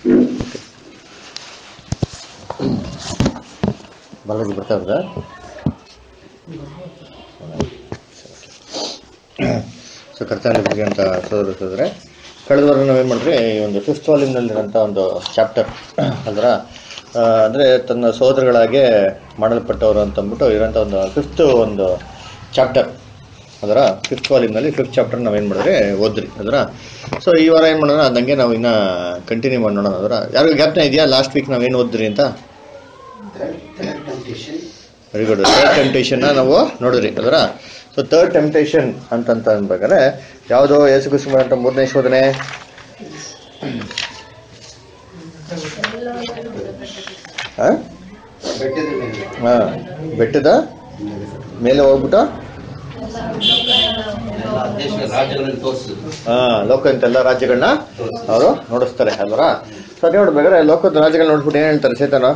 ಬಾಲಾಜಿ ಬರ್ತಾ ಇರೋದಾ ಸೊ ಕರ್ತವ್ಯ ಬಗ್ಗೆ ಅಂತ ಸೋದರ ಸೋದರೆ ಕಳೆದ ವಾರ ನಾವೇನು ಮಾಡಿದ್ರಿ ಈ ಒಂದು ಫಿಫ್ತ್ ವಾಲ್ಯೂಮ್ನಲ್ಲಿರೋಂಥ ಒಂದು ಚಾಪ್ಟರ್ ಅದರ ಅಂದರೆ ತನ್ನ ಸೋದರಗಳಾಗೆ ಮಾಡಲ್ಪಟ್ಟವರು ಅಂತ ಅಂದ್ಬಿಟ್ಟು ಇರೋಂಥ ಒಂದು ಫಿಫ್ತ್ ಒಂದು ಚಾಪ್ಟರ್ ಅದರ ಫಿಫ್ತ್ ವಾಲ್ಯೂಮ್ನಲ್ಲಿ ಫಿಫ್ತ್ ಚಾಪ್ಟರ್ ನಾವೇನು ಮಾಡಿದ್ರಿ ಓದ್ರಿ ಅದರ ಸೊ ಈ ವಾರ ಏನು ಮಾಡೋಣ ಅದಂಗೆ ನಾವು ಇನ್ನೂ ಕಂಟಿನ್ಯೂ ಮಾಡಿ ನೋಡೋಣ ಅದರ ಯಾರಿಗೂ ಜ್ಞಾಪನ ಇದೆಯಾ ಲಾಸ್ಟ್ ವೀಕ್ ನಾವೇನು ಓದ್ರಿ ಅಂತ ವೆರಿ ಗುಡ್ ಥರ್ಡ್ ಟೆಂಪ್ಟೇಷನ್ನ ನಾವು ನೋಡಿದ್ರಿ ಅದರ ಸೊ ಥರ್ಡ್ ಟೆಂಪ್ಟೇಷನ್ ಅಂತಂತ ಅನ್ಬೇಕಾದ್ರೆ ಯಾವುದೋ ಯೇಸು ಕ್ರಿಸ್ತು ಅಂತ ಮೂರನೇ ಶೋಧನೆ ಆ? ಹಾ ಬೆಟ್ಟದ ಮೇಲೆ ಹೋಗ್ಬಿಟ್ಟು ದೇಶದ ರಾಜ್ಯಗಳನ್ನು ತೋರಿಸಿದ್ರು ಹಾ ಲೋಕ ಎಲ್ಲ ರಾಜ್ಯಗಳನ್ನ ಅವರು ನೋಡಿಸ್ತಾರೆ ಅಲ್ವರ ಸೊ ಅದೇ ನೋಡ್ಬೇಕಾದ್ರೆ ಲೋಕದ ರಾಜ್ಯಗಳನ್ನ ನೋಡ್ಬಿಟ್ಟು ಏನ್ ಹೇಳ್ತಾರೆ ಚೇತನ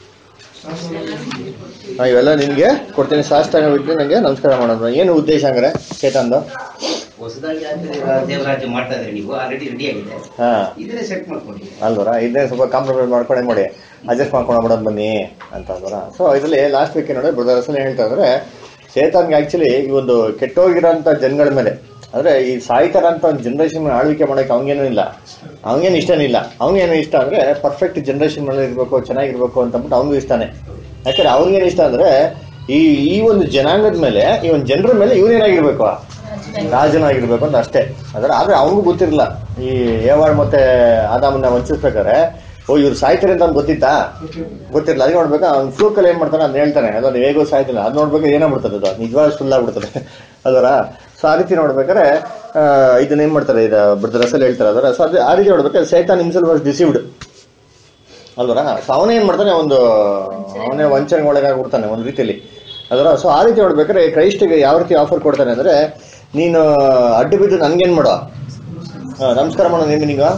ಹಾ ಇವೆಲ್ಲ ನಿನ್ಗೆ ಕೊಡ್ತೀನಿ ಶಾಸ್ತ್ರ ಬಿಟ್ಟು ನಂಗೆ ನಮಸ್ಕಾರ ಮಾಡೋದು ಏನು ಉದ್ದೇಶ ಹಂಗಾರೆ ಚೇತನ್ದು ಹೊಸದಾಗಿ ಆಗ್ತದೆ ದೇವರಾಜ್ಯ ಮಾಡ್ತಾ ಇದ್ರೆ ನೀವು ಆಲ್ರೆಡಿ ರೆಡಿ ಆಗಿದೆ ಹಾ ಇದನ್ನೇ ಸೆಟ್ ಮಾಡ್ಕೊಳ್ಳಿ ಅಲ್ವರ ಇದನ್ನೇ ಸ್ವಲ್ಪ ಕಾಂಪ್ರಮೈಸ್ ಮಾಡ್ಕೊಂಡೆ ಮಾಡಿ ಅಡ್ಜಸ್ಟ್ ಮಾಡ್ಕೊಂಡು ಬಿಡೋದು ಬನ್ನಿ ಅಂತ ಅಲ್ವರ ಸೊ ಇದರಲ್ಲಿ ಲಾಸ್ಟ್ ವೀಕ್ ನೋಡಿ ಬ್ರದರ್ಸ್ ಹೇಳ್ತಾ ಇದ್ರೆ ಚೇತನ್ಗೆ ಆಕ್ಚುಲಿ ಈ ಒಂದು ಕೆಟ್ಟೋಗಿರೋಂಥ ಜನಗಳ ಮೇಲೆ ಅಂದ್ರೆ ಈ ಸಾಯ್ತಾರಂತ ಒಂದು ಜನರೇಷನ್ ಆಳ್ವಿಕೆ ಮಾಡಕ್ಕೆ ಅವನಿಗೇನು ಇಲ್ಲ ಅವನಿಗೇನು ಇಷ್ಟನೇ ಇಲ್ಲ ಅವನಿಗೇನು ಇಷ್ಟ ಅಂದ್ರೆ ಪರ್ಫೆಕ್ಟ್ ಜನರೇಷನ್ ಮೇಲೆ ಇರಬೇಕು ಚೆನ್ನಾಗಿರ್ಬೇಕು ಅಂತ ಅಂದ್ಬಿಟ್ಟು ಅವನಿಗೂ ಇಷ್ಟನೇ ಯಾಕಂದ್ರೆ ಅವ್ನಿಗೇನು ಇಷ್ಟ ಅಂದ್ರೆ ಈ ಈ ಒಂದು ಜನಾಂಗದ ಮೇಲೆ ಈ ಒಂದು ಜನರ ಮೇಲೆ ಇವನೇನಾಗಿರ್ಬೇಕು ರಾಜನಾಗಿರ್ಬೇಕು ಅಂತ ಅಷ್ಟೇ ಅದರ ಆದ್ರೆ ಅವನಿಗೂ ಗೊತ್ತಿರಲಿಲ್ಲ ಈ ಏವಾಳ್ ಮತ್ತೆ ಆದಾಮನ್ನ ವಂಚಿಸ್ಬೇಕಾದ್ರೆ ಓ ಇವ್ರು ಸಾಯ್ತಾರೆ ಅಂತ ಅವ್ನಿಗೆ ಗೊತ್ತಿತ್ತಾ ಗೊತ್ತಿರಲಿಲ್ಲ ಅದಕ್ಕೆ ನೋಡ್ಬೇಕಾ ಅವ್ನು ಫ್ಲೂಕಲ್ಲಿ ಏನ್ ಮಾಡ್ತಾನೆ ಅದನ್ನ ಹೇಳ್ತಾನೆ ಅದನ್ನ ಹೇಗೋ ಸಾಯ್ತಿಲ್ಲ ಅದು ನೋಡ್ಬೇಕು ಏನಾಗ್ಬಿಡ್ತದೆ ಅದು ನಿಜವಾದ ಫುಲ್ ಆಗ್ಬಿಡ್ತದೆ ಅದರ ಸೊ ಆ ರೀತಿ ನೋಡ್ಬೇಕಾದ್ರೆ ಆ, ಇದನ್ನ ಏನ್ ಮಾಡ್ತಾರೆ ಇದು ಬ್ರದರಸಲ್ಲಿ ಹೇಳ್ತಾರೆ ಅದರ ಸೊ ಅದು ಆ ರೀತಿ ನೋಡ್ಬೇಕಾದ್ರೆ ಸೈತಾನ್ ಹಿಮ್ಸೆಲ್ ವಾಸ್ ಡಿಸೀವ್ಡ್ ಅಲ್ವರ ಸೊ ಅವನೇ ಏನ್ ಮಾಡ್ತಾನೆ ಒಂದು ಅವನೇ ವಂಚನೆಗೆ ಒಳಗಾಗ್ಬಿಡ್ತಾನೆ ಒಂದು ರೀತಿಯಲ್ಲಿ ಅದರ ಸೊ ಆ ರೀತಿ ನೋಡ್ಬೇಕಾದ್ರೆ ಕ್ರೈಸ್ಟಿಗೆ ಯಾವ ರೀತಿ ಆಫರ್ ಕೊಡ್ತಾನೆ ಅಂದ್ರೆ ನೀನು ಅಡ್ಡು ಬಿದ್ದು ನನ್ಗೇನ್ ಮಾಡೋ ಹಾ, ನಮಸ್ಕಾರ ಮಾಡೋ ನೇಮಿ ನಿಂಗ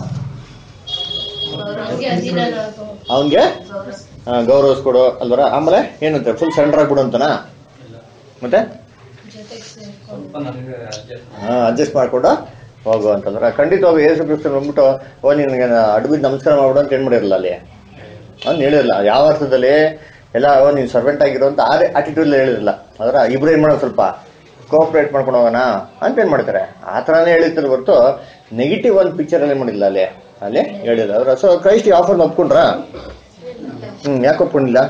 ಅವನ್ಗೆ ಗೌರವಿಸ್ಕೊಡು ಅಲ್ವರ ಆಮೇಲೆ ಏನಂತೆ ಫುಲ್ ಸರೆಂಡರ್ ಆಗ್ಬಿಡು ಅಂತನಾ ಮತ್ತೆ ಹಾ ಅಡ್ಜಸ್ಟ್ ಮಾಡ್ಕೊಂಡು ಹೋಗು ಅಂತಂದ್ರೆ ಖಂಡಿತವಾಗಿ ಏಸು ಕ್ರಿಸ್ತನ್ ಬಂದ್ಬಿಟ್ಟು ಓ ನಿನಗೆ ಅಡ್ಡು ಬಿದ್ದು ನಮಸ್ಕಾರ ಮಾಡ್ಬಿಡು ಅಂತ ಏನ್ ಮಾಡಿರಲ್ಲ ಅಲ್ಲಿ ಅವ್ನು ಹೇಳಿರಲ್ಲ ಯಾವ ಅರ್ಥದಲ್ಲಿ ಎಲ್ಲ ಓ ನೀನು ಸರ್ವೆಂಟ್ ಆಗಿರೋ ಅಂತ ಆ ಆಟಿಟ್ಯೂಡ್ ಹೇಳಿರಲ್ಲ ಅದರ ಇಬ್ರು ಏನ್ ಮಾಡೋದು ಸ್ವಲ್ಪ ಕೋಆಪರೇಟ್ ಮಾಡ್ಕೊಂಡು ಹೋಗೋಣ ಅಂತ ಏನ್ ಮಾಡ್ತಾರೆ ಆ ಥರನೇ ಹೇಳಿರ್ತಾರೆ ಹೊರತು ನೆಗೆಟಿವ್ ಒಂದು ಪಿಕ್ಚರ್ ಅಲ್ಲಿ ಮಾಡಿಲ್ಲ ಅಲ್ಲಿ ಅಲ್ಲಿ ಹೇಳಿಲ್ಲ ಅವ್ರ ಸೊ ಕ್ರೈಸ್ಟ್ ಆಫರ್ ಒಪ್ಕೊಂಡ್ರಾ ಹ್ಮ್ ಯಾಕೆ ಒಪ್ಕೊಂಡಿಲ್ಲ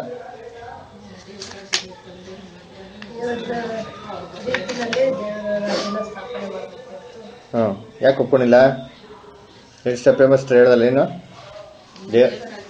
ಹ್ಮ್ ಯಾಕೆ ಒಪ್ಕೊಂಡಿಲ್ಲ ಎಷ್ಟು ಫೇಮಸ್ ಹೇಳಲ್ಲ ಏನು ದೇ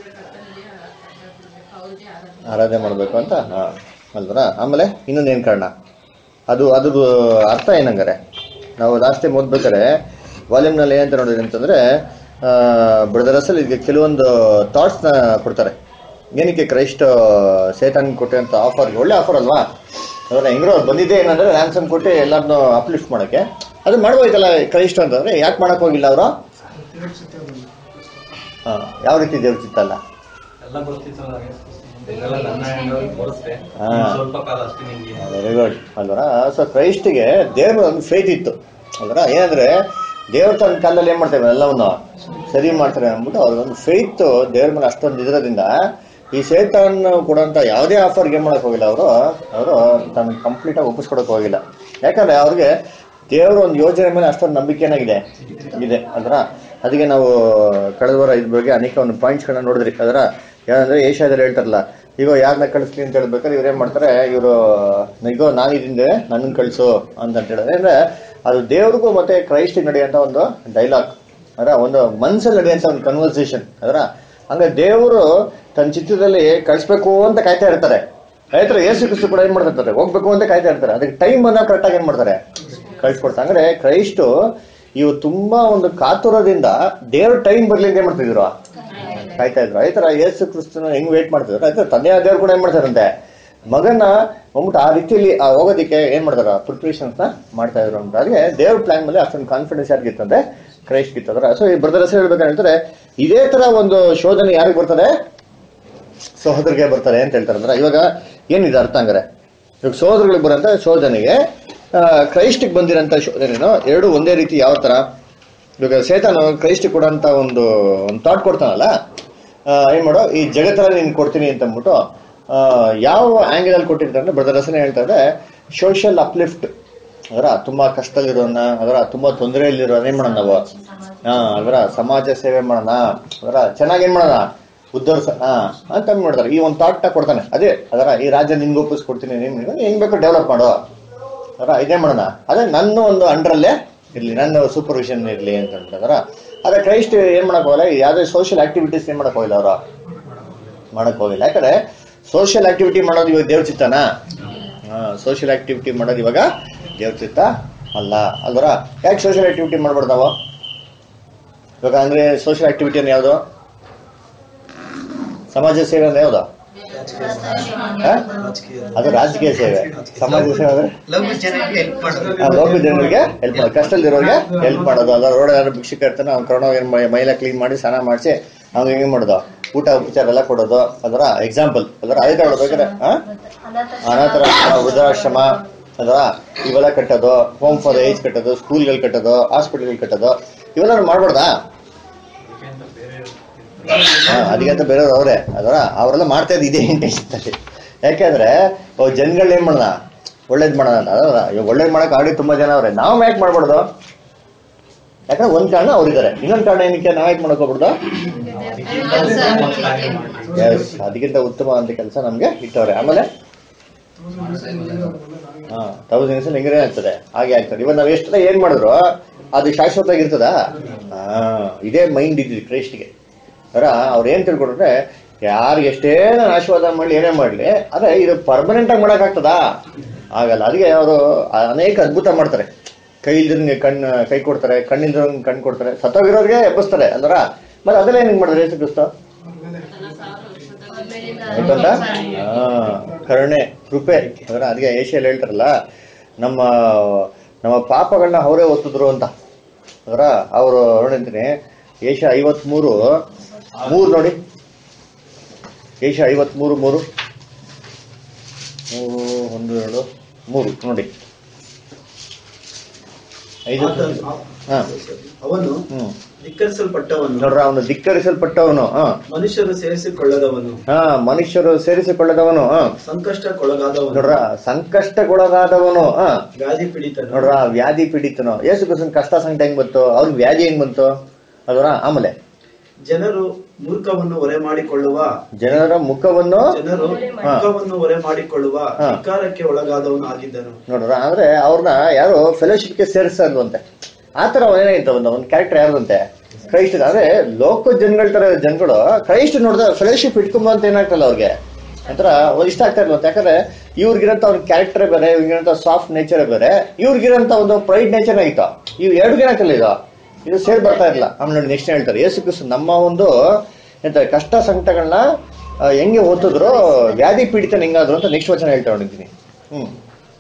ಆರಾಧನೆ ಮಾಡಬೇಕು ಅಂತ ಹಾ ಅಲ್ವರ ಆಮೇಲೆ ಇನ್ನೊಂದೇನು ಕಾರಣ ಅದು ಅದ್ರದ್ದು ಅರ್ಥ ಏನಂಗಾರೆ ನಾವು ಲಾಸ್ಟ್ ಟೈಮ್ ಓದ್ಬೇಕಾರೆ ವಾಲ್ಯೂಮ್ನಲ್ಲಿ ಏನಂತ ನೋಡಿದ್ರಿ ಅಂತಂದ್ರೆ ಬ್ರದರಸಲ್ಲಿ ಇದಕ್ಕೆ ಕೆಲವೊಂದು ಥಾಟ್ಸ್ನ ಕೊಡ್ತಾರೆ ಏನಕ್ಕೆ ಕ್ರೈಸ್ಟ್ ಸೇತಾನ್ ಕೊಟ್ಟಂತ ಆಫರ್ ಒಳ್ಳೆ ಆಫರ್ ಅಲ್ವಾ ಅದರ ಹೆಂಗ್ರೋ ಬಂದಿದ್ದೆ ಏನಂದ್ರೆ ರ್ಯಾನ್ಸಮ್ ಕೊಟ್ಟು ಎಲ್ಲರನ್ನೂ ಅಪ್ಲಿಫ್ಟ್ ಮಾಡಕ್ಕೆ ಅದು ಮಾಡ್ಬೋಯ್ತಲ್ಲ ಕ್ರೈಸ್ಟ್ ಅಂತಂದ್ರೆ ಯಾಕೆ ಮಾಡಕ್ ಹೋಗಿಲ್ಲ ಅವರು ಹಾ ಯಾವ ರೀತಿ ದೇವ್ರ ಚಿತ್ತಲ್ಲ ಎಲ್ಲ ಗೊತ್ತಿತ್ತು ನನಗೆ. ಇದೆಲ್ಲ ನನ್ನ ಹ್ಯಾಂಡಲ್ಲಿ ತೋರಿಸ್ದೆ ಹಾ. ಸ್ವಲ್ಪ ಕಾಲ ಅಷ್ಟೇ ನಿಂಗೆ ವೆರಿ ಗುಡ್ ಅಲ್ವರ ಸೊ ಕ್ರೈಸ್ಟ್ಗೆ ದೇವ್ರ ಒಂದು ಫೇತ್ ಇತ್ತು ಅಲ್ವರ ಏನಂದ್ರೆ ದೇವ್ರ ತನ್ನ ಕಾಲದಲ್ಲಿ ಏನ್ ಮಾಡ್ತೇವೆ ಎಲ್ಲವನ್ನು ಸರಿ ಮಾಡ್ತಾರೆ ಅಂದ್ಬಿಟ್ಟು ಅವ್ರಿಗೊಂದು ಫೇತ್ ದೇವ್ರ ಮೇಲೆ ಅಷ್ಟೊಂದು ಇದ್ರದಿಂದ ಈ ಸೇತಾನ್ ಕೊಡೋಂಥ ಯಾವುದೇ ಆಫರ್ಗೆ ಏನ್ ಮಾಡಕ್ ಹೋಗಿಲ್ಲ ಅವರು ಅವರು ತನ್ನ ಕಂಪ್ಲೀಟ್ ಆಗಿ ಒಪ್ಪಿಸ್ಕೊಡಕ್ ಹೋಗಿಲ್ಲ ಯಾಕಂದ್ರೆ ಅವ್ರಿಗೆ ದೇವ್ರ ಒಂದು ಯೋಜನೆ ಮೇಲೆ ಅಷ್ಟೊಂದು ನಂಬಿಕೆ ಏನಾಗಿದೆ ಇದೆ ಅದರ ಅದಕ್ಕೆ ನಾವು ಕಳೆದ ವಾರ ಇದ್ರ ಬಗ್ಗೆ ಅನೇಕ ಒಂದು ಪಾಯಿಂಟ್ಸ್ಗಳನ್ನ ನೋಡಿದ್ರಿ ಅದರ ಏನಂದ್ರೆ ಏಷ್ಯಾದಲ್ಲಿ ಹೇಳ್ತಾರಲ್ಲ ಈಗ ಯಾರನ್ನ ಕಳಿಸ್ಲಿ ಅಂತ ಹೇಳ್ಬೇಕಾದ್ರೆ ಇವ್ರು ಏನ್ ಮಾಡ್ತಾರೆ ಇವರು ಈಗ ನಾನಿದ್ದಿಂದೆ ನನ್ನನ್ನು ಕಳಿಸು ಅಂತ ಹೇಳಿದ್ರೆ ಅಂದ್ರೆ ಅದು ದೇವ್ರಿಗೂ ಮತ್ತೆ ಕ್ರೈಸ್ಟ್ ನಡೆಯುವಂತ ಒಂದು ಡೈಲಾಗ್ ಅದರ ಒಂದು ಮನ್ಸಲ್ಲಿ ನಡೆಯುವಂತ ಒಂದು ಕನ್ವರ್ಸೇಷನ್ ಅದರ ಹಂಗೆ ದೇವರು ತನ್ನ ಚಿತ್ರದಲ್ಲಿ ಕಳಿಸ್ಬೇಕು ಅಂತ ಕಾಯ್ತಾ ಇರ್ತಾರೆ ರೈತರು ಏಸು ಕ್ರಿಸ್ತು ಕೂಡ ಏನ್ ಮಾಡ್ತಿರ್ತಾರೆ ಹೋಗ್ಬೇಕು ಅಂತ ಕಾಯ್ತಾ ಇರ್ತಾರೆ ಅದಕ್ಕೆ ಟೈಮ್ ಅನ್ನ ಕರೆಕ್ಟಾಗಿ ಏನ್ ಮಾಡ್ತಾರೆ ಕಳಿಸ್ಕೊಡ್ತಾರೆ ಅಂದ್ರೆ ಕ್ರೈಸ್ಟು ಇವು ತುಂಬಾ ಒಂದು ಕಾತುರದಿಂದ ದೇವ್ರ ಟೈಮ್ ಬರ್ಲಿ ಅಂತ ಏನ್ ಮಾಡ್ತಿದ್ರು ಕಾಯ್ತಾ ಇದ್ರು ಈ ತರ ಯೇಸು ಕ್ರಿಸ್ತನ ಹೆಂಗ್ ವೇಟ್ ಮಾಡ್ತಿದ್ರು ಆಯ್ತಾ ತಂದೆಯ ದೇವ್ರು ಕೂಡ ಏನ್ ಮಾಡ್ತಾರಂತೆ ಮಗನ ಹೋಗ್ಬಿಟ್ಟು ಆ ರೀತಿಯಲ್ಲಿ ಆ ಹೋಗೋದಕ್ಕೆ ಏನ್ ಮಾಡ್ತಾರ ಪ್ರಿಪ್ರೇಷನ್ಸ್ ನ ಮಾಡ್ತಾ ಇದ್ರು ಅಂತ ಅದೇ ದೇವ್ರ ಪ್ಲಾನ್ ಮೇಲೆ ಅಷ್ಟೊಂದು ಕಾನ್ಫಿಡೆನ್ಸ್ ಯಾರಿಗಿತ್ತಂದ್ರೆ ಕ್ರೈಸ್ಟ್ ಇತ್ತಂದ್ರೆ ಸೊ ಈ ಬ್ರದರ್ ಹೆಸರು ಹೇಳ್ಬೇಕಂತ ಹೇಳ್ತಾರೆ ಇದೇ ತರ ಒಂದು ಶೋಧನೆ ಯಾರಿಗೆ ಬರ್ತದೆ ಸಹೋದರಿಗೆ ಬರ್ತಾರೆ ಅಂತ ಹೇಳ್ತಾರೆ ಅಂದ್ರೆ ಇವಾಗ ಏನಿದೆ ಅರ್ಥ ಹಂಗಾರೆ ಇವಾಗ ಸಹೋದರಗಳಿಗೆ ಬರೋಂಥ ಶೋಧನೆಗೆ ಆ, ಕ್ರೈಸ್ಟಿಗೆ ಬಂದಿರೋಂಥ ಶೋಧನೆನೋ ಎರಡು ಒಂದೇ ರೀತಿ ಯಾವ ತರ ಇವಾಗ ಸೇತಾನು ಕ್ರೈಸ್ಟ್ ಕೊಡೋಂಥ ಒಂದು ಒಂದು ಥಾಟ್ ಕೊಡ್ತಾನಲ್ಲ ಆ, ಏನ್ ಮಾಡೋ ಈ ಜಗತ್ತಲ್ಲಿ ನೀನು ಕೊಡ್ತೀನಿ ಅಂತ ಅಂದ್ಬಿಟ್ಟು ಆ, ಯಾವ ಆಂಗಲ್ ಅಲ್ಲಿ ಕೊಟ್ಟಿರ್ತಾರೆ ಅಂದ್ರೆ ಬ್ರದರ್ ಹಸನೇ ಹೇಳ್ತಾರೆ ಸೋಷಿಯಲ್ ಅಪ್ಲಿಫ್ಟ್ ಅದರ ತುಂಬಾ ಕಷ್ಟದಲ್ಲಿರೋನ ಅದರ ತುಂಬಾ ತೊಂದರೆಯಲ್ಲಿರೋನ ಏನ್ ಮಾಡೋಣ ನಾವು ಹಾ ಅದರ ಸಮಾಜ ಸೇವೆ ಮಾಡೋಣ ಅದರ ಚೆನ್ನಾಗಿ ಏನ್ ಮಾಡೋಣ ಉದ್ಧರಿಸ ಹಾ ಅಂತ ಅಂದ್ ಮಾಡ್ತಾರೆ ಈ ಒಂದು ಥಾಟ್ ಕೊಡ್ತಾನೆ ಅದೇ ಅದರ ಈ ರಾಜ್ಯ ನಿನ್ಗೆ ಒಪ್ಪಿಸ್ಕೊಡ್ತೀನಿ ನೀನ್ ಹೆಂಗ್ ಬೇಕು ಡೆವಲಪ್ ಮಾಡೋ ಅದರ ಇದೇ ಮಾಡೋಣ ಅದೇ ನನ್ನ ಒಂದು ಅಂಡ್ರಲ್ಲೇ ಇರ್ಲಿ ನನ್ನ ಸೂಪರ್ವಿಷನ್ ಇರ್ಲಿ ಅಂತ ಅಂತಾರ ಅದೇ ಕ್ರೈಸ್ಟ್ ಏನ್ ಮಾಡಕ್ ಹೋಗಲ್ಲ ಯಾವ್ದೇ ಸೋಷಿಯಲ್ ಆಕ್ಟಿವಿಟೀಸ್ ಏನ್ ಮಾಡಕ್ ಹೋಗಿಲ್ಲ ಅವರು ಮಾಡಕ್ ಹೋಗಿಲ್ಲ ಯಾಕಂದ್ರೆ ಸೋಷಿಯಲ್ ಆಕ್ಟಿವಿಟಿ ಮಾಡೋದು ಇವಾಗ ದೇವ್ರ ಚಿತ್ತನಾ ಸೋಷಿಯಲ್ ಆಕ್ಟಿವಿಟಿ ಮಾಡೋದು ಇವಾಗ ದೇವ್ರ ಚಿತ್ತ ಅಲ್ಲ ಅಲ್ವರ ಯಾಕೆ ಸೋಷಿಯಲ್ ಆಕ್ಟಿವಿಟಿ ಮಾಡ್ಬಾರ್ದು ನಾವು ಇವಾಗ ಅಂದ್ರೆ ಸೋಷಿಯಲ್ ಆಕ್ಟಿವಿಟಿ ಅಂದ್ರೆ ಯಾವುದು ಸಮಾಜ ಸೇವೆ ಅಂದ್ರೆ ಯಾವುದು ಆ? ಅದು ರಾಜಕೀಯ ಸೇವೆ ಸಮಾಜ ಸೇವೆ ಅಂದ್ರೆ ಲಘು ಜನಕ್ಕೆ ಹೆಲ್ಪ್ ಮಾಡೋದು ಆ, ಲೋಕ ಜನರಿಗೆ ಹೆಲ್ಪ್ ಮಾಡೋದು ಕಷ್ಟದಲ್ಲಿರೋರಿಗೆ ಹೆಲ್ಪ್ ಮಾಡೋದು ಅಲ್ಲ ರೋಡ್ ಯಾರು ಭಿಕ್ಷುಕ ಇರ್ತಾನೆ ಅವ್ನು ಕರೋಣ ಏನ್ ಮಾಡಿ ಮೈಲ ಕ್ಲೀನ್ ಮಾಡಿ ಸ್ನಾನ ಮಾಡಿಸಿ ಅವ್ನಿಗೆ ಹೆಂಗೆ ಮಾಡೋದು ಊಟ ಉಪಚಾರ ಎಲ್ಲ ಕೊಡೋದು ಅದರ ಎಕ್ಸಾಂಪಲ್ ಅದರ ಅದೇ ತರ ಬೇಕಾದ್ರೆ ಆ? ಅನಾಥರ ವೃದ್ಧಾಶ್ರಮ ಅದರ ಇವೆಲ್ಲ ಕಟ್ಟೋದು ಹೋಮ್ ಫಾರ್ ಏಜ್ ಕಟ್ಟೋದು ಸ್ಕೂಲ್ಗಳು ಕಟ್ಟೋದು ಹಾಸ್ಪಿಟಲ್ಗಳು ಕಟ್ಟೋದು ಇವೆಲ್ಲ ಮಾಡ್ಬಾರ್ದಾ ಅದಕ್ಕಿಂತ ಬೇರೆ ಹಾ, ಅದಕ್ಕಿಂತ ಬೇರೆಯವ್ರು ಅವರೇ ಅದರ ಅವರೆಲ್ಲ ಮಾಡ್ತಾ ಇದ್ದು ಇದೇ ಇಂಟೆನ್ಷನ್ ಯಾಕೆಂದ್ರೆ ಜನಗಳು ಏನ್ ಮಾಡೋಣ ಒಳ್ಳೇದ್ ಮಾಡೋಣ ಅಂತ ಅದಲ್ಲ ಇವಾಗ ಒಳ್ಳೇದ್ ಮಾಡಕ್ ಆಲ್ರೆಡಿ ತುಂಬಾ ಜನ ಅವ್ರೆ ನಾವು ಯಾಕೆ ಮಾಡ್ಬಾರ್ದು ಯಾಕಂದ್ರೆ ಒಂದ್ ಕಾರಣ ಅವ್ರಿದ್ದಾರೆ ಇನ್ನೊಂದ್ ಕಾರಣ ಏನಕ್ಕೆ ನಾವ್ ಯಾಕೆ ಮಾಡಕ್ ಹೋಗ್ಬಿಡ್ದು ಎಸ್ ಅದಕ್ಕಿಂತ ಉತ್ತಮ ಅಂತ ಕೆಲಸ ನಮ್ಗೆ ಇಟ್ಟವ್ರೆ ಆಮೇಲೆ ಹಾ ತೌಸಂಡ್ ಇಯರ್ಸ್ ಹೆಂಗನೇ ಆಗ್ತದೆ ಹಾಗೆ ಆಗ್ತದೆ ಇವಾಗ ನಾವ್ ಎಷ್ಟೆಲ್ಲ ಏನ್ ಮಾಡಿದ್ರು ಅದು ಶಾಶ್ವತವಾಗಿ ಇರ್ತದಾ ಹಾ ಇದೇ ಮೈಂಡ್ ಇದ್ದಿದ್ದು ಕ್ರೈಸ್ಟ್ಗೆ ಅರ ಅವ್ರು ಏನ್ ತಿಳ್ಕೊಂಡ್ರೆ ಯಾರಿಗೆ ಎಷ್ಟೇ ನಾನು ಆಶೀರ್ವಾದ ಮಾಡ್ಲಿ ಏನೇ ಮಾಡ್ಲಿ ಅದೇ ಇದು ಪರ್ಮನೆಂಟ್ ಆಗಿ ಮಾಡಕ್ಕಾಗ್ತದಾ ಆಗಲ್ಲ ಅದಕ್ಕೆ ಅವರು ಅನೇಕ ಅದ್ಭುತ ಮಾಡ್ತಾರೆ ಕೈ ಇಲ್ದಿರಂಗೆ ಕಣ್ಣು ಕೈ ಕೊಡ್ತಾರೆ ಕಣ್ಣಿಲ್ದಿರಂಗೆ ಕಣ್ಣು ಕೊಡ್ತಾರೆ ಸತ್ತೋಗಿರೋರಿಗೆ ಎಬ್ಬಿಸ್ತಾರೆ ಅಂದ್ರ ಮತ್ತೆ ಅದೆಲ್ಲ ಏನಿಗೆ ಮಾಡಿದ್ರೆ ಯೇಸು ಕ್ರಿಸ್ತ ಆಯ್ತಂತ ಹಾ ಕರುಣೆ ಕೃಪೆ ಅದರ ಅದಕ್ಕೆ ಏಷ್ಯಲ್ಲಿ ಹೇಳ್ತಾರಲ್ಲ ನಮ್ಮ ನಮ್ಮ ಪಾಪಗಳನ್ನ ಅವರೇ ಒತ್ತಿದ್ರು ಅಂತ ಅದರ ಅವರು ನೋಡಿಂತೀನಿ ಏಷ್ಯ ಐವತ್ಮೂರು ಮೂರು ನೋಡಿ ಏಷ್ಯ ಐವತ್ಮೂರು ಮೂರು ಮೂರು ಒಂದು ಎರಡು ಮೂರು ನೋಡಿ ಐದು ಹಾ ಅವನು ಹ್ಮ್ ಧಿಕ್ಕರಿಸಲ್ಪಟ್ಟವನು ನೋಡ್ರ ಅವನು ಧಿಕ್ಕರಿಸಲ್ಪಟ್ಟವನು ಹಾ ಮನುಷ್ಯರು ಸೇರಿಸಿಕೊಳ್ಳದವನು ಹಾ ಮನುಷ್ಯರು ಸೇರಿಸಿಕೊಳ್ಳದವನು ಹಾ ಸಂಕಷ್ಟಕ್ಕೊಳಗಾದವನು ನೋಡ್ರ ಸಂಕಷ್ಟಕ್ಕೊಳಗಾದವನು ಹಾ ವ್ಯಾಧಿ ಪೀಡಿತನು ನೋಡ್ರ ವ್ಯಾಧಿ ಪೀಡಿತನು ಯೇಸು ಕ್ರಿಸ್ತನ್ ಕಷ್ಟ ಸಂಕಟ ಹೆಂಗ್ ಬಂತು ಅವ್ರಿಗೆ ವ್ಯಾಧಿ ಹೆಂಗ್ ಬಂತು ಅದರ ಆಮೇಲೆ ಜನರು ಮೂರ್ಖವನ್ನು ಹೊರೆ ಮಾಡಿಕೊಳ್ಳುವ ಜನರ ಮುಖವನ್ನು ಜನರು ಮುಖವನ್ನು ಹೊರೆ ಮಾಡಿಕೊಳ್ಳುವ ಹಾ. ಧಿಕ್ಕಾರಕ್ಕೆ ಒಳಗಾದವನು ಆಗಿದ್ದನು ನೋಡ್ರ ಅಂದ್ರೆ ಅವ್ರನ್ನ ಯಾರು ಫೆಲೋಶಿಪ್ಗೆ ಸೇರಿಸಲ್ವಂತೆ ಆತರ ಏನಾಗಿತ್ತು ಒಂದು ಒಂದು ಕ್ಯಾರೆಕ್ಟರ್ ಯಾರ್ದಂತೆ ಕ್ರೈಸ್ಟ್ ಅಂದ್ರೆ ಲೋಕ ಜನಗಳ ತರ ಜನಗಳು ಕ್ರೈಸ್ಟ್ ನೋಡಿದ ಫೆಲೋಶಿಪ್ ಇಟ್ಕೊಂಬ ಅಂತ ಏನಾಗ್ತಲ್ಲ ಅವ್ರಿಗೆ ಒಂಥರ ಒಂದ್ ಇಷ್ಟ ಆಗ್ತಾ ಇಲ್ವಂತ ಯಾಕಂದ್ರೆ ಇವ್ರಿಗಿರಂತ ಅವ್ರ ಕ್ಯಾರೆಕ್ಟರ್ ಬೇರೆ ಇವ್ರಿಗಿರಂತ ಸಾಫ್ಟ್ ನೇಚರ್ ಬೇರೆ ಇವ್ರಿಗಿರಂತ ಒಂದು ಪ್ರೈಡ್ ನೇಚರ್ ಆಗಿತ್ತು ಇವ್ ಎರಡು ಏನಾಗ್ತಿಲ್ಲ ಇದು ಇದು ಸೇರ್ ಬರ್ತಾ ಇರಲ್ಲ ಆಮೇಲೆ ನೋಡಿ ನೆಕ್ಸ್ಟ್ ಹೇಳ್ತಾರೆ ಯೇಸು ಕ್ರಿಸ್ತ ನಮ್ಮ ಒಂದು ಎಂತ ಕಷ್ಟ ಸಂಕಟಗಳನ್ನ ಆ, ಹೆಂಗೆ ಓದಿದ್ರು ವ್ಯಾಧಿ ಪೀಡಿತನ ಹೆಂಗಾದ್ರು ಅಂತ ನೆಕ್ಸ್ಟ್ ವಚನ ಹೇಳ್ತಾ ಹೊಡಿತೀನಿ ಹ್ಮ್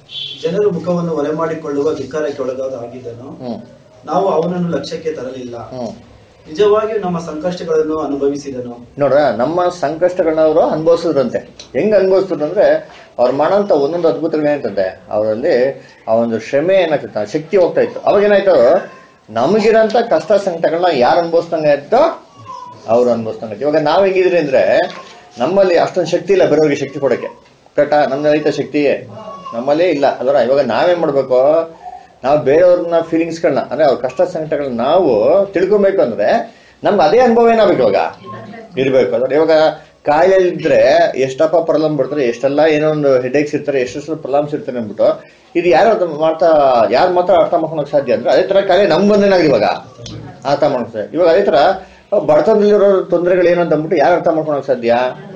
ಜನರು ಮುಖವನ್ನು ಹೊರೆ ಮಾಡಿಕೊಳ್ಳುವ ಧಿಕ್ಕಾರಕ್ಕೆ ಒಳಗಾದ ಆಗಿದ್ದನು ಹ್ಮ್ ನಾವು ಅವನನ್ನು ಲಕ್ಷ್ಯಕ್ಕೆ ತರಲಿಲ್ಲ ಹ್ಮ್ ನಿಜವಾಗಿಯೂ ನಮ್ಮ ಸಂಕಷ್ಟಗಳನ್ನು ಅನುಭವಿಸಿದನು ನೋಡ್ರ ನಮ್ಮ ಸಂಕಷ್ಟಗಳನ್ನ ಅವರು ಅನುಭವಿಸಿದ್ರಂತೆ ಹೆಂಗ್ ಅನುಭವಿಸಿದ್ರು ಅಂದ್ರೆ ಅವ್ರು ಮಾಡೋಂಥ ಒಂದೊಂದು ಅದ್ಭುತಗಳು ಏನಂತಂತೆ ಅವರಲ್ಲಿ ಆ ಒಂದು ಶ್ರಮೆ ಏನಾಗ್ತಿತ್ತು ಆ ಶಕ್ತಿ ಹೋಗ್ತಾ ಇತ್ತು ಅವಾಗ ಏನಾಯ್ತು ನಮಗಿರೋಂಥ ಕಷ್ಟ ಸಂಕಟಗಳನ್ನ ಯಾರು ಅನುಭವಿಸ್ದಂಗೆ ಆಯ್ತೋ ಅವ್ರು ಅನುಭವಿಸ್ದಂಗೆ ಆಯ್ತು ಇವಾಗ ನಾವ್ ಹೆಂಗಿದ್ರಿ ಅಂದ್ರೆ ನಮ್ಮಲ್ಲಿ ಅಷ್ಟೊಂದು ಶಕ್ತಿ ಇಲ್ಲ ಬೇರೆಯವ್ರಿಗೆ ಶಕ್ತಿ ಕೊಡಕ್ಕೆ ಕರೆಕ್ಟಾ ನಮ್ದು ಐತೆ ಶಕ್ತಿಯೇ ನಮ್ಮಲ್ಲೇ ಇಲ್ಲ ಅದರ ಇವಾಗ ನಾವೇನ್ ಮಾಡ್ಬೇಕು ನಾವು ಬೇರೆಯವ್ರನ್ನ ಫೀಲಿಂಗ್ಸ್ಗಳನ್ನ ಅಂದ್ರೆ ಅವ್ರ ಕಷ್ಟ ಸಂಕಟಗಳನ್ನ ನಾವು ತಿಳ್ಕೊಬೇಕು ಅಂದ್ರೆ ನಮ್ಗೆ ಅದೇ ಅನುಭವ ಏನಾಗಬೇಕು ಇವಾಗ ಇರ್ಬೇಕು ಅಂದ್ರೆ ಇವಾಗ ಕಾಯಿಲೆ ಇದ್ರೆ ಎಷ್ಟಪ್ಪ ಪ್ರಾಬ್ಲಮ್ ಬರ್ತಾರೆ ಎಷ್ಟೆಲ್ಲ ಏನೋ ಒಂದು ಹೆಡೇಕ್ಸ್ ಇರ್ತಾರೆ ಎಷ್ಟೆಷ್ಟು ಪ್ರಾಬ್ಲಮ್ಸ್ ಇರ್ತಾರೆ ಅಂದ್ಬಿಟ್ಟು ಇದು ಯಾರು ಅರ್ಥ ಮಾಡ್ತಾ ಯಾರು ಮಾತ್ರ ಅರ್ಥ ಮಾಡ್ಕೊಳಕ್ ಸಾಧ್ಯ ಅಂದ್ರೆ ಅದೇ ತರ ಕಾಯಿಲೆ ನಮ್ ಬಂದೇನಾಗ್ಲಿ ಇವಾಗ ಅರ್ಥ ಮಾಡ್ಕೊತಾರೆ ಇವಾಗ ಅದೇ ತರ ಬಡತನದಲ್ಲಿರೋ ತೊಂದರೆಗಳು ಏನು ಅಂತ ಅಂದ್ಬಿಟ್ಟು ಯಾರು ಅರ್ಥ ಮಾಡ್ಕೊಳಕ್ ಸಾಧ್ಯ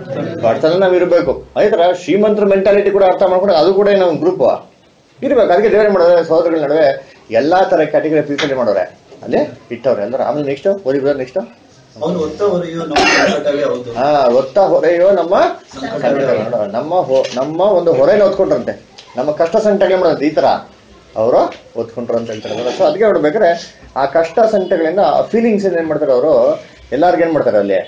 ಬಡತನ ನಾವ್ ಇರ್ಬೇಕು ಅದೇ ತರ ಶ್ರೀಮಂತರ ಮೆಂಟಾಲಿಟಿ ಕೂಡ ಅರ್ಥ ಮಾಡ್ಕೊಂಡು ಅದು ಕೂಡ ನಾವು ಗ್ರೂಪ್ ಇರ್ಬೇಕು ಅದಕ್ಕೆ ದೇವರೇ ಮಾಡೋರೆ ಸಹೋದರಗಳ ನಡುವೆ ಎಲ್ಲಾ ತರ ಕ್ಯಾಟಗರಿ ಪೀಪಲ್ ಮಾಡೋರೆ ಅಲ್ಲಿ ಇಟ್ಟವ್ರೆ ಎಲ್ಲರೂ ಆಮೇಲೆ ನೆಕ್ಸ್ಟ್ ಓದಿ ನೆಕ್ಸ್ಟ್ ಅವನು ಹೊತ್ತ ಹೊರೆಯು ನಮ್ಮ ಸಂಕಟವೇ ಹೌದು ಹಾ ಒತ್ತ ಹೊರೆಯೋ ನಮ್ಮ ಸಂಕಟಗಳು. ನಮ್ಮ ಹೊ- ನಮ್ಮ ಒಂದು ಹೊರೆನ ಹೊತ್ಕೊಂಡ್ರಂತೆ ನಮ್ಮ ಕಷ್ಟ ಸಂಕಟಗಳು ಮಾಡೋದು ಈ ತರ ಅವರು ಹೊತ್ಕೊಂಡ್ರು ಅಂತ ಹೇಳ್ತಾರೆ ಸೊ ಅದಕ್ಕೆ ನೋಡ್ಬೇಕಾದ್ರೆ ಆ ಕಷ್ಟ ಸಂಕಟಗಳಿಂದ ಆ ಫೀಲಿಂಗ್ಸ್ ಏನ್ ಮಾಡ್ತಾರೆ ಅವರು ಎಲ್ಲಾರ್ಗು ಏನ್ ಮಾಡ್ತಾರೆ ಅಲ್ಲಿ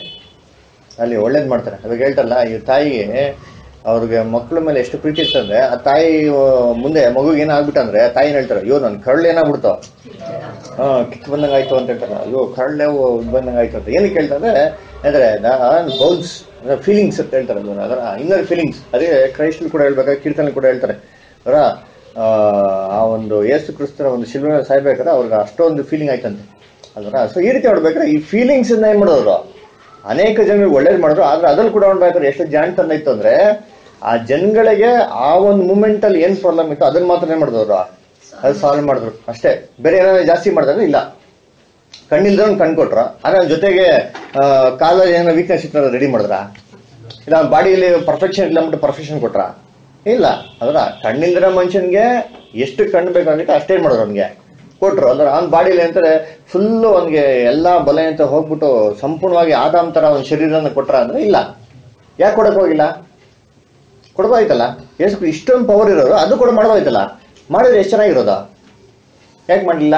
ಅಲ್ಲಿ ಒಳ್ಳೇದ್ ಮಾಡ್ತಾರೆ ಅವಾಗ ಹೇಳ್ತಾರಲ್ಲ ಈ ತಾಯಿಗೆ ಅವ್ರಿಗೆ ಮಕ್ಳ ಮೇಲೆ ಎಷ್ಟು ಪ್ರೀತಿ ಇರ್ತಂದ್ರೆ ಆ ತಾಯಿ ಆ, ಮುಂದೆ ಮಗುಗೆ ಏನಾಗ್ಬಿಟ್ಟಂದ್ರೆ ಆ ತಾಯಿ ಏನ್ ಹೇಳ್ತಾರೆ ಅಯ್ಯೋ ನನ್ ಕರಳು ಏನಾಗ್ಬಿಡ್ತು ಹಾ ಕಿತ್ತು ಬಂದಂಗ ಆಯ್ತು ಅಂತ ಹೇಳ್ತಾರೆ ಅಯ್ಯೋ ಕರಳೆ ಬಂದಂಗ ಆಯ್ತು ಅಂತ ಏನಕ್ಕೆ ಹೇಳ್ತಾರೆ ಅಂದ್ರೆ ಬೌಲ್ಸ್ ಫೀಲಿಂಗ್ಸ್ ಅಂತ ಹೇಳ್ತಾರೆ ಅದನ್ನ. ಅದರ ಇನ್ನರ್ ಫೀಲಿಂಗ್ಸ್ ಅದೇ ಕ್ರೈಸ್ಟಲ್ ಕೂಡ ಹೇಳ್ಬೇಕಾದ್ರೆ ಕೀರ್ತನೆ ಕೂಡ ಹೇಳ್ತಾರೆ ಅವರ ಆ ಒಂದು ಯೇಸು ಕ್ರಿಸ್ತರ ಒಂದು ಶಿಲ್ವೆ ಸಾಯ್ಬೇಕಾದ್ರೆ ಅವ್ರಿಗೆ ಅಷ್ಟೊಂದು ಫೀಲಿಂಗ್ ಆಯ್ತಂತೆ ಅದರ ಸೊ ಈ ರೀತಿ ನೋಡ್ಬೇಕಾದ್ರೆ ಈ ಫೀಲಿಂಗ್ಸ್ ಏನ್ ಮಾಡೋರು ಅನೇಕ ಜನರಿಗೆ ಒಳ್ಳೇದು ಮಾಡಿದ್ರು ಆದ್ರೆ ಅದ್ರಲ್ಲಿ ಕೂಡ ನೋಡ್ಬೇಕಾದ್ರೆ ಎಷ್ಟು ಜಾಣ್ತನ ಇತ್ತು ಅಂದ್ರೆ ಆ ಜನಗಳಿಗೆ ಆ ಒಂದು ಮೂಮೆಂಟ್ ಅಲ್ಲಿ ಏನ್ ಪ್ರಾಬ್ಲಮ್ ಇತ್ತು ಅದನ್ನ ಮಾತ್ರ ಏನ್ ಮಾಡಿದವರು ಅದು ಸಾಲ್ವ್ ಮಾಡಿದ್ರು ಅಷ್ಟೇ ಬೇರೆ ಏನಾದ್ರು ಜಾಸ್ತಿ ಮಾಡಿದ್ರೆ ಇಲ್ಲ ಕಣ್ಣಿಲ್ದವ್ನು ಕಣ್ ಕೊಟ್ರ ಆದ್ರೆ ಅವ್ನ್ ಜೊತೆಗೆ ಆ, ಕಾಲಲ್ಲಿ ಏನೋ ವೀಕ್ನೆಸ್ ಇತ್ತು ರೆಡಿ ಮಾಡಿದ್ರ ಇಲ್ಲ ಬಾಡಿಯಲ್ಲಿ ಪರ್ಫೆಕ್ಷನ್ ಇಲ್ಲ ಅಂದ್ಬಿಟ್ಟು ಪರ್ಫೆಕ್ಷನ್ ಕೊಟ್ರ ಇಲ್ಲ ಅದರ ಕಣ್ಣಿಲ್ದಿರೋ ಮನುಷ್ಯನ್ಗೆ ಎಷ್ಟು ಕಣ್ಣು ಬೇಕಾಗಿತ್ತು ಅಷ್ಟೇ ಮಾಡೋರು ಅವ್ನಿಗೆ ಕೊಟ್ರು ಅಂದ್ರೆ ಅವ್ನ ಬಾಡಿಯಲ್ಲಿ ಅಂತಾರೆ ಫುಲ್ಲು ಅವನಿಗೆ ಎಲ್ಲಾ ಬಲ ಅಂತ ಹೋಗ್ಬಿಟ್ಟು ಸಂಪೂರ್ಣವಾಗಿ ಆದಾಮ್ ತರ ಒಂದು ಶರೀರನ ಕೊಟ್ರ ಅಂದ್ರೆ ಇಲ್ಲ ಯಾಕೆ ಕೊಡಕ್ ಹೋಗಿಲ್ಲ ಕೊಡ್ಬೋದಾಯ್ತಲ್ಲ ಎಷ್ಟು ಇಷ್ಟೊಂದು ಪವರ್ ಇರೋರು ಅದು ಕೂಡ ಮಾಡ್ಬೋದಾಯ್ತಲ್ಲ ಮಾಡಿದ್ರೆ ಎಷ್ಟು ಚೆನ್ನಾಗಿರೋದ ಯಾಕೆ ಮಾಡಲಿಲ್ಲ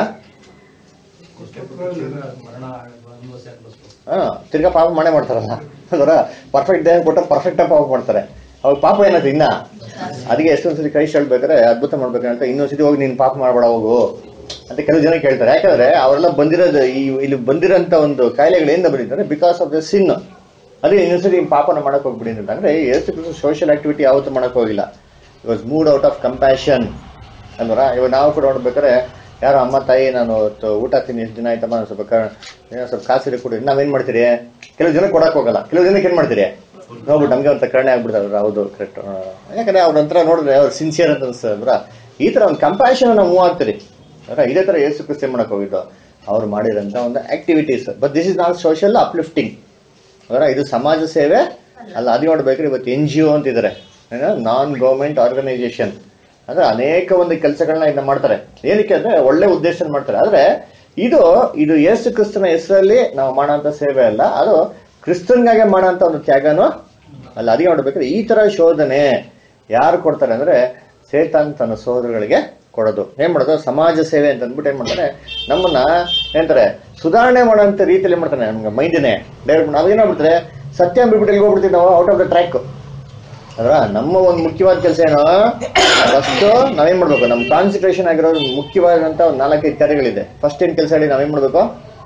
ಮರಣ ಅನುಭವಿಸಿ ಅನುಭವಿಸ್ಬೇಕು ಹಾ ತಿರ್ಗಾ ಪಾಪ ಮಾಡೇ ಮಾಡ್ತಾರಲ್ಲ ಅದರ ಪರ್ಫೆಕ್ಟ್ ದೇಹ ಕೊಟ್ಟು ಪರ್ಫೆಕ್ಟ್ ಪಾಪ ಮಾಡ್ತಾರೆ ಅವಾಗ ಪಾಪ ಏನಾಯ್ತು ಇನ್ನ ಅದಕ್ಕೆ ಎಷ್ಟೊಂದ್ ಸತಿ ಕೈ ಹೇಳ್ಬೇಕಾದ್ರೆ ಅದ್ಭುತ ಮಾಡ್ಬೇಕಂತ ಇನ್ನೊಂದ್ ಸತಿ ಹೋಗಿ ನೀನ್ ಪಾಪ ಮಾಡ್ಬೇಡ ಹೋಗು ಅಂತ ಕೆಲವು ಜನ ಕೇಳ್ತಾರೆ ಯಾಕಂದ್ರೆ ಅವರೆಲ್ಲ ಬಂದಿರೋದು ಈ ಇಲ್ಲಿ ಬಂದಿರೋಂತ ಒಂದು ಕಾಯಿಲೆಗಳು ಏನ್ ಬಂದಿದ್ದಾರೆ ಬಿಕಾಸ್ ಆಫ್ ದ ಸಿನ್ ಅದೇ ಇನ್ನೊಂದ್ಸತಿ ಪಾಪನ ಮಾಡಕ್ ಹೋಗ್ಬಿಡಿ ಅಂತ ಅಂದ್ರೆ ಎಷ್ಟು ಸೋಷಿಯಲ್ ಆಕ್ಟಿವಿಟಿ ಯಾವತ್ತೂ ಮಾಡಕ್ ಹೋಗಿಲ್ಲ was moved out of compassion ಅಂದ್ರ ಇವಾಗ ನಾವು ಕೂಡ ನೋಡ್ಬೇಕಾದ್ರೆ ಯಾರೋ ಅಮ್ಮ ತಾಯಿ ನಾನು ಇವತ್ತು ಊಟ ತಿನ್ನಿ ಎಷ್ಟು ದಿನ ಆಯ್ತಮ್ಮ ನಾನು ಸ್ವಲ್ಪ ಕ- ಏನೋ ಸ್ವಲ್ಪ ಕಾಸಿರಿ ಕೊಡಿ ನಾವೇನ್ ಮಾಡ್ತೀರಿ ಕೆಲವು ಜನ ಕೊಡಕ್ ಹೋಗಲ್ಲ ಕೆಲವು ಜನಕ್ಕೆ ಏನ್ ಮಾಡ್ತೀರಿ ನೋಡ್ಬಿಟ್ಟು ನಮ್ಗೆ ಅಂತ ಕರುಣೆ ಆಗ್ಬಿಡ್ತಾರೆ ಹೌದು ಕರೆಕ್ಟ್ ಯಾಕಂದ್ರೆ ಅವ್ರ ಹತ್ರ ನೋಡಿದ್ರೆ ಅವ್ರು ಸಿನ್ಸಿಯರ್ ಅಂತ ಅನ್ಸ್ತದ್ರ ಈ ತರ ಒಂದು ಕಂಪ್ಯಾಷನ್ ನಾವು ಮೂವ್ ಆಗ್ತೀರಿ ಅಂದ್ರೆ ಇದೇ ತರ ಏಸು ಕ್ರಿಸ್ತಿ ಮಾಡಕ್ ಹೋಗಿದ್ದು ಅವ್ರು ಮಾಡಿರೋಂಥ ಒಂದು activities but this is not social uplifting ಅದರ ಇದು ಸಮಾಜ ಸೇವೆ ಅಲ್ಲ ಅದು ನೋಡ್ಬೇಕ್ರಿ ಇವತ್ತು ಎನ್ ಜಿ ಒ ಅಂತಿದ್ದಾರೆ ನಾನ್ ಗೌರ್ಮೆಂಟ್ ಆರ್ಗನೈಸೇಷನ್ ಅಂದ್ರೆ ಅನೇಕ ಒಂದು ಕೆಲಸಗಳನ್ನ ಇದನ್ನ ಮಾಡ್ತಾರೆ ಏನಕ್ಕೆ ಅಂದ್ರೆ ಒಳ್ಳೆ ಉದ್ದೇಶ ಮಾಡ್ತಾರೆ ಆದ್ರೆ ಇದು ಇದು ಯೇಸು ಕ್ರಿಸ್ತನ ಹೆಸರಲ್ಲಿ ನಾವು ಮಾಡೋಂಥ ಸೇವೆ ಅಲ್ಲ ಅದು ಕ್ರಿಸ್ತನ್ಗಾಗೆ ಮಾಡೋಂಥ ಒಂದು ತ್ಯಾಗನೂ ಅಲ್ಲ ಅದಕ್ಕೆ ನೋಡ್ಬೇಕಾದ್ರೆ ಈ ತರ ಶೋಧನೆ ಯಾರು ಕೊಡ್ತಾರೆ ಅಂದ್ರೆ ಸೇತಾನ್ ತನ್ನ ಸೋದರಗಳಿಗೆ ಕೊಡೋದು ಏನ್ ಮಾಡೋದು ಸಮಾಜ ಸೇವೆ ಅಂತ ಅಂದ್ಬಿಟ್ಟು ಏನ್ ಮಾಡ್ತಾರೆ ನಮ್ಮನ್ನ ಏನಂತಾರೆ ಸುಧಾರಣೆ ಮಾಡೋಂಥ ರೀತಿಯಲ್ಲಿ ಮಾಡ್ತಾನೆ ನಮ್ಗೆ ಮೈಂಡಿನೇ ಡೈರೆಕ್ಟ್ ನಾವೇನ್ ಮಾಡ್ಬಿಡ್ತಾರೆ ಸತ್ಯ ಬಿಟ್ಬಿಟ್ಟು ಎಲ್ಲಿ ಹೋಗ್ಬಿಡ್ತೀವಿ ನಾವು ಔಟ್ ಆಫ್ ದ ಟ್ರ್ಯಾಕ್ ಅದ್ರ ನಮ್ಮ ಒಂದು ಮುಖ್ಯವಾದ ಕೆಲಸ ಏನು ಫಸ್ಟ್ ನಾವೇನ್ ಮಾಡ್ಬೇಕು ನಮ್ಮ ಕಾನ್ಸಂಟ್ರೇಷನ್ ಆಗಿರೋದು ಮುಖ್ಯವಾದಂತ ಒಂದು ನಾಲ್ಕೈದು ಕಾರ್ಯಗಳಿದೆ ಫಸ್ಟ್ ಏನ್ ಕೆಲಸ ಹೇಳಿ ನಾವೇನ್ ಮಾಡ್ಬೇಕು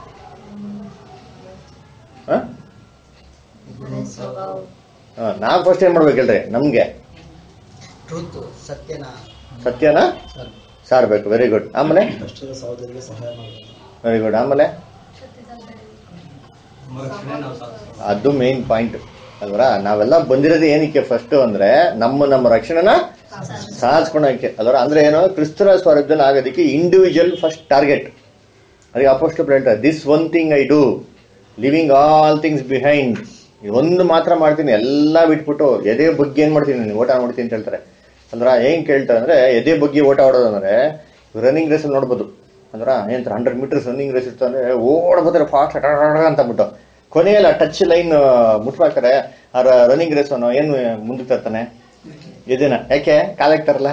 ಹ? ಹ, ನಾವ್ ಫಸ್ಟ್ ಏನ್ ಮಾಡ್ಬೇಕು ಹೇಳ್ರಿ ನಮ್ಗೆ ಟ್ರೂತ್ ಸತ್ಯನ ಸತ್ಯನ ಸಾರ್ಬೇಕು ವೆರಿ ಗುಡ್ ಆಮೇಲೆ ಕಷ್ಟದ ಸಹೋದರಿಗೆ ಸಹಾಯ ಮಾಡಬೇಕು ವೆರಿ ಗುಡ್ ಆಮೇಲೆ ನಮ್ಮ ರಕ್ಷಣೆ ನಾವು ಸಾಧಿಸ್ತೀವಿ ಅದು ಮೇನ್ ಪಾಯಿಂಟ್ ಅಲ್ವರ ನಾವೆಲ್ಲ ಬಂದಿರೋದು ಏನಕ್ಕೆ ಫಸ್ಟ್ ಅಂದ್ರೆ ನಮ್ಮ ನಮ್ಮ ರಕ್ಷಣೆನ ಸಾಧಿಸ್ಕೊಳಕ್ಕೆ ಅಲ್ವರ ಅಂದ್ರೆ ಏನು ಕ್ರಿಸ್ತರ ಸ್ವರೂಪದಲ್ಲಿ ಆಗೋದಕ್ಕೆ ಇಂಡಿವಿಜುವಲ್ ಫಸ್ಟ್ ಟಾರ್ಗೆಟ್ ಅದಕ್ಕೆ ಅಪೋಸ್ಟ್ ಹೇಳ್ತಾರೆ this one thing I do leaving all things behind ಒಂದು ಮಾತ್ರ ಮಾಡ್ತೀನಿ ಎಲ್ಲ ಬಿಟ್ಬಿಟ್ಟು ಎದೆ ಬಗ್ಗೆ ಏನ್ ಮಾಡ್ತೀನಿ ನಾನು ಓಟ ಮಾಡ್ತೀನಿ ಅಂತ ಹೇಳ್ತಾರೆ ಅಂದ್ರ ಏನ್ ಕೇಳ್ತಾರೆ ಅಂದ್ರೆ ಎದೆ ಬಗ್ಗೆ ಓಟ ಆಡೋದು ಅಂದ್ರೆ ರನ್ನಿಂಗ್ ರೇಸ್ ನೋಡ್ಬೋದು ಅಂದ್ರ ಏನಂತಾರೆ ಹಂಡ್ರೆಡ್ ಮೀಟರ್ಸ್ ರನ್ನಿಂಗ್ ರೇಸ್ ಇತ್ತು ಅಂದ್ರೆ ಓಡ್ಬೋದ್ರೆ ಫಾಸ್ಟ್ ಅಂತ ಬಿಟ್ಟು ಕೊನೆಯಲ್ಲ ಟಚ್ ಲೈನ್ ಮುಟ್ಬೇಕಾರೆ ಆ ರನ್ನಿಂಗ್ ರೇಸ್ ಏನು ಮುಂದಕ್ಕೆ ತರ್ತಾನೆ ಎದೆನ ಯಾಕೆ ಕಾಲಾಗ್ತಾರಲ್ಲ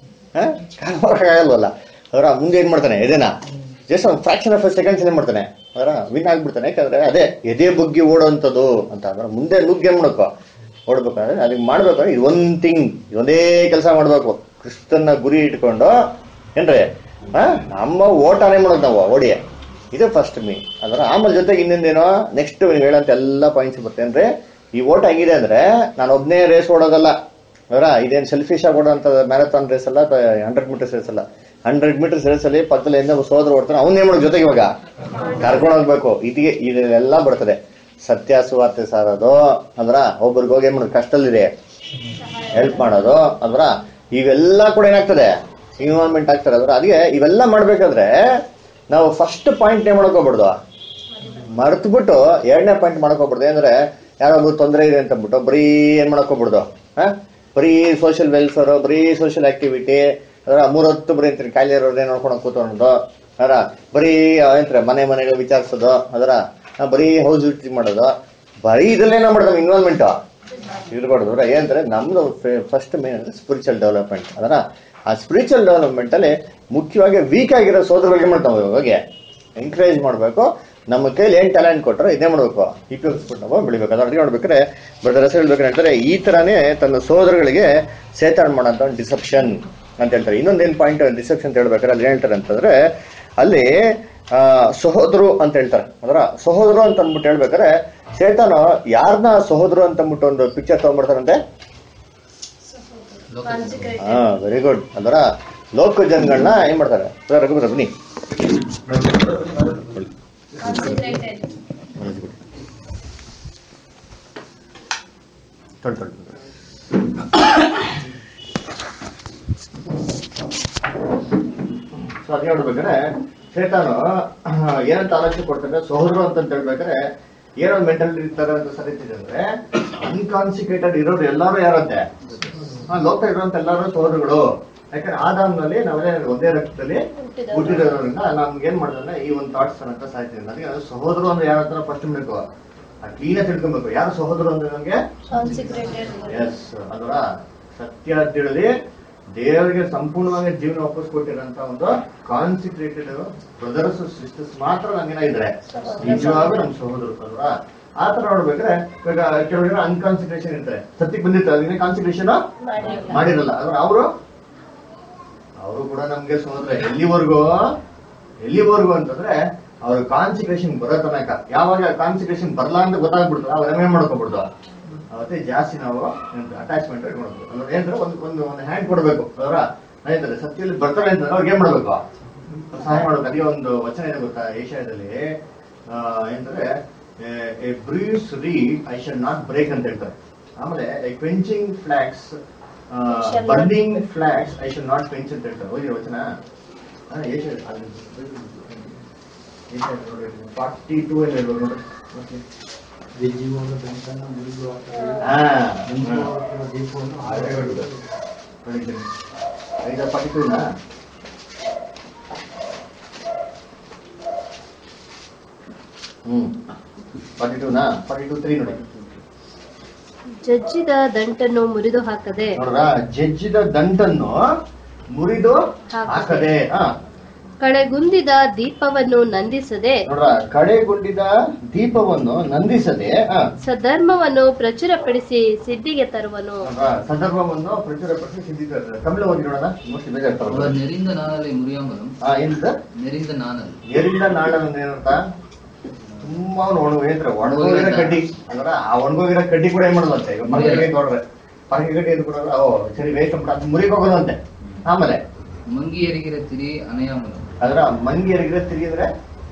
ಆಗಲ್ವಲ್ಲ ಅದರ ಮುಂದೆ ಏನ್ ಮಾಡ್ತಾನೆ ಎದೆನ ಜಸ್ಟ್ ಒಂದು ಫ್ರಾಕ್ಷನ್ ಆಫ್ ಸೆಕೆಂಡ್ಸ್ ಏನ್ ಮಾಡ್ತಾನೆ ಅದರ ವಿನ್ ಆಗ್ಬಿಡ್ತಾನೆ ಯಾಕಂದ್ರೆ ಅದೇ ಎದೆ ಬುಗ್ಗಿ ಓಡೋಂಥದ್ದು ಅಂತ ಅಂದ್ರೆ ಮುಂದೆ ನುಗ್ಗಿ ಏನ್ ಮಾಡ್ಕೋ ಓಡ್ಬೇಕಾದ್ರೆ ಅದಕ್ಕೆ ಮಾಡ್ಬೇಕಾದ್ರೆ ಇದು ಒಂದ್ ಥಿಂಗ್ ಒಂದೇ ಕೆಲಸ ಮಾಡ್ಬೇಕು ಕ್ರಿಸ್ತನ್ನ ಗುರಿ ಇಟ್ಕೊಂಡು ಏನ್ರಿ ಆ ನಮ್ಮ ಓಟನೇ ಮಾಡೋದು ನಾವು ಓಡಿ ಇದು ಫಸ್ಟ್ ಮೀ ಅದರ ಆಮೇಲೆ ಜೊತೆಗೆ ಇನ್ನೊಂದೇನೋ ನೆಕ್ಸ್ಟ್ ನೀವು ಹೇಳಂತ ಎಲ್ಲ ಪಾಯಿಂಟ್ಸ್ ಬರ್ತೇನ್ರಿ ಈ ಓಟ ಹೆಂಗಿದೆ ಅಂದ್ರೆ ನಾನು ಒಬ್ನೇ ರೇಸ್ ಓಡೋದಲ್ಲ ಅವರ ಇದೇನು ಸೆಲ್ಫಿಶ್ ಆಗಿ ಓಡೋಂಥ ಮ್ಯಾರಥಾನ್ ರೇಸ್ ಅಲ್ಲ ಹಂಡ್ರೆಡ್ ಮೀಟರ್ಸ್ ರೇಸ್ ಅಲ್ಲ ಹಂಡ್ರೆಡ್ ಮೀಟರ್ಸ್ ರೇಸ್ ಅಲ್ಲಿ ಪಕ್ಕದಲ್ಲಿ ಸೋದರ ಓಡ್ತಾನೆ ಅವ್ನೇ ಮಾಡೋದು ಜೊತೆಗೆ ಇವಾಗ ಕರ್ಕೊಂಡು ಹೋಗ್ಬೇಕು ಇದಕ್ಕೆ ಇದೆಲ್ಲ ಬರ್ತದೆ ಸತ್ಯ ಸುವಾರ್ತೆ ಸಾರೋದು ಅಂದ್ರ ಒಬ್ರಿಗೆ ಹೋಗಿ ಏನ್ ಮಾಡೋದು ಕಷ್ಟದಲ್ಲಿದೆ ಹೆಲ್ಪ್ ಮಾಡೋದು ಅಂದ್ರ ಇವೆಲ್ಲ ಕೂಡ ಏನಾಗ್ತದೆ ಇನ್ವಾಲ್ವ್ಮೆಂಟ್ ಆಗ್ತದೆ ಅದ್ರ ಅದಕ್ಕೆ ಇವೆಲ್ಲ ಮಾಡ್ಬೇಕಾದ್ರೆ ನಾವು ಫಸ್ಟ್ ಪಾಯಿಂಟ್ ಏನ್ ಮಾಡ್ಕೋಬಿಡ್ದು ಮರ್ತ್ಬಿಟ್ಟು ಎರಡನೇ ಪಾಯಿಂಟ್ ಮಾಡ್ಕೋಬಿಡ್ದು ಅಂದ್ರೆ ಯಾರೊಬ್ರು ತೊಂದರೆ ಇದೆ ಅಂತ ಅಂದ್ಬಿಟ್ಟು ಬರೀ ಏನ್ ಮಾಡ್ಕೋಬಿಡ್ದು ಹಾ ಬರೀ ಸೋಷಿಯಲ್ ವೆಲ್ಫೇರ್ ಬರೀ ಸೋಷಿಯಲ್ ಆಕ್ಟಿವಿಟಿ ಅದರ ಮೂರೊತ್ತು ಬರೀ ಅಂತಾರೆ ಕಾಯಿಲೆ ಇರೋದೇ ನೋಡ್ಕೊಂಡು ಕೂತ್ಕೊಳ್ಳೋದು ಅದರ ಬರೀ ಏನಂತಾರೆ ಮನೆ ಮನೆಗೆ ವಿಚಾರಿಸೋದು ಅದರ ಆ, ಬರೀ ಹೌಸ್ ವಿಸಿಟ್ ಮಾಡೋದು ಬರೀ ಇದರಲ್ಲೇನ ಮಾಡ್ತಾರೆ ಇನ್ವಾಲ್ವ್ಮೆಂಟ್ ಇರ್ಬಾರ್ದು ಅಂದ್ರೆ ಏನಂದ್ರೆ ನಮ್ದು ಫಸ್ಟ್ ಮೇನ್ ಅಂದ್ರೆ ಸ್ಪಿರಿಚುವಲ್ ಡೆವಲಪ್ಮೆಂಟ್ ಅದರ ಆ ಸ್ಪಿರಿಚುವಲ್ ಡೆವಲಪ್ಮೆಂಟ್ ಅಲ್ಲಿ ಮುಖ್ಯವಾಗಿ ವೀಕ್ ಆಗಿರೋ ಸೋದರಗಳಿಗೆ ಮಾಡ್ತಾವೆ ಇವಾಗ ಎಂಕರೇಜ್ ಮಾಡಬೇಕು ನಮ್ಮ ಕೈಲಿ ಏನ್ ಟ್ಯಾಲೆಂಟ್ ಕೊಟ್ಟರೆ ಇದೇ ಮಾಡ್ಬೇಕು ಉಪಯೋಗಿಸ್ಬಿಟ್ಟು ನಾವು ಬೆಳಿಬೇಕು ಅದ್ರ ಅಡಿಗೆ ನೋಡ್ಬೇಕಾದ್ರೆ ಬ್ರದರ್ ಹೆಸರು ಹೇಳ್ಬೇಕಂದ್ರೆ ಈ ತರಾನೇ ತನ್ನ ಸೋದರಗಳಿಗೆ ಸೇತಾನ್ ಮಾಡೋಂಥ ಒಂದು ಡಿಸೆಪ್ಷನ್ ಅಂತ ಹೇಳ್ತಾರೆ ಇನ್ನೊಂದೇನ್ ಪಾಯಿಂಟ್ ಡಿಸೆಪ್ಷನ್ ಅಂತ ಹೇಳ್ಬೇಕಾದ್ರೆ ಅಲ್ಲಿ ಏನ್ ಹೇಳ್ತಾರೆ ಅಂತಂದ್ರೆ ಅಲ್ಲಿ ಆ, ಸಹೋದರು ಅಂತ ಹೇಳ್ತಾರೆ ಅದರ ಸಹೋದರು ಅಂತ ಅಂದ್ಬಿಟ್ಟು ಹೇಳ್ಬೇಕಾದ್ರೆ ಸೇತಾನು ಯಾರನ್ನ ಸಹೋದರು ಅಂತ ಅಂದ್ಬಿಟ್ಟು ಒಂದು ಪಿಕ್ಚರ್ ತಗೊಂಡ್ಬಿಡ್ತಾರಂತೆ ಹಾ ವೆರಿ ಗುಡ್ ಅದರ ಲೋಕ ಜನಗಳನ್ನ ಏನ್ ಮಾಡ್ತಾರೆ ಸರ್ ರಘುವೀರ ಬನ್ನಿ ಕಾನ್ಸಂಟ್ರೇಟೆಡ್ ತೊಳ್ ತೊಳ್ ಸೊ ಅದೇ ನೋಡ್ಬೇಕಾದ್ರೆ ಸೇತಾನು ಏನಂತ ಆಲೋಚನೆ ಕೊಡ್ತಾರೆ ಸಹೋದರು ಅಂತ ಹೇಳ್ಬೇಕಾದ್ರೆ ಏನೋ ಮೆಂಟಲ್ ಇರ್ತಾರೆ ಅಂತ ಸರಿತಿದೆ ಅಂದ್ರೆ ಅನ್ಕಾನ್ಸಿಕ್ರೇಟೆಡ್ ಇರೋರು ಎಲ್ಲಾರು ಯಾರಂತೆ ಹಾ ಲೋಕ ಇರುವಂತ ಎಲ್ಲಾರು ಸಹೋದರಗಳು ಯಾಕಂದ್ರೆ ಆದಾಮ್ನಲ್ಲಿ ನಾವೆಲ್ಲ ಒಂದೇ ರಕ್ತದಲ್ಲಿ ಹುಟ್ಟಿರೋದ್ರಿಂದ ನಮ್ಗೆ ಏನ್ ಮಾಡಿದ್ರೆ ಈ ಒಂದು ಥಾಟ್ಸ್ ಅಂತ ಸಾಯ್ತೀನಿ ನನಗೆ ಅದು ಸಹೋದರು ಅಂದ್ರೆ ಯಾರ ಹತ್ರ ಫಸ್ಟ್ ಬೇಕು ಕ್ಲೀನಾಗಿ ತಿಳ್ಕೊಬೇಕು ಯಾರು ಸಹೋದರು ಅಂದ್ರೆ ನಮ್ಗೆ ಕಾನ್ಸಂಟ್ರೇಟೆಡ್ ಎಸ್ ಅದರ ಸತ್ಯ ತಿಳಿದಿ ದೇವರಿಗೆ ಸಂಪೂರ್ಣವಾಗಿ ಜೀವನ ವಾಪಸ್ ಕೊಟ್ಟಿರೋಂತ ಒಂದು ಕಾನ್ಸಿಕ್ರೇಟೆಡ್ ಬ್ರದರ್ಸ್ ಸಿಸ್ಟರ್ಸ್ ಮಾತ್ರ ನಮ್ಗೇನ ಇದ್ರೆ ನಿಜವಾಗ್ಲೂ ನಮ್ ಸಹೋದರು ಅಲ್ವಾ ಆ ತರ ನೋಡ್ಬೇಕಾದ್ರೆ ಇವಾಗ ಕೆಲವರು ಅನ್ಕಾನ್ಸಿಕ್ರೇಷನ್ ಇರ್ತಾರೆ ಸತ್ಯಕ್ಕೆ ಬಂದಿರ್ತಾರೆ ಅದನ್ನ ಕಾನ್ಸಿಕ್ರೇಷನ್ ಮಾಡಿಲ್ಲ ಮಾಡಿರಲ್ಲ ಆದ್ರೆ ಅವರು ಅವರು ಕೂಡ ನಮ್ಗೆ ಸೋದ್ರೆ ಎಲ್ಲಿವರೆಗೂ ಎಲ್ಲಿವರೆಗೂ ಅಂತಂದ್ರೆ ಅವ್ರ ಕಾನ್ಸಿಕ್ರೇಷನ್ ಬರೋ ತನಕ ಯಾವಾಗ ಕಾನ್ಸಿಕ್ರೇಷನ್ ಬರಲ್ಲ ಅಂತ ಗೊತ್ತಾಗ್ಬಿಡ್ತದ ಅವ್ರ ಏನ್ ಮಾಡ್ಕೊಬಿಡ್ದು ಅವತ್ತೇ ಜಾಸ್ತಿ ನಾವು ಅಟ್ಯಾಚ್ಮೆಂಟ್ ಇಟ್ಕೊಳ್ಬೇಕು ಅಂದ್ರೆ ಏನಂದ್ರೆ ಒಂದು ಒಂದು ಒಂದು ಹ್ಯಾಂಡ್ ಕೊಡ್ಬೇಕು ಅವರ ಏನಂತಾರೆ ಸತ್ಯದಲ್ಲಿ ಬರ್ತಾರೆ ಅಂತಂದ್ರೆ ಅವ್ರಿಗೆ ಏನ್ ಮಾಡ್ಬೇಕು ಸಹಾಯ ಮಾಡ್ಬೇಕು ಅದೇ ಒಂದು ವಚನ ಇದೆ ಗೊತ್ತಾ ಏಷ್ಯಾದಲ್ಲಿ ಆ, ಏನಂದ್ರೆ a bruised reed I shall not break ಅಂತ ಹೇಳ್ತಾರೆ ಆಮೇಲೆ quenching flax shall not- burning flax I shall not quench ಅಂತ ಹೇಳ್ತಾರೆ ಓದಿ ವಚನ ಫಾರ್ಟಿ ಟೂ ಅಲ್ಲಿ ಹೇಳ್ಬೋದು ನೋಡಿ Okay. ಜೀವನ ಬೆಂಕನ್ನು ಮುರಿದು ಹಾಕಲು ಹಾ, ಬೆಂಕಿ ಹಾ. ಹಾಕುವ ದೀಪವನ್ನು ಆಯ್ತು. ಬೆಳಿಗ್ಗೆ. ಐದಾ ಫಾರ್ಟಿ ಟೂನಾ ಹ್ಮ್ ಫಾರ್ಟಿ ಟೂನಾ ಫಾರ್ಟಿ ಟೂ ತ್ರೀ ನೋಡಿ ಜಜ್ಜಿದ ದಂಟನ್ನು ಮುರಿದು ಹಾಕದೆ ನೋಡ್ರ ಜಜ್ಜಿದ ದಂಟನ್ನು ಮುರಿದು ಹಾಕದೆ ಹಾ ಕಳೆಗುಂದಿದ ದೀಪವನ್ನು ನಂದಿಸದೆ ನೋಡ್ರ ಕಡೆಗುಂಡಿದ ದೀಪವನ್ನು ನಂದಿಸದೆ ಹಾ ಸಧರ್ಮವನ್ನು ಪ್ರಚುರಪಡಿಸಿ ಸಿದ್ಧಿಗೆ ತರುವನು ನೋಡ್ರ ಸಂದರ್ಭವನ್ನು ಪ್ರಚುರಪಡಿಸಿ ಸಿದ್ಧಿತಾರೆ ತಮಿಳು ಓದಿ ನೋಡೋಣ ಮೋಸ್ಟ್ಲಿ அவர் ಬೇಜಾರ್ತಾರೆ நெறிந்த நாணலை முறியாமலும் ಹಾ ಏನ್ ಸರ್ நெறிந்த நாணல் ಎರಿಂದ ನಾಡಲ್ ಅಂದ್ರೆ ಏನಂತ ತುಂಬಾ ಒಣ ಏನಂದ್ರೆ ಒಣಗೋಗಿರೋ ಕಡ್ಡಿ ಅಂದ್ರೆ ಆ ಒಣಗೋಗಿರೋ ಕಡ್ಡಿ ಕೂಡ ಏನ್ ಮಾಡೋದಂತೆ ಈಗ ಪರಕೆ ಕಡ್ಡಿ ನೋಡ್ರೆ ಪರಕೆ ಕಡ್ಡಿ ಇದು ಕೂಡ ಓ ಸರಿ ವೇಸ್ಟ್ ಅಂತ ಅದು ಮುರಿಗ್ ಹೋಗೋದಂತೆ ಆಮೇಲೆ மங்கி எறிகிற திரி அணையாமலும் ಅದ್ರ ಮಂಗಿ ಎರಿಗಿರೋ ತಿರುಗಿದ್ರೆ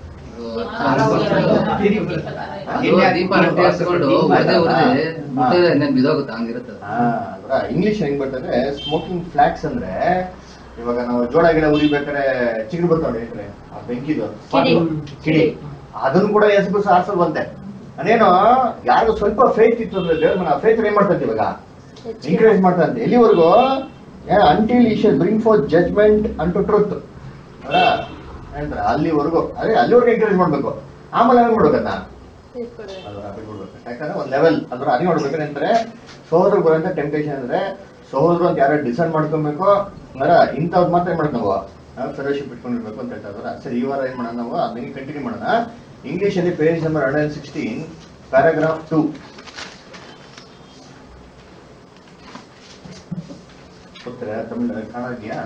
ಅದು ದೀಪ ಅಂಟಿಸ್ಕೊಂಡು ಉರಿದೆ ಉರಿದೆ ಮುಟ್ಟಿದ್ರೆ ಇನ್ನೇನ್ ಬಿದೋಗುತ್ತೆ ಹಂಗಿರುತ್ತದೆ ಆ, ಅದ್ರ ಇಂಗ್ಲಿಷ್ ಹೆಂಗ್ ಬರ್ತಂದ್ರೆ ಸ್ಮೋಕಿಂಗ್ ಫ್ಲಾಕ್ಸ್ ಅಂದ್ರೆ ಇವಾಗ ನಾವು ಜೋಳ ಗಿಡ ಉರಿಬೇಕಾದ್ರೆ ಚಿಗುರು ಬರ್ತಾವ ಹೇಳ್ತಾರೆ ಆ ಬೆಂಕಿದು ಕಿಡಿ. ಕಿಡಿ ಅದನ್ನ ಕೂಡ ಎಸ್ಬು ಸಾರ್ಸಲ್ ಬಂತೆ ಅದೇನೋ ಯಾರಿಗೂ ಸ್ವಲ್ಪ ಫೇತ್ ಇತ್ತು ಅಂದ್ರೆ ದೇವ್ರ ಮನ ಫೇತ್ ಏನ್ ಮಾಡ್ತಂತೆ ಇವಾಗ ಎಂಕರೇಜ್ ಮಾಡ್ತಂತೆ ಎಲ್ಲಿವರೆಗೂ until he shall bring forth judgement and to truth ಅಲ್ಲ ಹೇಳ್ತಾರೆ ಅಲ್ಲಿವರೆಗೂ ಅದೇ ಅಲ್ಲಿವರೆಗೂ ಎಂಕರೇಜ್ ಮಾಡ್ಬೇಕು ಆಮೇಲೆ ಏನ್ ಮಾಡ್ಬೇಕನ್ನ ಅದು rapid ಬಿಡ್ಬೇಕು. ಯಾಕಂದ್ರೆ ಒಂದ್ ಲೆವೆಲ್ ಅಂದ್ರೆ ಅದೇ ನೋಡ್ಬೇಕಾದ್ರೆ ಅಂದ್ರೆ ಸಹೋದರ ಬರೋಂತ ಟೆಂಪ್ಟೇಷನ್ ಅಂದ್ರೆ ಸಹೋದರ ಅಂತ ಯಾರು ಡಿಸೈಡ್ ಮಾಡ್ಕೊಬೇಕು ಅಂದ್ರೆ ಇಂಥವ್ರು ಮಾತ್ರ ಏನ್ ಮಾಡ್ಬೇಕು ನಾವು ಫೆಲೋಶಿಪ್ ಇಟ್ಕೊಂಡಿರ್ಬೇಕು ಅಂತ ಹೇಳ್ತಾ ಇದಾರೆ ಸರಿ ಈ ವಾರ ಏನ್ ಮಾಡೋಣ ನಾವು ಅದನ್ನ ಕಂಟಿನ್ಯೂ ಮಾಡೋಣ ಇಂಗ್ಲಿಷ್ ಅಲ್ಲಿ page number hundred and sixteen paragraph two ಗೊತ್ತರ ತಮಿಳ್ ಕನ್ನಡ ಇದೆಯಾ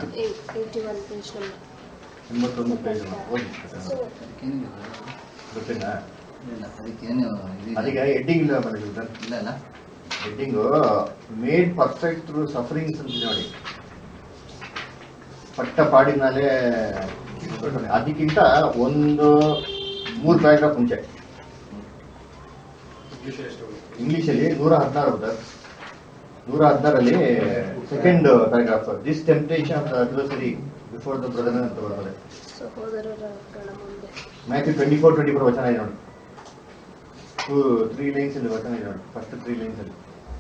ಎಂಬತ್ತೊಂದು ಪೇಜ್ ಓದಿ ಅದಕ್ಕೇನು ಗೊತ್ತಿಲ್ಲ ಇಲ್ಲ ಅದಕ್ಕೇನು ಇದಿಲ್ಲ. ಅದಕ್ಕೆ ಹೆಡ್ಡಿಂಗ್ ಇಲ್ಲ ಬಂದಿಲ್ಲ ಇಲ್ಲ ಅಲ್ಲ heading made perfect through sufferings ಅಂತ ನೋಡಿ ಪಟ್ಟ ಪಾಡಿನಾಲೆ ಅದಕ್ಕಿಂತ ಒಂದು ಮೂರು ಪ್ಯಾರಾಗ್ರಾಫ್ ಮುಂಚೆ ಇಂಗ್ಲಿಷಲ್ಲಿ ನೂರ ಹದಿನಾರು ಬರ್ತದೆ ನೂರ ಹದಿನಾರಲ್ಲಿ second paragraph this temptation of the adversary before the brother ಅಂತ ಬರ್ತದೆ ಸಹೋದರರ ಮುಂದೆ Matthew twenty four twenty four ವಚನ ಇದೆ ನೋಡಿ ಟೂ ತ್ರೀ ಲೈನ್ಸ್ ಅಲ್ಲಿ ವಚನ ಇದೆ ನೋಡಿ ಫಸ್ಟ್ ತ್ರೀ ಲೈನ್ಸ್ ಅಲ್ಲಿ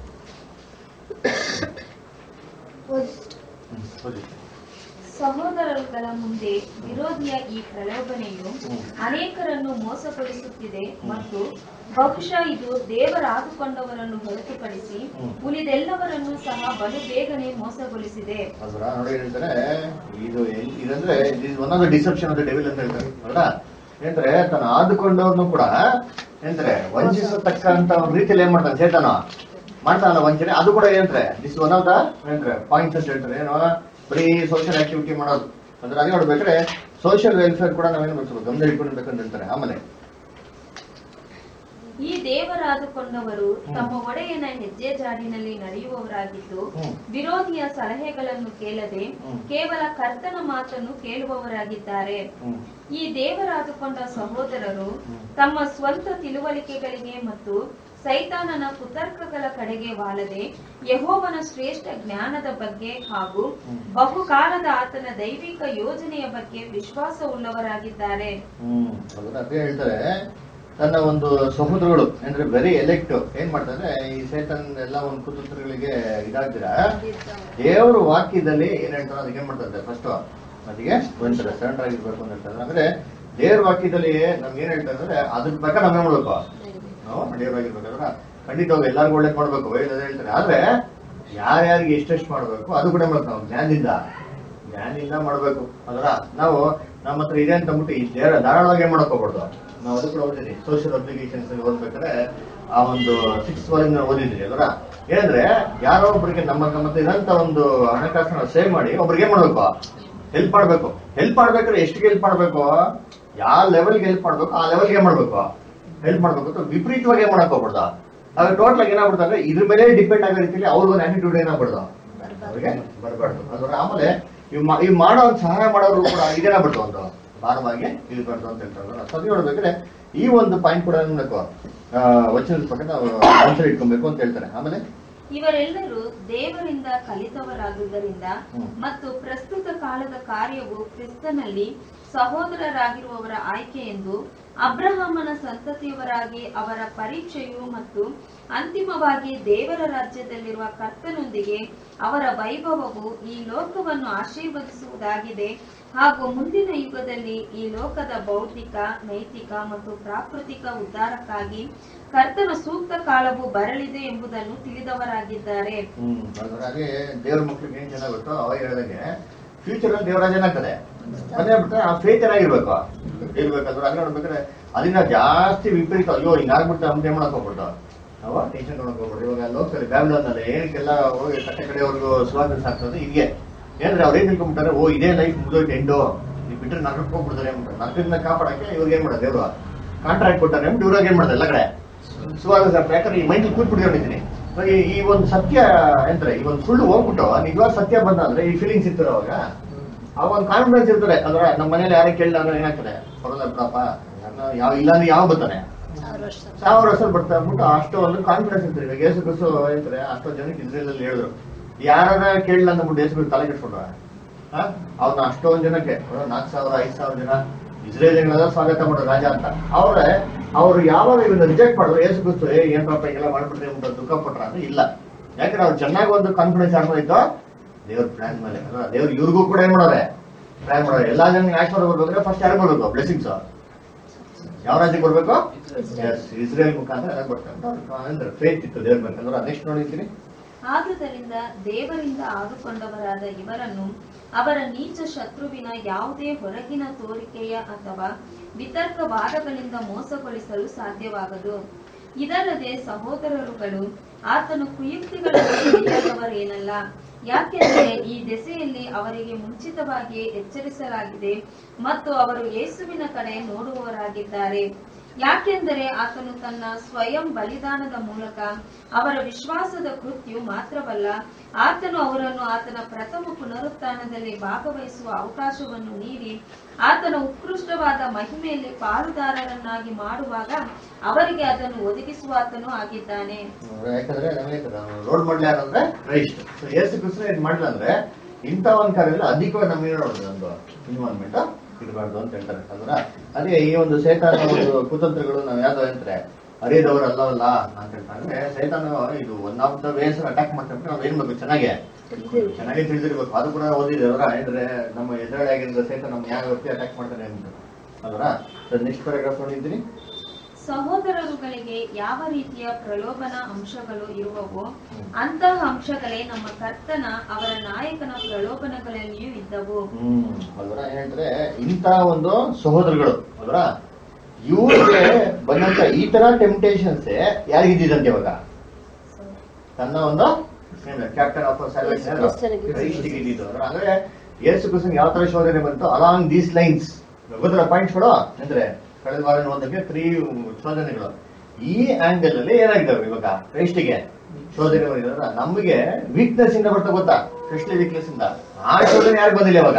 ಹ್ಮ್, ಓದಿ. ಸಹೋದರರ ಮುಂದೆ ವಿರೋಧಿಯ ಈ ಪ್ರಲೋಭನೆಯು ಹ್ಮ್. ಅನೇಕರನ್ನು ಮೋಸಪಡಿಸುತ್ತಿದೆ ಮತ್ತು ಬಹುಶಃ ಇದು ದೇವರಾದುಕೊಂಡವರನ್ನು ಹೊರತುಪಡಿಸಿ ಹ್ಮ್. ಉಳಿದೆಲ್ಲವರನ್ನು ಸಹ ಬಲು ಬೇಗನೆ ಮೋಸಗೊಳಿಸಿದೆ ಅಲ್ವಾ ನೋಡಿ ಹೇಳ್ತಾರೆ ಇದು ಏನ್- ಇದಂದ್ರೆ one of the deception of the devil ಅಂತ ಹೇಳ್ತಾರೆ ಅಲ್ವಾ ಏನಂದ್ರೆ ತನ್ನ ಆದುಕೊಂಡವ್ರನ್ನು ಕೂಡ ಏನಂತಾರೆ ವಂಚಿಸತಕ್ಕಂತ ಒಂದು ರೀತಿಯಲ್ಲಿ ಏನ್ ಮಾಡ್ತಾನೆ ಸೇತಾನ ಮಾಡ್ತಾನಲ್ಲ ವಂಚನೆ ಅದು ಕೂಡ ಏನಂದ್ರೆ ದಿಸ್ ಒನ್ ಆಫ್ ದ ಏನಂದ್ರೆ ಪಾಯಿಂಟ್ಸ್ ಅಂತ ಹೇಳ್ತಾರೆ ಏನೋ ಬರೀ ಸೋಷಿಯಲ್ ಆಕ್ಟಿವಿಟಿ ಮಾಡೋದು ಅಂದ್ರೆ ಅದೇ ನೋಡ್ಬೇಕಾದ್ರೆ ಸೋಷಿಯಲ್ ವೆಲ್ಫೇರ್ ಕೂಡ ನಾವೇನ್ ಮಾಡ್ತೀವಿ ಗಮನ ಇಟ್ಕೊಂಡಿರ್ಬೇಕಂತ ಹೇಳ್ತಾರೆ ಆಮೇಲೆ ಈ ದೇವರಾದುಕೊಂಡವರು ತಮ್ಮ ಒಡೆಯನ ಹೆಜ್ಜೆ ಜಾಡಿನಲ್ಲಿ ನಡೆಯುವವರಾಗಿದ್ದು ಹ್ಮ್. ವಿರೋಧಿಯ ಸಲಹೆಗಳನ್ನು ಕೇಳದೆ ಹ್ಮ್. ಕೇವಲ ಕರ್ತನ ಮಾತನ್ನು ಕೇಳುವವರಾಗಿದ್ದಾರೆ ಹ್ಮ್. ಈ ದೇವರಾದುಕೊಂಡ ಸಹೋದರರು ಹ್ಮ್. ತಮ್ಮ ಸ್ವಂತ ತಿಳುವಳಿಕೆಗಳಿಗೆ ಮತ್ತು ಸೈತಾನನ ಕುತರ್ಕಗಳ ಕಡೆಗೆ ವಾಲದೆ ಯಹೋವನ ಶ್ರೇಷ್ಠ ಜ್ಞಾನದ ಬಗ್ಗೆ ಹಾಗೂ ಹ್ಮ್. ಬಹುಕಾಲದ ಆತನ ದೈವಿಕ ಯೋಜನೆಯ ಬಗ್ಗೆ ವಿಶ್ವಾಸವುಳ್ಳವರಾಗಿದ್ದಾರೆ ಹ್ಮ್ ಅದನ್ನ ಅದೇ ಹೇಳ್ತಾರೆ ತನ್ನ ಒಂದು ಸಹೋದರಗಳು ಅಂದ್ರೆ ವೆರಿ ಎಲೆಕ್ಟ್ ಏನ್ ಮಾಡ್ತಾರೆ ಈ ಸೇತನ್ ಎಲ್ಲ ಒಂದು ಕುತಂತ್ರಗಳಿಗೆ ಇದಾಗ್ದಿರ ದೇವ್ರ ವಾಕ್ಯದಲ್ಲಿ ಏನ್ ಹೇಳ್ತಾರೆ ಅದಕ್ಕೆ ಏನ್ ಮಾಡ್ತಾರೆ ಫಸ್ಟ್ ಅದಕ್ಕೆ ಒಂಥರ ಸರೆಂಡರ್ ಆಗಿರ್ಬೇಕು ಅಂತ ಹೇಳ್ತಾರೆ ಅಂದ್ರೆ ದೇವ್ರ ವಾಕ್ಯದಲ್ಲಿ ನಮ್ಗೆ ಏನ್ ಹೇಳ್ತಾರೆ ಅಂದ್ರೆ ಅದ್ರ ಪ್ರಕಾರ ನಾವೇನ್ ಮಾಡ್ಬೇಕು ನಾವು ನಡೆಯೋರಾಗಿರ್ಬೇಕಾದ್ರೆ ಖಂಡಿತವಾಗಿ ಎಲ್ಲರಿಗೂ ಒಳ್ಳೇದ್ ಮಾಡ್ಬೇಕು ಒಳ್ಳೇದ್ ಹೇಳ್ತಾರೆ ಆದ್ರೆ ಯಾರ್ಯಾರಿಗೆ ಎಷ್ಟೆಷ್ಟು ಮಾಡ್ಬೇಕು ಅದು ಕೂಡ ಮಾಡ್ಬೇಕು ನಾವು ಜ್ಞಾನದಿಂದ ಜ್ಞಾನದಿಂದ ಮಾಡ್ಬೇಕು ಅದರ ನಾವು ನಮ್ಮ ಹತ್ರ ಇದೆ ಅಂತ ಅಂದ್ಬಿಟ್ಟು ಈ ಧಾರ ಧಾರಾಳವಾಗಿ ಏನ್ ಮಾಡಕ್ ಹೋಗ್ಬಾರ್ದು ನಾವು ಅದು ಕೂಡ ಓದಿದ್ರಿ ಸೋಷಿಯಲ್ ಅಪ್ಲಿಕೇಶನ್ಸ್ ಓದ್ಬೇಕಾದ್ರೆ ಆ ಒಂದು ಸಿಕ್ಸ್ ವಾಲ್ಯೂಮ್ ಓದಿದ್ರಿ ಅದರ ಏನಂದ್ರೆ ಯಾರೋ ಒಬ್ರಿಗೆ ನಮ್ಮ ನಮ್ಮ ಹತ್ರ ಇರೋಂತ ಒಂದು ಹಣಕಾಸನ್ನ ಸೇವ್ ಮಾಡಿ ಒಬ್ರಿಗೆ ಏನ್ ಮಾಡ್ಬೇಕು ಹೆಲ್ಪ್ ಮಾಡ್ಬೇಕು ಹೆಲ್ಪ್ ಮಾಡ್ಬೇಕಾದ್ರೆ ಎಷ್ಟಿಗೆ ಹೆಲ್ಪ್ ಮಾಡ್ಬೇಕು ಯಾವ ಲೆವೆಲ್ಗೆ ಹೆಲ್ಪ್ ಮಾಡ್ಬೇಕು ಆ ಲೆವೆಲ್ಗೆ ಏನ್ ಮಾಡ್ಬೇಕು ಹೆಲ್ಪ್ ಮಾಡ್ಬೇಕು ಅಂತ ವಿಪರೀತವಾಗಿ ಏನ್ ಮಾಡಕ್ ಹೋಗ್ಬಾರ್ದು ಆಗ ಟೋಟಲ್ ಆಗಿ ಏನಾಗ್ಬಿಡ್ತು ಅಂದ್ರೆ ಇದ್ರ ಮೇಲೆ ಡಿಪೆಂಡ್ ಆಗೋ ರೀತಿಯಲ್ಲಿ ಅವ್ರಿಗೆ ಒಂದು ಆಟಿಟ್ಯೂಡ್ ಏನಾಗ್ಬಿಡ್ದು ಅವ್ರಿಗೆ ಬರಬಾರ್ದು ಅದ್ರ ಆಮೇಲೆ ಇವ್ ಮಾ- ಇವ್ ಮಾಡೋ ಒಂದು ಸಹಾಯ ಮಾಡೋರು ಕೂಡ ಇದೇನಾಗ್ಬಿಡ್ತು ಒಂದು ಭಾರವಾಗಿ ಇಳ್ಬಾರ್ದು ಅಂತ ಹೇಳ್ತಾರೆ ಸರಿ ನೋಡ್ಬೇಕಾದ್ರೆ ಈ ಒಂದು ಪಾಯಿಂಟ್ ಕೂಡ ಏನ್ಬೇಕು ಆ, ವಚನದ ಪ್ರಕಾರ ನಾವು ಆನ್ಸರ್ ಇಟ್ಕೊಬೇಕು ಅಂತ ಹೇಳ್ತಾರೆ ಆಮೇಲೆ ಇವರೆಲ್ಲರೂ ದೇವರಿಂದ ಕಲಿತವರಾದುದರಿಂದ ಹ್ಮ್. ಮತ್ತು ಪ್ರಸ್ತುತ ಕಾಲದ ಕಾರ್ಯವು ಕ್ರಿಸ್ತನಲ್ಲಿ ಸಹೋದರರಾಗಿರುವವರ ಆಯ್ಕೆ ಎಂದು ಅಬ್ರಹಾಮನ ಸಂತತಿಯವರಾಗಿ ಅವರ ಪರೀಕ್ಷೆಯು ಮತ್ತು ಅಂತಿಮವಾಗಿ ದೇವರ ರಾಜ್ಯದಲ್ಲಿರುವ ಕರ್ತನೊಂದಿಗೆ ಅವರ ವೈಭವವು ಈ ಲೋಕವನ್ನು ಆಶೀರ್ವದಿಸುವುದಾಗಿದೆ ಹಾಗೂ ಮುಂದಿನ ಯುಗದಲ್ಲಿ ಈ ಲೋಕದ ಬೌದ್ಧಿಕ ನೈತಿಕ ಮತ್ತು ಪ್ರಾಕೃತಿಕ ಉದ್ಧಾರಕ್ಕಾಗಿ ಕರ್ತನ ಸೂಕ್ತ ಕಾಲವು ಬರಲಿದೆ ಎಂಬುದನ್ನು ತಿಳಿದವರಾಗಿದ್ದಾರೆ ಹ್ಮ್ ಹಾಗಾಗಿ ದೇವ್ರ ಮಕ್ಳಿಗೆ ಏನ್ ಚೆನ್ನಾಗ್ ಗೊತ್ತೋ ಅವಾಗ ಹೇಳ್ದಂಗೆ ಫ್ಯೂಚರ್ ಅಲ್ಲಿ ದೇವರಾಜ ಏನಾಗ್ತದೆ ಅದೇ ಬಿಟ್ರೆ ಆ ಫೇತ್ ಏನಾಗಿರ್ಬೇಕು ಇರ್ಬೇಕಂದ್ರೆ ಹಂಗ ನೋಡ್ಬೇಕಾದ್ರೆ ಅದನ್ನ ಜಾಸ್ತಿ ವಿಪರೀತ ಅಯ್ಯೋ ಹಿಂಗಾಗ್ಬಿಟ್ಟು ನಮ್ಗೆ ಏನ್ ಮಾಡಕ್ ಹೋಗ್ಬಿಟ್ಟು ನಾವು ಟೆನ್ಷನ್ ಕೊಡಕ್ ಹೋಗ್ಬಿಡ್ರಿ ಇವಾಗ ಲೋಕದಲ್ಲಿ ಬ್ಯಾಬ್ಲನ್ ಅಲ್ಲಿ ಏನಕ್ಕೆಲ್ಲ ಹೋಗಿ ಕಟ್ಟೆ ಕಡೆಯವ್ರಿಗೂ ಸ್ವಾಗತ ಆಗ್ತದೆ ಹೀಗೆ ಏನಂದ್ರೆ ಅವ್ರು ಏನ್ ತಿಳ್ಕೊಂಡ್ಬಿಟ್ಟಾರೆ ಓ ಇದೇ ಲೈಫ್ ಮುಗಿದೋಯ್ತು ಎಂಡು ನೀವು ಬಿಟ್ಟರೆ ನರಕಕ್ಕೆ ಹೋಗ್ಬಿಡ್ತಾರೆ ಅಂದ್ಬಿಟ್ಟು ನರಕದಿಂದ ಕಾಪಾಡಕ್ಕೆ ಇವ್ರಿಗೆ ಏನ್ ಮಾಡೋದು ದೇವ್ರು ಕಾಂಟ್ರಾಕ್ಟ್ ಕೊಟ್ಟಾರೆ ಅಂದ್ಬಿಟ್ಟು ಇವ್ರಾಗ ಏನ್ ಮಾಡೋದು ಎಲ್ಲ ಕಡೆ ಸುವಾಗತ ಆಗ್ತದೆ. ಯಾಕಂದ್ರೆ ಈ ಮೈಂಡ್ ಕೂತ್ಬಿಟ್ಟಿದ್ದೀನಿ ಇವಾಗ ಈ ಒಂದು ಸತ್ಯ ಎಂತಾರೆ ಈ ಒಂದು ಸುಳ್ಳು ಹೋಗ್ಬಿಟ್ಟು ನಿಜವಾದ ಸತ್ಯ ಬಂದ್ರೆ ಈ ಫೀಲಿಂಗ್ಸ್ ಇರ್ತಾರೆ ಅವಾಗ ಆ ಒಂದು ಕಾನ್ಫಿಡೆನ್ಸ್ ಇರ್ತಾರೆ ಅಂದ್ರೆ ನಮ್ಮ ಮನೇಲಿ ಯಾರೇ ಕೇಳಿಲ್ಲ ಅಂದ್ರೆ ಏನಾಗ್ತದೆ ಬರೋಲ್ಲ ಬಿಡಪ್ಪ ನನ್ನ ಯಾವ ಇಲ್ಲ ಅಂದ್ರೆ ಯಾವ ಬರ್ತಾನೆ ಸಾವಿರ ವರ್ಷ ಬರ್ತಾ ಅಂದ್ಬಿಟ್ಟು ಅಷ್ಟು ಒಂದು ಕಾನ್ಫಿಡೆನ್ಸ್ ಇರ್ತಾರೆ ಇವಾಗ ಯೇಸು ಕ್ರಿಸ್ತು ಹೇಳ್ತಾರೆ ಅಷ್ಟೋ ಜನಕ್ಕೆ ಇಸ್ರೇಲ್ ಅಲ್ಲಿ ಹೇಳಿದ್ರು ಯಾರ ಕೇಳಿಲ್ಲ ಅಂದ್ಬಿಟ್ಟು ಯೇಸು ಕ್ರಿಸ್ತು ತಲೆ ಕೆಟ್ಕೊಂಡ್ರ ಅವ್ರನ್ನ ಅಷ್ಟೊಂದ್ ಜನಕ್ಕೆ ನಾಲ್ಕು ಸಾವಿರ ಐದ್ ಸಾವಿರ ಜನ ಇಸ್ರೇಲಿಯನ್ನೆಲ್ಲ ಸ್ವಾಗತ ಮಾಡೋ ರಾಜ ಅಂತ ಅವ್ರೆ ಅವ್ರು ಯಾವಾಗ ಇವನ್ನ ರಿಜೆಕ್ಟ್ ಮಾಡಿದ್ರು ಯೇಸು ಕ್ರಿಸ್ತು ಏ ಏನ್ ಪಾಪ ಹಿಂಗೆಲ್ಲ ಮಾಡ್ಬಿಟ್ರೆ ಅಂತ ದುಃಖ ಪಟ್ರ ಅಂದ್ರೆ ಇಲ್ಲ ಯಾಕಂದ್ರೆ ಅವ್ರು ಚೆನ್ನಾಗಿ ಒಂದು ಕಾನ್ಫಿಡೆನ್ಸ್ ಆಗ್ಬೋದಿತ್ತು ದೇವ್ರ ಪ್ಲಾನ್ ಮೇಲೆ ಅಲ್ವಾ ದೇವ್ರು ಇವ್ರಿಗೂ ಕೂಡ ಏನ್ ಮಾಡೋರೆ ಪ್ಲಾನ್ ಮಾಡೋರೆ ಎಲ್ಲಾ ಜನ ಆಶೀರ್ವಾದ ಬರ್ಬೇಕಂದ್ರೆ ಫಸ್ಟ್ ಯಾರು ಬರ್ಬೇಕು ಬ್ಲೆಸಿಂಗ್ಸ್ ಯಾವ ರಾಜ್ಯಕ್ಕೆ ಬರ್ಬೇಕು Yes, ಇಸ್ರೇಲ್ ಮುಖಾಂತರ ಎಲ್ಲ ಬರ್ತಾರೆ ಅಂದ್ರೆ ಫೇತ್ ಇತ್ತು ದೇವ್ರ ಮೇಲೆ ಅಂದ್ರೆ ನೆಕ್ಸ್ಟ್ ನೋಡಿದ್ದೀನಿ ಆದುದರಿಂದ ದೇವರಿಂದ ಆದುಕೊಂಡವರಾದ ಇವರನ್ನು ಅವರ ನೀಚ ಶತ್ರುವಿನ ಯಾವುದೇ ಹೊರಗಿನ ತೋರಿಕೆಯ ಅಥವಾ ವಿತರ್ಕವಾದಗಳಿಂದ ಮೋಸಗೊಳಿಸಲು ಸಾಧ್ಯವಾಗದು ಇದಲ್ಲದೆ ಸಹೋದರರುಗಳು ಆತನು ಕುಯುಕ್ತಿಗಳನ್ನು ತಿಳಿಯದವರೇನಲ್ಲ ಯಾಕೆಂದರೆ ಈ ದೆಸೆಯಲ್ಲಿ ಅವರಿಗೆ ಮುಂಚಿತವಾಗಿಯೇ ಎಚ್ಚರಿಸಲಾಗಿದೆ ಮತ್ತು ಅವರು ಯೇಸುವಿನ ಕಡೆ ನೋಡುವವರಾಗಿದ್ದಾರೆ ಯಾಕೆಂದರೆ ಆತನು ತನ್ನ ಸ್ವಯಂ ಬಲಿದಾನದ ಮೂಲಕ ಅವರ ವಿಶ್ವಾಸದ ಕೃತ್ಯು ಮಾತ್ರವಲ್ಲ ಆತನು ಅವರನ್ನು ಆತನ ಪ್ರಥಮ ಪುನರುತ್ಥಾನದಲ್ಲಿ ಭಾಗವಹಿಸುವ ಅವಕಾಶವನ್ನು ನೀಡಿ ಆತನ ಉತ್ಕೃಷ್ಟವಾದ ಮಹಿಮೆಯಲ್ಲಿ ಪಾಲುದಾರರನ್ನಾಗಿ ಮಾಡುವಾಗ ಅವರಿಗೆ ಅದನ್ನು ಒದಗಿಸುವಾತನು ಆಗಿದ್ದಾನೆ ಯಾಕಂದ್ರೆ ನಮಗೆ ರೋಲ್ ಮಾಡ್ಲಿ ಯಾರು ಅಂದ್ರೆ ಕ್ರೈಸ್ಟ್ ಸೊ ಯೇಸು ಕ್ರಿಸ್ತ ಏನ್ ಮಾಡಿಲ್ಲ ಅಂದ್ರೆ ಇಂಥ ಒಂದ್ ಕಾರ್ಯದಲ್ಲಿ ಅಧಿಕವಾಗಿ ನಮಗೆ ನೋಡೋದು ಒಂದು ಇನ್ವಾಲ್ವ್ಮೆಂಟ್ ಇರಬಾರ್ದು ಅಂತ ಹೇಳ್ತಾರೆ ಅಂದ್ರೆ ಅದೇ ಈ ಒಂದು ಸೈತಾನ ಒಂದು ಕುತಂತ್ರಗಳು ನಾವು ಯಾವ್ದು ಹೇಳ್ತಾರೆ ಅರಿಯದವರು ಅಲ್ಲವಲ್ಲ ಅಂತ ಹೇಳ್ತಾರೆ ಸೈತಾನ ಇದು one of the ways attack ಮಾಡ್ತಾರೆ ನಾವು ಏನ್ ಬೇಕು ಚೆನ್ನಾಗೆ ಚೆನ್ನಾಗಿ ತಿಳಿದಿರ್ಬೇಕು ಅದು ಕೂಡ ಓದಿದೇವರ ಅಂದ್ರೆ ನಮ್ಮ ಎದುರಾಳಿ ಆಗಿರೋ ಸೈತಾನ ನಮ್ಮ ಯಾವ ವ್ಯಕ್ತಿ ಅಟ್ಯಾಕ್ ಮಾಡ್ತಾನೆ ಅಂತ ಅಲ್ವರ ನೆಕ್ಸ್ಟ್ ಪ್ಯಾರಾಗ್ರಾಫ್ ನೋಡಿದ್ದೀನಿ ಸಹೋದರರುಗಳಿಗೆ ಯಾವ ರೀತಿಯ ಪ್ರಲೋಭನ ಅಂಶಗಳು ಇರುವವೋ ಅಂತಹ ಅಂಶಗಳೇ ನಮ್ಮ ಕರ್ತನ ಅವರ ನಾಯಕನ ಪ್ರಲೋಭನಗಳಲ್ಲಿಯೂ ಇದ್ದವು ಹ್ಮ್ ಅಲ್ವರ ಏನಂದ್ರೆ ಇಂತ ಒಂದು ಸಹೋದರಗಳು ಅಲ್ವರ ಇವ್ರಿಗೆ ಬಂದಂತ ಈ ತರ ಟೆಂಪ್ಟೇಷನ್ಸ್ ಯಾರಿಗಿದ್ದಂತೆ ಇವಾಗ ತನ್ನ ಒಂದು ಕ್ಯಾಪ್ಟನ್ ಆಫ್ ಯೇಸು ಕ್ರಿಸ್ತನಿಗೆ. ಕ್ರೈಸ್ಟಿಗೆ ಇದ್ದಿದ್ದು ಅಲ್ವಾ? ಅಂದ್ರೆ ಯೇಸು ಕ್ರಿಸ್ತನ್ ಯಾವ ತರ ಶೋಧನೆ ಬಂತು ಅಲಾಂಗ್ ದೀಸ್ ಲೈನ್ಸ್ ಗೊತ್ತಿಲ್ಲ ಪಾಯಿಂಟ್ಸ್ಗಳು ಅಂದ್ರೆ ಕಳೆದ ವಾರ ಒಂದಕ್ಕೆ ತ್ರೀ ಶೋಧನೆಗಳು ಈ ಆಂಗಲ್ ಅಲ್ಲಿ ಏನಾಗಿದ್ದಾವೆ ಇವಾಗ ಕ್ರೈಸ್ಟಿಗೆ ಶೋಧನೆ ಮಾಡಿದಾರ ನಮಗೆ ವೀಕ್ನೆಸ್ ಇಂದ ಬರ್ತಾ ಗೊತ್ತಾ ಕ್ರಿಸ್ಟಿ ವೀಕ್ನೆಸ್ ಇಂದ ಆ ಶೋಧನೆ ಯಾರು ಬಂದಿಲ್ಲ ಇವಾಗ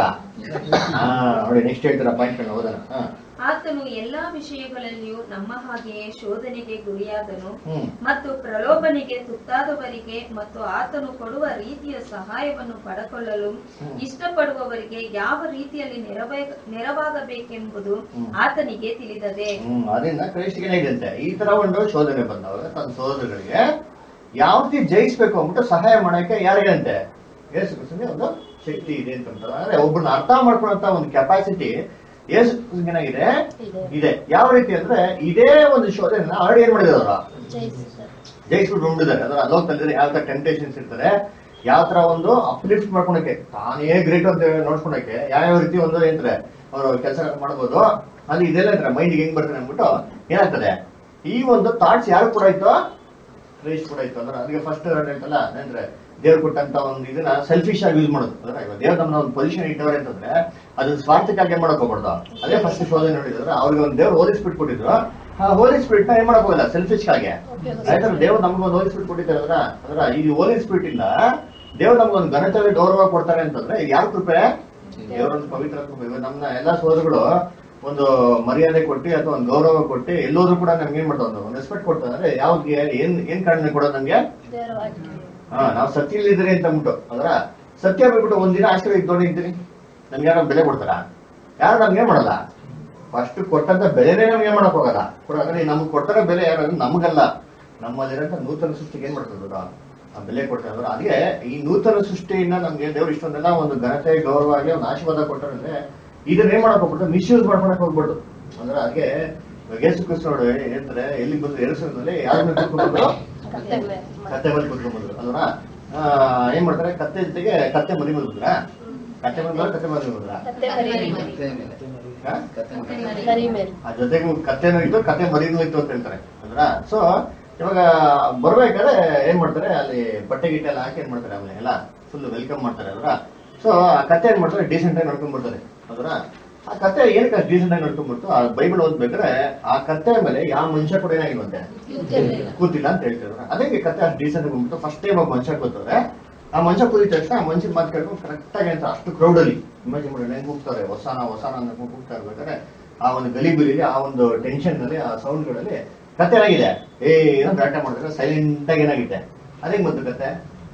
ಹಾ ನೋಡಿ ನೆಕ್ಸ್ಟ್ ಹೇಳ್ತೀರಾ ಪಾಯಿಂಟ್ ಓದೋಣ ಹಾ ಆತನು ಎಲ್ಲಾ ವಿಷಯಗಳಲ್ಲಿಯೂ ನಮ್ಮ ಹಾಗೆಯೇ ಶೋಧನೆಗೆ ಗುರಿಯಾದನು ಹ್ಮ್ ಮತ್ತು ಪ್ರಲೋಭನೆಗೆ ತುತ್ತಾದವರಿಗೆ ಮತ್ತು ಆತನು ಕೊಡುವ ರೀತಿಯ ಸಹಾಯವನ್ನು ಪಡಕೊಳ್ಳಲು ಇಷ್ಟಪಡುವವರಿಗೆ ಯಾವ ರೀತಿಯಲ್ಲಿ ನೆರವೇ- ನೆರವಾಗಬೇಕೆಂಬುದು ಹ್ಮ್. ಆತನಿಗೆ ತಿಳಿದದೆ ಹ್ಮ್ ಅದರಿಂದ ಕ್ರೈಸ್ಟಿಗೆ ಏನಿದೆ ಈ ತರ ಒಂದು ಶೋಧನೆ ಬಂದವಾಗ ತನ್ನ ಸಹೋದರಗಳಿಗೆ ಯಾವ ರೀತಿ ಜಯಿಸ್ಬೇಕು ಅಂದ್ಬಿಟ್ಟು ಸಹಾಯ ಮಾಡಕ್ಕೆ ಯಾರಿಗಂತೆ ಯೇಸು ಕ್ರಿಸ್ತನಿಗೆ ಒಂದು ಶಕ್ತಿ ಇದೆ ಅಂತ ಅಂತಾರೆ. ಅಂದ್ರೆ ಒಬ್ಬರನ್ನ ಅರ್ಥ ಮಾಡ್ಕೊಳ್ಳೋಂತ ಒಂದು ಕೆಪಾಸಿಟಿ ಯೇಸು ಕ್ರಿಸ್ತನಿಗೆ ಏನಾಗಿದೆ ಇದೆ. ಇದೆ ಯಾವ ರೀತಿ ಅಂದ್ರೆ ಇದೇ ಒಂದು ಶೋಧನೆ ಆಲ್ರೆಡಿ ಏನ್ ಮಾಡಿದಾರೆ ಅವರು ಜಯಿಸಿದ್ದಾರೆ ಜಯಿಸ್ಬಿಟ್ಟು ಉಂಡಿದ್ದಾರೆ ಅದರ ಲೋಕದಲ್ಲಿ ಯಾವ ತರ ಟೆಂಪ್ಟೇಷನ್ಸ್ ಇರ್ತಾರೆ ಯಾವ ತರ ಒಂದು ಅಪ್ಲಿಫ್ಟ್ ಮಾಡ್ಕೊಳಕ್ಕೆ ತಾನೇ ಗ್ರೇಟ್ ಅಂತ ನೋಡ್ಕೊಳಕ್ಕೆ ಯಾವ್ಯಾವ ರೀತಿ ಒಂದು ಏನಂತಾರೆ ಅವರು ಕೆಲಸ ಮಾಡ್ಬೋದು ಅಲ್ಲಿ ಇದೆಲ್ಲ ಇದ್ರೆ ಮೈಂಡ್ ಹೆಂಗ್ ಬರ್ತಾರೆ ಅಂದ್ಬಿಟ್ಟು ಏನಾಗ್ತದೆ ಈ ಒಂದು ಥಾಟ್ಸ್ ಯಾರು ಕೂಡ ಇತ್ತು ಕ್ರೈಸ್ಟ್ ಕೂಡ ಇತ್ತು ಅಂದ್ರೆ ಅದಕ್ಕೆ ಫಸ್ಟ್ ಹೇಳ್ತಲ್ಲ ಅಂದ್ರೆ ದೇವ್ರು ಕೊಟ್ಟಂತ ಒಂದು ಇದನ್ನ ಸೆಲ್ಫಿಶ್ ಆಗಿ ಯೂಸ್ ಮಾಡೋದು ಅಂದ್ರೆ ಇವಾಗ ದೇವ್ರು ನಮ್ಮನ್ನ ಒಂದು ಪೊಸಿಷನ್ ಇಟ್ಟವ್ರೆ ಅಂತಂದ್ರೆ ಅದನ್ನ ಸ್ವಾರ್ಥಕ್ಕಾಗಿ ಮಾಡಕ್ ಹೋಗ್ಬಾರ್ದು ಅದೇ ಫಸ್ಟ್ ಶೋಧನೆ ನೋಡಿದ್ರೆ ಅವ್ರಿಗೆ ಒಂದು ದೇವ್ರು ಹೋಲಿ ಸ್ಪಿಟ್ ಕೊಟ್ಟಿದ್ರು ಆ ಹೋಲಿ ಸ್ಪಿಟ್ ನ ಏನ್ ಮಾಡಕ್ ಹೋಗಲ್ಲ ಸೆಲ್ಫಿಶ್ ಆಗಿ ಯಾಕಂದ್ರೆ ದೇವ್ರು ನಮ್ಗೆ ಒಂದು ಹೋಲಿ ಸ್ಪಿಟ್ ಕೊಟ್ಟಿದ್ದಾರಲ್ಲ ಅದ್ರ ಈ ಹೋಲಿ ಸ್ಪಿಟ್ ಇಂದ ದೇವ್ರು ನಮ್ಗೊಂದು ಘನತೆ ಗೌರವ ಕೊಡ್ತಾರೆ ಅಂತಂದ್ರೆ ಇದು ಯಾರ ಕೃಪೆ ದೇವರೊಂದು ಪವಿತ್ರ ಕೃಪೆ ಇವಾಗ ನಮ್ಮ ಎಲ್ಲಾ ಸೋದರಗಳು ಒಂದು ಮರ್ಯಾದೆ ಕೊಟ್ಟು ಅಥವಾ ಒಂದು ಗೌರವ ಕೊಟ್ಟು ಎಲ್ಲೋದ್ರು ಕೂಡ ನಮ್ಗೆ ಏನ್ ಮಾಡ್ತಾವ ಒಂದು ರೆಸ್ಪೆಕ್ಟ್ ಕೊಡ್ತಾರೆ ಅಂದ್ರೆ ಯಾವ್ದು ಏನ್ ಏನ್ ಕಾರಣ ಕೊಡೋದು ನಮ್ಗೆ ದೇವರ ವಾಕ್ಯ ಹಾ ನಾವು ಸತ್ಯ ಇಲ್ಲಿದ್ದೀರಿ ಅಂತ ಅಂದ್ಬಿಟ್ಟು ಅದರ ಸತ್ಯ ಬಿಟ್ಬಿಟ್ಟು ಒಂದಿನ ಆಶ್ರಯ ಇದ್ದೋಡಿ ಇದ್ದೀನಿ ನಮ್ಗೆ ಯಾರು ಬೆಲೆ ಕೊಡ್ತಾರ ಯಾರು ನಮ್ಗೆ ಏನ್ ಮಾಡಲ್ಲ ಫಸ್ಟ್ ಕೊಟ್ಟಂತ ಬೆಲೆನೇ ನಮ್ಗೆ ಏನ್ ಮಾಡಕ್ ಹೋಗಲ್ಲ ಕೊಡೋದ್ರೆ ನಮ್ಗೆ ಕೊಟ್ಟರ ಬೆಲೆ ಯಾರು ಅಂದ್ರೆ ನಮಗಲ್ಲ ನಮ್ಮಲ್ಲಿರಂತ ನೂತನ ಸೃಷ್ಟಿಗೆ ಏನ್ ಮಾಡ್ತಾರೆ ಅವ್ರು? ಆ ಬೆಲೆ ಕೊಡ್ತಾರೆ ಅಂದ್ರೆ ಅದೇ ಈ ನೂತನ ಸೃಷ್ಟಿಯಿಂದ ನಮ್ಗೆ ದೇವ್ರು ಇಷ್ಟೊಂದೆಲ್ಲ ಒಂದು ಘನತೆ ಗೌರವ ಆಗಿ ಒಂದು ಆಶೀರ್ವಾದ ಕೊಟ್ಟರೆ ಇದನ್ನ ಏನ್ ಮಾಡಕ್ ಹೋಗ್ಬಿಟ್ಟು ಮಿಸ್ಯೂಸ್ ಮಾಡ್ಕೊಳಕ್ ಹೋಗ್ಬಿಟ್ಟು ಅಂದ್ರೆ ಅದಕ್ಕೆ ಯೇಸು ಕ್ರಿಸ್ತ ನೋಡಿ ಹೇಳ್ತಾರೆ ಎಲ್ಲಿ ಬಂದು ಎರಸರಲ್ಲಿ ಯಾರನ್ನ ಕರ್ಕೊಂಡು ಕತ್ತೆ ಮೇಲೆ ಕತ್ತೆ ಮೇಲೆ ಕುತ್ಕೊಂಡ್ಬಂದ್ರು ಅಲ್ವಾ ಆ, ಏನ್ ಮಾಡ್ತಾರೆ ಕತ್ತೆ ಜೊತೆಗೆ ಕತ್ತೆ ಮರಿ ಬಂದ್ರ ಕತ್ತೆ ಬಂದ್ರ ಕತ್ತೆ ಮರಿ ಬಂದ್ರ ಕತ್ತೆ ಮರಿ ಕತ್ತೆ ಮೇಲೆ ಕತ್ತೆ ಮೇಲೆ ಮರಿ ಮೇಲೆ ಆ ಜೊತೆಗೆ ಕತ್ತೆನೂ ಇತ್ತು ಕತ್ತೆ ಮರಿನೂ ಇತ್ತು ಅಂತ ಹೇಳ್ತಾರೆ ಅಲ್ವಾ ಸೊ ಇವಾಗ ಬರ್ಬೇಕಾದ್ರೆ ಏನ್ ಮಾಡ್ತಾರೆ ಅಲ್ಲಿ ಬಟ್ಟೆ ಗಿಟ್ಟೆ ಎಲ್ಲ ಹಾಕಿ ಏನ್ ಮಾಡ್ತಾರೆ ಆಮೇಲೆ ಎಲ್ಲ ಫುಲ್ ವೆಲ್ಕಮ್ ಮಾಡ್ತಾರೆ ಅಲ್ವಾ ಸೊ ಆ ಕತ್ತೆ ಏನ್ ಮಾಡ್ತಾರೆ ಡೀಸೆಂಟ್ ಆಗಿ ನಡ್ಕೊಂಡ್ ಬರ್ತಾರೆ ಅಲ್ವಾ ಆ ಕತ್ತೆ ಏನಕ್ಕೆ ಡೀಸೆಂಟ್ ಆಗಿ ನಡ್ಕೊಂಡ್ಬಿಡ್ತು ಆ ಬೈಬಲ್ ಓದ್ಬೇಕಾದ್ರೆ ಆ ಕತ್ತೆ ಮೇಲೆ ಯಾವ ಮನುಷ್ಯ ಕೂಡ ಏನಾಗಿಲ್ವಂತೆ ಕೂತಿಲ್ಲ ಅಂತ ಹೇಳ್ತಿದ್ರು ಅದಕ್ಕೆ ಕತ್ತೆ ಅಷ್ಟು ಡೀಸೆಂಟ್ ಬಂದ್ಬಿಟ್ಟು ಫಸ್ಟ್ ಟೈಮ್ ಒಬ್ಬ ಮನುಷ್ಯ ಕೂತವ್ರೆ ಆ ಮನುಷ್ಯ ಕೂತಿದ ತಕ್ಷಣ ಆ ಮನುಷ್ಯನ ಮಾತು ಕೇಳ್ಕೊಂಡು ಕರೆಕ್ಟ್ ಆಗಿ ಅಂತ ಅಷ್ಟು ಕ್ರೌಡ್ ಅಲ್ಲಿ ಇಮ್ಯಾಜಿನ್ ಮಾಡಿ ಹೆಂಗ್ ಕೂಗ್ತಾರೆ ಹೊಸಾನ ಹೊಸಾನ ಅಂತ ಕೂಗ್ತಾ ಇರ್ಬೇಕಾದ್ರೆ ಆ ಒಂದು ಗಲಿಬಿಲಿಲಿ ಆ ಒಂದು ಟೆನ್ಷನ್ ನಲ್ಲಿ ಆ ಸೌಂಡ್ ಗಳಲ್ಲಿ ಕತ್ತೆ ಏನಾಗಿದೆ ಏನೋ ಗಲಾಟೆ ಮಾಡಿದ್ರೆ ಸೈಲೆಂಟ್ ಆಗಿ ಏನಾಗಿದೆ ಅದೇ ಬಂತು ಕತ್ತೆ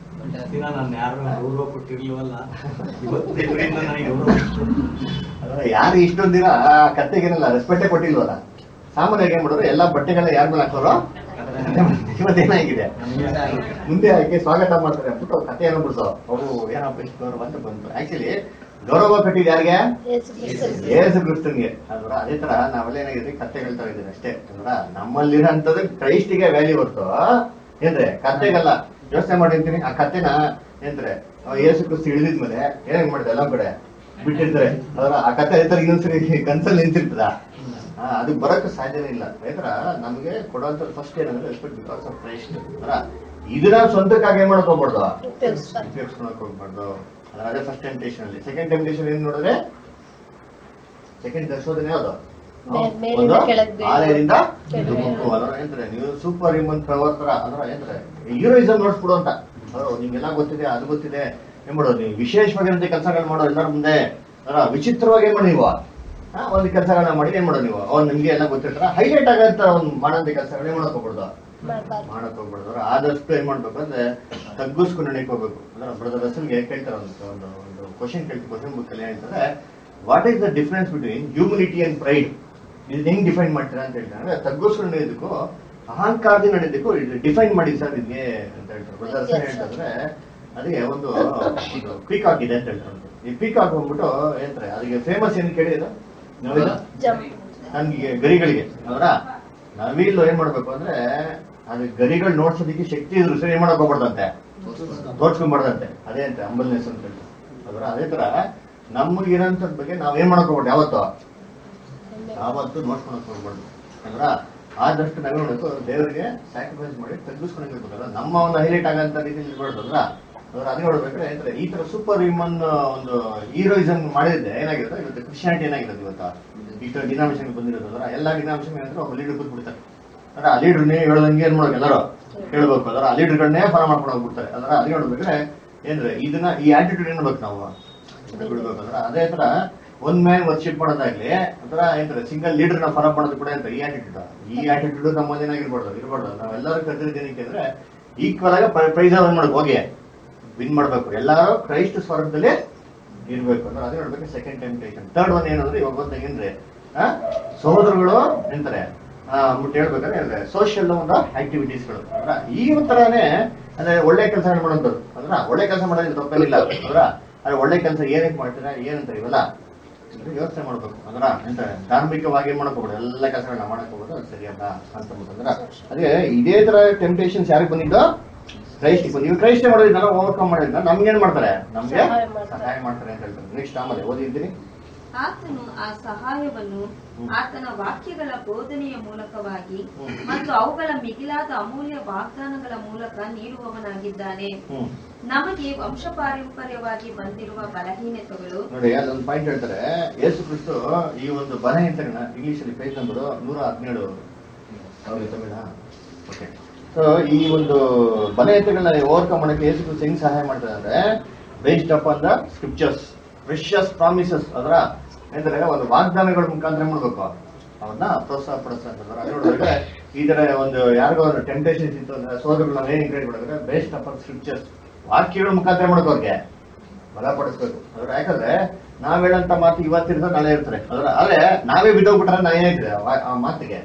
ದಿನ ನಾನು ಯಾರು ಗೌರವ ಕೊಟ್ಟಿರ್ಲಿವಲ್ಲ ಇವತ್ತಿಂದ ನನಗೆ ಗೌರವ ಕೊಟ್ಟು ಅದ್ರ ಯಾರು ಇಷ್ಟೊಂದ್ ದಿನ ಆ ಕತ್ತೆಗೇನಲ್ಲ ರೆಸ್ಪೆಕ್ಟೇ ಕೊಟ್ಟಿಲ್ವಲ್ಲ ಸಾಮಾನ್ಯವಾಗಿ ಏನ್ ಮಾಡೋರು ಎಲ್ಲಾ ಬಟ್ಟೆಗಳನ್ನ ಯಾರ ಮೇಲೆ ಹಾಕೋರು ಇವತ್ತೇನಾಗಿದೆ ಮುಂದೆ ಆಕೆ ಸ್ವಾಗತ ಮಾಡ್ತಾರೆ ಅಂದ್ಬಿಟ್ಟು ಕತೆ ಏನೋ ಬಿಡ್ಸೋ ಅವು ಏನಪ್ಪ ಇಷ್ಟು ಗೌರವ ಅಂತ ಬಂತು ಆಕ್ಚುಲಿ ಗೌರವ ಕಟ್ಟಿದ್ ಯಾರಿಗೆ ಯೇಸು ಕ್ರಿಸ್ತನಿಗೆ. ಏಸು ಕ್ರಿಸ್ತನ್ಗೆ ಅಲ್ವಾ ಅದೇ ತರ ನಾವೆಲ್ಲ ಏನಾಗಿದೆ ಕತ್ತೆ ಹೇಳ್ತಾ ಇದ್ದೀವಿ ಅಷ್ಟೇ ಅಲ್ವಾ ನಮ್ಮಲ್ಲಿರೋಂಥದ್ದು ಕ್ರೈಸ್ಟಿಗೆ ವ್ಯಾಲ್ಯೂ ಹೊರ್ತು ಏನ್ರೆ ಕತ್ತೆಗಲ್ಲ ಯೋಚನೆ ಮಾಡಿರ್ತೀನಿ ಆ ಕತ್ತೆನ ಏನ್ರೆ ಅವ ಏಸು ಕ್ರಿಸ್ತ ಇಳಿದಿದ್ಮೇಲೆ ಏನೇನ್ ಮಾಡಿದೆ ಎಲ್ಲ ಕಡೆ ಬಿಟ್ಟಿರ್ತಾರೆ ಅದ್ರ ಆ ಕತ್ತೆ ಅದೇ ತರ ಇನ್ನೊಂದ್ಸರಿ ಕನ್ಸಲ್ಲಿ ನಿಂತಿರ್ತದ ಆ, ಅದು ಬರಕ್ಕೆ ಸಾಧ್ಯನೇ ಇಲ್ಲ ಯಾಕಂದ್ರ ನಮ್ಗೆ ಕೊಡುವಂತ ಫಸ್ಟ್ ಏನಂದ್ರೆ ರೆಸ್ಪೆಕ್ಟ್ ಬಿಕಾಸ್ ಆಫ್ ಕ್ರೈಸ್ಟ್ ಅಲ್ವಾ ಇದನ್ನ ಸ್ವಂತಕ್ಕಾಗಿ ಏನ್ ಮಾಡಕ್ ಹೋಗ್ಬಾರ್ದು ಉಪಯೋಗಿಸ್ಬಾರ್ದು. ಉಪಯೋಗಿಸ್ಕೊಳಕ್ ಹೋಗ್ಬಾರ್ದು ಅದ್ರ ಅದೇ ಫಸ್ಟ್ ಟೆಂಪ್ಟೇಷನ್ ಅಲ್ಲಿ ಸೆಕೆಂಡ್ ಟೆಂಪ್ಟೇಷನ್ ಏನ್ ನೋಡಿದ್ರೆ ಸೆಕೆಂಡ್ ದರ್ಶೋದನೆ ಯಾವ್ದು ಮೇ- ಮೇಲಿಂದ ಕೆಳಗ್ ಬೀಳೋದು. ಆಲಯದಿಂದ ಕೆಳಗೆ ಧುಮುಕು. ಅದರ ಏನ್ರೆ ನೀವು ಸೂಪರ್ ಹ್ಯೂಮನ್ ಪವರ್ ತರ ಅದರ ಏನ್ರೆ ಹೀರೋಯಿಸಮ್ ನೋಡ್ಸ್ಬಿಡು ಅಂತ ಅವ್ರು ನಿಮ್ಗೆಲ್ಲ ಗೊತ್ತಿದೆ ಅದು ಗೊತ್ತಿದೆ ಏನ್ ಮಾಡೋದು ನೀವು ವಿಶೇಷವಾಗಿರಂತ ಕೆಲಸಗಳು ಮಾಡೋ ಎಲ್ಲರ ಮುಂದೆ ಅದರ ವಿಚಿತ್ರವಾಗಿ ಏನ್ ಮಾಡಿ ನೀವು ಆ, ಒಂದು ಕೆಲಸಗಳನ್ನ ಮಾಡಿ ಏನ್ ಮಾಡೋದು ನೀವು ಅವ್ರು ನಿಮ್ಗೆ ಎಲ್ಲ ಗೊತ್ತಿರ್ತಾರ ಹೈಲೈಟ್ ಆಗಂತ ಒಂದು ಮಾಡೋಂಥ ಕೆಲಸಗಳನ್ನ ಏನ್ ಮಾಡಕ್ ಹೋಗ್ಬಿಡ್ದು ಮಾಡ್ಬಾರ್ದು. ಮಾಡಕ್ ಹೋಗ್ಬಾರ್ದು ಅವ್ರು ಆದಷ್ಟು ಏನ್ ಮಾಡ್ಬೇಕು ಅಂದ್ರೆ ತಗ್ಗಿಸ್ಕೊಂಡು ನಡೀಕ್ ಹೋಗ್ಬೇಕು ಅಂದ್ರೆ ಬ್ರದರ್ ರಸಲ್ಗೆ ಕೇಳ್ತಾರೆ ಒಂದು ಒಂದು ಒಂದು ಕ್ವಶನ್ ಕೇಳ್ತೀವಿ ಕ್ವಶನ್ ಬುಕ್ ಅಲ್ಲಿ ಹೇಳ್ತಾರೆ what is the difference between humility and pride ಇದು ಹೆಂಗ್ ಡಿಫೈನ್ ಮಾಡ್ತೀರಾ ಅಂತ ಹೇಳ್ತಾರೆ ಅಂದ್ರೆ ತಗ್ಗಿಸ್ಕೊಂಡು ನಡೆಯೋದಕ್ಕೂ ಅಹಂಕಾರದಿಂದ ನಡೆಯೋದಕ್ಕೂ ಡಿಫೈನ್ ಮಾಡಿ ಸರ್ ಇದಕ್ಕೆ ಅಂತ ಹೇಳ್ತಾರೆ ಬ್ರದರ್ ರಸಲ್ ಹೇಳ್ತಾರೆ ಅದಕ್ಕೆ ಒಂದು ಪೀಕಾಕ್ ಇದೆ ಅಂತ ಹೇಳ್ತಾರೆ ಈ ಪೀಕಾಕ್ ಬಂದ್ಬಿಟ್ಟು ಹೇಳ್ತಾರೆ ಅದಕ್ಕೆ ಫೇಮಸ್ ಏನು ಕೇಳಿದ್ರು ನಾವೆಲ್ಲ ಜಂಪ್ ನನ್ಗೆ ಗರಿಗಳಿಗೆ ಅವರ ನಾವಿಲ್ಲಿ ಏನ್ ಮಾಡ್ಬೇಕು ಅಂದ್ರೆ ಅದು ಗರಿಗಳು ನೋಡ್ಸೋದಕ್ಕೆ ಶಕ್ತಿ ಇದ್ರು ಸರಿ ಏನ್ ಮಾಡಕ್ ಹೋಗ್ಬಾರ್ದಂತೆ ತೋರ್ಸ್ಕೊಂಡ್ಬಾರ್ದಂತೆ ಅದೇ ಅಂತ ಅಂಬಲ್ನೆಸ್ ಅಂತ ಹೇಳಿ ಅದರ ಅದೇ ತರ ನಮಗಿರೋಂಥ ಬಗ್ಗೆ ನಾವ್ ಏನ್ ಮಾಡಕ್ ಹೋಗ್ಬಾರ್ದು ಯಾವತ್ತು ಯಾವತ್ತು ನೋಡ್ಕೊಳಕ್ ಹೋಗ್ಬಾರ್ದು ಅಂದ್ರ ಆದಷ್ಟು ನಾವೇ ಮಾಡಬೇಕು ದೇವರಿಗೆ ಸ್ಯಾಕ್ರಿಫೈಸ್ ಮಾಡಿ ತಗ್ಗಿಸ್ಕೊಂಡಿರ್ಬೇಕಲ್ಲ ನಮ್ಮ ಒಂದು ಹೈಲೈಟ್ ಆಗಂತ ರೀತಿಯಲ್ಲಿ ಇರ್ಬಾರ್ದಲ್ಲ ಅದ್ರ ಅದೇ ನೋಡ್ಬೇಕಾದ್ರೆ ಅಂದ್ರೆ ಈ ತರ ಸೂಪರ್ ಹ್ಯೂಮನ್ ಒಂದು ಹೀರೋಯಿಸಮ್ ಮಾಡಿದ್ರೆ ಏನಾಗಿರುತ್ತೆ ಇವತ್ತು ಕ್ರಿಶ್ಚಿಯಾನಿಟಿ ಏನಾಗಿರುತ್ತೆ ಇವತ್ತು ಇಷ್ಟು ಡಿನಾಮಿನೇಷನ್ ಬಂದಿರೋದಲ್ಲ ಎಲ್ಲಾ ಡಿನಾಮಿನೇಷನ್ ಏನಂದ್ರೆ ಒಬ್ಬ ಲೀಡರ್ ಕೂತ್ಬಿಡ್ತಾರೆ ಅಂದ್ರೆ ಆ ಲೀಡರ್ ನೀವು ಹೇಳದಂಗೆ ಏನ್ ಮಾಡ್ಬೇಕು ಎಲ್ಲರೂ ಹೇಳ್ಬೇಕು ಅದರ ಆ ಲೀಡರ್ಗಳನ್ನೇ ಫಾಲೋ ಮಾಡ್ಕೊಂಡು ಹೋಗ್ಬಿಡ್ತಾರೆ ಅದರ ಅದು ಹೇಳ್ಬೇಕಾದ್ರೆ ಏನ್ರೆ ಇದನ್ನ ಈ ಆಟಿಟ್ಯೂಡ್ ಏನ್ಬೇಕು ನಾವು ಬಿಡ್ಬೇಕು ಅಂದ್ರೆ ಅದೇ ತರ ಒಂದ್ ಮ್ಯಾನ್ ವರ್ಶಿಪ್ ಮಾಡೋದಾಗ್ಲಿ ಅದರ ಏನ್ರೆ ಸಿಂಗಲ್ ಲೀಡರ್ ನ ಫಾಲೋ ಮಾಡೋದು ಕೂಡ ಅಂತ ಈ ಆಟಿಟ್ಯೂಡ್ ಈ ಆಟಿಟ್ಯೂಡ್ ನಮ್ಮ ಏನಾಗಿರ್ಬಾರ್ದು ಇರ್ಬಾರ್ದು ನಾವೆಲ್ಲರೂ ಕರೆದಿದ್ದೇನೆ ಅಂದ್ರೆ ಈಕ್ವಲ್ ಆಗಿ ಪ್ರೈಸ್ ಏನ್ ಮಾಡ್ಬೇಕು ಹೋಗಿ ವಿನ್ ಮಾಡ್ಬೇಕು ಎಲ್ಲಾರು ಕ್ರೈಸ್ಟ್ ಸ್ವರ್ಗದಲ್ಲಿ ಇರ್ಬೇಕು ಅಂದ್ರೆ ಅದೇ ನೋಡ್ಬೇಕು ಸೆಕೆಂಡ್ ಟೆಂಪ್ಟೇಷನ್ ಥರ್ಡ್ ಒನ್ ಏನಂದ್ರೆ ಇವಾಗ ಗೊತ್ತಾಗೇನ್ರಿ ಆ ಸಹೋದರಗಳು ಎಂತಾರೆ ಮುಟ್ಟು ಹೇಳ್ಬೇಕಾದ್ರೆ ಅಂದ್ರೆ ಸೋಷಿಯಲ್ ಒಂದು ಆಕ್ಟಿವಿಟೀಸ್ಗಳು ಅಂದ್ರ ಈ ತರಾನೇ ಅಂದ್ರೆ ಒಳ್ಳೆ ಕೆಲಸ ಮಾಡೋದು ಅಂದ್ರ ಒಳ್ಳೆ ಕೆಲಸ ಮಾಡೋದು ತಪ್ಪೇನಿಲ್ಲ ಅಂದ್ರ ಅದೇ ಒಳ್ಳೆ ಕೆಲಸ ಏನಕ್ಕೆ ಮಾಡ್ತೀರಾ ಏನಂತ ಇವೆಲ್ಲ ಇದು ಯೋಚನೆ ಮಾಡ್ಬೇಕು ಅಂದ್ರ ಎಂತ ಧಾರ್ಮಿಕವಾಗಿ ಏನ್ ಮಾಡಕ್ ಹೋಗ್ಬಿಡು ಎಲ್ಲ ಕೆಲಸಗಳನ್ನ ಮಾಡಕ್ ಹೋಗೋದು ಅದು ಸರಿಯಲ್ಲ ಅಂತ ಅಂದ್ರ ಅದೇ ಇದೇ ತರ ಟೆಂಪ್ಟೇಷನ್ಸ್ ಯಾರಿಗೆ ಬಂದಿದ್ದು ಕ್ರೈಸ್ಟ್ ಬಂದು ನೀವು ಕ್ರೈಸ್ಟ್ ಮಾಡೋದಿದ್ದಲ್ಲ ಓವರ್ಕಮ್ ಮಾಡಿದ್ರೆ ನಮ್ಗೆ ಏನ್ ಮಾಡ್ತಾರೆ ನಮ್ಗೆ ಸಹಾಯ ಮಾಡ್ತಾರೆ. ಸಹಾಯ ಮಾಡ್ತಾರೆ ಅಂತ ಹೇಳ್ತಾರೆ ನೆಕ್ಸ್ಟ್ ಆಮೇಲೆ ಓದಿದ್ದೀನಿ ಆತನು ಆ ಸಹಾಯವನ್ನು ಆತನ ವಾಕ್ಯಗಳ ಬೋಧನೆಯ ಮೂಲಕವಾಗಿ ಹ್ಮ್. ಮತ್ತು ಅವುಗಳ ಮಿಗಿಲಾದ ಅಮೂಲ್ಯ ವಾಗ್ದಾನಗಳ ಮೂಲಕ ನೀಡುವವನಾಗಿದ್ದಾನೆ ಹ್ಮ್ ನಮಗೆ ವಂಶಪಾರಂಪರ್ಯವಾಗಿ ಬಂದಿರುವ ಬಲಹೀನತೆಗಳು ನೋಡಿ ಅಲ್ಲೊಂದು ಪಾಯಿಂಟ್ ಹೇಳ್ತಾರೆ ಯೇಸು ಕ್ರಿಸ್ತು ಈ ಒಂದು ಬಲಹೀನತೆಗಳನ್ನ ಇಂಗ್ಲಿಷ್ ಅಲ್ಲಿ ಪೇಜ್ ನಂಬರ್ ನೂರ ಹದಿನೇಳು ತಮಿಳ ಓಕೆ ಸೊ ಈ ಒಂದು ಬಲಹೀನತೆಗಳನ್ನ ಓವರ್ಕಮ್ ಮಾಡಕ್ಕೆ ಯೇಸು ಕ್ರಿಸ್ತು ಹೆಂಗ್ ಸಹಾಯ ಮಾಡ್ತಾರೆ ಅಂದ್ರೆ based up on the scriptures precious promises ಅದರ ಅಂದ್ರೆ ಒಂದು ವಾಗ್ದಾನಗಳ ಮುಖಾಂತರ ಏನ್ ಮಾಡ್ಬೇಕು ಅವನ್ನ ಪ್ರೋತ್ಸಾಹ ಪಡಿಸ್ತಾರೆ ಅದೇ ನೋಡಿದ್ರೆ ಈ ತರ ಒಂದು ಯಾರಿಗೋ ಒಂದು ಟೆಂಪ್ಟೇಷನ್ಸ್ ಇತ್ತು ಅಂದ್ರೆ ಸೋದರಗಳನ್ನ ಏನ್ ಕ್ರಿಯೇಟ್ ಮಾಡಿದ್ರೆ ಬೇಸ್ಡ್ ಅಪ್ ಆನ್ ಸ್ಕ್ರಿಪ್ಚರ್ಸ್ ವಾಕ್ಯಗಳ ಮುಖಾಂತರ ಮಾಡ್ಬೇಕು ಅವ್ರಿಗೆ ಬಲಪಡಿಸ್ಬೇಕು ಅದ್ರ ಯಾಕಂದ್ರೆ ನಾವ್ ಹೇಳಂತ ಮಾತು ಇವತ್ತಿರ್ತ ನಾಳೆ ಇರ್ತಾರೆ ಅದ್ರ ಆದ್ರೆ ನಾವೇ ಬಿದ್ದೋಗ್ಬಿಟ್ರೆ ನಾ ಏನಾಯ್ತದೆ ಆ- ಆ ಮಾತಿಗೆ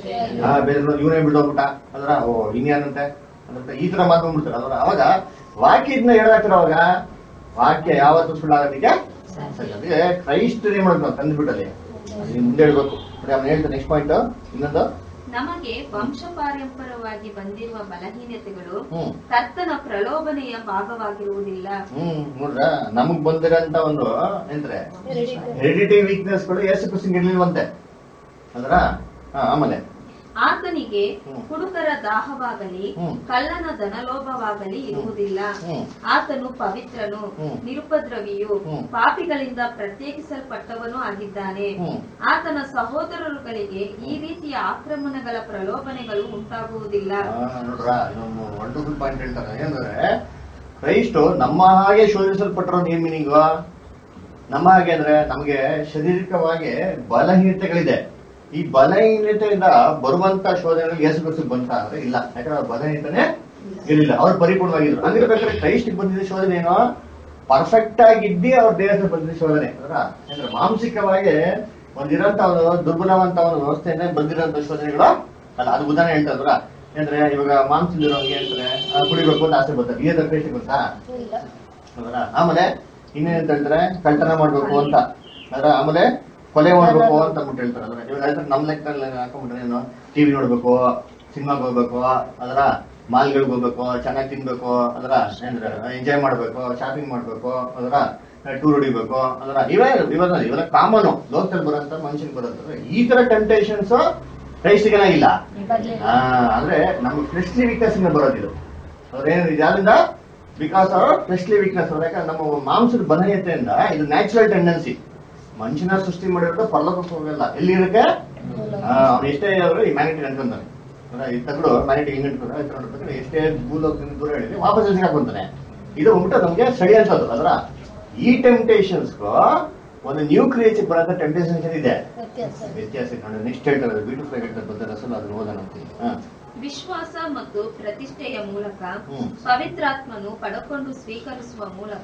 ಆ ಬೇರೆ ಇವನೇ ಬಿದ್ದೋಗ್ಬಿಟ್ಟ ಅದ್ರ ಓ ಇನ್ನೇನಂತೆ ಅದ್ರ ಈ ತರ ಮಾತು ಬಂದ್ಬಿಡ್ತಾರೆ ಅದ್ರ ಅವಾಗ ವಾಕ್ಯ ಇದನ್ನ ಹೇಳಾಕ್ತಾರೆ ಅವಾಗ ವಾಕ್ಯ ಯಾವತ್ತೂ ಸುಳ್ಳಾಗೋದಕ್ಕೆ ಸಾಧ್ಯ ಅದಕ್ಕೆ ಕ್ರೈಸ್ಟ್ ಏನ್ ಮಾಡ್ಬೇಕು ನಾವು ತಂದ್ಬಿಟ್ಟಲ್ಲಿ ಅದು ಮುಂದೆ ಹೇಳ್ಬೇಕು ನೋಡಿ ಅವ್ನು ಹೇಳ್ತಾನೆ ನೆಕ್ಸ್ಟ್ ಪಾಯಿಂಟ್ ಇನ್ನೊಂದು ನಮಗೆ ವಂಶಪಾರಂಪರ್ಯವಾಗಿ ಬಂದಿರುವ ಬಲಹೀನತೆಗಳು ಹ್ಮ್ ಕರ್ತನ ಪ್ರಲೋಭನೆಯ ಭಾಗವಾಗಿರುವುದಿಲ್ಲ ಹ್ಮ್ ನೋಡ್ರ ನಮಗ್ ಬಂದಿರಂತ ಒಂದು ಎಂದ್ರೆ ಹೆರಿಡಿಟಿ ವೀಕ್ನೆಸ್ ಗಳು ಯೇಸು ಕ್ರಿಸ್ತಂಗೆ ಇರ್ಲಿಲ್ವಂತೆ ಅಂದ್ರ ಹಾ, ಆಮೇಲೆ ಆತನಿಗೆ ಹ್ಮ್. ಹುಡುಗರ ದಾಹವಾಗಲಿ ಹ್ಮ್. ಕಳ್ಳನ ಧನಲೋಭವಾಗಲಿ ಇರುವುದಿಲ್ಲ ಹ್ಮ್. ಆತನು ಪವಿತ್ರನು ಹ್ಮ್. ನಿರುಪದ್ರವಿಯು ಹ್ಮ್. ಪಾಪಿಗಳಿಂದ ಪ್ರತ್ಯೇಕಿಸಲ್ಪಟ್ಟವನು ಆಗಿದ್ದಾನೆ ಹ್ಮ್. ಆತನ ಸಹೋದರರುಗಳಿಗೆ ಈ ರೀತಿಯ ಆಕ್ರಮಣಗಳ ಪ್ರಲೋಭನೆಗಳು ಉಂಟಾಗುವುದಿಲ್ಲ ಆ, ನೋಡ್ರ ಇನ್ನೊಂದು ವಂಡರ್ಫುಲ್ ಪಾಯಿಂಟ್ ಹೇಳ್ತಾರೆ ಏನಂದ್ರೆ ಕ್ರೈಸ್ಟ್ ನಮ್ಮ ಹಾಗೆ ಶೋಧಿಸಲ್ಪಟ್ಟಿರೋದು ಏನ್ ಮೀನಿಂಗ್ ನಮ್ಮ ಹಾಗೆ ಅಂದ್ರೆ ನಮ್ಗೆ ಶಾರೀರಿಕವಾಗಿ ಬಲಹೀನತೆಗಳಿದೆ ಈ ಬಲಹೀನತೆಯಿಂದ ಬರುವಂತ ಶೋಧನೆಗಳು ಯೇಸು ಕ್ರಿಸ್ತಕ್ಕೆ ಬಂತ ಅಂದ್ರೆ ಇಲ್ಲ ಯಾಕಂದ್ರೆ ಅವ್ರ ಬಲಹೀನತೆನೆ ಇರಲಿಲ್ಲ ಅವ್ರು ಪರಿಪೂರ್ಣವಾಗಿದ್ರು ಹಂಗಿರ್ಬೇಕಾದ್ರೆ ಕ್ರೈಸ್ಟ್ ಬಂದಿದ್ದ ಶೋಧನೆ ಏನೋ ಪರ್ಫೆಕ್ಟ್ ಆಗಿದ್ದಿ ಅವ್ರ ದೇಹದ ಬಂದಿದ್ದ ಶೋಧನೆ ಅಂದ್ರ ಅಂದ್ರೆ ಮಾನಸಿಕವಾಗಿ ಒಂದಿರಂತ ಒಂದು ದುರ್ಬಲವಂತ ಒಂದು ವ್ಯವಸ್ಥೆಯಿಂದ ಬಂದಿರೋಂತ ಶೋಧನೆಗಳು ಅಲ್ಲ ಅದು ಉದಾಹರಣೆ ಹೇಳ್ತಾ ಇದ್ರ ಅಂದ್ರೆ ಇವಾಗ ಮಾಂಸದಲ್ಲಿರೋಂಗೆ ಅಂದ್ರೆ ಆ, ಕುಡಿಬೇಕು ಅಂತ ಆಸೆ ಬರ್ತದೆ ಈ ಕ್ರೈಸ್ಟ್ ಗೊತ್ತಾ ಇಲ್ಲ ಹೌದಾ? ಆಮೇಲೆ ಇನ್ನೇನಂತ ಹೇಳ್ತಾರೆ ಕಳ್ತನ ಮಾಡ್ಬೇಕು ಅಂತ ಅದ್ರ ಆಮೇಲೆ ಕೊಲೆ ಮಾಡ್ಬೇಕು ಅಂತ ಅಂದ್ಬಿಟ್ಟು ಹೇಳ್ತಾರೆ ಅಂದ್ರೆ ಇವಾಗ ಹೇಳ್ತಾರೆ ನಮ್ ಲೆಕ್ಕದಲ್ಲಿ ಹಾಕೊಂಡ್ಬಿಟ್ರೆ ಏನು ಟಿವಿ ನೋಡ್ಬೇಕು ಸಿನಿಮಾಗೆ ಹೋಗ್ಬೇಕು ಅದರ ಮಾಲ್ಗಳಿಗೆ ಹೋಗ್ಬೇಕು ಚೆನ್ನಾಗಿ ತಿನ್ಬೇಕು ಅದರ ಅಂದ್ರೆ ಎಂಜಾಯ್ ಮಾಡ್ಬೇಕು ಶಾಪಿಂಗ್ ಮಾಡ್ಬೇಕು ಅದರ ಟೂರ್ ಹೊಡಿಬೇಕು ಅದರ ಇವೇ ಇವಾಗ ಇವೆಲ್ಲ ಕಾಮನ್ ಲೋಕದಲ್ಲಿ ಬರೋಂತ ಮನುಷ್ಯನಿಗೆ ಬರುತ್ತೆ ಈ ತರ ಟೆಂಪ್ಟೇಷನ್ಸ್ ಕ್ರೈಸ್ಟಿಗೇನಾಗಿಲ್ಲ ಬರ್ಲಿಲ್ಲ ಆ, ಅಂದ್ರೆ ನಮ್ಗೆ ಫ್ರೆಶ್ಲಿ ವೀಕ್ನೆಸ್ ಇಂದ ಬರೋದಿದು ಅದೇನು ಯಾರಿಂದ ಬಿಕಾಸ್ ಆಫ್ ಫ್ರೆಶ್ಲಿ ವೀಕ್ನೆಸ್ ಯಾಕಂದ್ರೆ ನಮ್ಮ ಮಾಂಸದ ಬಲಹೀನತೆಯಿಂದ ಇದು ನ್ಯಾಚುರಲ್ ಟೆಂಡೆನ್ಸಿ ಮನುಷ್ಯನ ಸೃಷ್ಟಿ ಮಾಡಿರೋದು ಪರಲೋಕಕ್ಕೆ ಹೋಗಲ್ಲ ಎಲ್ಲಿ ಇರುತ್ತೆ ಅವ್ನು ಎಷ್ಟೇ ಆದ್ರೂ ಈ ಮ್ಯಾನಿಟಿ ಅನ್ಕೊಂತಾನೆ ಅಂದ್ರೆ ಈ ತಗಡು ಮ್ಯಾನಿಟಿ ಹಿಂಗ್ ಅನ್ಕೊಂಡ್ರೆ ಈ ತರ ನೋಡ್ಬೇಕಾದ್ರೆ ಎಷ್ಟೇ ಭೂಲೋಕದಿಂದ ದೂರ ಹೇಳಿದ್ರೆ ವಾಪಸ್ ಎಲ್ಲಿ ಹಾಕೊಂತಾನೆ ಇದು ಉಂಟು ನಮ್ಗೆ ಸರಿ ಅನ್ಸೋದು ಅದರ ಈ ಟೆಂಪ್ಟೇಷನ್ಸ್ಗೂ ಒಂದು ನ್ಯೂ ಕ್ರಿಯೇಚರ್ ಬರೋಂಥ ಟೆಂಪ್ಟೇಷನ್ಸ್ ಇದೆ ವ್ಯತ್ಯಾಸ ವ್ಯತ್ಯಾಸ ನೋಡಿ ನೆಕ್ಸ್ಟ್ ಹೇಳ್ತಾರೆ ಬ್ಯೂಟಿಫುಲ್ ಹೇಳ್ತಾರೆ ಬಂದ ರಸಲ್ ಅದನ್ನ ಓದೋಣ ಅಂತೀನಿ ಹಾ ವಿಶ್ವಾಸ ಮತ್ತು ಪ್ರತಿಷ್ಠೆಯ ಮೂಲಕ ಹ್ಮ್. ಪವಿತ್ರಾತ್ಮನು ಪಡಕೊಂಡು ಸ್ವೀಕರಿಸುವ ಮೂಲಕ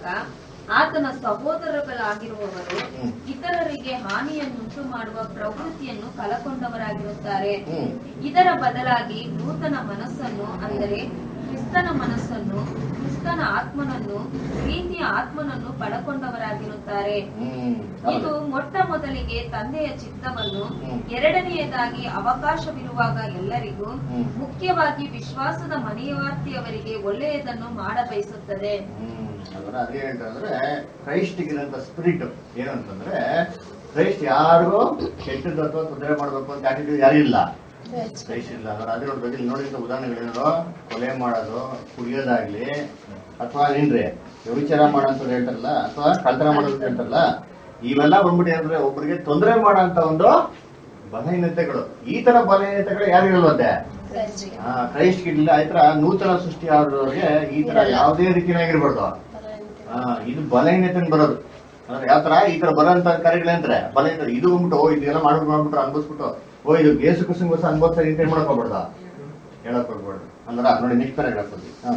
ಆತನ ಸಹೋದರಗಳಾಗಿರುವವರು ಹ್ಮ್. ಇತರರಿಗೆ ಹಾನಿಯನ್ನುಂಟು ಮಾಡುವ ಪ್ರವೃತ್ತಿಯನ್ನು ಕಳಕೊಂಡವರಾಗಿರುತ್ತಾರೆ ಹ್ಮ್. ಇದರ ಬದಲಾಗಿ ನೂತನ ಮನಸ್ಸನ್ನು ಅಂದರೆ ಕ್ರಿಸ್ತನ ಮನಸ್ಸನ್ನು ಕ್ರಿಸ್ತನ ಆತ್ಮನನ್ನು ಪ್ರೀತಿಯ ಆತ್ಮನನ್ನು ಪಡಕೊಂಡವರಾಗಿರುತ್ತಾರೆ ಹ್ಮ್ ಇದು ಹೌದು. ಮೊಟ್ಟ ಮೊದಲಿಗೆ ತಂದೆಯ ಚಿತ್ತವನ್ನು ಹ್ಮ್. ಎರಡನೆಯದಾಗಿ ಅವಕಾಶವಿರುವಾಗ ಎಲ್ಲರಿಗೂ ಹ್ಮ್. ಮುಖ್ಯವಾಗಿ ವಿಶ್ವಾಸದ ಮನೆಯವಾರ್ತಿಯವರಿಗೆ ಒಳ್ಳೆಯದನ್ನು ಮಾಡಬಯಸುತ್ತದೆ ಹ್ಮ್ ಅದರ ಅದೇ ಹೇಳ್ತಾರೆ ಕ್ರೈಸ್ಟಿಗಿರಂತ ಸ್ಪಿರಿಟ್ ಏನಂತಂದ್ರೆ ಕ್ರೈಸ್ಟ್ ಯಾರಿಗೂ ಕೆಟ್ಟದ್ದು ಅಥವಾ ತೊಂದರೆ ಮಾಡ್ಬೇಕು ಅಂತ ಆಟಿಟ್ಯೂಡ್ ಯಾರು ಇಲ್ಲ ಕ್ರೈಸ್ಟ್ ಇಲ್ಲ ಅದರ ಅದೇ ನೋಡ್ಬೇಕು ಇಲ್ಲಿ ನೋಡಿದಂತ ಉದಾಹರಣೆಗಳೇನೋ ಕೊಲೆ ಮಾಡೋದು ಕುಡಿಯೋದಾಗ್ಲಿ ಅಥವಾ ಏನ್ರಿ ವ್ಯವಿಚಾರ ಮಾಡೋಂಥದ್ದು ಹೇಳ್ತಾರಲ್ಲ ಅಥವಾ ಕಳ್ತನ ಮಾಡೋದು ಹೇಳ್ತಾರಲ್ಲ ಇವೆಲ್ಲ ಬಂದ್ಬಿಟ್ಟು ಏನಂದ್ರೆ ಒಬ್ಬರಿಗೆ ತೊಂದರೆ ಮಾಡೋಂತ ಒಂದು ಬಲಹೀನತೆಗಳು ಈ ತರ ಬಲಹೀನತೆಗಳು ಯಾರು ಇರಲ್ವಂತೆ ಕ್ರೈಸ್ಟ್ಗೆ. ಆ, ಕ್ರೈಸ್ಟ್ ಗಿಡ್ಲಿ ಆಯ್ತರ ನೂತನ ಸೃಷ್ಟಿ ಆದವ್ರಿಗೆ ಈ ತರ ಇರಲ್ಲ. ಯಾವುದೇ ರೀತಿಯಾಗಿರ್ಬಾರ್ದು ಬಲಹೀನತೆ. ಆ, ಇದು ಬಲಹೀನತೆ ಬರೋದು ಅಂದ್ರೆ ಯಾವ ತರ ಈ ತರ ಬರೋಂತ ಕಾರ್ಯಗಳಂದ್ರೆ ಬಲಹೀನತೆ ಇದು ಬಂದ್ಬಿಟ್ಟು ಓ ಇದೆಲ್ಲ ಮಾಡ್ಬಿಟ್ಟು ಮಾಡ್ಬಿಟ್ಟು ಅನ್ಭವಿಸ್ಬಿಟ್ಟು ಓ ಇದು ಗೇಸು ಕುಸುಂಗೋಸ ಅನ್ಭವಿಸ್ತಾರೆ ಅಂತ ಏನ್ ಮಾಡಕ್ ಹೋಗ್ಬಾರ್ದ ಹೇಳಕ್ ಹೋಗ್ಬಾರ್ದು ಅಂದ್ರ ನೋಡಿ ನೆಕ್ಸ್ಟ್ ಪ್ಯಾರಾಗ್ರಾಫ್ ಅಲ್ಲಿ ಹಾ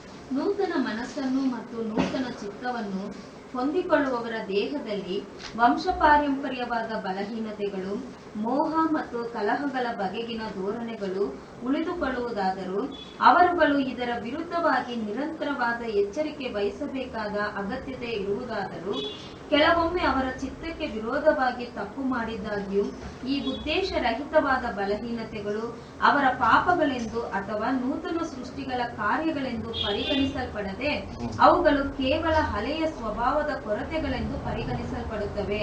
ನೂತನ ಮನಸ್ಸನ್ನು ಮತ್ತು ನೂತನ ಚಿತ್ತವನ್ನು ಹೊಂದಿಕೊಳ್ಳುವವರ ದೇಹದಲ್ಲಿ ವಂಶ ಪಾರಂಪರ್ಯವಾದ ಬಲಹೀನತೆಗಳು ಮೋಹ ಮತ್ತು ಕಲಹಗಳ ಬಗೆಗಿನ ಧೋರಣೆಗಳು ಉಳಿದುಕೊಳ್ಳುವುದಾದರೂ ಅವರುಗಳು ಇದರ ವಿರುದ್ಧವಾಗಿ ನಿರಂತರವಾದ ಎಚ್ಚರಿಕೆ ವಹಿಸಬೇಕಾದ ಅಗತ್ಯತೆ ಇರುವುದಾದರೂ ಕೆಲವೊಮ್ಮೆ ಅವರ ಚಿತ್ತಕ್ಕೆ ವಿರೋಧವಾಗಿ ತಪ್ಪು ಮಾಡಿದ್ದಾಗ್ಯೂ ಈ ಉದ್ದೇಶರಹಿತವಾದ ಬಲಹೀನತೆಗಳು ಅವರ ಪಾಪಗಳೆಂದು ಅಥವಾ ನೂತನ ಸೃಷ್ಟಿಗಳ ಕಾರ್ಯಗಳೆಂದು ಪರಿಗಣಿಸಲ್ಪಡದೆ ಅವುಗಳು ಕೇವಲ ಹಳೆಯ ಸ್ವಭಾವದ ಕೊರತೆಗಳೆಂದು ಪರಿಗಣಿಸಲ್ಪಡುತ್ತವೆ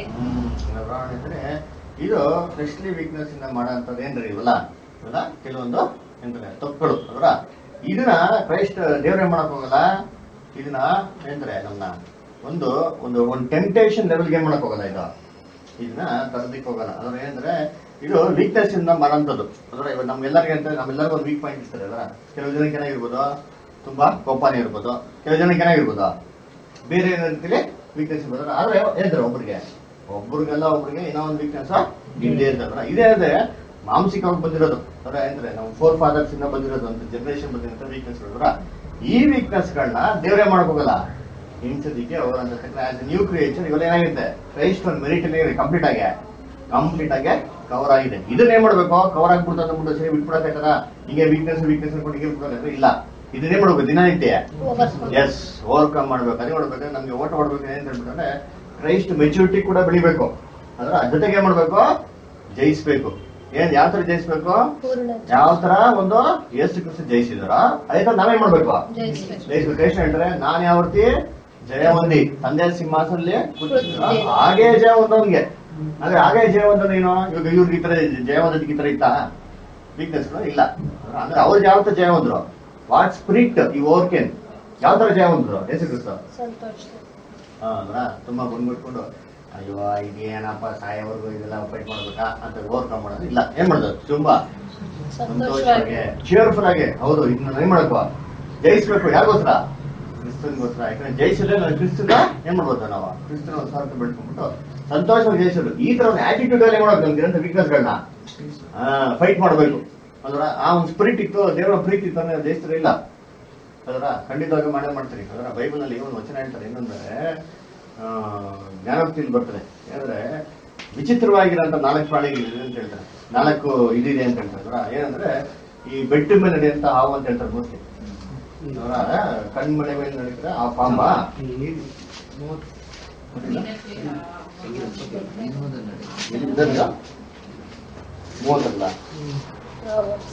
ಅಂದ್ರೆ ಇದು ಫ್ರೆಶ್ಲಿ ವೀಕ್ನೆಸ್ ಇಂದ ಮಾಡೋಂಥದ್ದು ಏನ್ರಿ ಇವಲ್ಲ ಇವಲ್ಲ ಕೆಲವೊಂದು ಎಂತಾರೆ ತಪ್ಪುಗಳು ಅದರ ಇದನ್ನ ಕ್ರೈಸ್ಟ್ ದೇವ್ರ ಏನ್ ಮಾಡಕ್ ಹೋಗಲ್ಲ ಇದನ್ನ ಏನಂತಾರೆ ನಮ್ಮನ್ನ ಒಂದು ಒಂದು ಒಂದು ಟೆಂಪ್ಟೇಷನ್ ಲೆವೆಲ್ಗೆ ಏನ್ ಮಾಡಕ್ ಹೋಗಲ್ಲ ಇದು ಇದನ್ನ ತರದಿಕ್ ಹೋಗಲ್ಲ ಅದ್ರ ಏನಂದ್ರೆ ಇದು ವೀಕ್ನೆಸ್ ಇಂದ ಮಾಡೋಂಥದ್ದು ಅಂದ್ರೆ ಇವಾಗ ನಮ್ಗೆಲ್ಲರಿಗೆ ಅಂತ ನಮ್ಮೆಲ್ಲರಿಗೂ ಒಂದು ವೀಕ್ ಪಾಯಿಂಟ್ ಇರ್ತಾರೆ ಅಲ್ಲ ಕೆಲವು ಜನಕ್ಕೆ ಏನಾಗಿರ್ಬೋದು ತುಂಬಾ ಕೋಪನೇ ಇರ್ಬೋದು ಕೆಲವು ಜನಕ್ಕೆ ಏನಾಗಿರ್ಬೋದು ಬೇರೆ ಏನೋ ರೀತಿಲಿ ವೀಕ್ನೆಸ್ ಇರ್ಬೋದು ಆದ್ರೆ ಏನಂತಾರೆ ಒಬ್ರಿಗೆ ಒಬ್ರಿಗೆಲ್ಲ ಒಬ್ರಿಗೆ ಏನೋ ಒಂದು ವೀಕ್ನೆಸ್ ಇದ್ದೇ ಇರ್ತದ್ರ ಇದೇ ಅಂದ್ರೆ ಮಾನಸಿಕವಾಗಿ ಬಂದಿರೋದು ಅಂದ್ರೆ ಅಂದ್ರೆ ನಾವು ಫೋರ್ ಫಾದರ್ಸ್ ಇಂದ ಬಂದಿರೋದು ಅಂತ ಜನರೇಷನ್ ಬಂದಿರೋ ವೀಕ್ನೆಸ್ ಇರೋದ್ರ ಈ ವೀಕ್ನೆಸ್ ಗಳನ್ನ ದೇವರೇ ಮಾಡಕ್ ಹೋಗಲ್ಲ ಹಿಂಸದಿಕ್ಕೆ ಅವರ ಆಸ್ ನ್ಯೂ ಕ್ರಿಯೇಚರ್ ಇವೆಲ್ಲ ಏನಾಗಿದೆ ಕ್ರೈಸ್ಟ್ ಒಂದು ಮೆರಿಟ್ ಕಂಪ್ಲೀಟ್ ಆಗಿ ಕಂಪ್ಲೀಟ್ ಆಗಿ ಕವರ್ ಆಗಿದೆ ಇದನ್ನ ಏನ್ ಮಾಡ್ಬೇಕು ಕವರ್ ಆಗ್ಬಿಡ್ತು ಅಂದ್ಬಿಟ್ಟು ಸರಿ ಬಿಟ್ಬಿಡಕ್ಕಾಗಲ್ಲ ಹಿಂಗೆ ವೀಕ್ನೆಸ್ ವೀಕ್ನೆಸ್ ಅನ್ಕೊಂಡು ಹಿಂಗೆ ಬಿಟ್ಬಿಡಕ್ಕಾಗಲ್ಲ ಇಲ್ಲ ಇದನ್ನೇ ಮಾಡ್ಬೇಕು ದಿನನಿತ್ಯ Overcome. ಎಸ್ ಓವರ್ಕಮ್ ಮಾಡ್ಬೇಕು ಅದೇ ಮಾಡ್ಬೇಕಾದ್ರೆ ನಮ್ಗೆ ಓಟ ಮಾಡ್ಬೇಕು ಏನ್ ಹೇಳ್ಬಿಟ್ಟಂದ್ರೆ ಕ್ರೈಸ್ಟ್ ಮೆಚುರಿಟಿ ಕೂಡ ಬೆಳಿಬೇಕು ಅದ್ರ ಜೊತೆಗೆ ಏನ್ ಮಾಡ್ಬೇಕು ಜಯಿಸ್ಬೇಕು ಏನ್ ಯಾವ ತರ ಜಯಿಸ್ಬೇಕು ಪೂರ್ಣ ಯಾವ ತರ ಒಂದು ಯೇಸು ಕ್ರಿಸ್ತ ಜಯಿಸಿದಾರ ಅದೇ ತರ ನಾವೇನ್ ಮಾಡ್ಬೇಕು ಜಯಿಸ್ಬೇಕು. ಜಯಿಸ್ಬೇಕು ಕೃಷ್ಣ ಹೇಳ್ತಾರೆ ನಾನ್ ಯಾವತ್ತಿ ಜಯ ಹೊಂದಿ ತಂದೆ ಸಿಂಹಾಸನಲ್ಲಿ ಕೂತಿದ್ದೀನೋ, ಕೂತಿದ್ದೀನಿ. ಹಾಗೆ ಜಯ ಹೊಂದೋನ್ಗೆ ಅಂದ್ರೆ ಹಾಗೆ ಜಯ ಹೊಂದೋನು ಏನು ಇವಾಗ ಇವ್ರಿಗೆ ಈ ತರ ಜಯ ಹೊಂದೋದಕ್ಕೆ ಈ ತರ ಇತ್ತಾ ವೀಕ್ನೆಸ್ ಇಲ್ಲ ಅಂದ್ರೆ ಅವ್ರು ಯಾವ ತರ ಜಯ ಹೊಂದ್ರು ವಾಟ್ ಸ್ಪಿರಿಟ್ ಈ ಓವರ್ಕೇನ್ ಯಾವ ತರ ಜಯ ಹೊಂದ್ರು ಯೇಸು ಕ್ರಿಸ್ತ ಸಂತೋಷ ಹಾ, ಅಲ್ವಾ? ತುಂಬಾ ಬಂದ್ಬಿಟ್ಕೊಂಡು ಅಯ್ಯೋ ಇದೇನಪ್ಪ ಸಾಯೋವರೆಗೂ ಇದೆಲ್ಲ ಫೈಟ್ ಮಾಡ್ಬೇಕಾ ಅಂತ ಓವರ್ಕಮ್ ಮಾಡೋದು ಇಲ್ಲ ಏನ್ ಮಾಡೋದು ತುಂಬಾ ಸಂತೋಷವಾಗಿ ಸಂತೋಷವಾಗಿ ಚೇರ್ಫುಲ್ ಆಗಿ ಹೌದು ಇದನ್ನ ಏನ್ ಮಾಡಬೇಕು ಜಯಿಸ್ಬೇಕು ಯಾರಿಗೋಸ್ಕರ ಕ್ರಿಸ್ತನ್ಗೋಸ್ಕರ ಯಾಕಂದ್ರೆ ಜಯಿಸಿದ್ರೆ ನಾವು ಕ್ರಿಸ್ತನ ಏನ್ ಮಾಡ್ಬೋದು ನಾವು ಕ್ರಿಸ್ತನ ಒಂದು ಸಾರ್ಥ ಬೆಳ್ಕೊಂಡ್ಬಿಟ್ಟು ಸಂತೋಷವಾಗಿ ಜಯಿಸೋದು ಈ ತರ ಒಂದು ಆಟಿಟ್ಯೂಡ್ ಅಲ್ಲಿ ಮಾಡೋದು ನಮ್ಗೆ ಇರೋಂಥ ವೀಕ್ನೆಸ್ಗಳನ್ನ ಫೈಟ್ ಮಾಡಬೇಕು ಅದರ ಆ ಒಂದು ಸ್ಪಿರಿಟ್ ಇತ್ತು ದೇವರ ಪ್ರೀತಿ ಇತ್ತು ಅಂದ್ರೆ ಜಯಿಸ್ತಾರೆ ಇಲ್ಲ ಅದರ ಖಂಡಿತವಾಗಿ ಮಾಡೇ ಮಾಡ್ತಾರೆ ಅದರ ಬೈಬಲ್ ನಲ್ಲಿ ಒಂದು ವಚನ ಹೇಳ್ತಾರೆ ಏನಂದ್ರೆ ಆ, ಜ್ಞಾನೋಕ್ತಿಯಲ್ಲಿ ಬರ್ತದೆ ಏನಂದ್ರೆ ವಿಚಿತ್ರವಾಗಿರೋಂಥ ನಾಲ್ಕು ಪ್ರಾಣಿಗಳಿದೆ ಅಂತ ಹೇಳ್ತಾರೆ ನಾಲ್ಕು ಇದಿದೆ ಅಂತ ಹೇಳ್ತಾರೆ ಅದರ ಏನಂದ್ರೆ ಈ ಬೆಟ್ಟ ಮೇಲೆ ನಡೆಯುವಂತ ಹಾವು ಅಂತ ಹೇಳ್ತಾರೆ ಮೋಸ್ಟ್ಲಿ ಅವರ ಕಣ್ಮಳೆ ಮೇಲೆ ನಡೀತಾರೆ ಆ ಪಾಂಬ ಮೂವತ್ತಲ್ಲ Proverbs.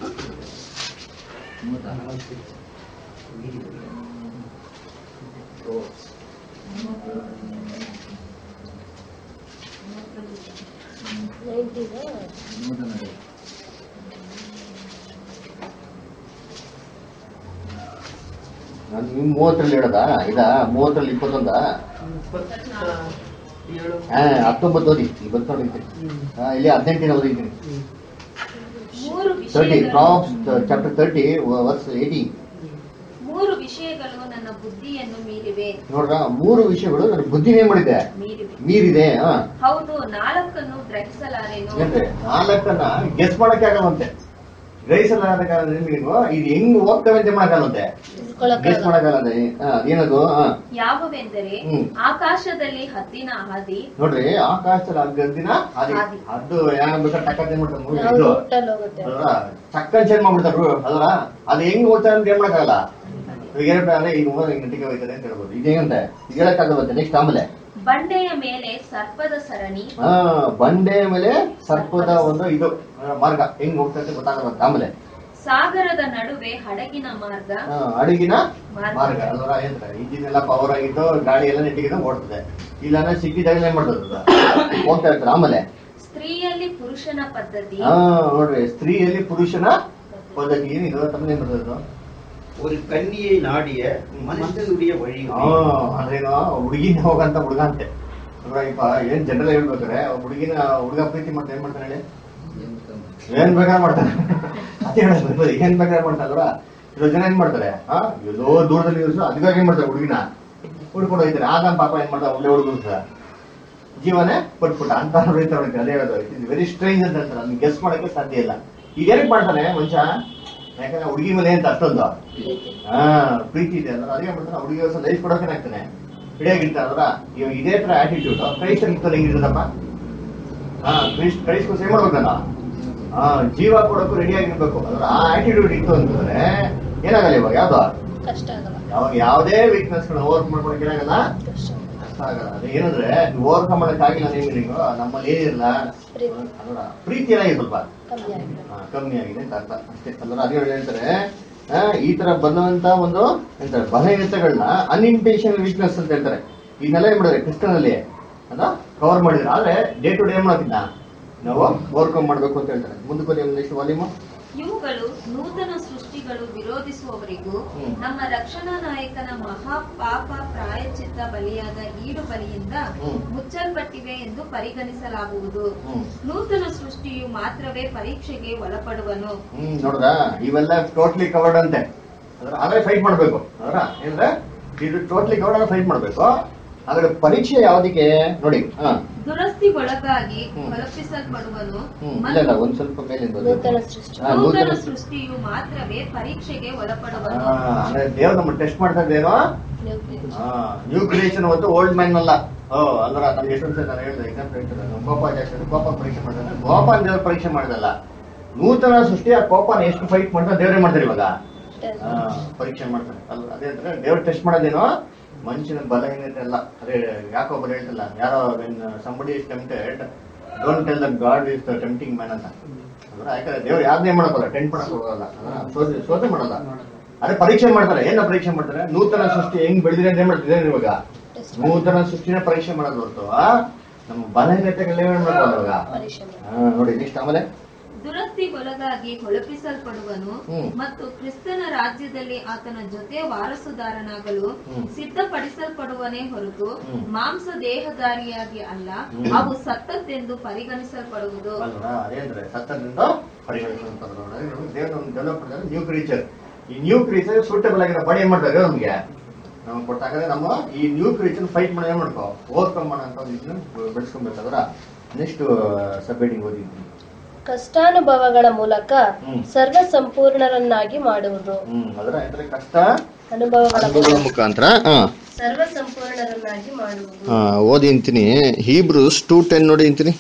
Nineteen, ಆ? ನಾನು ನೀವು ಮೂವತ್ತರಲ್ಲಿ ಹೇಳೋದಾ ಇದಾ ಮೂವತ್ತರಲ್ಲಿ ಇಪ್ಪತ್ತೊಂದ ಏಳು ಹಾ ಹತ್ತೊಂಬತ್ತು ಓದಿ ಇಲ್ಲಿ ಬಂತು ನೋಡಿ ಹಾ, ಇಲ್ಲಿ ಹದಿನೆಂಟಿನ ಓದಿದ್ದೀನಿ ಮೂರು ತರ್ಟಿ ವಿಷಯಗಳು Proverbs chapter thirty verse eighty ಮೂರು ವಿಷಯಗಳು ನನ್ನ ಬುದ್ಧಿಯನ್ನು ಮೀರಿವೆ ನೋಡ್ರ ಮೂರು ವಿಷಯಗಳು ನನ್ನ ಬುದ್ಧಿನೇ ಮಾಡಿದೆ ಮೀರಿವೆ ಮೀರಿದೆ ಹಾ ಹೌದು ನಾಲ್ಕನ್ನು ಗ್ರಹಿಸಲಾರೇನು ಏನ್ರಿ ನಾಲ್ಕನ್ನ ಗೆಸ್ ಮಾಡಕ್ಕೆ ಆಗಲ್ವಂತೆ ಗ್ರಹಿಸಲಾದ ಕಾರಣದಿಂದ ನೀವು ಇದು ಹೆಂಗ್ ಹೋಗ್ತವೆ ಅಂತ ಮಾಡಕ್ಕಾಗಲ್ಲಂತೆ ತಿಳ್ಕೊಳಕ್ಕಾಗಲ್ಲ. ಗೆಸ್ ಮಾಡಕ್ಕಾಗಲ್ಲ ಹಾ, ಏನದು ಹಾ ಯಾವುವೆಂದರೆ ಹ್ಮ್. ಆಕಾಶದಲ್ಲಿ ಹದ್ದಿನ ಹಾದಿ ನೋಡ್ರಿ ಆಕಾಶದಲ್ಲಿ ಆ ಗದ್ದಿನ ಅದು ಹಾದಿ. ಅದು ಯಾರು ಬೇಕಾದ್ರೆ ಟಕ್ಕ ಏನ್ ಮಾಡ್ತಾರೆ ಮೂವಿ ನಾವು ಇದು ರೂಟಲ್ಲಿ ಹೋಗುತ್ತೆ ಅಲ್ವಾ ಚಕ್ಕನ್ ಚೇಂಜ್ ಮಾಡ್ಬಿಡ್ತಾರ ಅಲ್ವಾ ಅದು ಹೆಂಗ್ ಹೋಗ್ತಾರೆ ಅಂತ ಏನ್ ಮಾಡಕ್ಕಾಗಲ್ಲ ಇವಾಗ ಏನಂದ್ರೆ ಈಗ ಹೋಗೋದು ಹಿಂಗ್ ನಟಿಗೆ ಹೋಯ್ತಾರೆ ಅಂತ ಹೇಳ್ಬೋದು ಇದೇನಂತೆ ಈಗ ಹೇಳಕ್ಕಾಗಲ್ವಂತೆ ನೆಕ್ಸ್ಟ್ ಆಮೇಲೆ ಬಂಡೆಯ ಮೇಲೆ ಸರ್ಪದ ಸರಣಿ ಆ ಬಂಡೆ ಮೇಲೆ ಸರ್ಪದ ಒಂದು ಇದು ಆ, ಮಾರ್ಗ ಹೆಂಗ್ ಹೋಗ್ತಾ ಅಂತ ಗೊತ್ತಾಗಲ್ಲ ಆಮೇಲೆ ಸಾಗರದ ನಡುವೆ ಹಡಗಿನ ಮಾರ್ಗ ಆ, ಅಡುಗಿನ ಮಾರ್ಗ. ಮಾರ್ಗ ಅಲ್ವಾ ಏನಂತಾರೆ ಇಂಜಿನ್ ಎಲ್ಲ ಪವರ್ ಆಗಿದ್ದು ಗಾಡಿ ಎಲ್ಲ ನೆಟ್ಟಿಗೆ ಓಡ್ತದೆ ಇಲ್ಲಾಂದ್ರೆ ಸಿಕ್ಕಿದಾಗ ಏನ್ ಮಾಡ್ತದೆ ಅದು? ಹೋಗ್ತಾ ಇರ್ತಾರೆ ಆಮೇಲೆ ಸ್ತ್ರೀಯಲ್ಲಿ ಪುರುಷನ ಪದ್ಧತಿ ಹಾ ನೋಡ್ರಿ ಸ್ತ್ರೀಯಲ್ಲಿ ಪುರುಷನ ಪದ್ಧತಿ ಏನಿದು ತಮ್ಮನೇನ್ ಬರ್ತದೆ ஒரு கன்னியை நாடிய மனுஷனுடைய வழி ಆ, ಅದೇನೋ ಹುಡುಗಿನ ಹೋಗಂತ ಹುಡುಗ ಅಂತೆ ಅಲ್ವಾ ಈಗ ಏನ್ ಜನರಲ್ ಹೇಳ್ಬೇಕಾರೆ ಹುಡುಗಿನ ಹುಡುಗ ಪ್ರೀತಿ ಮಾಡ್ತಾ ಏನ್ ಮಾಡ್ತಾನೆ ಹೇಳಿ ಏನ್ ಬೇಕಾದ್ರೆ ಮಾಡ್ತಾನೆ ಅದೇ ಹೇಳೋದು ಬರೀ ಏನ್ ಬೇಕಾದ್ರೆ ಮಾಡ್ತಾರಲ್ಲ ಇರೋ ಜನ ಏನ್ ಮಾಡ್ತಾರೆ ಆ ಎಲ್ಲೋ ದೂರದಲ್ಲಿ ಇರೋ ಅದಕ್ಕಾಗಿ ಏನ್ ಮಾಡ್ತಾರೆ ಹುಡುಗಿನ ಹುಡ್ಕೊಂಡು ಹೋಗ್ತಾರೆ ಆಗ ಪಾಪ ಏನ್ ಮಾಡ್ತಾರೆ ಒಳ್ಳೆ ಹುಡುಗರು ಸಹ ಜೀವನೇ ಪಟ್ಬಿಟ್ಟ ಅಂತ ರೈತ ಅದೇ ಹೇಳೋದು ಇದು ವೆರಿ ಸ್ಟ್ರೇಂಜ್ ಅಂತ ಹೇಳ್ತಾರೆ ಅದನ್ನ ಗೆಸ್ ಮಾಡಕ್ಕೆ ಸಾಧ್ಯ ಇಲ್ಲ ಈಗ ಏನಕ್ಕೆ ಮಾಡ್ತಾನೆ ಮನುಷ್ಯ ಯಾಕಂದ್ರೆ ಹುಡುಗಿ ಮೇಲೆ ಅಂತ ಅಷ್ಟೊಂದು ಹಾ ಪ್ರೀತಿ ಇದೆ ಅಂದ್ರೆ ಅದೇ ಮಾಡ್ತಾನೆ ಹುಡುಗಿ ಹೊಸ ಲೈಫ್ ಕೊಡೋಕೆ ಆಗ್ತಾನೆ ಹಿಡಿಯಾಗಿರ್ತಾರೆ ಅಲ್ವಾ ಇವಾಗ ಇದೇ ತರ ಆಟಿಟ್ಯೂಡ್ ಕ್ರೈಸ್ತರ್ ಇತ್ತು ಹೆಂಗಿರ್ತದಪ್ಪ ಹಾ ಕ್ರೈಸ್ಟ್ ಕ್ರೈಸ್ಕೋಸ್ ಏನ್ ಮಾಡ್ಬೇಕಲ್ಲ ಹಾ ಜೀವ ಕೊಡೋಕು ರೆಡಿ ಆಗಿರ್ಬೇಕು ಅದ್ರ ಆ ಆಟಿಟ್ಯೂಡ್ ಇತ್ತು ಅಂತಂದ್ರೆ ಏನಾಗಲ್ಲ ಇವಾಗ ಯಾವ್ದು ಕಷ್ಟ ಆಗಲ್ಲ ಯಾವಾಗ ಯಾವುದೇ ವೀಕ್ನೆಸ್ ಗಳನ್ನ ಓವರ್ ಮಾಡ್ಕೊಳಕ್ ಏನಾಗಲ್ಲ ಕಷ್ಟ ಕಷ್ಟ ಆಗಲ್ಲ ಅದೇ ಏನಂದ್ರೆ ಓವರ್ಕಮ್ ಮಾಡಕ್ ಆಗಿಲ್ಲ ನೀವು ನಮ್ಮಲ್ಲಿ ಏನಿರಲ್ಲ ಪ್ರೀತಿ ಅದರ ಪ್ರೀತಿ ಏನಾಗಿದೆ ಸ್ವಲ್ಪ ಕಮ್ಮಿ ಆಗಿದೆ ಹಾ, ಕಮ್ಮಿ ಆಗಿದೆ ಅಂತ ಅರ್ಥ ಅಷ್ಟೇ ಅಂದ್ರೆ ಅದೇ ಹೇಳ್ತಾರೆ ಆ, ಈ ತರ ಬಂದಂತ ಒಂದು ಎಂತಾರೆ ಬಲಹೀನತೆಗಳನ್ನ ಅನ್ಇಂಟೆನ್ಷನಲ್ ವೀಕ್ನೆಸ್ ಅಂತ ಹೇಳ್ತಾರೆ ಇದನ್ನೆಲ್ಲ ಏನ್ ಮಾಡಿದ್ರೆ ಕ್ರಿಸ್ತನಲ್ಲಿ ಅದ ಕವರ್ ಮಾಡಿದ್ರೆ ಆದ್ರೆ ಡೇ ಟು ಡೇ ಮಾಡೋದಿಲ್ಲ ನಾವು ಓವರ್ಕಮ್ ಮಾಡ್ಬೇಕು ಅಂತ ಹೇಳ್ತಾರೆ ಮುಂದಕ್ಕೆ ಹೋಗಿ ಒಂದು ನೆಕ್ಸ್ಟ್ ವಾಲ್ಯೂಮ್ ಇವುಗಳು ನೂತನ ಸೃಷ್ಟಿಗಳು ವಿರೋಧಿಸುವವರಿಗೂ ಹ್ಮ್. ನಮ್ಮ ರಕ್ಷಣಾ ನಾಯಕನ ಮಹಾ ಪಾಪ ಪ್ರಾಯಚಿತ್ತ ಬಲಿಯಾದ ಈಡು ಬಲಿಯಿಂದ ಹ್ಮ್. ಮುಚ್ಚಲ್ಪಟ್ಟಿವೆ ಎಂದು ಪರಿಗಣಿಸಲಾಗುವುದು ಹ್ಮ್ ನೂತನ ಸೃಷ್ಟಿಯು ಮಾತ್ರವೇ ಪರೀಕ್ಷೆಗೆ ಒಳಪಡುವನು ಹ್ಮ್ ನೋಡ್ರ ಇವೆಲ್ಲ ಟೋಟ್ಲಿ ಕವರ್ಡ್ ಅಂತೆ ಅದ್ರ ಅದೇ ಫೈಟ್ ಮಾಡ್ಬೇಕು ಅದರ ಏನಂದ್ರೆ ಇದು ಟೋಟ್ಲಿ ಕವರ್ಡ್ ಫೈಟ್ ಮಾಡ್ಬೇಕು ಆದ್ರೆ ಪರೀಕ್ಷೆ ಯಾವ್ದಕ್ಕೆ ನೋಡಿ ಹಾ ದುರಸ್ತಿಗೊಳಗಾಗಿ ಹ್ಮ್. ಹೊರಪಿಸಲ್ಪಡುವನು ಹ್ಮ್ ಮತ್ತು ಇಲ್ಲ ಇಲ್ಲ ಒಂದ್ ಸ್ವಲ್ಪ ಮೇಲಿಂದ ಓದಿ. ನೂತನ ಸೃಷ್ಟಿ ಹಾ, ನೂತನ ನೂತನ ಸೃಷ್ಟಿಯು ಮಾತ್ರವೇ ಪರೀಕ್ಷೆಗೆ ಒಳಪಡುವನು ಆ, ಅಂದ್ರೆ ದೇವ್ರು ನಮ್ಮ ಟೆಸ್ಟ್ ಮಾಡ್ತಾ ಇದ್ದೇನೋ ನೀವು ಪ್ರೀತಿ. ನ್ಯೂ ಕ್ರಿಯೇಷನ್ ಮತ್ತು ಓಲ್ಡ್ ಮ್ಯಾನ್ ಅಲ್ಲ ಓ ಅಲ್ರ ನಮ್ಗೆ ಎಷ್ಟು ನಾನು ಹೇಳಿದೆ ಎಕ್ಸಾಂಪಲ್ ಹೇಳ್ತಾರೆ ನಮ್ಮ ಕೋಪ ಜಾಸ್ತಿ ಕೋಪ ಪರೀಕ್ಷೆ ಮಾಡ್ತಾರೆ ಕೋಪ ದೇವ್ರ ಪರೀಕ್ಷೆ ಮಾಡಿದಲ್ಲ ನೂತನ ಸೃಷ್ಟಿ ಆ ಕೋಪನ ಎಷ್ಟು ಫೈಟ್ ಮಾಡ್ತಾರೆ ದೇವರೇ ಮಾಡ್ತಾರೆ ಇವಾಗ ಆ, ಪರೀಕ್ಷೆ ಮಾಡ್ತಾರೆ ಅಲ್ಲ ಅದೇ ಅಂದ್ರೆ ದೇವ್ರ ಟೆಸ್ಟ್ ಮಾಡೋದೇನೋ ಮನುಷ್ಯನ ಬಲಹೀನತೆ ಅಲ್ಲ ಅದೇ ಯಾಕೊಬ್ಬರು ಹೇಳ್ತಲ್ಲ ಯಾರೋ somebody is tempted don't tell that God is the tempting man ಅಂತ ಅಂದ್ರೆ ಯಾಕಂದ್ರೆ ದೇವ್ರು ಯಾರನ್ನೇ ಮಾಡಲ್ಲ ಟೆಂಟ್ ಮಾಡಕ್ ಹೋಗಲ್ಲ ಅದನ್ನ ಸೋತೆ ಸೋತೆ ಮಾಡಲ್ಲ ಅದೇ ಪರೀಕ್ಷೆ ಮಾಡ್ತಾರೆ ಏನ ಪರೀಕ್ಷೆ ಮಾಡ್ತಾರೆ ನೂತನ ಸೃಷ್ಟಿ ಹೆಂಗ್ ಬೆಳೆದಿದೆ ಅಂತ ಏನ್ ಮಾಡ್ತಿದ್ದಾರೆ ಇವಾಗ ನೂತನ ಸೃಷ್ಟಿನ ಪರೀಕ್ಷೆ ಮಾಡೋದು ಹೊರತು ಆ, ನಮ್ಮ ಬಲಹೀನತೆಗಳೇ ಏನ್ ಮಾಡ್ತಾರೆ ಇವಾಗ ಪರೀಕ್ಷೆ ಮಾಡಿ. ಹಾ, ನೋಡಿ ನೆಕ್ಸ್ಟ್ ಆಮೇಲೆ ದುರಸ್ತಿಗೊಳಗಾಗಿ ಹೊಳಪಿಸಲ್ಪಡುವನು ಹ್ಮ್. ಮತ್ತು ಕ್ರಿಸ್ತನ ರಾಜ್ಯದಲ್ಲಿ ಆತನ ಜೊತೆ ವಾರಸುದಾರನಾಗಲು ಹ್ಮ್. ಸಿದ್ಧಪಡಿಸಲ್ಪಡುವನೇ ಹೊರತು ಹ್ಮ್. ಮಾಂಸ ದೇಹದಾರಿಯಾಗಿ ಅಲ್ಲ ಹ್ಮ್. ಅವು ಸತ್ತದ್ದೆಂದು ಪರಿಗಣಿಸಲ್ಪಡುವುದು ಅಲ್ವಾ ಅದೇ ಅಂದ್ರೆ ಸತ್ತದಿಂದ ಪರಿಗಣಿಸುವಂತದ್ದು ದೇವ್ರ ಒಂದು ಡೆವಲಪ್ ಮಾಡಿದ್ರೆ ನ್ಯೂ ಕ್ರೀಚರ್ ಈ ನ್ಯೂ ಕ್ರೀಚರ್ ಸೂಟಬಲ್ ಆಗಿರೋ ಬಾಡಿ ಏನ್ ಮಾಡ್ತಾರೆ ನಮ್ಗೆ ನಾವು ಕೊಟ್ಟಾಗದೆ ನಮ್ಮ ಈ ನ್ಯೂ ಕ್ರೀಚರ್ ಫೈಟ್ ಮಾಡಿ ಏನ್ ಮಾಡ್ಕೋ ಓವರ್ಕಮ್ ಮಾಡೋ ಅಂತ ಒಂದು ಇದನ್ನ ಬೆಳೆಸ್ಕೊಬೇಕಾದ್ರ ನೆಕ್ಸ್ಟ್ ಸಬ್ಮಿಟಿಂಗ್ ಓದಿದ್ವಿ ಕಷ್ಟಾನುಭವಗಳ ಮೂಲಕ ಹ್ಮ್. ಸರ್ವ ಸಂಪೂರ್ಣರನ್ನಾಗಿ ಮಾಡುವುದು ಹ್ಮ್ ಅದರ ಅಂದ್ರೆ ಕಷ್ಟ ಅನುಭವಗಳ ಅನುಭವಗಳ ಮೂಲಕ ಮುಖಾಂತರ ಹಾ ಸರ್ವ ಸಂಪೂರ್ಣರನ್ನಾಗಿ ಮಾಡುವುದು ಹಾ, ಓದಿ ಅಂತೀನಿ ಹೀಬ್ರೂಸ್ ಟೂ ಟೆನ್ ನೋಡಿ ಅಂತೀನಿ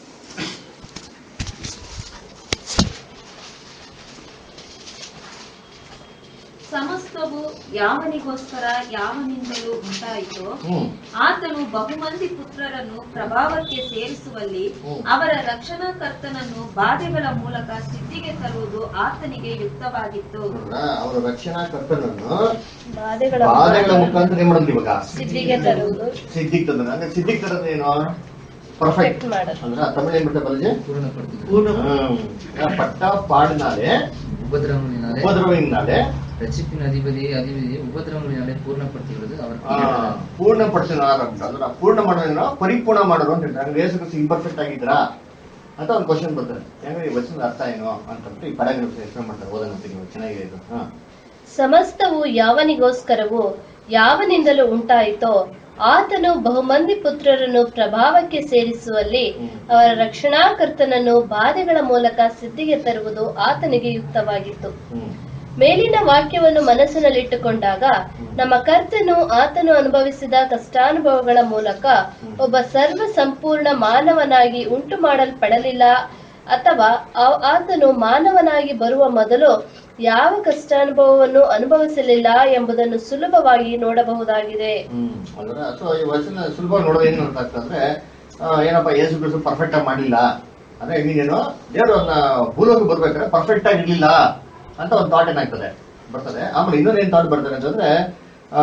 ಸಮಸ್ತವು ಯಾವನಿಗೋಸ್ಕರ ಯಾವನಿಂದಲೂ ಉಂಟಾಯಿತೋ ಹ್ಮ್ ಆತನು ಬಹುಮಂದಿ ಪುತ್ರರನ್ನು ಪ್ರಭಾವಕ್ಕೆ ಸೇರಿಸುವಲ್ಲಿ ಹ್ಮ್. ಅವರ ರಕ್ಷಣಾಕರ್ತನನ್ನು ಬಾಧೆಗಳ ಮೂಲಕ ಸಿದ್ಧಿಗೆ ತರುವುದು ಆತನಿಗೆ ಯುಕ್ತವಾಗಿತ್ತು ನೋಡ್ರಾ, ಅವರ ರಕ್ಷಣಾ ಕರ್ತನನ್ನು ಬಾಧೆಗಳ ಬಾಧೆಗಳ ಮುಖಾಂತರ ಮುಖಾಂತರ ಏನ್ ಮಾಡೋದು ಇವಾಗ ಸಿದ್ಧಿಗೆ ತರುವುದು ಸಿದ್ಧಿಗೆ ತಂದ್ರೆ ಅಂದ್ರೆ ಸಿದ್ಧಿಗೆ ತರೋದು ಏನು ಪರ್ಫೆಕ್ಟ್ Perfect ಮಾಡೋದು. ಅಂದ್ರೆ ತಮಿಳು ಏನ್ ಬಿಡ್ತಾ ಬಲಜಿ பூர்ணப்படுத்துகிறது ಹ್ಮ್. ಪಟ್ಟ ಪಾಡಿನಾಲೆ உபதிரவங்களினாலே ಉಪದ್ರವಿನಾಲೆ ரட்சிப்பின் அதிபதி அதிபதி உபதிரவங்களினாலே பூர்ணப்படுத்துகிறது அவர் ಆ, ಪೂರ್ಣಪಡಿಸಿದ ಆರಂಭ ಅಂದ್ರೆ ಆ ಪೂರ್ಣ ಮಾಡೋದೇನೋ ಪರಿಪೂರ್ಣ ಮಾಡೋದು ಅಂತ ಹೇಳ್ತಾರೆ ಅಂದ್ರೆ ಯೇಸು ಕ್ರಿಸ್ತ ಇಂಪರ್ಫೆಕ್ಟ್ ಆಗಿದ್ರಾ ಅಂತ ಒಂದು ಕ್ವಶನ್ ಬರ್ತದೆ ಯಾಕಂದ್ರೆ ಈ ವಚನದ ಅರ್ಥ ಏನು ಅಂತಂದ್ರೆ ಈ ಪ್ಯಾರಾಗ್ರಾಫ್ ಎಕ್ಸ್ಪ್ಲೇನ್ ಮಾಡ್ತಾರೆ ಓದೋಣ ನೀವು ಚೆನ್ನಾಗಿದೆ ಇದು ಹಾ ಸಮಸ್ತವು ಯಾವನಿಗೋಸ್ಕರವೂ ಯಾವನಿಂದಲೂ ಉಂಟಾಯಿತೋ ಆತನು ಬಹುಮಂದಿ ಪುತ್ರರನ್ನು ಪ್ರಭಾವಕ್ಕೆ ಸೇರಿಸುವಲ್ಲಿ ಹ್ಮ್. ಅವರ ರಕ್ಷಣಾಕರ್ತನನ್ನು ಬಾಧೆಗಳ ಮೂಲಕ ಸಿದ್ಧಿಗೆ ತರುವುದು ಆತನಿಗೆ ಯುಕ್ತವಾಗಿತ್ತು ಹ್ಮ್ ಮೇಲಿನ ವಾಕ್ಯವನ್ನು ಮನಸ್ಸಿನಲ್ಲಿಟ್ಟುಕೊಂಡಾಗ ನಮ್ಮ ಕರ್ತನು ಆತನು ಅನುಭವಿಸಿದ ಕಷ್ಟಾನುಭವಗಳ ಮೂಲಕ ಒಬ್ಬ ಸರ್ವ ಸಂಪೂರ್ಣ ಮಾನವನಾಗಿ ಉಂಟು ಮಾಡಲ್ಪಡಲಿಲ್ಲ ಅಥವಾ ಆ- ಆತನು ಮಾನವನಾಗಿ ಬರುವ ಮೊದಲು ಯಾವ ಕಷ್ಟಾನುಭವವನ್ನು ಅನುಭವಿಸಲಿಲ್ಲ ಎಂಬುದನ್ನು ಸುಲಭವಾಗಿ ನೋಡಬಹುದಾಗಿದೆ ಹ್ಮ್ ಅಂದ್ರೆ ಸೊ ಈ ವಚನ ಸುಲಭವಾಗಿ ನೋಡೋದು ಏನು ಅಂತ ಆಗ್ತದೆ ಅಂದ್ರೆ ಆ, ಏನಪ್ಪ ಯೇಸು ಕ್ರಿಸ್ತು ಪರ್ಫೆಕ್ಟ್ ಆಗಿ ಮಾಡಿಲ್ಲ ಅಂದ್ರೆ ಐ ಮೀನ್ ಏನು ದೇವರು ಅದನ್ನ ಭೂಲೋಕ ಬರ್ಬೇಕಾದ್ರೆ ಪರ್ಫೆಕ್ಟ್ ಆಗಿ ಇರ್ಲಿಲ್ಲ ಅಂತ ಒಂದು ಥಾಟ್ ಏನಾಗ್ತದೆ ಬರ್ತದೆ ಆಮೇಲೆ ಇನ್ನೊಂದು ಏನ್ ಥಾಟ್ ಬರ್ತದೆ ಅಂತಂದ್ರೆ ಆ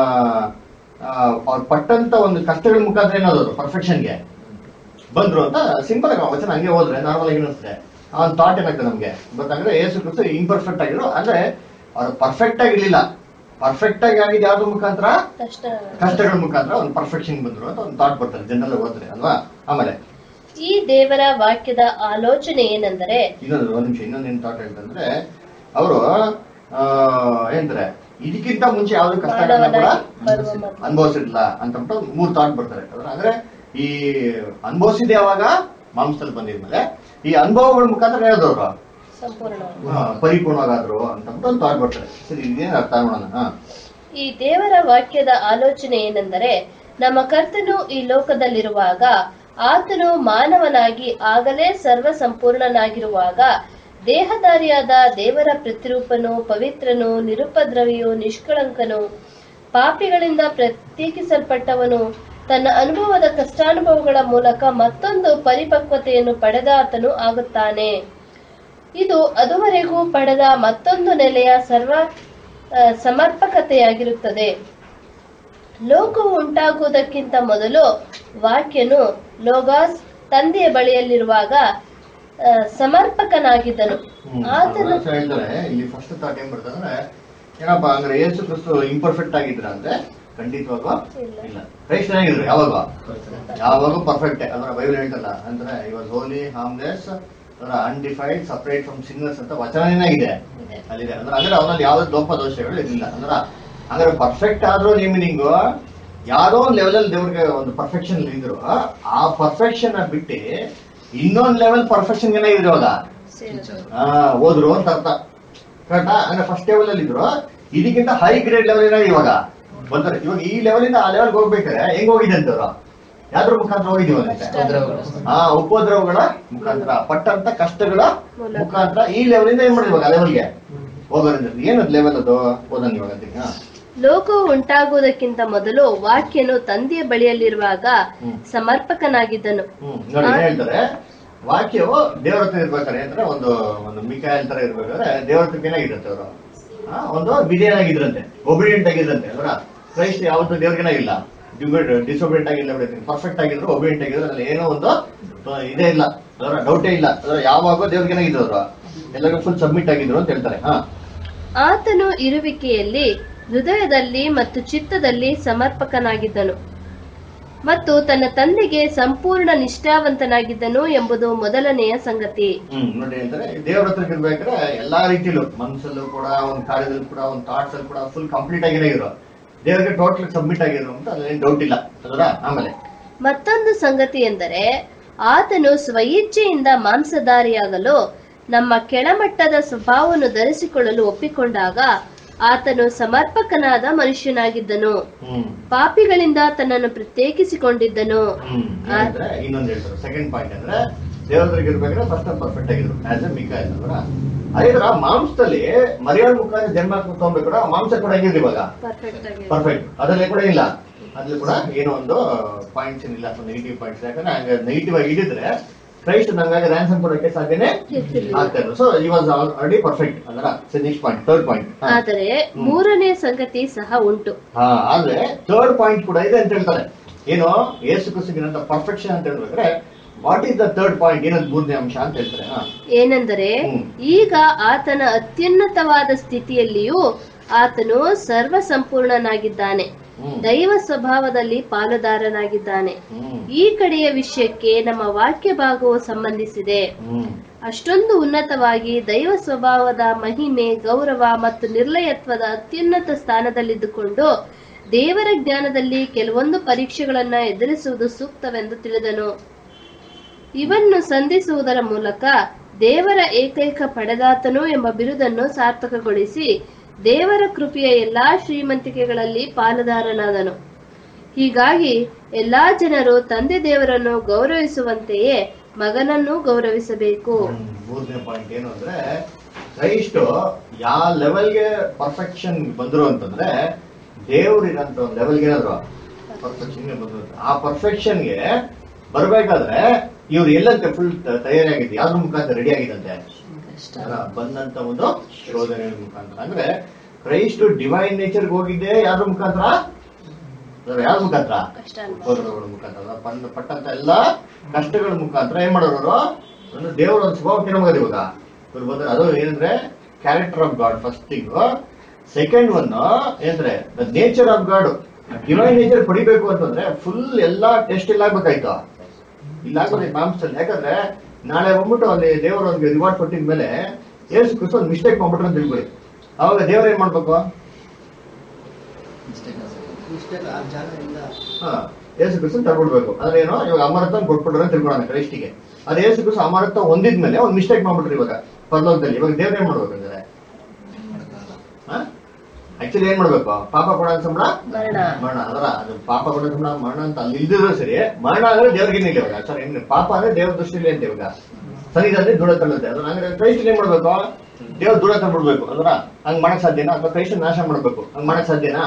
ಅವ್ರು ಪಟ್ಟಂತ ಒಂದು ಕಷ್ಟಗಳ ಮುಖಾಂತರ ಏನಾದ್ರು ಪರ್ಫೆಕ್ಷನ್ಗೆ ಬಂದ್ರು ಅಂತ ಸಿಂಪಲ್ ಆಗಿ ಆ ವಚನ ಹಂಗೆ ಹೋದ್ರೆ ನಾರ್ಮಲ್ ಆಗಿ ಅನಿಸುತ್ತೆ ಆ ಒಂದು ಥಾಟ್ ಏನಾಗ್ತದೆ ನಮ್ಗೆ ಗೊತ್ತಾಗ್ರೆ ಯೇಸು ಕ್ರಿಸ್ತು ಇಂಪರ್ಫೆಕ್ಟ್ ಆಗಿರೋ ಅಂದ್ರೆ ಅವ್ರು ಪರ್ಫೆಕ್ಟ್ ಆಗಿರ್ಲಿಲ್ಲ ಪರ್ಫೆಕ್ಟ್ ಆಗಿ ಆಗಿದ್ದು ಯಾವ್ದು ಮುಖಾಂತರ ಕಷ್ಟ ಕಷ್ಟಗಳ ಮುಖಾಂತರ ಒಂದು ಪರ್ಫೆಕ್ಷನ್ ಬಂದ್ರು ಅಂತ ಒಂದು ಥಾಟ್ ಬರ್ತದೆ ಜನರಲ್ ಓದ್ರೆ ಅಲ್ವಾ ಆಮೇಲೆ ಈ ದೇವರ ವಾಕ್ಯದ ಆಲೋಚನೆ ಏನೆಂದರೆ ಇನ್ನೊಂದು ಒಂದ್ ನಿಮಿಷ ಇನ್ನೊಂದು ಥಾಟ್ ಹೇಳ್ತಂದ್ರೆ ಅವರು ಏನಂತಾರೆ ಇದಕ್ಕಿಂತ ಮುಂಚೆ ಯಾವ್ದು ಕಷ್ಟಗಳನ್ನ ಕೂಡ ಬರುವ ಮೊದಲು. ಅನುಭವಿಸಿರ್ಲಿಲ್ಲ ಅಂತ ಅಂದ್ಬಿಟ್ಟು ಮೂರ್ ಥಾಟ್ ಬರ್ತಾರೆ ಅದ್ರ- ಅಂದ್ರೆ ಈ ಅನುಭವಿಸಿದ ಯಾವಾಗ ಮಾಂಸದಲ್ಲಿ ಬಂದಿದ್ಮೇಲೆ ಈ ಅನುಭವಗಳ ಮುಖಾಂತರ ಹೇಳಿದವರು ಸಂಪೂರ್ಣ ಪರಿಪೂರ್ಣವಾಗಾದ್ರು ಅಂತ ಅಂದ್ಬಿಟ್ಟು ಒಂದು ಥಾಟ್ ಬರ್ತಾರೆ ಸರಿ ಇದೇನು ಅರ್ಥ ಮಾಡೋಣ ಹಾ ಈ ದೇವರ ವಾಕ್ಯದ ಆಲೋಚನೆ ಏನೆಂದರೆ ನಮ್ಮ ಕರ್ತನು ಈ ಲೋಕದಲ್ಲಿರುವಾಗ ಆತನು ಮಾನವನಾಗಿ ಆಗಲೇ ಸರ್ವ ಸಂಪೂರ್ಣನಾಗಿರುವಾಗ ದೇಹಧಾರಿಯಾದ ದೇವರ ಪ್ರತಿರೂಪನು ಪವಿತ್ರನು ನಿರುಪದ್ರವಿಯು ನಿಷ್ಕಳಂಕನು ಪಾಪಿಗಳಿಂದ ಪ್ರತ್ಯೇಕಿಸಲ್ಪಟ್ಟವನು ತನ್ನ ಅನುಭವದ ಕಷ್ಟಾನುಭವಗಳ ಮೂಲಕ ಮತ್ತೊಂದು ಪರಿಪಕ್ವತೆಯನ್ನು ಪಡೆದ ಆತನು ಆಗುತ್ತಾನೆ ಇದು ಅದುವರೆಗೂ ಪಡೆದ ಮತ್ತೊಂದು ನೆಲೆಯ ಸರ್ವ ಆ, ಸಮರ್ಪಕತೆಯಾಗಿರುತ್ತದೆ ಲೋಕವು ಉಂಟಾಗುವುದಕ್ಕಿಂತ ಮೊದಲು ವಾಕ್ಯನು ಲೋಗಾಸ್ ತಂದೆಯ ಬಳಿಯಲ್ಲಿರುವಾಗ ಆ, ಸಮರ್ಪಕನಾಗಿದ್ದನು ಹ್ಮ್. ಆತನು ಅದ್ರ ಹೇಳ್ತಾರೆ ಇಲ್ಲಿ ಫಸ್ಟ್ ಥಾಟ್ ಏನ್ ಬರ್ತದೆ ಅಂದ್ರೆ ಏನಪ್ಪ ಅಂದ್ರೆ ಯೇಸು ಕ್ರಿಸ್ತು ಇಂಪರ್ಫೆಕ್ಟ್ ಆಗಿದ್ರ ಅಂದ್ರೆ ಖಂಡಿತವಾಗೂ ಇಲ್ಲ. ಇಲ್ಲ ಕ್ರೈಸ್ಟ್ ಆಗಿದ್ರು ಯಾವಾಗ ಯಾವಾಗ ಪರ್ಫೆಕ್ಟ್ ಅಂದ್ರೆ ಬೈಬಲ್ ಹೇಳ್ತಲ್ಲ ಅಂದ್ರೆ ಇವಾಸ್ ಹೋಲಿ ಹಾರ್ಮ್ಲೆಸ್ ಅದರ ಅನ್ಡಿಫೈಡ್ ಸಪರೇಟ್ ಫ್ರಮ್ ಸಿನ್ನರ್ಸ್ ಅಂತ ವಚನನೇ ಇದೆ ಅಲ್ಲಿದೆ ಅಂದ್ರೆ ಅಂದ್ರೆ ಅವನಲ್ಲಿ ಯಾವ್ದು ಲೋಪ ದೋಷಗಳು ಇರಲಿಲ್ಲ ಅಂದ್ರೆ ಅಂದ್ರೆ ಪರ್ಫೆಕ್ಟ್ ಆದ್ರೂ ಮೀನಿಂಗು ಯಾರೋ ಒಂದು ಲೆವೆಲ್ ದೇವ್ರಿಗೆ ಒಂದು ಪರ್ಫೆಕ್ಷನ್ ಇದ್ರು ಆ ಪರ್ಫೆಕ್ಷನ್ ಬಿಟ್ಟು ಇನ್ನೊಂದು ಲೆವೆಲ್ ಪರ್ಫೆಕ್ಷನ್ ಇದ್ರು ಇವಾಗ ಆ, ಹೋದ್ರು ಅಂತ ಅರ್ಥ ಕರೆಕ್ಟಾ ಅಂದ್ರೆ ಫಸ್ಟ್ ಲೆವೆಲ್ ಅಲ್ಲಿ ಇದ್ರು ಇದಕ್ಕಿಂತ ಹೈ ಗ್ರೇಡ್ ಲೆವೆಲ್ ಏನಾಗ ಇವಾಗ ಬಂತಾರೆ ಇವಾಗ ಈ ಲೆವೆಲ್ ಇಂದ ಆ ಲೆವೆಲ್ ಹೋಗ್ಬೇಕಾದ್ರೆ ಹೆಂಗ್ ಹೋಗಿದೆ ಅಂತವ್ರು ಯಾವ್ದ್ರ ಮುಖಾಂತರ ಹೋಗಿದೀವಿ ಅಂತ ಆ ಉಪದ್ರವಗಳ ಮುಖಾಂತರ ಪಟ್ಟಂತ ಕಷ್ಟಗಳ ಮುಖಾಂತರ ಈ ಲೆವೆಲ್ ಇಂದ ಏನ್ ಮಾಡಿದ್ವಿ ಇವಾಗ ಆ ಲೆವೆಲ್ಗೆ ಹೋಗೋದ್ರಿಂದ ಏನದು ಲೆವೆಲ್ ಅದು ಓದನ್ ಇವಾಗ ಅಂತೀನಿ ಹಾ. ಲೋಕವು ಉಂಟಾಗುವುದಕ್ಕಿಂತ ಮೊದಲು ವಾಕ್ಯನು ತಂದೆಯ ಬಳಿಯಲ್ಲಿರುವಾಗ ಹ್ಮ್. ಸಮರ್ಪಕನಾಗಿದ್ದನು ಹ್ಮ್ ನೋಡಿ ಏನ್ ಹೇಳ್ತಾರೆ ವಾಕ್ಯವು ದೇವ್ರ ಹತ್ರ ಇರ್ಬೇಕಾರೆ ಅಂದ್ರೆ ಒಂದು ಒಂದು ಮಿಕಾಯಲ್ ತರ ಇರ್ಬೇಕಾದ್ರೆ ದೇವ್ರ ಹತ್ರ ಏನಾಗಿರುತ್ತೆ ಅವರು ಒಂದು ವಿಧೇಯನಾಗಿದ್ರಂತೆ ಒಬಿಡಿಯಂಟ್ ಆಗಿದ್ರಂತೆ ಅವರ ಕ್ರೈಸ್ಟ್ ಯಾವತ್ತೂ ದೇವ್ರಿಗೇನಾಗಿಲ್ಲ ಡಿಸೊಬಿಡಿಯಂಟ್ ಆಗಿಲ್ಲ ಬಿಡ್ತೀನಿ ಪರ್ಫೆಕ್ಟ್ ಆಗಿದ್ರು ಒಬಿಡಿಯಂಟ್ ಆಗಿದ್ರು ಅದ್ರಲ್ಲಿ ಏನೋ ಒಂದು ಆ, ಇದೇ ಇಲ್ಲ ಅದರ ಡೌಟೇ ಇಲ್ಲ ಅದರ ಯಾವಾಗ ದೇವ್ರಿಗೇನಾಗಿದ್ರು ಅವರು ಎಲ್ಲರಿಗೂ ಫುಲ್ ಸಬ್ಮಿಟ್ ಆಗಿದ್ರು ಅಂತ ಹೇಳ್ತಾರೆ ಹಾ ಆತನು ಇರುವಿಕೆಯಲ್ಲಿ ಹೃದಯದಲ್ಲಿ ಮತ್ತು ಚಿತ್ತದಲ್ಲಿ ಸಮರ್ಪಕನಾಗಿದ್ದನು ಮತ್ತು ತನ್ನ ತಂದೆಗೆ ಸಂಪೂರ್ಣ ನಿಷ್ಠಾವಂತನಾಗಿದ್ದನು ಎಂಬುದು ಮೊದಲನೆಯ ಸಂಗತಿ ಹ್ಮ್ ನೋಡಿ ಹೇಳ್ತಾರೆ ದೇವ್ರ ಹತ್ರ ಇರ್ಬೇಕಾದ್ರೆ ಎಲ್ಲಾ ರೀತಿಲೂ ಮನ್ಸಲ್ಲೂ ಕೂಡ ಒಂದ್ ಕಾರ್ಯದಲ್ಲೂ ಕೂಡ ಒಂದ್ ಥಾಟ್ಸ್ ಅಲ್ಲಿ ಕೂಡ ಫುಲ್ ಕಂಪ್ಲೀಟ್ ಆಗಿರೋ ಇರೋ ದೇವ್ರಿಗೆ ಟೋಟಲ್ ಸಬ್ಮಿಟ್ ಆಗಿರೋ ಅಂತ ಅದೇನು ಡೌಟ್ ಇಲ್ಲ ಅದರ ಆಮೇಲೆ ಮತ್ತೊಂದು ಸಂಗತಿ ಎಂದರೆ ಆತನು ಸ್ವಇಚ್ಛೆಯಿಂದ ಮಾಂಸಧಾರಿಯಾಗಲು ನಮ್ಮ ಕೆಳಮಟ್ಟದ ಸ್ವಭಾವವನ್ನು ಧರಿಸಿಕೊಳ್ಳಲು ಒಪ್ಪಿಕೊಂಡಾಗ ಆತನು ಸಮರ್ಪಕನಾದ ಮನುಷ್ಯನಾಗಿದ್ದನು ಹ್ಮ್ ಪಾಪಿಗಳಿಂದ ತನ್ನನ್ನು ಪ್ರತ್ಯೇಕಿಸಿಕೊಂಡಿದ್ದನು ಹ್ಮ್ ಅಂದ್ರೆ ಇನ್ನೊಂದು ಹೇಳ್ತಾರೆ ಸೆಕೆಂಡ್ ಪಾಯಿಂಟ್ ಅಂದ್ರೆ ದೇವ್ರ ಹತ್ರ ಇರ್ಬೇಕಾದ್ರೆ ಫಸ್ಟ್ ಪರ್ಫೆಕ್ಟ್ ಆಗಿದ್ರು ಆಸ್ ಎ ಮಿಕ್ಕ ಅಲ್ವರ ಅದೇ ತರ ಮಾಂಸದಲ್ಲಿ ಮರ್ಯಾದ ಮುಖಾಂತರ ಜನ್ಮ ತಗೊಂಡ್ಬೇಕಾದ್ರೆ ಆ ಮಾಂಸ ಕೂಡ ಹೆಂಗಿದೆ ಇವಾಗ ಪರ್ಫೆಕ್ಟ್ ಆಗಿ ಪರ್ಫೆಕ್ಟ್ ಅದರಲ್ಲಿ ಕೂಡ ಇಲ್ಲ ಅದ್ರಲ್ಲಿ ಕೂಡ ಏನೋ ಒಂದು ಪಾಯಿಂಟ್ಸ್ ಏನಿಲ್ಲ ನೆಗೆಟಿವ್ ಪಾಯಿಂಟ್ಸ್ ಯಾಕಂದ್ರೆ ಹಂಗೆ ನೆಗೆಟಿವ್ ಆಗಿ ಇಡಿದ್ರೆ ಕ್ರೈಸ್ಟ್ ನಂಗಾಗಿ ರ್ಯಾನ್ಸಮ್ ಕೊಡೋಕೆ ಸಾಧ್ಯನೇ ಆಗ್ತಾ ಇದ್ರು ಸೊ ಈ ವಾಸ್ ಆಲ್ರೆಡಿ ಪರ್ಫೆಕ್ಟ್ ಅಂದ್ರೆ ನೆಕ್ಸ್ಟ್ ಪಾಯಿಂಟ್ ಥರ್ಡ್ ಪಾಯಿಂಟ್ ಆದರೆ ಮೂರನೇ ಸಂಗತಿ ಸಹ ಉಂಟು ಹಾ ಆದ್ರೆ ಥರ್ಡ್ ಪಾಯಿಂಟ್ ಕೂಡ ಇದೆ ಅಂತ ಹೇಳ್ತಾರೆ ಏನು ಏಸು ಕ್ರಿಸ್ತಗಿನಂತ ಪರ್ಫೆಕ್ಷನ್ ಅಂತ ಹೇಳ್ಬೇಕಾದ್ರೆ what is the third point ಏನದು ಮೂರನೇ ಅಂಶ ಅಂತ ಹೇಳ್ತಾರೆ ಹಾ ಏನೆಂದರೆ ಹ್ಮ್. ಈಗ ಆತನ ಅತ್ಯುನ್ನತವಾದ ಸ್ಥಿತಿಯಲ್ಲಿಯೂ ಆತನು ಸರ್ವ ಸಂಪೂರ್ಣನಾಗಿದ್ದಾನೆ ಹ್ಮ್. ದೈವ ಸ್ವಭಾವದಲ್ಲಿ ಪಾಲುದಾರನಾಗಿದ್ದಾನೆ ಹ್ಮ್ ಈ ಕಡೆಯ ವಿಷಯಕ್ಕೆ ನಮ್ಮ ವಾಕ್ಯ ಭಾಗವು ಸಂಬಂಧಿಸಿದೆ ಹ್ಮ್ ಅಷ್ಟೊಂದು ಉನ್ನತವಾಗಿ ದೈವ ಸ್ವಭಾವದ ಮಹಿಮೆ ಗೌರವ ಮತ್ತು ನಿರ್ಲಯತ್ವದ ಅತ್ಯುನ್ನತ ಸ್ಥಾನದಲ್ಲಿದ್ದುಕೊಂಡು ದೇವರ ಜ್ಞಾನದಲ್ಲಿ ಕೆಲವೊಂದು ಪರೀಕ್ಷೆಗಳನ್ನ ಎದುರಿಸುವುದು ಸೂಕ್ತವೆಂದು ತಿಳಿದನು ಇವನ್ನು ಸಂಧಿಸುವುದರ ಮೂಲಕ ದೇವರ ಏಕೈಕ ಪಡೆದಾತನು ಎಂಬ ಬಿರುದನ್ನು ಸಾರ್ಥಕಗೊಳಿಸಿ ದೇವರ ಕೃಪೆಯ ಎಲ್ಲಾ ಶ್ರೀಮಂತಿಕೆಗಳಲ್ಲಿ ಪಾಲುದಾರನಾದನು ಹೀಗಾಗಿ ಎಲ್ಲಾ ಜನರು ತಂದೆ ದೇವರನ್ನು ಗೌರವಿಸುವಂತೆಯೇ ಮಗನನ್ನು ಗೌರವಿಸಬೇಕು ಹ್ಮ್. ಮೂರನೇ ಪಾಯಿಂಟ್ ಏನು ಅಂದ್ರೆ ಕ್ರೈಸ್ಟ್ ಯಾವ ಲೆವೆಲ್ಗೆ ಪರ್ಫೆಕ್ಷನ್ ಬಂದ್ರು ಅಂತಂದ್ರೆ ದೇವ್ರಿರಂತ ಒಂದು ಲೆವೆಲ್ಗೆ ಏನಾದ್ರು ಪರ್ಫೆಕ್ಷನ್ಗೆ ಬಂದ್ರು ಅಂತ. ಆ ಪರ್ಫೆಕ್ಷನ್ಗೆ ಬರ್ಬೇಕಾದ್ರೆ ಇವ್ರು ಎಲ್ಲಂತೆ ಫುಲ್ ತಯಾರಾಗಿದೆ ಯಾವ್ದ್ರ ಮುಖಾಂತರ ರೆಡಿ ಆಗಿದಂತೆ ಅಲ್ಲ, ಬಂದಂತ ಒಂದು ಶೋಧನೆ ಮುಖಾಂತರ ಅಂದ್ರೆ ಕ್ರೈಸ್ಟ್ ಡಿವೈನ್ ನೇಚರ್ಗೆ ಹೋಗಿದ್ದೆ ಯಾವ್ದ್ರ ಮುಖಾಂತರ ಅಂದ್ರೆ ಯಾವ್ದ್ರ ಮುಖಾಂತರ ಕಷ್ಟ ಅಲ್ವಾ? ಶೋಧನೆಗಳ ಮುಖಾಂತರ ಪಂಡ ಪಟ್ಟಂತ ಎಲ್ಲಾ ಕಷ್ಟಗಳ ಮುಖಾಂತರ ಏನ್ ಮಾಡೋರು ಅವರು ಒಂದು ದೇವರ ಒಂದು ಸ್ವಭಾವಕ್ಕೆ ನಮಗದು ಇವಾಗ ಇವ್ರು ಬಂದ್ರೆ ಅದು ಏನಂದ್ರೆ character of God first thing second one ಏನಂದ್ರೆ the nature of God divine nature ಪಡಿಬೇಕು ಅಂತಂದ್ರೆ ಫುಲ್ ಎಲ್ಲಾ ಟೆಸ್ಟ್ ಎಲ್ಲ ಆಗ್ಬೇಕಾಯ್ತು ಇಲ್ಲ ಆಗೋದು ಮಾಂಸದಲ್ಲಿ ಯಾಕಂದ್ರೆ ನಾಳೆ ಬಂದ್ಬಿಟ್ಟು ಅಲ್ಲಿ ದೇವರು ಅವ್ರಿಗೆ ರಿವಾರ್ಡ್ ಕೊಟ್ಟಿದ ಮೇಲೆ ಏಸು ಕ್ರಿಸ್ತ ಒಂದು ಮಿಸ್ಟೇಕ್ ಮಾಡ್ಬಿಟ್ರೆ ಅಂತ ತಿಳ್ಕೊಳ್ಳಿ ಅವಾಗ ದೇವ್ರು ಏನ್ ಮಾಡ್ಬೇಕು ಇಷ್ಟೆಲ್ಲ ಆ ಜಾಗದಿಂದ ಹಾ ಏಸು ಕ್ರಿಸ್ತನ್ ತಗೊಳ್ಬೇಕು ಅಂದ್ರೆ ಏನು ಇವಾಗ ಅಮರತ್ವ ಕೊಟ್ಬಿಟ್ರೆ ಅಂತ ತಿಳ್ಕೊಳ್ಳೋಣ ಕ್ರೈಸ್ಟಿಗೆ ಅದೇ ಏಸು ಕ್ರಿಸ್ತ ಅಮರತ್ವ ಹೊಂದಿದ್ಮೇಲೆ ಒಂದು ಮಿಸ್ಟೇಕ್ ಮಾಡ್ಬಿಟ್ರಿ ಇವಾಗ ಪರಲೋಕದಲ್ಲಿ ಇವಾಗ ದೇವ್ರ ಏನ್ ಮಾಡ್ಬೇಕಂದ್ರೆ ಆಕ್ಚುಲಿ ಏನ್ ಮಾಡ್ಬೇಕು ಪಾಪ ಕೊಡೋ ಸಂಬಳ ಮರಣ ಮರಣ ಅದರ ಅದು ಪಾಪ ಕೊಡೋ ಸಂಬಳ ಮರಣ ಅಂತ ಅಲ್ಲಿ ಇಲ್ದಿದ್ರು ಸರಿ ಮರಣ ಅಂದ್ರೆ ದೇವ್ರಿಗೆ ಏನಿಲ್ಲ ಇವಾಗ ಸರ್ ಹೆಂಗ್ ಪಾಪ ಅಂದ್ರೆ ದೇವ್ರ ದೃಷ್ಟಿಲಿ ಅಂತ ಇವಾಗ ಸರಿ ಅಂದ್ರೆ ದೂರ ತಳ್ಳುತ್ತೆ ಅದ್ರ ಹಂಗಾರೆ ಕ್ರೈಸ್ಟ್ ಏನ್ ಮಾಡ್ಬೇಕು ದೇವ್ರ ದೂರ ತಂದ್ಬಿಡ್ಬೇಕು ಅಂದ್ರ ಹಂಗ್ ಮಾಡಕ್ ಸಾಧ್ಯನಾ ಅಥವಾ ಕ್ರೈಸ್ಟ್ ನಾಶ ಮಾಡ್ಬೇಕು ಹಂಗ್ ಮಾಡಕ್ ಸಾಧ್ಯನಾ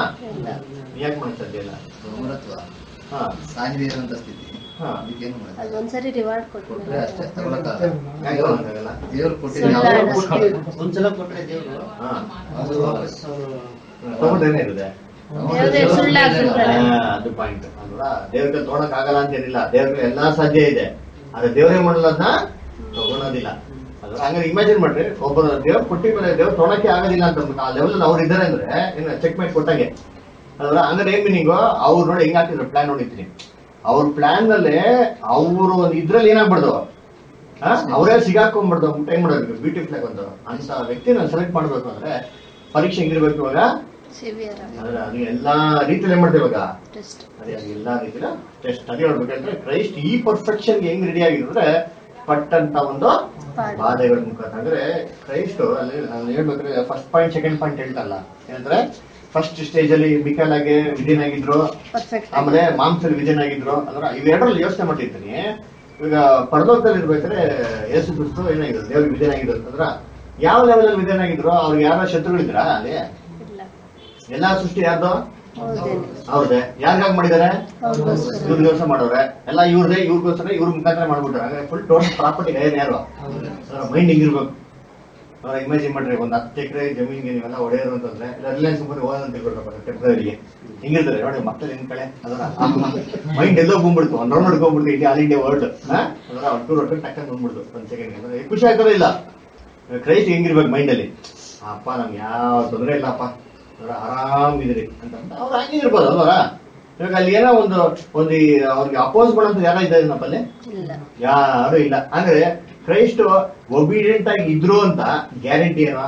ಯಾಕೆ ಮಾಡಕ್ ಸಾಧ್ಯ ಇಲ್ಲ ಅಮರತ್ವ ಹಾ ಸಾಗಿದೆ ಇರೋಂಥ ಸ್ಥಿತಿ ಹಾ. ಅದಕ್ಕೇನು ಮಾಡೋದು ಅದೊಂದ್ಸರಿ ರಿವಾರ್ಡ್ ಕೊಟ್ರೆ ಕೊಟ್ಟಿದ್ದಾರೆ ಅಷ್ಟೇ ತಗೊಳಕ್ಕಾಗಲ್ಲ ಯಾಕೆ ತಗೊಳಕ್ಕಾಗಲ್ಲ? ದೇವ್ರು ಕೊಟ್ಟಿದ್ದು ಸುಳ್ಳು ಯಾವ್ದೋ ಆಡೋದು. ಒಂದ್ಸಲ ಕೊಟ್ರೆ ದೇವರು ಹಾ ಅದು ವಾಪಸ್ ಅವರು ತಗೊಂಡೇನೆ ಇರುತ್ತೆ ದೇವ್ರೇ ಸುಳ್ಳಾಗ್ಬಿಡ್ತಾರೆ. ಹಾ, ಅದು ಪಾಯಿಂಟ್ ಅಲ್ವಾ ದೇವ್ರಿಗೆ ತೊಗೊಳಕ್ ಆಗಲ್ಲ ಅಂತ ಏನಿಲ್ಲ ದೇವ್ರಿಗೆ ಎಲ್ಲಾ ಸಾಧ್ಯ ಇದೆ ಆದ್ರೆ ದೇವ್ರೇ ಮಾಡಲ್ಲ ಅದನ್ನ ತಗೊಳೋದಿಲ್ಲ ಅದ್ರ ಹಂಗಾರೆ ಇಮ್ಯಾಜಿನ್ ಮಾಡ್ರಿ ಒಬ್ಬ ದೇವ್ರ ಕೊಟ್ಟಿ ಮೇಲೆ ದೇವ್ರ ತೊಗೊಳಕ್ಕೆ ಆಗೋದಿಲ್ಲ ಅಂತ ಅಂದ್ಬಿಟ್ಟು ಆ ಲೆವೆಲ್ ಅವ್ರು ಇದ್ದಾರೆ ಅಂದ್ರೆ ಏನು ಚೆಕ್ ಮೇಟ್ ಕೊಟ್ಟಂಗೆ ಅದ್ರ ಹಂಗಾರೆ ಏನ್ ಮೀನಿಂಗು ಅವ್ರು ನೋಡಿ ಹೆಂಗ್ ಹಾಕಿದ್ರು ಪ್ಲಾನ್ ನೋಡಿದ್ದೀನಿ ಅವ್ರ ಪ್ಲಾನ್ ನಲ್ಲಿ ಅವರು ಒಂದು ಇದ್ರಲ್ಲಿ ಏನಾಗ್ಬಾರ್ದು ಆ, ಅವರೇ ಸಿಗಾಕೊಂಡ್ಬಿಡ್ದು ಅಂದ್ಬಿಟ್ಟು ಏನ್ ಮಾಡೋದು ಬ್ಯೂಟಿ ಫ್ಲಾಗ್ ಒಂದು ಅಂತ ವ್ಯಕ್ತಿನ ಸೆಲೆಕ್ಟ್ ಮಾಡ್ಬೇಕು ಅಂದ್ರೆ ಪರೀಕ್ಷೆ ಹೆಂಗಿರ್ಬೇಕು ಇವಾಗ ಸಿವಿಯರ್ ಅಂದ್ರೆ ಅದು ಎಲ್ಲಾ ರೀತಿಯಲ್ಲಿ ಏನ್ ಮಾಡ್ತೇವೆ ಇವಾಗ ಟೆಸ್ಟ್ ಅದೇ ಅದು ಎಲ್ಲಾ ರೀತಿಯ ಟೆಸ್ಟ್ ಅದೇ ಹೇಳ್ಬೇಕಂದ್ರೆ ಕ್ರೈಸ್ಟ್ ಈ ಪರ್ಫೆಕ್ಷನ್ ಹೆಂಗ್ ರೆಡಿ ಆಗಿದ್ರೆ ಪಟ್ಟಂತ ಒಂದು ಪಾಡು. ಬಾಧೆಗಳ ಮುಖಾಂತರ ಅಂದ್ರೆ ಕ್ರೈಸ್ಟ್ ಅಲ್ಲಿ ನಾನು ಹೇಳ್ಬೇಕಾದ್ರೆ ಫಸ್ಟ್ ಪಾಯಿಂಟ್ ಸೆಕೆಂಡ್ ಪಾಯಿಂಟ್ ಹೇಳ್ತಲ್ಲ ಏನಂದ್ರೆ ಫಸ್ಟ್ ಸ್ಟೇಜ್ ಅಲ್ಲಿ ಮಿಕಲ್ ಆಗಿ ವಿಧಿನಾಗಿದ್ರು ಪರ್ಫೆಕ್ಟ್ ಆಮೇಲೆ ಮಾಂಸದಲ್ಲಿ ವಿಜಯನಾಗಿದ್ರು ಅಂದ್ರೆ ಇವೆರಡರಲ್ಲಿ ಯೋಚನೆ ಮಾಡ್ತಿರ್ತೀನಿ ಈಗ ಪರಲೋಕದಲ್ಲಿ ಇರ್ಬೇಕಾದ್ರೆ ಯೇಸು ಕ್ರಿಸ್ತು ಏನಾಗಿದ್ರು ದೇವ್ರಿಗೆ ವಿಜಯನಾಗಿದ್ರು ಅಂತಂದ್ರ ಯಾವ ಲೆವೆಲ್ ಅಲ್ಲಿ ವಿಜಯನಾಗಿದ್ರು ಅವ್ರಿಗೆ ಯಾರ ಶತ್ರುಗಳಿದ್ರ ಅಲ್ಲಿ ಇಲ್ಲ ಎಲ್ಲಾ ಸೃಷ್ಟಿ ಯಾರ್ದು ಹೌದೇನು ಅವ್ರದ್ದೇ ಯಾರಿಗಾಗಿ ಮಾಡಿದ್ದಾರೆ ಅವ್ರಿಗೋಸ್ಕರ ಇವ್ರಿಗೋಸ್ಕರ ಮಾಡೋರೆ ಎಲ್ಲ ಇವ್ರದೇ ಇವ್ರಿಗೋಸ್ಕರ ಇವ್ರ ಮುಖಾಂತರ ಮಾಡ್ಬಿಟ್ರೆ ಹಾಗಾಗಿ ಫುಲ್ ಟೋಟಲ್ ಪ್ರಾಪರ್ಟಿ ಏನ್ ಯಾರು ಮೈಂಡ್ ಹಿಂಗಿರ್ಬೇಕು ಇಮ್ಯಾಜಿನ್ ಮಾಡ್ರಿ ಒಂದ್ ಹತ್ತು ಎಕರೆ ಜಮೀನ್ಗೆ ನೀವೆಲ್ಲ ಹೊಡೆಯೋರು ಅಂತಂದ್ರೆ ರಿಲಯನ್ಸ್ ಕಂಪನಿ ಹೋಗೋದು ಅಂತ ತಿಳ್ಕೊಳ್ಬೇಕು ಟೆಂಪ್ರರಿಗೆ ಹಿಂಗಿರ್ತಾರೆ ನೋಡಿ ಮಕ್ಕಳು ನಿನ್ ಕಡೆ ಅದರ ಮೈಂಡ್ ಎಲ್ಲೋ ಬಂದ್ಬಿಡ್ತು ಒಂದ್ ರೌಂಡ್ ಹೊಡ್ಕೊಂಡ್ಬಿಡ್ತು ಇಲ್ಲಿ ಆಲ್ ಇಂಡಿಯಾ ವರ್ಲ್ಡ್ ಅದರ ಟೂರ್ ಹೊಡ್ಕೊಂಡು ಟಕ್ಕಂತ ಬಂದ್ಬಿಡ್ತು ಒಂದ್ ಸೆಕೆಂಡ್ ಅಂದ್ರೆ ಖುಷಿ ಆಗ್ತದೆ ಇಲ್ಲ ಕ್ರೈಸ್ಟ್ ಹೆಂಗಿರ್ಬೇಕು ಮೈಂಡ್ ಅಲ್ಲಿ ಅಪ್ಪ ನಮ್ಗೆ ಯಾವ ತೊಂದರೆ ಇಲ್ಲಪ್ಪ ಅದರ ಆರಾಮ್ ಇದ್ರಿ ಅಂತ ಅವ್ರು ಹಂಗೆ ಇರ್ಬೋದು ಅಲ್ವರ ಇವಾಗ ಅಲ್ಲಿ ಏನೋ ಒಂದು ಒಂದು ಈ ಅವ್ರಿಗೆ ಅಪೋಸ್ ಮಾಡೋಂತ ಯಾರ ಇದ್ದಾರೆ ನಮ್ಮಲ್ಲಿ ಇಲ್ಲ ಯಾರು ಇಲ್ಲ ಅಂದ್ರೆ ಕ್ರೈಸ್ಟ್ ಒಬಿಡಿಯಂಟ್ ಆಗಿ ಇದ್ರು ಅಂತ ಗ್ಯಾರಂಟಿ ಏನೋ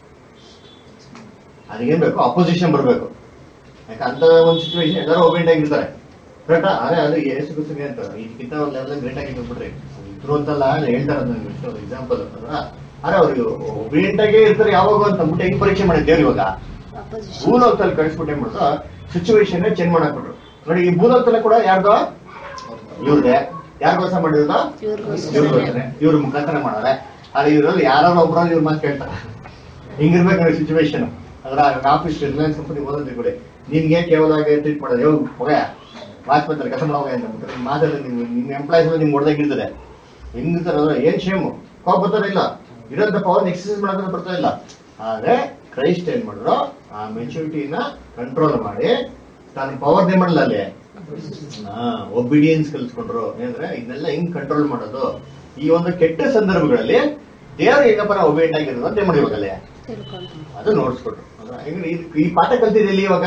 ಅದಕ್ಕೇನ್ ಬೇಕು ಅಪೋಸಿಷನ್ ಬರ್ಬೇಕು ಯಾಕೆ ಅಂತ ಒಂದು ಸಿಚುವೇಶನ್ ಎಲ್ಲರೂ ಒಬಿಡಿಯಂಟ್ ಆಗಿರ್ತಾರೆ ಕರೆಕ್ಟಾ ಅದೇ ಅದು ಏಸು ಕ್ರಿಸ್ತನಿಗೆ ಅಂತ ಇದಕ್ಕಿಂತ ಒಂದು ಲೆವೆಲ್ ಗ್ರೇಟ್ ಆಗಿ ಬಿಟ್ಬಿಟ್ರಿ ಇದ್ರು ಅಂತಲ್ಲ ಹೇಳ್ತಾರೆ ನನಗೆ ಎಕ್ಸಾಂಪಲ್ ಅರೆ ಅವ್ರಿಗೆ ಒಬಿಡಿಯಂಟ್ ಆಗೇ ಇರ್ತಾರೆ ಯಾವಾಗ ಅಂತ ಅಂದ್ಬಿಟ್ಟು ಹೆಂಗ್ ಪರೀಕ್ಷೆ ಮಾಡಿದ್ ದೇವ್ರು ಇವಾಗ ಅಪೋಸಿಷನ್ ಭೂಲೋಕದಲ್ಲಿ ಕಳಿಸ್ಬಿಟ್ಟು ಏನ್ ಮಾಡಿದ್ರು ಸಿಚುವೇಶನ್ ಚೇಂಜ್ ಮಾಡಾಕ್ಬಿಟ್ರು ನೋಡಿ ಈ ಭೂಲೋಕದಲ್ಲಿ ಕೂಡ ಯಾರ್ದು ಇವ್ರದೇ ಯಾರಿಗೋಸ್ಕರ ಮಾಡಿರೋದು ಇವ್ರಿಗೋಸ್ಕರ ಇವ್ರಿಗೋಸ್ಕರ ಇವ್ರ ಮುಖಾಂತರ ಮಾಡಾರೆ ಆದ್ರೆ ಇವ್ರಲ್ಲಿ ಯಾರು ಒಬ್ರಲ್ಲಿ ಇವ್ರ ಮಾತು ಕೇಳ್ತಾರೆ ಹಿಂಗಿರ್ಬೇಕು ನೋಡಿ ಸಿಚುವೇಶನ್ ಅದ್ರ ಆಫೀಸ್ ರಿಲಯನ್ಸ್ ಕಂಪನಿ ಓದೋದು ಕೂಡ ನಿಮ್ಗೆ ಕೇವಲ ಟ್ರೀಟ್ ಮಾಡೋದು ಯಾವ ಹೋಗ ವಾಚ್ ಬರ್ತಾರೆ ಕೆಲಸ ಮಾಡೋ ಅಂತ ಅಂದ್ಬಿಟ್ಟು ನಿಮ್ ಮಾತಾಡಿ ನಿಮ್ ನಿಮ್ ಎಂಪ್ಲಾಯ್ಸ್ ನಿಮ್ಗೆ ಹೊಡೆದಾಗಿರ್ತದೆ ಹೆಂಗಿರ್ತಾರೆ ಅಂದ್ರೆ ಏನ್ ಶೇಮು ಕೋಪ ಬರ್ತಾರೆ ಇಲ್ಲ ಇರೋಂಥ ಪವರ್ ಎಕ್ಸಸೈಸ್ ಮಾಡೋದ್ರೆ ಬರ್ತಾ ಇಲ್ಲ ಆದ್ರೆ ಕ್ರೈಸ್ಟ್ ಏನ್ ಮಾಡಿದ್ರು ಆ ಮೆಚುರಿಟಿನ ಕಂಟ್ರೋಲ್ ಮಾಡಿ ತಾನು ಪವರ್ ಏನ್ ಮಾಡಲ್ಲ ಅಲ್ಲಿ ಒಬಿಡಿಯನ್ಸ್ ಕಲ್ಸ್ಕೊಂಡ್ರು ಏನಂದ್ರೆ ಇದನ್ನೆಲ್ಲ ಹೆಂಗ್ ಕಂಟ್ರೋಲ್ ಮಾಡೋದು ಈ ಒಂದು ಕೆಟ್ಟ ಸಂದರ್ಭಗಳಲ್ಲಿ ದೇವ್ರು ಹೆಂಗಪ್ಪರ ಒಬಿಡಿಯಂಟ್ ಆಗಿರೋದು ಅಂತ ಏನ್ ಮಾಡಿವಾಗಲ್ಲೇ ತಿಳ್ಕೊಂಡು ಅದು ನೋಡ್ಸ್ಕೊಟ್ರು ಅಂದ್ರೆ ಹೆಂಗ್ ಈ- ಈ ಪಾಠ ಕಲ್ತಿದ್ದಲ್ಲಿ ಇವಾಗ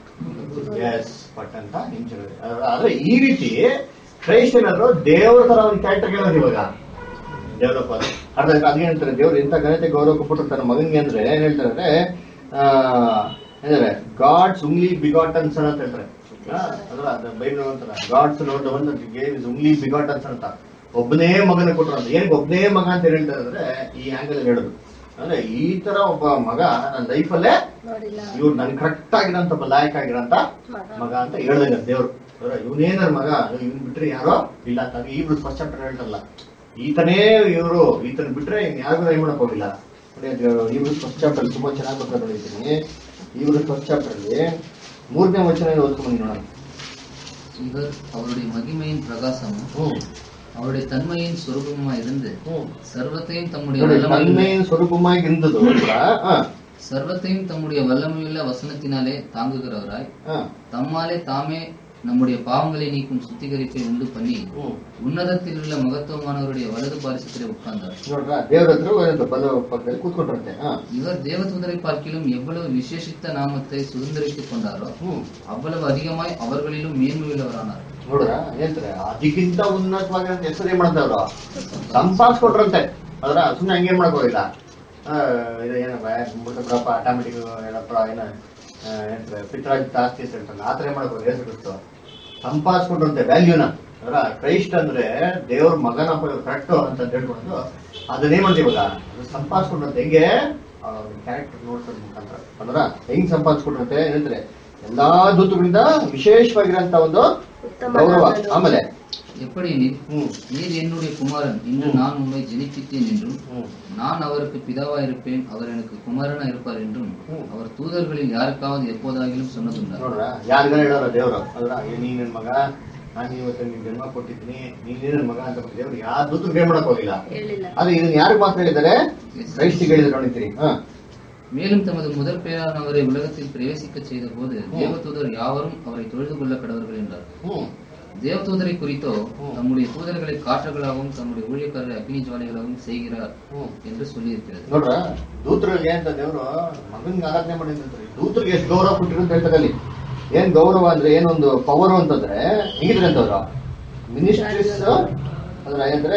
ಎಸ್ ಪಟ್ ಅಂತ ಹಿಂಚಿರೋದು ಆದ್ರೆ ಈ ರೀತಿ ಕ್ರೈಸ್ಟ್ ಏನಾದ್ರು ದೇವರ ತರ ಒಂದು ಕ್ಯಾರೆಕ್ಟರ್ ಹೇಳೋದು ಇವಾಗ ಡೆವಲಪ್ ಆದ ಅರ್ಥ ಅದ್ ಹೇಳ್ತಾರೆ ದೇವ್ರು ಎಂತ ಘನತೆ ಗೌರವ ಕೊಟ್ಬಿಟ್ಟು ತನ್ನ ಮಗನ್ಗೆ ಅಂದ್ರೆ ಏನ್ ಹೇಳ್ತಾರೆ ಅಂದ್ರೆ ಆ ಏನಂದ್ರೆ ಗಾಡ್ಸ್ ಉಂಗ್ಲಿ ಬಿಗಾಟನ್ ಸನ್ ಅಂತ ಹೇಳ್ತಾರೆ ಆ, ಅದ್ರ ಬೈಬಲ್ ಅಂತಾರ ಗಾಡ್ಸ್ ನೋಡ್ one gave his only begotten son ಅಂತ ಒಬ್ಬನೇ ಮಗನ ಕೊಟ್ರು ಅಂತ ಏನಕ್ಕೆ ಒಬ್ಬನೇ ಮಗ ಅಂತ ಏನ್ ಹೇಳ್ತಾರೆ ಅಂದ್ರೆ ಈ ಆಂಗಲ್ ಹೇಳೋದು ಅಂದ್ರೆ ಈ ತರ ಒಬ್ಬ ಮಗ ನನ್ನ ಲೈಫಲ್ಲೇ ನೋಡಿಲ್ಲ ಇವ್ರು ನನ್ ಕರೆಕ್ಟ್ ಆಗಿರೋಂತ ಒಬ್ಬ ಲಾಯಕ್ ಆಗಿರೋಂತ ಮಗ. ಮಗ ಅಂತ ಹೇಳ್ದಂಗ ದೇವ್ರು ಇವನೇನಾರ ಮಗ ಇವ್ನ್ ಬಿಟ್ರೆ ಯಾರೋ ಇಲ್ಲ ಅಂತ ಇಬ್ರು ಫಸ್ಟ್ ಚಾಪ್ಟರ್ ಹೇಳ್ತಾರಲ್ಲ ಈತನೇ ಇವರು ಈತನ ಬಿಟ್ರೆ ಇನ್ ಯಾರಿಗೂ ಏನ್ ಮಾಡಕ್ ಹೋಗಿಲ್ಲ ಇವ್ರು ಫಸ್ಟ್ ಚಾಪ್ಟರ್ ತುಂಬಾ ಚೆನ್ನಾಗಿ ಬರ್ತಾರೆ ನೋಡಿದ್ದೀನಿ ಇವ್ರು ಫಸ್ಟ್ ಚಾಪ್ಟರ್ ಅಲ್ಲಿ ಮೂರನೇ ವಚನ ಓದ್ಕೊಂಡ್ ನೋಡೋಣ இவர் அவருடைய மகிமையின் பிரகாசமும் ಹ್ಮ್ அவருடைய தன்மையின் சொரூபமா இருந்து ಹ್ಮ್ சர்வத்தையும் தம்முடைய ನೋಡಿ வல்லமையுள்ள ತನ್ಮೆಯ ಸ್ವರೂಪವಾಗಿ இருந்தது ಕೂಡ ಹಾ சர்வத்தையும் தம்முடைய வல்லமையுள்ள வசனத்தினாலே தாங்குகிறவராய் ಹಾ தம்மாலே தாமே நம்முடைய பாவங்களை நீக்கும் சுத்திகரிப்பை உண்டு பண்ணி ಹ್ಮ್ உன்னதத்தில் உள்ள மகத்துவமானவருடைய வலது பாரிசத்திலே உட்கார்ந்தார் ನೋಡ್ರ ದೇವ್ರ ಹತ್ರ ಒಂದು ಬಲ ಪಕ್ಕದಲ್ಲಿ ಕೂತ್ಕೊಂಡಿರುತ್ತೆ ಹಾ இவர் தேவதூதரை பார்க்கிலும் எவ்வளவு விசேஷித்த நாமத்தை சுதந்திரித்துக் கொண்டாரோ ಹ್ಮ್ அவ்வளவு அதிகமாய் அவர்களிலும் மேன்மையுள்ளவரானார் ನೋಡ್ರ ಹೇಳ್ತಾರೆ ಅದಕ್ಕಿಂತ ಉನ್ನತವಾಗಿರೋ ಹೆಸರು ಏನ್ ಮಾಡ್ತಾವ್ರು ಸಂಪಾದಿಸ್ಕೊಟ್ರಂತೆ ಅದ್ರ ಸುಮ್ಮನೆ ಹಂಗೆ ಮಾಡಕ್ ಹೋಗಿಲ್ಲ ಆ, ಇದು ಏನಪ್ಪ ಬಿಡ್ತಪ್ಪ ಆಟೋಮೆಟಿಕ್ ಏನಪ್ಪ ಏನ ಆ, ಹೇಳ್ತಾರೆ ಪಿತ್ರಾಜ್ ಜಾಸ್ತಿ ಅಂತ ಹೇಳ್ತಾರಲ್ಲ ಆ ಥರ ಏನ್ ಮಾಡಕ್ ಹೋಗಿ ಹೆಸರು ಬಿಟ್ಟು ಸಂಪಾದಿಸ್ಕೊಂಡ್ರಂತೆ ವ್ಯಾಲ್ಯೂನ ಅದ್ರ ಕ್ರೈಸ್ಟ್ ಅಂದ್ರೆ ದೇವ್ರ ಮಗನಪ್ಪ ಕರೆಕ್ಟ್ ಅಂತ ಹೇಳ್ಕೊಂಡು ಅದನ್ನೇ ಮಾಡ್ತೀವಿ ಇವಾಗ ಅದು ಸಂಪಾದಿಸ್ಕೊಂಡ್ರಂತೆ ಹೆಂಗೆ ಕ್ಯಾರೆಕ್ಟರ್ ನೋಡ್ಸೋದ್ ಮುಖಾಂತರ ಅಂದ್ರ ಹೆಂಗ್ ಸಂಪಾದಿಸ್ಕೊಂಡ್ರಂತೆ ಏನಂದ್ರೆ ಎಲ್ಲಾ ದೂತಗಳಿಂದ ವಿಶೇಷವಾಗಿರೋಂತ ಒಂದು ಗೌರವ ಆಮೇಲೆ எப்படி எனில் ಹ್ಮ್ நீர் என்னுடைய குமாரன் இன்று நான் உம்மை ஜெனிப்பித்தேன் என்றும் ಹ್ಮ್ நான் அவருக்கு பிதாவா இருப்பேன் அவர் எனக்கு குமாரனா இருப்பார் என்றும் ಹ್ಮ್. அவர் தூதர்களில் யாருக்காவது எப்போதாகிலும் சொன்னதுண்டா ನೋಡ್ರ ಯಾರಿಗಾರ ಹೇಳೋರ ದೇವ್ರು ಅದ್ರ ಏ ನೀ ನನ್ ಮಗ ನಾನು ಇವತ್ತು ನಿನ್ ಜನ್ಮ ಕೊಟ್ಟಿದ್ದೀನಿ ನೀನೇ ನನ್ ಮಗ ಅಂತ ದೇವ್ರು ಯಾರ ದೂತರು ಗೇ ಮಾಡಕ್ ಹೋಗಿಲ್ಲ ಹೇಳಿಲ್ಲ ಆದ್ರೆ ಇದನ್ನ ಯಾರಿಗೆ ಮಾತ್ರ ಹೇಳಿದ್ದಾರೆ ಕ್ರೈಸ್ಟಿಗೆ ಹೇಳಿದ್ರು ನೋಡಿದ್ದೀರಿ ಹಾ மேலும் தமது முதற் பேரானவரை உலகத்தில் பிரவேசிக்கச் செய்த போது தேவதூதர் யாவரும் அவரை தொழுது கொள்ள கடவர்கள் என்றார் ಹ್ಮ್ தேவதூதரை குறித்தோ ம். தம்முடைய தூதர்களை காற்றுகளாகவும் தம்முடைய ஊழியக்காரரை அக்னி ஜுவாலைகளாகவும் செய்கிறார் ಹ್ಮ್ என்று சொல்லியிருக்கிறது ನೋಡ್ರ ದೂತರಿಗೆ ಅಂತ ದೇವ್ರು ಮಗನ್ಗೆ ಆರಾಧನೆ ಮಾಡಿದ್ರೆ ದೂತರಿಗೆ ಎಷ್ಟು ಗೌರವ ಕೊಟ್ಟಿರು ಅಂತ ಹೇಳ್ತಾರೆ ಅಲ್ಲಿ ಏನ್ ಗೌರವ ಅಂದ್ರೆ ಏನೊಂದು ಪವರ್ ಅಂತಂದ್ರೆ ಹೆಂಗಿದ್ರೆ ಅಂತವ್ರು ಮಿನಿಸ್ಟ್ರೀಸ್ ಅಂದ್ರೆ ಏನಂದ್ರೆ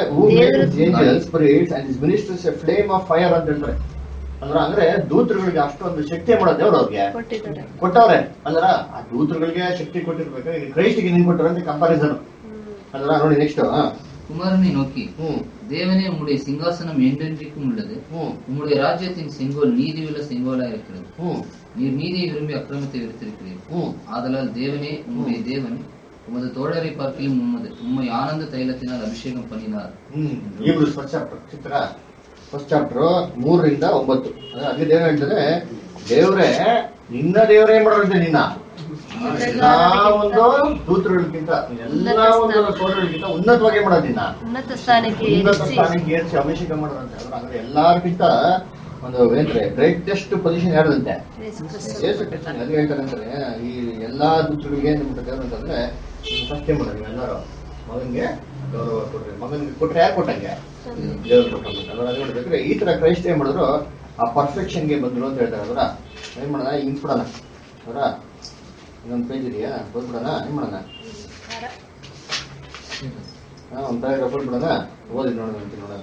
angel spirits and is ministries a flame of fire ಅಂತ ಹೇಳ್ತಾರೆ ಅಂದ್ರೆ ಅಂದ್ರೆ ದೂತರುಗಳಿಗೆ ಅಷ್ಟೊಂದು ಶಕ್ತಿ ಮಾಡೋದು ದೇವ್ರು ಅವ್ರಿಗೆ ಕೊಟ್ಟಿದ್ದಾರೆ ಕೊಟ್ಟವ್ರೆ ಅಂದ್ರ ಆ ದೂತರುಗಳಿಗೆ ಶಕ್ತಿ ಕೊಟ್ಟಿರ್ಬೇಕು ಈಗ ಕ್ರೈಸ್ಟಿಗೆ ಏನ್ ಕೊಟ್ಟರು ಅಂತ ಕಂಪಾರಿಸನ್ ಅಂದ್ರ ನೋಡಿ ನೆಕ್ಸ್ಟ್ குமாரனை நோக்கி ಹ್ಮ್ தேவனே உம்முடைய சிங்காசனம் என்றென்றைக்கும் உள்ளது ಹ್ಮ್ உம்முடைய ராஜ்யத்தின் செங்கோல் நீதியுள்ள செங்கோலா இருக்கிறது ಹ್ಮ್ நீர் நீதியை விரும்பி அக்கிரமத்தை வெறுத்திருக்கிறீர் ಹ್ಮ್ ஆதலால் தேவனே உம்முடைய தேவன் உமது தோழரை பார்க்கிலும் உமது உம்மை ஆனந்த தைலத்தினால் அபிஷேகம் பண்ணினார் ಹ್ಮ್ ಇಬ್ರು ಫಸ್ಟ್ ಚಾಪ್ಟರ್ ಚಿತ್ರ ಫಸ್ಟ್ ಚಾಪ್ಟರ್ ಮೂರರಿಂದ ಒಂಬತ್ತು ಅಂದ್ರೆ ಅದೇ ದೇವ್ರು ಹೇಳ್ತಾರೆ ದೇವ್ರೇ ನಿನ್ನ ದೇವರೇ ಮಾಡೋದಂತೆ ನಿನ್ನ ಎಲ್ಲಾ ಒಂದು ದೂತರುಗಳಿಗಿಂತ ಎಲ್ಲಾ ಒಂದು ಸೋದರಗಳಿಗಿಂತ ಉನ್ನತವಾಗಿ ಮಾಡೋದು ನಿನ್ನ ಉನ್ನತ ಸ್ಥಾನಕ್ಕೆ ಉನ್ನತ ಏರಿಸಿ ಸ್ಥಾನಕ್ಕೆ ಏರಿಸಿ ಅಭಿಷೇಕ ಮಾಡೋದಂತೆ ಅಂದ್ರೆ ಅಂದ್ರೆ ಎಲ್ಲಾರ್ಗಿಂತ ಒಂದು ಏನ್ರೆ ಗ್ರೇಟೆಸ್ಟ್ ಪೊಸಿಷನ್ ಯಾರ್ದಂತೆ ಯೇಸು ಕ್ರಿಸ್ತ. ಯೇಸು ಕ್ರಿಸ್ತನಿಗೆ ಅದು ಹೇಳ್ತಾರೆ ಅಂತಾರೆ ಈ ಎಲ್ಲಾ ದೂತರುಗಳಿಗೆ ಏನ್ ಮಾಡ್ತಾರೆ ದೇವ್ರು ಅಂತಂದ್ರೆ ಫಸ್ಟ್ ಏನ್ ಮಾಡೋದು ಎಲ್ಲರೂ ಮಗನ್ಗೆ ಗೌರವ ಕೊಡ್ರಿ ಮಗನ್ಗೆ ಕೊಟ್ರೆ ಯಾರು ಕೊಟ್ಟಂಗೆ ದೇವ್ರು ಕೊಟ್ಟಂಗೆ ಅಲ್ವಾ ಅದು ನೋಡ್ಬೇಕ್ರೆ ಈ ತರ ಕ್ರೈಸ್ಟ್ ಏನ್ ಮಾಡಿದ್ರು ಆ ಪರ್ಫೆಕ್ಷನ್ ಗೆ ಬಂದ್ರು ಅಂತ ಹೇಳ್ತಾರೆ ಅದರ ಏನ್ ಮಾಡೋಣ ಹಿಂಗ್ ಬಿಡೋಣ ಅವರ ಇನ್ನೊಂದು ಪೇಜ್ ಇದೆಯಾ ಓದ್ಬಿಡೋಣ ಏನ್ ಮಾಡೋಣ ಹಾ ಒಂದ್ ಪ್ಯಾರಾಗ್ರಾಫ್ ಓದ್ಬಿಡೋಣ ಓದಿ ನೋಡೋಣ ಅಂತ ನೋಡೋಣ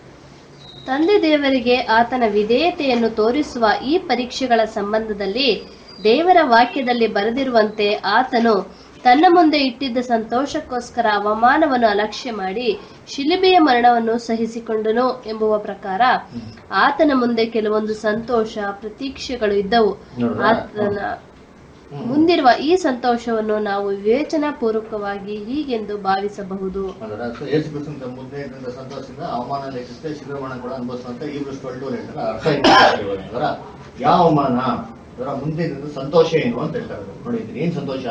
ತಂದೆ ದೇವರಿಗೆ ಆತನ ವಿಧೇಯತೆಯನ್ನು ತೋರಿಸುವ ಈ ಪರೀಕ್ಷೆಗಳ ಸಂಬಂಧದಲ್ಲಿ ದೇವರ ವಾಕ್ಯದಲ್ಲಿ ಬರೆದಿರುವಂತೆ ಆತನು ತನ್ನ ಮುಂದೆ ಇಟ್ಟಿದ್ದ ಸಂತೋಷಕ್ಕೋಸ್ಕರ ಅವಮಾನವನ್ನು ಅಲಕ್ಷ್ಯ ಮಾಡಿ ಶಿಲುಬೆಯ ಮರಣವನ್ನು ಸಹಿಸಿಕೊಂಡನು ಎಂಬುವ ಪ್ರಕಾರ ಆತನ ಮುಂದೆ ಕೆಲವೊಂದು ಸಂತೋಷ ಪ್ರತೀಕ್ಷೆಗಳು ಇದ್ದವು ನೋಡ್ರಾ? ಆತನ ಮುಂದಿರುವ ಈ ಸಂತೋಷವನ್ನು ನಾವು ವಿವೇಚನಾ ಪೂರ್ವಕವಾಗಿ ಹೀಗೆಂದು ಭಾವಿಸಬಹುದು ಅದರ ಸೊ ಯೇಸು ಕ್ರಿಸ್ತನ ಮುಂದೆ ಇದ್ದಂತ ಸಂತೋಷದಿಂದ ಅವಮಾನ ಲೆಕ್ಕಿస్తే ಶಿರೋಮಣ ಕೂಡ ಅನುಭವಿಸುವಂತ ಇಬ್ರು ಟ್ವೆಲ್ ಹೇಳ್ತಾರೆ ಅರ್ಥ ಇದೆ ಇವಾಗ. ಅದರ ಯಾವ ಅವಮಾನ ಅದರ ಮುಂದೆ ಇದ್ದಂತ ಸಂತೋಷ ಏನು ಅಂತ ಹೇಳ್ತಾರೆ ಅದು. ನೋಡಿದ್ರಿ ಏನ್ ಸಂತೋಷ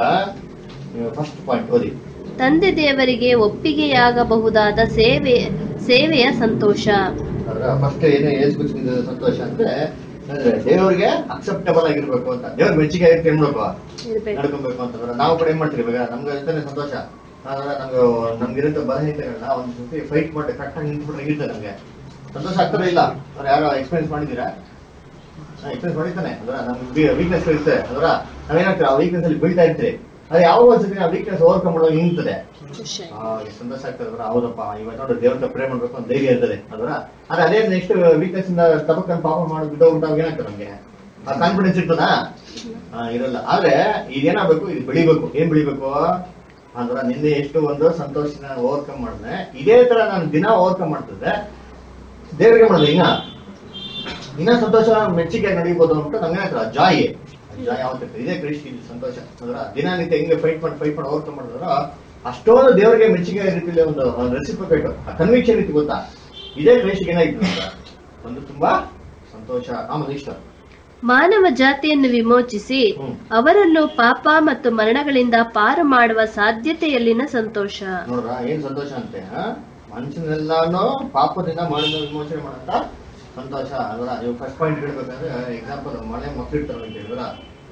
ಫಸ್ಟ್ ಪಾಯಿಂಟ್ ಓದಿ ತಂದೆ ದೇವರಿಗೆ ಒಪ್ಪಿಗೆಯಾಗಬಹುದಾದ ಸೇವೆ ಸೇವೆಯ ಸಂತೋಷ ಅದರ ಫಸ್ಟ್ ಏನು ಯೇಸು ಕ್ರಿಸ್ತನಿಂದ ಸಂತೋಷ ಅಂದ್ರೆ ಅಂದ್ರೆ ದೇವರಿಗೆ ಅಕ್ಸೆಪ್ಟಬಲ್ ಆಗಿರ್ಬೇಕು ಅಂತ ದೇವ್ರ ಮೆಚ್ಚುಗೆ ಆಗಿರ್ತ ಏನ್ ಮಾಡ್ಬೇಕು ಇರ್ಬೇಕು ನಡ್ಕೊಬೇಕು ಅಂತಂದ್ರೆ ನಾವು ಕೂಡ ಏನ್ ಮಾಡ್ತೀವಿ ಇವಾಗ ನಮ್ಗೆ ಇರ್ತಾನೆ ಸಂತೋಷ ಆದ್ರೆ ನಮ್ಗೆ ನಮ್ಗಿರಂತ ಬಲಹೀನತೆಗಳನ್ನ ಒಂದ್ ಸತಿ ಫೈಟ್ ಮಾಡಿ ಕರೆಕ್ಟಾಗಿ ನಿಂತ್ಬಿಟ್ರೆ ಇರುತ್ತೆ ನಮ್ಗೆ ಸಂತೋಷ ಆಗ್ತಾರ ಇಲ್ಲ ಅವ್ರು ಯಾರೋ ಎಕ್ಸ್ಪೀರಿಯನ್ಸ್ ಮಾಡಿದ್ದೀರಾ ಎಕ್ಸ್ಪೀರಿಯನ್ಸ್ ಮಾಡಿರ್ತಾನೆ ಅದರ ನಮ್ಗೆ ವೀಕ್ನೆಸ್ ಇರುತ್ತೆ ಅದರ ನಾವೇನಾಗ್ತೀವಿ ಆ ವೀಕ್ನೆಸ್ ಅಲ್ಲಿ ಬೀಳ್ತಾ ಇರ್ತೀವಿ ಅದು ಯಾವ ಒಂದ್ಸತಿ ಆ ವೀಕ್ನೆಸ್ ಓವರ್ಕಮ್ ಮಾಡೋದು ನಿಂತದೆ ಆ, ಎಷ್ಟು ಸಂತೋಷ ಆಗ್ತದೆ ಅದರ ಹೌದಪ್ಪ ಇವತ್ತು ನೋಡಿ ದೇವ್ರ ಪ್ರೇ ಮಾಡ್ಬೇಕು ಅಂತ ಧೈರ್ಯ ಇರ್ತದೆ ಅದರ ಆದ್ರೆ ಅದೇ ನೆಕ್ಸ್ಟ್ ವೀಕ್ನೆಸ್ ಇಂದ ತಪ್ಪಕ್ಕಂತ ಪಾಪ ಮಾಡಿ ಬಿದ್ದೋಗ್ಬಿಟ್ಟಾಗ ಏನಾಗ್ತದೆ ನಮ್ಗೆ ಆ ಕಾನ್ಫಿಡೆನ್ಸ್ ಇರ್ತದಾ ಆ, ಇರಲ್ಲ ಆದ್ರೆ ಇದೇನಾಗ್ಬೇಕು ಇದು ಬೆಳಿಬೇಕು ಏನ್ ಬೆಳಿಬೇಕು ಅಂದ್ರ ನಿನ್ನೆ ಎಷ್ಟು ಒಂದು ಸಂತೋಷನ ಓವರ್ಕಮ್ ಮಾಡಿದ್ರೆ ಇದೇ ತರ ನಾನು ದಿನ ಓವರ್ಕಮ್ ಮಾಡ್ತಿದ್ದೆ ದೇವರಿಗೆ ಮಾಡೋದು ಇನ್ನ ಇನ್ನ ಸಂತೋಷ ಮೆಚ್ಚುಗೆ ನಡೀಬೋದು ಅಂತ ನಮ್ಗೆ ಹೇಳ್ತಾರೆ ಜಾಯ್ ಜಾಯ್ ಯಾವತ್ತಿರ್ತದೆ ಇದೇ ಕ್ರಿಸ್ಟಿ ಸಂತೋಷ ಅಂದ್ರ ದಿನನಿತ್ಯ ಹೆಂಗೆ ಫೈಟ್ ಮಾಡಿ ಫೈಟ್ ಮಾಡಿ ಓವರ್ಕಮ್ ಮಾಡಿದ್ರ ಅಷ್ಟೊಂದು ದೇವರಿಗೆ ಮೆಚ್ಚುಗೆ ರೀತಿಯಲ್ಲಿ ಒಂದು ರೆಸಿಪಿಕೇಟ್ ಕನ್ವಿಕ್ಷನ್ ರೀತಿ ಗೊತ್ತಾ ಇದೇ ಕ್ರೈಸ್ಟಿಗೆ ಏನಾಯ್ತು ಅಂತ ಒಂದು ತುಂಬಾ ಸಂತೋಷ ಆಮೇಲೆ ಇಷ್ಟ ಮಾನವ ಜಾತಿಯನ್ನು ವಿಮೋಚಿಸಿ ಹ್ಮ್. ಅವರನ್ನು ಪಾಪ ಮತ್ತು ಮರಣಗಳಿಂದ ಪಾರು ಮಾಡುವ ಸಾಧ್ಯತೆಯಲ್ಲಿನ ಸಂತೋಷ ನೋಡ್ರ ಏನ್ ಸಂತೋಷ ಅಂತೆ ಆ? ಮನುಷ್ಯನೆಲ್ಲಾನು ಪಾಪದಿಂದ ಮಾಡಿದ ವಿಮೋಚನೆ ಮಾಡಂತ ಸಂತೋಷ ಅದರ ಇವಾಗ ಫಸ್ಟ್ ಪಾಯಿಂಟ್ ಹೇಳ್ಬೇಕಂದ್ರೆ ಎಕ್ಸಾಂಪಲ್ ಮನೆ ಮಕ್ಳು ಇರ್ತಾರೆ ಅಂತ ಹೇಳಿದ್ರ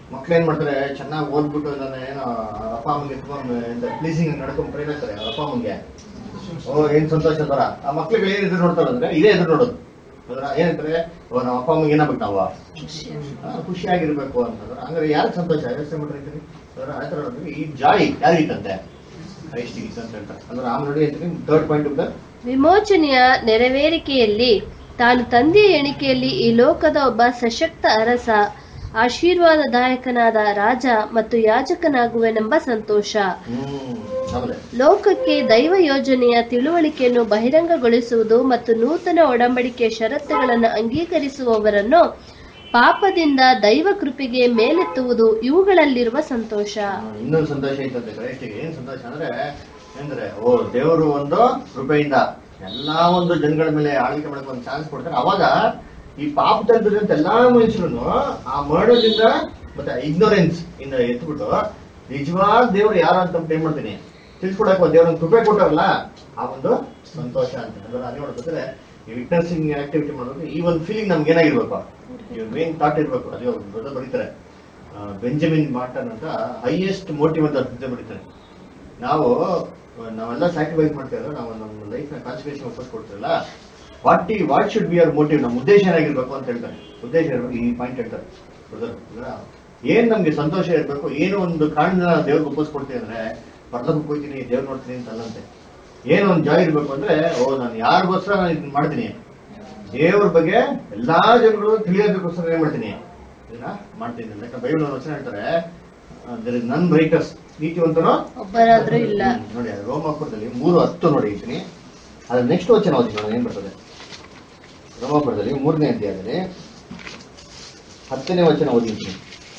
ಮಕ್ಳು ಏನ್ ಮಾಡ್ತಾರೆ ಚೆನ್ನಾಗಿ ಓದ್ಬಿಟ್ಟು ನನ್ನ ಏನೋ ಅವ್ರ ಅಪ್ಪ ಅಮ್ಮಗೆ ತುಂಬಾ ಪ್ಲೀಸಿಂಗ್ ನಡ್ಕೊಂಡು ಟ್ರೈನ್ ಆಗ್ತಾರೆ ಅವ್ರ ಅಪ್ಪ ಅಮ್ಮಗೆ ಓ ಏನ್ ಸಂತೋಷ ಅಂತಾರ ಆ ಮಕ್ಳಿಗೆ ಏನ್ ಎದುರು ನೋಡ್ತಾರೆ ಅಂದ್ರೆ ಇದೇ ಎದುರು ನೋಡೋದು ಅದ್ರ ಏನಂತಾರೆ ಓ ನಮ್ಮ ಅಪ್ಪ ಅಮ್ಮಗೆ ಏನಾಗ್ಬೇಕು ನಾವು ಆ, ಖುಷಿಯಾಗಿರ್ಬೇಕು ಅಂತಂದ್ರೆ ಹಂಗಾರೆ ಯಾರಿಗೆ ಸಂತೋಷ ಯೋಚನೆ ಮಾಡಿರ್ತೀರಿ ಅದರ ಆ ಥರ ನೋಡಿದ್ರೆ ಈ ಜಾಯಿ ಯಾರಿಗಿತ್ತಂತೆ ಕ್ರೈಸ್ಟಿಗೆ ಅಂತ ಹೇಳ್ತಾರೆ ಅಂದ್ರೆ ಆಮೇಲೆ ನೋಡಿ ಹೇಳ್ತೀನಿ ಥರ್ಡ್ ಪಾಯಿಂಟ್ ಆಫ್ ದ ವಿಮೋಚನೆಯ ನೆರವೇರಿಕೆಯಲ್ಲಿ ತಾನು ತಂದೆಯ ಎಣಿಕೆಯಲ್ಲಿ ಈ ಲೋಕದ ಒಬ್ಬ ಸಶಕ್ತ ಅರಸ ಆಶೀರ್ವಾದದಾಯಕನಾದ ರಾಜ ಮತ್ತು ಯಾಜಕನಾಗುವೆನೆಂಬ ಸಂತೋಷ ಹ್ಮ್ ಆಮೇಲೆ ಲೋಕಕ್ಕೆ ದೈವ ಯೋಜನೆಯ ತಿಳುವಳಿಕೆಯನ್ನು ಬಹಿರಂಗಗೊಳಿಸುವುದು ಮತ್ತು ನೂತನ ಒಡಂಬಡಿಕೆಯ ಷರತ್ತುಗಳನ್ನು ಅಂಗೀಕರಿಸುವವರನ್ನು ಪಾಪದಿಂದ ದೈವ ಕೃಪೆಗೆ ಮೇಲೆತ್ತುವುದು ಇವುಗಳಲ್ಲಿರುವ ಸಂತೋಷ ಆ, ಇನ್ನೊಂದು ಸಂತೋಷ ಐತಂತೆ ಕ್ರೈಸ್ಟಿಗೆ ಏನ್ ಸಂತೋಷ ಅಂದ್ರೆ ಅಂದ್ರೆ ಓ ದೇವರು ಒಂದು ಕೃಪೆಯಿಂದ ಎಲ್ಲಾ ಒಂದು ಜನಗಳ ಮೇಲೆ ಆಳ್ವಿಕೆ ಮಾಡಕ್ಕೆ ಒಂದು ಚಾನ್ಸ್ ಕೊಡ್ತಾರೆ ಅವಾಗ ಈ ಪಾಪದಲ್ಲಿದ್ದಂತ ಎಲ್ಲಾ ಮನುಷ್ಯರು ಆ ಮರಣದಿಂದ ಮತ್ತೆ ಇಗ್ನೋರೆನ್ಸ್ ಇಂದ ಎತ್ಬಿಟ್ಟು ನಿಜವಾದ ದೇವ್ರು ಯಾರು ಅಂತ ಏನ್ ಮಾಡ್ತೀನಿ ತಿಳ್ಸ್ಕೊಡಕ್ಕೆ ಒಂದು ದೇವ್ರ ಕೃಪೆ ಕೊಟ್ಟಾರಲ್ಲ ಆ ಒಂದು ಸಂತೋಷ ಅಂತ ಅಂದ್ರೆ ಅದೇ ನೋಡ್ಬೇಕಾದ್ರೆ ಈ ವಿಟ್ನೆಸಿಂಗ್ ಆಕ್ಟಿವಿಟಿ ಮಾಡೋದು ಈ ಒಂದು ಫೀಲಿಂಗ್ ನಮ್ಗೆ ಏನಾಗಿರ್ಬೇಕು ಈ ಮೇನ್ ಥಾಟ್ ಇರ್ಬೇಕು ಅದೇ ದೊಡ್ಡ ಬರೀತಾರೆ ಆ, ಬೆಂಜಮಿನ್ ಮಾರ್ಟನ್ ಅಂತ ಹೈಯೆಸ್ಟ್ ಮೋಟಿವ್ ಅಂತ ಅರ್ಥ ಬರೀತಾರೆ ನಾವು ಆ, ನಾವೆಲ್ಲ ಸ್ಯಾಕ್ರಿಫೈಸ್ ಮಾಡ್ತೀವಲ್ಲ ನಾವು ನಮ್ಮ ಲೈಫ್ ನ ಕಾನ್ಸಂಟ್ರೇಷನ್ ವಾಪಸ್ ಕೊಡ್ತೀವಲ್ಲ ವಾಟ್ ಈ what should be our motive ನಮ್ಮ ಉದ್ದೇಶ ಏನಾಗಿರ್ಬೇಕು ಅಂತ ಹೇಳ್ತಾರೆ ಉದ್ದೇಶ ಇರ್ಬೇಕು ಈ ಪಾಯಿಂಟ್ ಹೇಳ್ತಾರೆ brother. ಅಂದ್ರೆ ಏನ್ ನಮ್ಗೆ ಸಂತೋಷ ಇರ್ಬೇಕು ಏನೋ ಒಂದು ಕಾರಣ ದೇವ್ರಿಗೆ ವಾಪಸ್ ಕೊಡ್ತೀವಿ ಅಂದ್ರೆ ಪರ್ಲಕ್ಕೆ ಹೋಗ್ತೀನಿ ದೇವ್ರು ನೋಡ್ತೀನಿ ಅಂತ ಅಲ್ಲಂತೆ ಏನೋ ಒಂದು ಜಾಯ್ ಇರ್ಬೇಕು ಅಂದ್ರೆ ಓ ನಾನು ಯಾರಿಗೋಸ್ಕರ ನಾನು ಇದನ್ನ ಮಾಡ್ತೀನಿ ದೇವ್ರ ಬಗ್ಗೆ ಎಲ್ಲಾ ಜನಗಳು ತಿಳಿಯೋದಕ್ಕೋಸ್ಕರ ಏನ್ ಮಾಡ್ತೀನಿ ಇದನ್ನ ಮಾಡ್ತೀನಿ ಯಾಕಂದ್ರೆ ಬೈಬಲ್ ವಚನ ಹೇಳ್ತಾರೆ ದರ್ ಇಸ್ ನನ್ ರೈಟರ್ಸ್ ನೀತಿವಂತನು ಒಬ್ಬರಾದ್ರೂ ಇಲ್ಲ ಹ್ಮ್, ನೋಡಿ ಅದು ರೋಮಾಪುರದಲ್ಲಿ ಮೂರು ಹತ್ತು ನೋಡಿ ಇದ್ದೀನಿ ಅದ್ರ ನೆಕ್ಸ್ಟ್ ವಚನ ಓದಿ ನೋಡಿ ಏನ್ ಬರ್ತದೆ ರೋಮಾಪುರದಲ್ಲಿ ಮೂರನೇ ಅಧ್ಯಾಯದಲ್ಲಿ ಹತ್ತನೇ ವಚನ ಓದಿದ್ದೀನಿ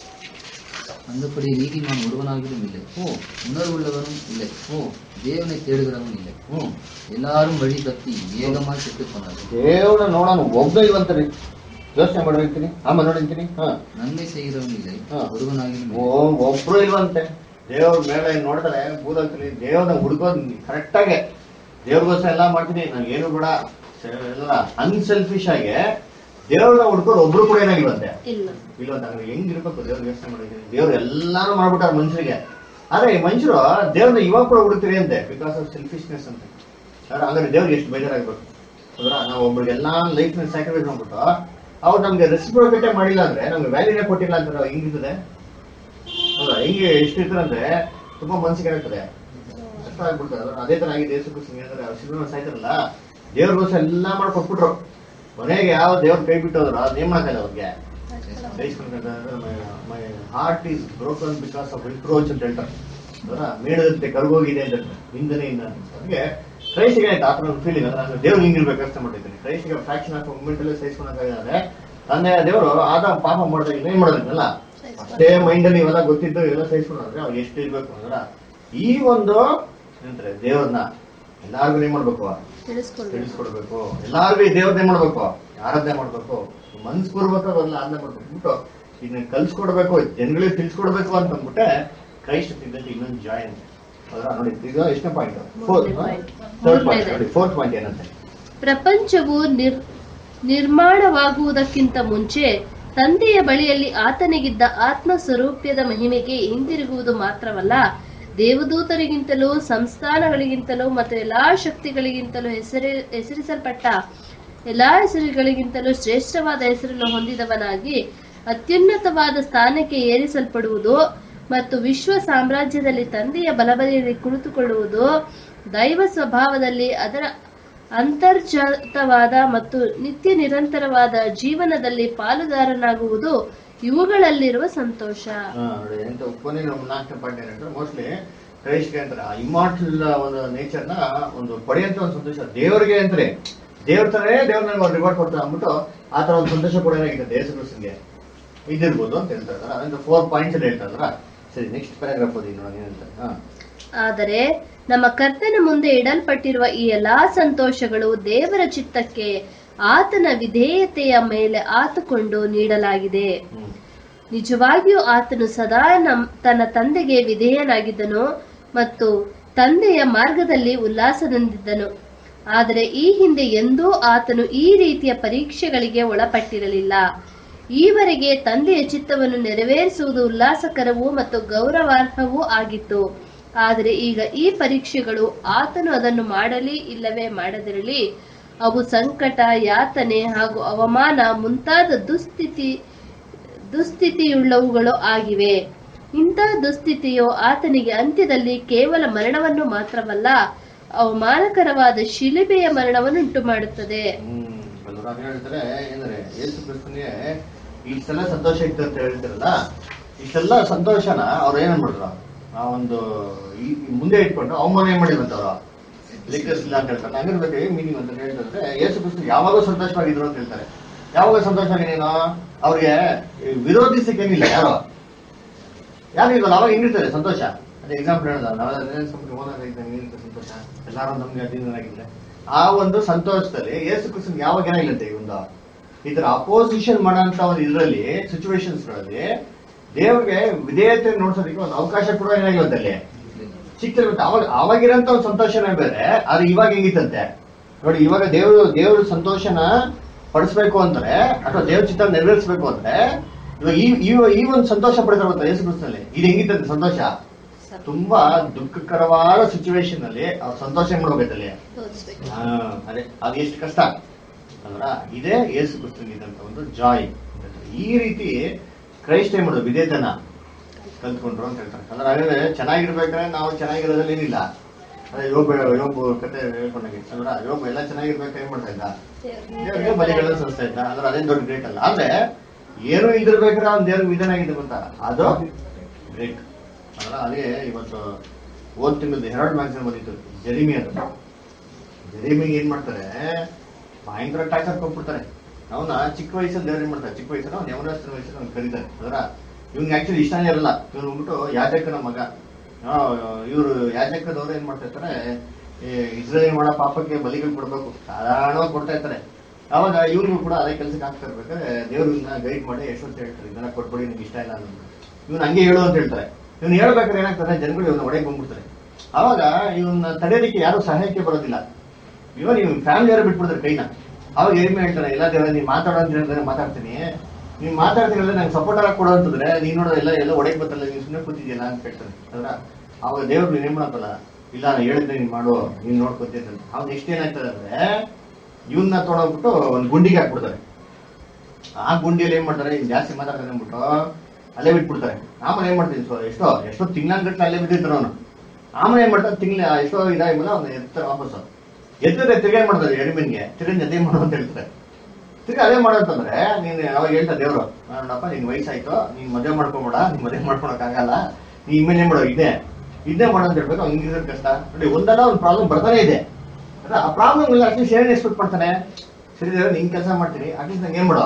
அந்தபடி நீதிமான் ஒருவனாகிலும் இல்லை ಹ್ಮ್ உணர்வுள்ளவனும் இல்லை ಹ್ಮ್ தேவனை தேடுகிறவனும் இல்லை ಹ್ಮ್ எல்லாரும் வழி தப்பி ஏகமாய் செத்துப் போனார்கள் ದೇವರ ನೋಡೋಣ ಒಬ್ಬ ಇವಂತರಿ ಯೋಚನೆ ಮಾಡಿರ್ತೀನಿ ಆಮೇಲೆ ನೋಡಿರ್ತೀನಿ ಹಾ நன்மை செய்கிறவன் இல்லை ಹಾ. ஒருவனாகிலும் ಓ இல்லை ಒಬ್ರು ಇಲ್ವಂತೆ ದೇವ್ರ ಮೇಲೆ ನೋಡಿದ್ರೆ ಭೂಲೋಕದಲ್ಲಿ ದೇವ್ರನ್ನ ಹುಡ್ಕೋದ್ ಕರೆಕ್ಟ್ ಆಗಿ ದೇವ್ರಿಗೋಸ್ಕರ ಎಲ್ಲಾ ಮಾಡ್ತೀನಿ ನಂಗೆ ಏನು ಬೇಡ ಎಲ್ಲ ಅನ್ಸೆಲ್ಫಿಶ್ ಆಗಿ ದೇವ್ರನ್ನ ಹುಡ್ಕೋದು ಒಬ್ರು ಕೂಡ ಏನಾಗಿಲ್ವಂತೆ ಇಲ್ಲ ಇಲ್ವಂತ ಹಂಗಾರೆ ಹೆಂಗಿರ್ಬೇಕು ದೇವ್ರ ಯೋಚನೆ ಮಾಡಿದ್ದೀನಿ ದೇವ್ರು ಎಲ್ಲಾನು ಮಾಡ್ಬಿಟ್ಟಾರ ಮನುಷ್ಯರಿಗೆ ಆದ್ರೆ ಈ ಮನುಷ್ಯರು ದೇವ್ರನ್ನ ಇವಾಗ ಕೂಡ ಹುಡುಕ್ತೀರಿ ಅಂತೆ ಬಿಕಾಸ್ ಆಫ್ ಸೆಲ್ಫಿಶ್ನೆಸ್ ಅಂತ ಆದ್ರೆ ಹಂಗಾರೆ ದೇವ್ರಿಗೆ ಎಷ್ಟು ಬೇಜಾರಾಗ್ಬೇಕು ಹೌದಾ ನಾವು ಒಬ್ರಿಗೆ ಎಲ್ಲಾ ಲೈಫ್ ನ ಸ್ಯಾಕ್ರಿಫೈಸ್ ಮಾಡ್ಬಿಟ್ಟು ಅವ್ರು ನಮ್ಗೆ ರೆಸಿಪ್ರೋಕೇಟೇ ಮಾಡಿಲ್ಲ ಅಂದ್ರೆ ನಮ್ಗೆ ವ್ಯಾಲ್ಯೂನೇ ಕೊಟ್ಟಿಲ್ಲ ಅಂತ ನಾವು ಹೆಂಗಿರ್ತದೆ ಹೌದಾ ಹೆಂಗೆ ಎಷ್ಟಿರ್ತದಂದ್ರೆ ತುಂಬಾ ಮನ್ಸಿಗೆ ಏನಾಗ್ತದೆ ಕಷ್ಟ ಆಗ್ಬಿಡ್ತದೆ ಅದ್ರ ಅದೇ ತರ ಆಗಿದೆ ಯೇಸು ಕ್ರಿಸ್ತನ್ ಏನಂದ್ರೆ ಅವ್ರು ಶಿಲುಬೆನ ಸಾಯ್ತಾರಲ್ಲ ದೇವ್ರಿಗೋಸ್ಕರ ಎಲ್ಲಾ ಮಾಡಿ ಕೊಟ್ಬಿಟ್ರು ಕೊನೆಗೆ ಯಾವ ದೇವ್ರ ಕೈ ಬಿಟ್ಟೋದ್ರ ಅದೇನ್ ಮಾಡಕ್ಕಾಗಲ್ಲ ಅವ್ರಿಗೆ my heart is broken because of reproach ಅಂತ ಹೇಳ್ತಾರೆ ಅವರ ಮೇಡದಂತೆ ಕರ್ಗೋಗಿದೆ ಅಂತ ಹೇಳ್ತಾರೆ ನಿಂದನೆಯಿಂದ ಅದಕ್ಕೆ ಕ್ರೈಸ್ಟಿಗೆ ಆಯ್ತು ಆ ಥರ ಒಂದು ಫೀಲಿಂಗ್ ಅಂದ್ರೆ ನಾನು ದೇವ್ರು ಹಿಂಗಿರ್ಬೇಕು ಅರ್ಥ ಮಾಡಿದ್ದೀನಿ ಕ್ರೈಸ್ಟಿಗೆ ಫ್ರಾಕ್ಷನ್ ಆಫ್ ಮೂಮೆಂಟ್ ಅಲ್ಲೇ ಸಹಿಸ್ಕೊಳಕ್ಕಾಗಲ್ಲ ತಂದೆ ದೇವರು ಆದ ಪಾಪ ಮಾಡಿದಾಗ ಏನ್ ಮಾಡೋದಿಲ್ಲ ಅಷ್ಟೇ ಮೈಂಡ್ ಅಲ್ಲಿ ಇವೆಲ್ಲ ಗೊತ್ತಿದ್ದು ಎಲ್ಲ ಸಹಿಸ್ಕೊಂಡ್ರೆ ಅವ್ರು ಎಷ್ಟು ಇರ್ಬೇಕು ಅಂದ್ರ ಈ ಒಂದು ಏನಂತಾರೆ ದೇವ್ರನ್ನ ಎಲ್ಲಾರ್ಗು ಏನ್ ಮಾಡ್ಬೇಕು ತಿಳಿಸ್ಕೊಳ್ಬೇಕು ತಿಳಿಸ್ಕೊಡ್ಬೇಕು ಎಲ್ಲಾರ್ಗು ಈ ದೇವ್ರನ್ನೇ ಮಾಡ್ಬೇಕು ಆರಾಧನೆ ಮಾಡ್ಬೇಕು ಮನ್ಸ್ಪೂರ್ವಕ ಅವೆಲ್ಲ ಆರಾಧನೆ ಮಾಡ್ಬೇಕು ಬಿಟ್ಟು ಇದನ್ನ ಕಲ್ಸ್ಕೊಡ್ಬೇಕು ಜನಗಳಿಗೆ ತಿಳಿಸ್ಕೊಡ್ಬೇಕು ಅಂತ ಅಂದ್ಬಿಟ್ಟೆ ಕ್ರೈಸ್ಟ್ ತಿಂದಂತೆ ಇನ್ನೊಂದು ಜಾಯ್ ಅಂತ ಹೌದಾ ನೋಡಿ ಈಗ ಎಷ್ಟನೇ ಪಾಯಿಂಟ್ ಫೋರ್ತ್ ಮೂರನೇ point. ಥರ್ಡ್ ಪಾಯಿಂಟ್ ಮೂರನೇದು. ನೋಡಿ ಫೋರ್ತ್ ಪಾಯಿಂಟ್ ಏನಂತೆ ಪ್ರಪಂಚವು ನಿರ್ ನಿರ್ಮಾಣವಾಗುವುದಕ್ಕಿಂತ ಮುಂಚೆ ತಂದೆಯ ಬಳಿಯಲ್ಲಿ ಆತನಿಗಿದ್ದ ಆತ್ಮ ಸ್ವರೂಪ್ಯದ ಮಹಿಮೆಗೆ ಹಿಂದಿರುಗುವುದು ಮಾತ್ರವಲ್ಲ ದೇವದೂತರಿಗಿಂತಲೂ ಸಂಸ್ಥಾನಗಳಿಗಿಂತಲೂ ಮತ್ತು ಎಲ್ಲಾ ಶಕ್ತಿಗಳಿಗಿಂತಲೂ ಹೆಸರಿ ಹೆಸರಿಸಲ್ಪಟ್ಟ ಎಲ್ಲಾ ಹೆಸರುಗಳಿಗಿಂತಲೂ ಶ್ರೇಷ್ಠವಾದ ಹೆಸರನ್ನು ಹೊಂದಿದವನಾಗಿ ಅತ್ಯುನ್ನತವಾದ ಸ್ಥಾನಕ್ಕೆ ಏರಿಸಲ್ಪಡುವುದು ಮತ್ತು ವಿಶ್ವ ಸಾಮ್ರಾಜ್ಯದಲ್ಲಿ ತಂದೆಯ ಬಲಬದಿಯಲ್ಲಿ ಕುಳಿತುಕೊಳ್ಳುವುದು ದೈವ ಸ್ವಭಾವದಲ್ಲಿ ಅದರ ಅಂತರ್ಜಾತವಾದ ಮತ್ತು ನಿತ್ಯ ನಿರಂತರವಾದ ಜೀವನದಲ್ಲಿ ಪಾಲುದಾರನಾಗುವುದು ಇವುಗಳಲ್ಲಿರುವ ಸಂತೋಷ ಹಾ, ನೋಡಿ ಎಂತ ಕೊನೆ ನಮ್ಮ ನಾಲ್ಕನೇ ಪಾಯಿಂಟ್ ಏನಂದ್ರೆ ಮೋಸ್ಟ್ಲಿ ಕ್ರೈಸ್ಟ್ಗೆ ಅಂತಾರೆ ಇಮಾರ್ಟಲ್ ಒಂದು ನೇಚರ್ ನ ಒಂದು ಪಡೆಯಂತ ಒಂದು ಸಂತೋಷ ದೇವರಿಗೆ ಅಂತಾರೆ ದೇವ್ರ ತರೇ ದೇವ್ರ ನನಗೆ ಒಂದು ರಿವಾರ್ಡ್ ಕೊಡ್ತಾರೆ ಅಂದ್ಬಿಟ್ಟು ಆ ತರ ಒಂದು ಸಂತೋಷ ಕೂಡ ಏನಾಗಿದೆ ಯೇಸು ಕ್ರಿಸ್ತನ್ಗೆ ಇದಿರ್ಬೋದು ಅಂತ ಹೇಳ್ತಾ ಇದಾರೆ ಅದರಿಂದ ಫೋರ್ ಪಾಯಿಂಟ್ಸ್ ಅಲ್ಲಿ ಹೇಳ್ತಾ ಇದಾರ ಸರಿ ನೆಕ್ಸ್ಟ್ ಪ್ಯಾರಾಗ್ರಾಫ್ ಓದಿ ನೋಡಿ ಏನಂತ ಹಾ ಆದರೆ ನಮ್ಮ ಕರ್ತನ ಮುಂದೆ ಇಡಲ್ಪಟ್ಟಿರುವ ಈ ಎಲ್ಲಾ ಸಂತೋಷಗಳು ದೇವರ ಚಿತ್ತಕ್ಕೆ ಆತನ ವಿಧೇಯತೆಯ ಮೇಲೆ ಆತುಕೊಂಡು ನೀಡಲಾಗಿದೆ ಹ್ಮ್ ನಿಜವಾಗಿಯೂ ಆತನು ಸದಾ ನಮ್ ತನ್ನ ತಂದೆಗೆ ವಿಧೇಯನಾಗಿದ್ದನು ಮತ್ತು ತಂದೆಯ ಮಾರ್ಗದಲ್ಲಿ ಉಲ್ಲಾಸದಿಂದಿದ್ದನು ಆದರೆ ಈ ಹಿಂದೆ ಎಂದೂ ಆತನು ಈ ರೀತಿಯ ಪರೀಕ್ಷೆಗಳಿಗೆ ಒಳಪಟ್ಟಿರಲಿಲ್ಲ ಈವರೆಗೆ ತಂದೆಯ ಚಿತ್ತವನ್ನು ನೆರವೇರಿಸುವುದು ಉಲ್ಲಾಸಕರವೂ ಮತ್ತು ಗೌರವಾರ್ಹವೂ ಆಗಿತ್ತು ಆದರೆ ಈಗ ಈ ಪರೀಕ್ಷೆಗಳು ಆತನು ಅದನ್ನು ಮಾಡಲಿ ಇಲ್ಲವೇ ಮಾಡದಿರಲಿ ಅವು ಸಂಕಟ ಯಾತನೆ ಹಾಗೂ ಅವಮಾನ ಮುಂತಾದ ದುಸ್ಥಿತಿ ದುಸ್ಥಿತಿಯುಳ್ಳವುಗಳು ಆಗಿವೆ ಇಂಥ ದುಸ್ಥಿತಿಯು ಆತನಿಗೆ ಅಂತ್ಯದಲ್ಲಿ ಕೇವಲ ಮರಣವನ್ನು ಮಾತ್ರವಲ್ಲ ಅವಮಾನಕರವಾದ ಶಿಲುಬೆಯ ಮರಣವನ್ನುಂಟು ಮಾಡುತ್ತದೆ ಹ್ಮ್ ಅಲ್ವಾ? ಅದ್ ಹೇಳ್ತಾರೆ ಏನಂದ್ರೆ ಯೇಸು ಕ್ರಿಸ್ತನಿಗೆ ಇಷ್ಟೆಲ್ಲ ಸಂತೋಷ ಇತ್ತು ಅಂತ ಹೇಳ್ತಾರಲ್ಲ ಇಷ್ಟೆಲ್ಲ ಸಂತೋಷನ ಅವ್ರು ಏನ್ ಮಾಡಿದ್ರು ಆ ಒಂದು ಈ- ಈ ಮುಂದೆ ಇಟ್ಕೊಂಡು ಅವಮಾನ ಏನ್ ಮಾಡಿದ್ರಂತ ಅವರು ಲೆಕ್ಕಿಸಿಲ್ಲ ಅಂತ ಹೇಳ್ತಾರೆ ಹಂಗಿರ್ಬೇಕು ಮೀನಿಂಗ್ ಅಂತ ಹೇಳ್ತಾರೆ ಯೇಸು ಕ್ರಿಸ್ತ ಯಾವಾಗ ಸಂತೋಷವಾಗಿದ್ರು ಅಂತ ಹೇಳ್ತಾರೆ ಯಾವಾಗ ಸಂತೋಷವಾಗಿನೇನೋ ಅವ್ರಿಗೆ ವಿರೋಧಿಸಕ್ಕೇನಿಲ್ಲ ಯಾರು ಯಾರು ಇಲ್ವಲ್ಲ ಅವಾಗ ಹೆಂಗಿರ್ತಾರೆ ಸಂತೋಷ ಅದೇ ಎಕ್ಸಾಂಪಲ್ ಹೇಳಿದ ನಾವೆಲ್ಲ ರಿಲಯನ್ಸ್ ಕಂಪ್ನಿ ಓನರ್ ಇದ್ದಾಗ ಏನಿರುತ್ತೆ ಸಂತೋಷ ಎಲ್ಲಾರು ನಮ್ಗೆ ಅಧೀನರಾಗಿದ್ರೆ ಆ ಒಂದು ಸಂತೋಷದಲ್ಲಿ ಯೇಸು ಕ್ರಿಸ್ತನ್ ಯಾವಾಗ ಏನಾಗಿಲ್ಲಂತೆ ಈ ಒಂದು ಈ ತರ ಅಪೋಸಿಷನ್ ಮಾಡೋಂತ ಒಂದು ಇದರಲ್ಲಿ ಸಿಚುವೇಶನ್ಸ್ ಗಳಲ್ಲಿ ದೇವ್ರಿಗೆ ವಿಧೇಯತೆ ನೋಡ್ಸೋದಕ್ಕೆ ಒಂದು ಅವಕಾಶ ಕೂಡ ಏನಾಗಿರುತ್ತೆ ಅಲ್ಲಿ ಸಿಕ್ತಿರುತ್ತೆ ಅವಾಗ ಅವಾಗಿರೋಂತ ಒಂದು ಸಂತೋಷನೇ ಬೇರೆ ಆದ್ರೆ ಇವಾಗ ಹೆಂಗಿತ್ತಂತೆ ನೋಡಿ ಇವಾಗ ದೇವರು ದೇವ್ರ ಸಂತೋಷನ ಪಡಿಸ್ಬೇಕು ಅಂದ್ರೆ ಅಥವಾ ದೇವ್ರ ಚಿತ್ತ ನೆರವೇರಿಸಬೇಕು ಅಂದ್ರೆ ಇವಾಗ ಈ ಈ- ಈ ಒಂದು ಸಂತೋಷ ಪಡ್ತಾರೆ ಯೇಸು ಕ್ರಿಸ್ತನಲ್ಲಿ ಇದು ಹೆಂಗಿತ್ತಂತೆ ಸಂತೋಷ ತುಂಬಾ ದುಃಖಕರವಾದ ಸಿಚುವೇಶನ್ ಅಲ್ಲಿ ಅವ್ರ ಸಂತೋಷ ಮಾಡ್ಬೇಕಲ್ಲಿ ತೋರಿಸ್ಬೇಕು ಹಾ, ಅದೇ ಅದು ಎಷ್ಟು ಕಷ್ಟ ಅಲ್ವಾ ಇದೇ ಯೇಸು ಕ್ರಿಸ್ತನಿಗಿದ್ದಂತ ಒಂದು ಜಾಯ್ ಈ ರೀತಿ ಕ್ರೈಸ್ಟ್ ಏನ್ ಮಾಡೋದು ವಿಧೇಯತನ ಕಲ್ತ್ಕೊಂಡ್ರು ಅಂತ ಹೇಳ್ತಾರೆ ಅಂದ್ರೆ ಹಾಗಾದ್ರೆ ಚೆನ್ನಾಗಿರ್ಬೇಕಾದ್ರೆ ನಾವು ಚೆನ್ನಾಗಿರೋದ್ರಲ್ಲಿ ಏನಿಲ್ಲ ಅದೇ ಯೋಬ ಯೋಬ ಕತೆ ಹೇಳ್ಕೊಂಡಾಗೆ ಅಲ್ವಾ ಯೋಬ ಎಲ್ಲ ಚೆನ್ನಾಗಿರ್ಬೇಕು ಏನ್ ಮಾಡ್ತಾ ಇದ್ದ ದೇವ್ರಿಗೆ ಬಲಿಗಳನ್ನ ಸಲ್ಲಿಸ್ತಾ ಇದ್ದ ಅಂದ್ರೆ ಅದೇನ್ ದೊಡ್ಡ ಗ್ರೇಟ್ ಅಲ್ಲ ಆದ್ರೆ ಏನು ಇದಿರ್ಬೇಕಾದ್ರೆ ಅವ್ನ ದೇವ್ರಿಗೆ ವಿಧಾನ ಆಗಿದೆ ಗೊತ್ತಾ ಅದು ಗ್ರೇಟ್ ಅಲ್ಲ ಅದೇ ಇವತ್ತು ಓದ್ ತಿಂಗಳು ಹೆರಾಲ್ಡ್ ಮ್ಯಾಗ್ಝಿನ್ ಬಂದಿತ್ತು ಜೆರಿಮಿ ಅಂತ ಜೆರಿಮಿಗೆ ಏನ್ ಮಾಡ್ತಾರೆ ಭಯಂಕರ ಟಾರ್ಚರ್ ಕೊಟ್ಬಿಡ್ತಾರೆ ಅವನ ಚಿಕ್ಕ ವಯಸ್ಸಲ್ಲಿ ದೇವ್ರು ಏನ್ ಮಾಡ್ತಾರೆ ಚಿಕ್ಕ ವಯಸ್ಸಲ್ಲಿ ಅವ್ನು ಯವನಸ್ಥರ ವಯಸ್ಸಲ್ಲಿ ಅವ್ನು ಕರೀತಾರೆ ಅದರ ಇವ್ನಿಗೆ ಆಕ್ಚುಲಿ ಇಷ್ಟನೇ ಇರಲ್ಲ ಇವ್ನು ಹೋಗ್ಬಿಟ್ಟು ಯಾಜಕನ ಮಗ ಇವರು ಯಾಜಕದವ್ರು ಏನ್ ಮಾಡ್ತಾ ಇರ್ತಾರೆ ಇಸ್ರೇಲ್ ಮಾಡೋ ಪಾಪಕ್ಕೆ ಬಲಿಗಳು ಕೊಡ್ಬೇಕು ಸಾಧಾರಣವಾಗಿ ಕೊಡ್ತಾ ಇರ್ತಾರೆ ಅವಾಗ ಇವ್ರು ಕೂಡ ಅದೇ ಕೆಲಸಕ್ಕೆ ಆಗ್ತಾ ಇರ್ಬೇಕಾದ್ರೆ ದೇವ್ರನ್ನ ಗೈಡ್ ಮಾಡಿ ಎಷ್ಟೊತ್ತು ಹೇಳ್ತಾರೆ ಇದನ್ನ ಕೊಟ್ಬಿಡಿ ನಿಮ್ಗೆ ಇಷ್ಟ ಇಲ್ಲ ಅನ್ನೋದು ಇವ್ನು ಹಂಗೆ ಹೇಳು ಅಂತ ಹೇಳ್ತಾರೆ ಇವ್ನು ಹೇಳ್ಬೇಕಾದ್ರೆ ಏನಾಗ್ತಾರೆ ಜನಗಳು ಇವನ್ನ ಒಡೆಗೆ ಬಂದ್ಬಿಡ್ತಾರೆ ಅವಾಗ ಇವನ್ನ ತಡೆಯೋದಕ್ಕೆ ಯಾರು ಸಹಾಯಕ್ಕೆ ಬರೋದಿಲ್ಲ ಇವನ್ ಇವ್ ಫ್ಯಾಮಿಲಿ ಯಾರು ಬಿಟ್ಬಿಡ್ತಾರೆ ಕೈನ ಅವಾಗ ಏನ್ ಹೇಳ್ತಾರೆ ಎಲ್ಲ ದೇವ್ರ ನೀನ್ ಮಾತಾಡೋ ಅಂತ ಹೇಳಿದ್ರೆ ಮಾತಾಡ್ತೀನಿ ನೀನ್ ಮಾತಾಡ್ತೀನಿ ಹೇಳಿದ್ರೆ ನಂಗೆ ಸಪೋರ್ಟ್ ಆಗಿ ಕೊಡೋ ಅಂತಂದ್ರೆ ನೀನ್ ನೋಡೋ ಎಲ್ಲ ಎಲ್ಲ ಒಡೆಗೆ ಬರ್ತಲ್ಲ ನೀನ್ ಸುಮ್ಮನೆ ಕೂತಿದ್ಯಲ್ಲ ಅಂತ ಹೇಳ್ತಾರೆ ಅದ್ರ ಅವಾಗ ದೇವ್ರು ನೀನ್ ಏನ್ ಮಾಡಕ್ಕಲ್ಲ ಇಲ್ಲ ನಾನು ಹೇಳಿದ್ರೆ ನೀನ್ ಮಾಡು ನೀನ್ ನೋಡ್ಕೊತೀನಿ ಅಂತ ಅವ್ನು ನೆಕ್ಸ್ಟ್ ಏನಾಗ್ತದೆ ಅಂದ್ರೆ ಇವನ್ನ ತೊಗೊಂಡೋಗ್ಬಿಟ್ಟು ಒಂದ್ ಗುಂಡಿಗೆ ಹಾಕ್ಬಿಡ್ತಾರೆ ಆ ಗುಂಡಿಯಲ್ಲಿ ಏನ್ ಮಾಡ್ತಾರೆ ಇನ್ ಜಾಸ್ತಿ ಮಾತಾಡ್ತಾರೆ ಅಂದ್ಬಿಟ್ಟು ಅಲ್ಲೇ ಬಿಟ್ಬಿಡ್ತಾರೆ ಆಮೇಲೆ ಏನ್ ಮಾಡ್ತೀನಿ ಸೊ ಎಷ್ಟೋ ಎಷ್ಟೋ ತಿಂಗಳಂಗಟ್ಲೆ ಅಲ್ಲೇ ಬಿದ್ದಿರ್ತಾರೆ ಅವನು ಆಮೇಲೆ ಏನ್ ಮಾಡ್ತಾರೆ ತಿಂಗಳ ಎಷ್ಟೋ ಇದಾಗಿಲ್ಲ ಅವ್ನು ಎತ್ತಾರೆ ವಾಪಸ್ ಎತ್ತಿದ್ರೆ ತಿರ್ಗಾ ಏನ್ ಮಾಡ್ತಾರೆ ಎಡಿಮಿನ್ಗೆ ತಿರ್ಗಿ ಅದೇ ಮಾಡು ಅಂತ ಹೇಳ್ತಾರೆ ತಿರ್ಗಾ ಅದೇ ಮಾಡು ಅಂತಂದ್ರೆ ನೀನ್ ಅವಾಗ ಹೇಳ್ತಾ ದೇವ್ರು ನೋಡಪ್ಪ ನಿನ್ ವಯಸ್ಸಾಯ್ತು ನೀನ್ ಮದುವೆ ಮಾಡ್ಕೊಂಬೇಡ ನೀನ್ ಮದುವೆ ಮಾಡ್ಕೊಳಕ್ ಆಗಲ್ಲ ನೀ ಇನ್ಮೇಲೆ ಏನ್ ಮಾಡೋ ಇದೇ ಇದನ್ನೇ ಮಾಡು ಅಂತ ಹೇಳ್ಬೇಕು ಅವ್ನಿಗೆ ಇರೋದ್ ಕಷ್ಟ ನೋಡಿ ಒಂದಲ್ಲ ಒಂದು ಪ್ರಾಬ್ಲಮ್ ಬರ್ತಾನೆ ಇದೆ ಅಲ್ಲ, ಆ ಪ್ರಾಬ್ಲಮ್ ಅಟ್ಲೀಸ್ಟ್ ಏನ್ ಎಕ್ಸ್ಪೆಕ್ಟ್ ಮಾಡ್ತಾನೆ ಸರಿ ದೇವ್ರು ನಿನ್ ಕೆಲಸ ಮಾಡ್ತೀನಿ ಅಟ್ಲೀಸ್ಟ್ ನಂಗೆ ಏನ್ ಮಾಡುವ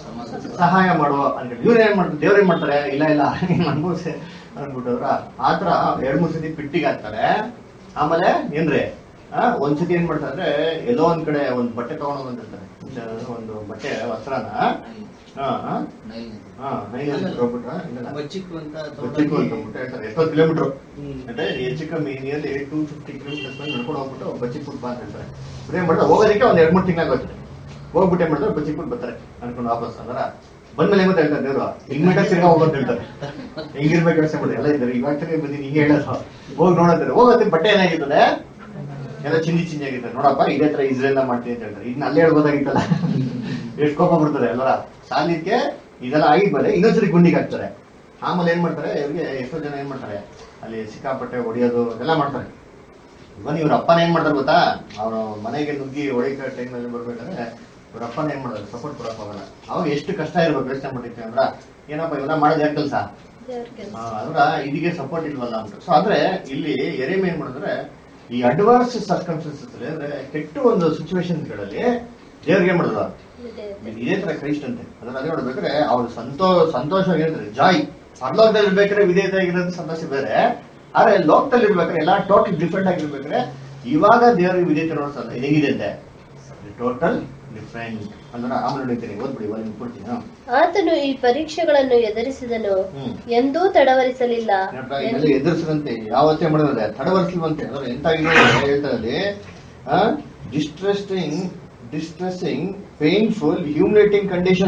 ಸಹಾಯ ಮಾಡುವ ಅಂತ ಇವ್ರು ಏನ್ ಮಾಡ್ತಾರೆ ದೇವ್ರು ಏನ್ ಮಾಡ್ತಾರೆ ಇಲ್ಲ ಇಲ್ಲ ನೀನ್ ಅನ್ಭವಿಸಿ ಅಂದ್ಬಿಟ್ಟವ್ರ ಆತರ ಎರಡ್ ಮೂರ್ ಸತಿ ಪಿಟ್ಟಿಗೆ ಹಾಕ್ತಾರೆ ಆಮೇಲೆ ಏನ್ರಿ ಆ, ಒಂದ್ ಸತಿ ಏನ್ ಮಾಡ್ತಾರೆ ಅಂದ್ರೆ ಎಲ್ಲೋ ಒಂದ್ ಕಡೆ ಒಂದ್ ಬಟ್ಟೆ ತಗೊಂಡು ಬಂದಿರ್ತಾರೆ ಒಂದು ಬಟ್ಟೆ ವಸ್ತ್ರನ ಹಾ ಹಾ ನೈಲ್ ನದಿ. ಹಾ ನೈನಲ್ಲಿ ಹೋಗ್ಬಿಟ್ರ ಇಲ್ಲ ಬಚ್ಚಿಕ್ಕು ಅಂತ ಬಚ್ಚಿಕ್ಕು ಅಂತ ಅಂದ್ಬಿಟ್ಟು ಹೇಳ್ತಾರೆ ಎಷ್ಟೋ ಕಿಲೋಮೀಟರ್ ಹ್ಮ್. ಅಂದ್ರೆ ಹೆಚ್ಚು ಕಮ್ಮಿ ನಿಯರ್ಲಿ ಟೂ ಫಿಫ್ಟಿ ಕಿಲೋಮೀಟರ್ಸ್ ಮೇಲೆ ನಡ್ಕೊಂಡು ಹೋಗ್ಬಿಟ್ಟು ಬಚ್ಚಿಕ್ಬಿಟ್ಟು ಬಾ ಅಂತ ಹೇಳ್ತಾರೆ ಇವ್ರು ಏನ್ ಮಾಡ್ತಾರೆ ಹೋಗೋದಕ್ಕೆ ಒಂದ್ ಎರಡ್ ಮೂರು ತಿಂಗಳಾಗುತ್ತೆ ಹೋಗ್ಬಿಟ್ಟು ಏನ್ ಮಾಡ್ತಾರೆ ಬಚ್ಚಿಕ್ಬಿಟ್ಟು ಬರ್ತಾರೆ ಅನ್ಕೊಂಡು ವಾಪಸ್ ಅಂದ್ರ ಬಂದ್ಮೇಲೆ ಹೆಂಗ್ ಹೇಳ್ತಾರೆ ದೇವ್ರು ಹಿಂಗ್ ತಿರ್ಗಾ ಹೋಗೋದು ಹೇಳ್ತಾರೆ ಹೆಂಗಿರ್ಬೇಕು ಯೋಚನೆ ಮಾಡಿ ಎಲ್ಲ ಇದ್ದಾರೆ ಇವಾಗ ತಿರ್ಗಿ ಬಂದಿನಿ ಹಿಂಗೆ ಹೇಳೋದು ಹೋಗಿ ನೋಡಂತಾರೆ ಹೋಗೋದಕ್ಕೆ ಬಟ್ಟೆ ಏನಾಗಿರ್ತದೆ ಎಲ್ಲ ಚಿಂದಿ ಚಿಂದಿ ಆಗಿರ್ತಾರೆ ನೋಡಪ್ಪ ಇದೇ ತರ ಇಸ್ರೇಲ್ ಮಾಡ್ತೀನಿ ಅಂತ ಹೇಳ್ತಾರೆ ಇದನ್ನ ಅಲ್ಲೇ ಹೇಳ್ಬೋದಾಗಿತ್ತಲ್ಲ ಎಷ್ಟು ಕೋಪ ಬಿಡ್ತಾರೆ ಎಲ್ಲರ ಸಾಲಿದ್ಕೆ ಇದೆಲ್ಲ ಆಗಿದ್ಮೇಲೆ ಇನ್ನೊಂದ್ಸರಿ ಗುಂಡಿಗೆ ಹಾಕ್ತಾರೆ ಆಮೇಲೆ ಏನ್ ಮಾಡ್ತಾರೆ ಇವ್ರಿಗೆ ಎಷ್ಟೋ ಜನ ಏನ್ ಮಾಡ್ತಾರೆ ಅಲ್ಲಿ ಸಿಕ್ಕಾಪಟ್ಟೆ ಹೊಡಿಯೋದು ಎಲ್ಲ ಮಾಡ್ತಾರೆ ಇವನ್ ಇವ್ರ ಅಪ್ಪನ ಏನ್ ಮಾಡ್ತಾರೆ ಗೊತ್ತಾ ಅವ್ರ ಮನೆಗೆ ನುಗ್ಗಿ ಹೊಡಿಕ ಟೈಮಲ್ಲಿ ಬರ್ಬೇಕಾದ್ರೆ ಇವ್ರ ಅಪ್ಪನ ಏನ್ ಮಾಡೋದು ಸಪೋರ್ಟ್ ಕೊಡಕ್ ಹೋಗಲ್ಲ ಅವಾಗ ಎಷ್ಟು ಕಷ್ಟ ಇರ್ಬೇಕು ಯೋಚನೆ ಮಾಡಿರ್ತೀವಿ ಅಂದ್ರ ಏನಪ್ಪ ಇವನ್ನ ಮಾಡೋದು ಯಾಕೆ ಕೆಲಸ ದೇವ್ರ ಕೆಲಸ ಅಂದ್ರ ಇದಕ್ಕೆ ಸಪೋರ್ಟ್ ಇಲ್ವಲ್ಲ ಅಂತ ಸೊ ಆದ್ರೆ ಇಲ್ಲಿ ಎರೆಮ್ ಏನ್ ಮಾಡಿದ್ರೆ ಈ ಅಡ್ವಾನ್ಸ್ ಸರ್ಕಮ್ಸ್ಟೆನ್ಸಸ್ ಅಲ್ಲಿ ಅಂದ್ರೆ ಕೆಟ್ಟ ಒಂದು ಸಿಚುವೇಶನ್ ಗಳಲ್ಲಿ ದೇವ್ರಿಗೆ ಏನ್ ಮಾಡಿದ್ರು ಇದೇ ತರ ಕ್ರೈಸ್ಟ್ ಅಂತೆ ಅದನ್ನ ಅದೇ ನೋಡ್ಬೇಕಾದ್ರೆ ಅವ್ರು ಸಂತೋ ಸಂತೋಷವಾಗಿ ಹೇಳ್ತಾರೆ ಜಾಯ್ ಪರಲೋಕದಲ್ಲಿ ಇರ್ಬೇಕಾದ್ರೆ ವಿಧೇಯತೆ ಆಗಿರೋದು ಸಂತೋಷ ಬೇರೆ ಆದ್ರೆ ಲೋಕದಲ್ಲಿ ಇರ್ಬೇಕಾದ್ರೆ ಎಲ್ಲ ಟೋಟಲ್ ಡಿಫ್ರೆಂಟ್ ಆಗಿರ್ಬೇಕಾದ್ರೆ ಇವಾಗ ದೇವರಿಗೆ ವಿಧೇಯತೆ ನೋಡ್ಸಲ್ಲ ಇದು ಹೆಂಗಿದೆ ಅಂತೆ ಟೋಟಲ್ ಡಿಫ್ರೆಂಟ್ ಅಂದ್ರೆ ಆಮೇಲೆ ನೋಡ್ತೀನಿ ಓದ್ಬಿಡಿ ಇವಾಗ ನಿಮ್ಗೆ ಕೊಡ್ತೀನಿ ಹಾ. ಆತನು ಈ ಪರೀಕ್ಷೆಗಳನ್ನು ಎದುರಿಸಿದನು ಹ್ಮ್ ಎಂದೂ ತಡವರಿಸಲಿಲ್ಲ ನೋಡ್ರಾ, ಇದೆಲ್ಲ ಎದುರಿಸದಂತೆ ಯಾವತ್ತೇ ಮಾಡಿದ್ರೆ ತಡವರ್ಸಲ್ವಂತೆ ಅಂದ್ರೆ ಎಂತ ಇದೆ ಅಂದ್ರೆ ಹೇಳ್ತಾರೆ ಡಿಸ್ಟ್ರೆಸ್ಟಿಂಗ್ ಡಿಸ್ಟ್ರೆಸ್ಸಿಂಗ್ ಪೇನ್ಫುಲ್ ಹ್ಯೂಮಿಲೇಟಿಂಗ್ ಕಂಡೀಷನ್ಸ್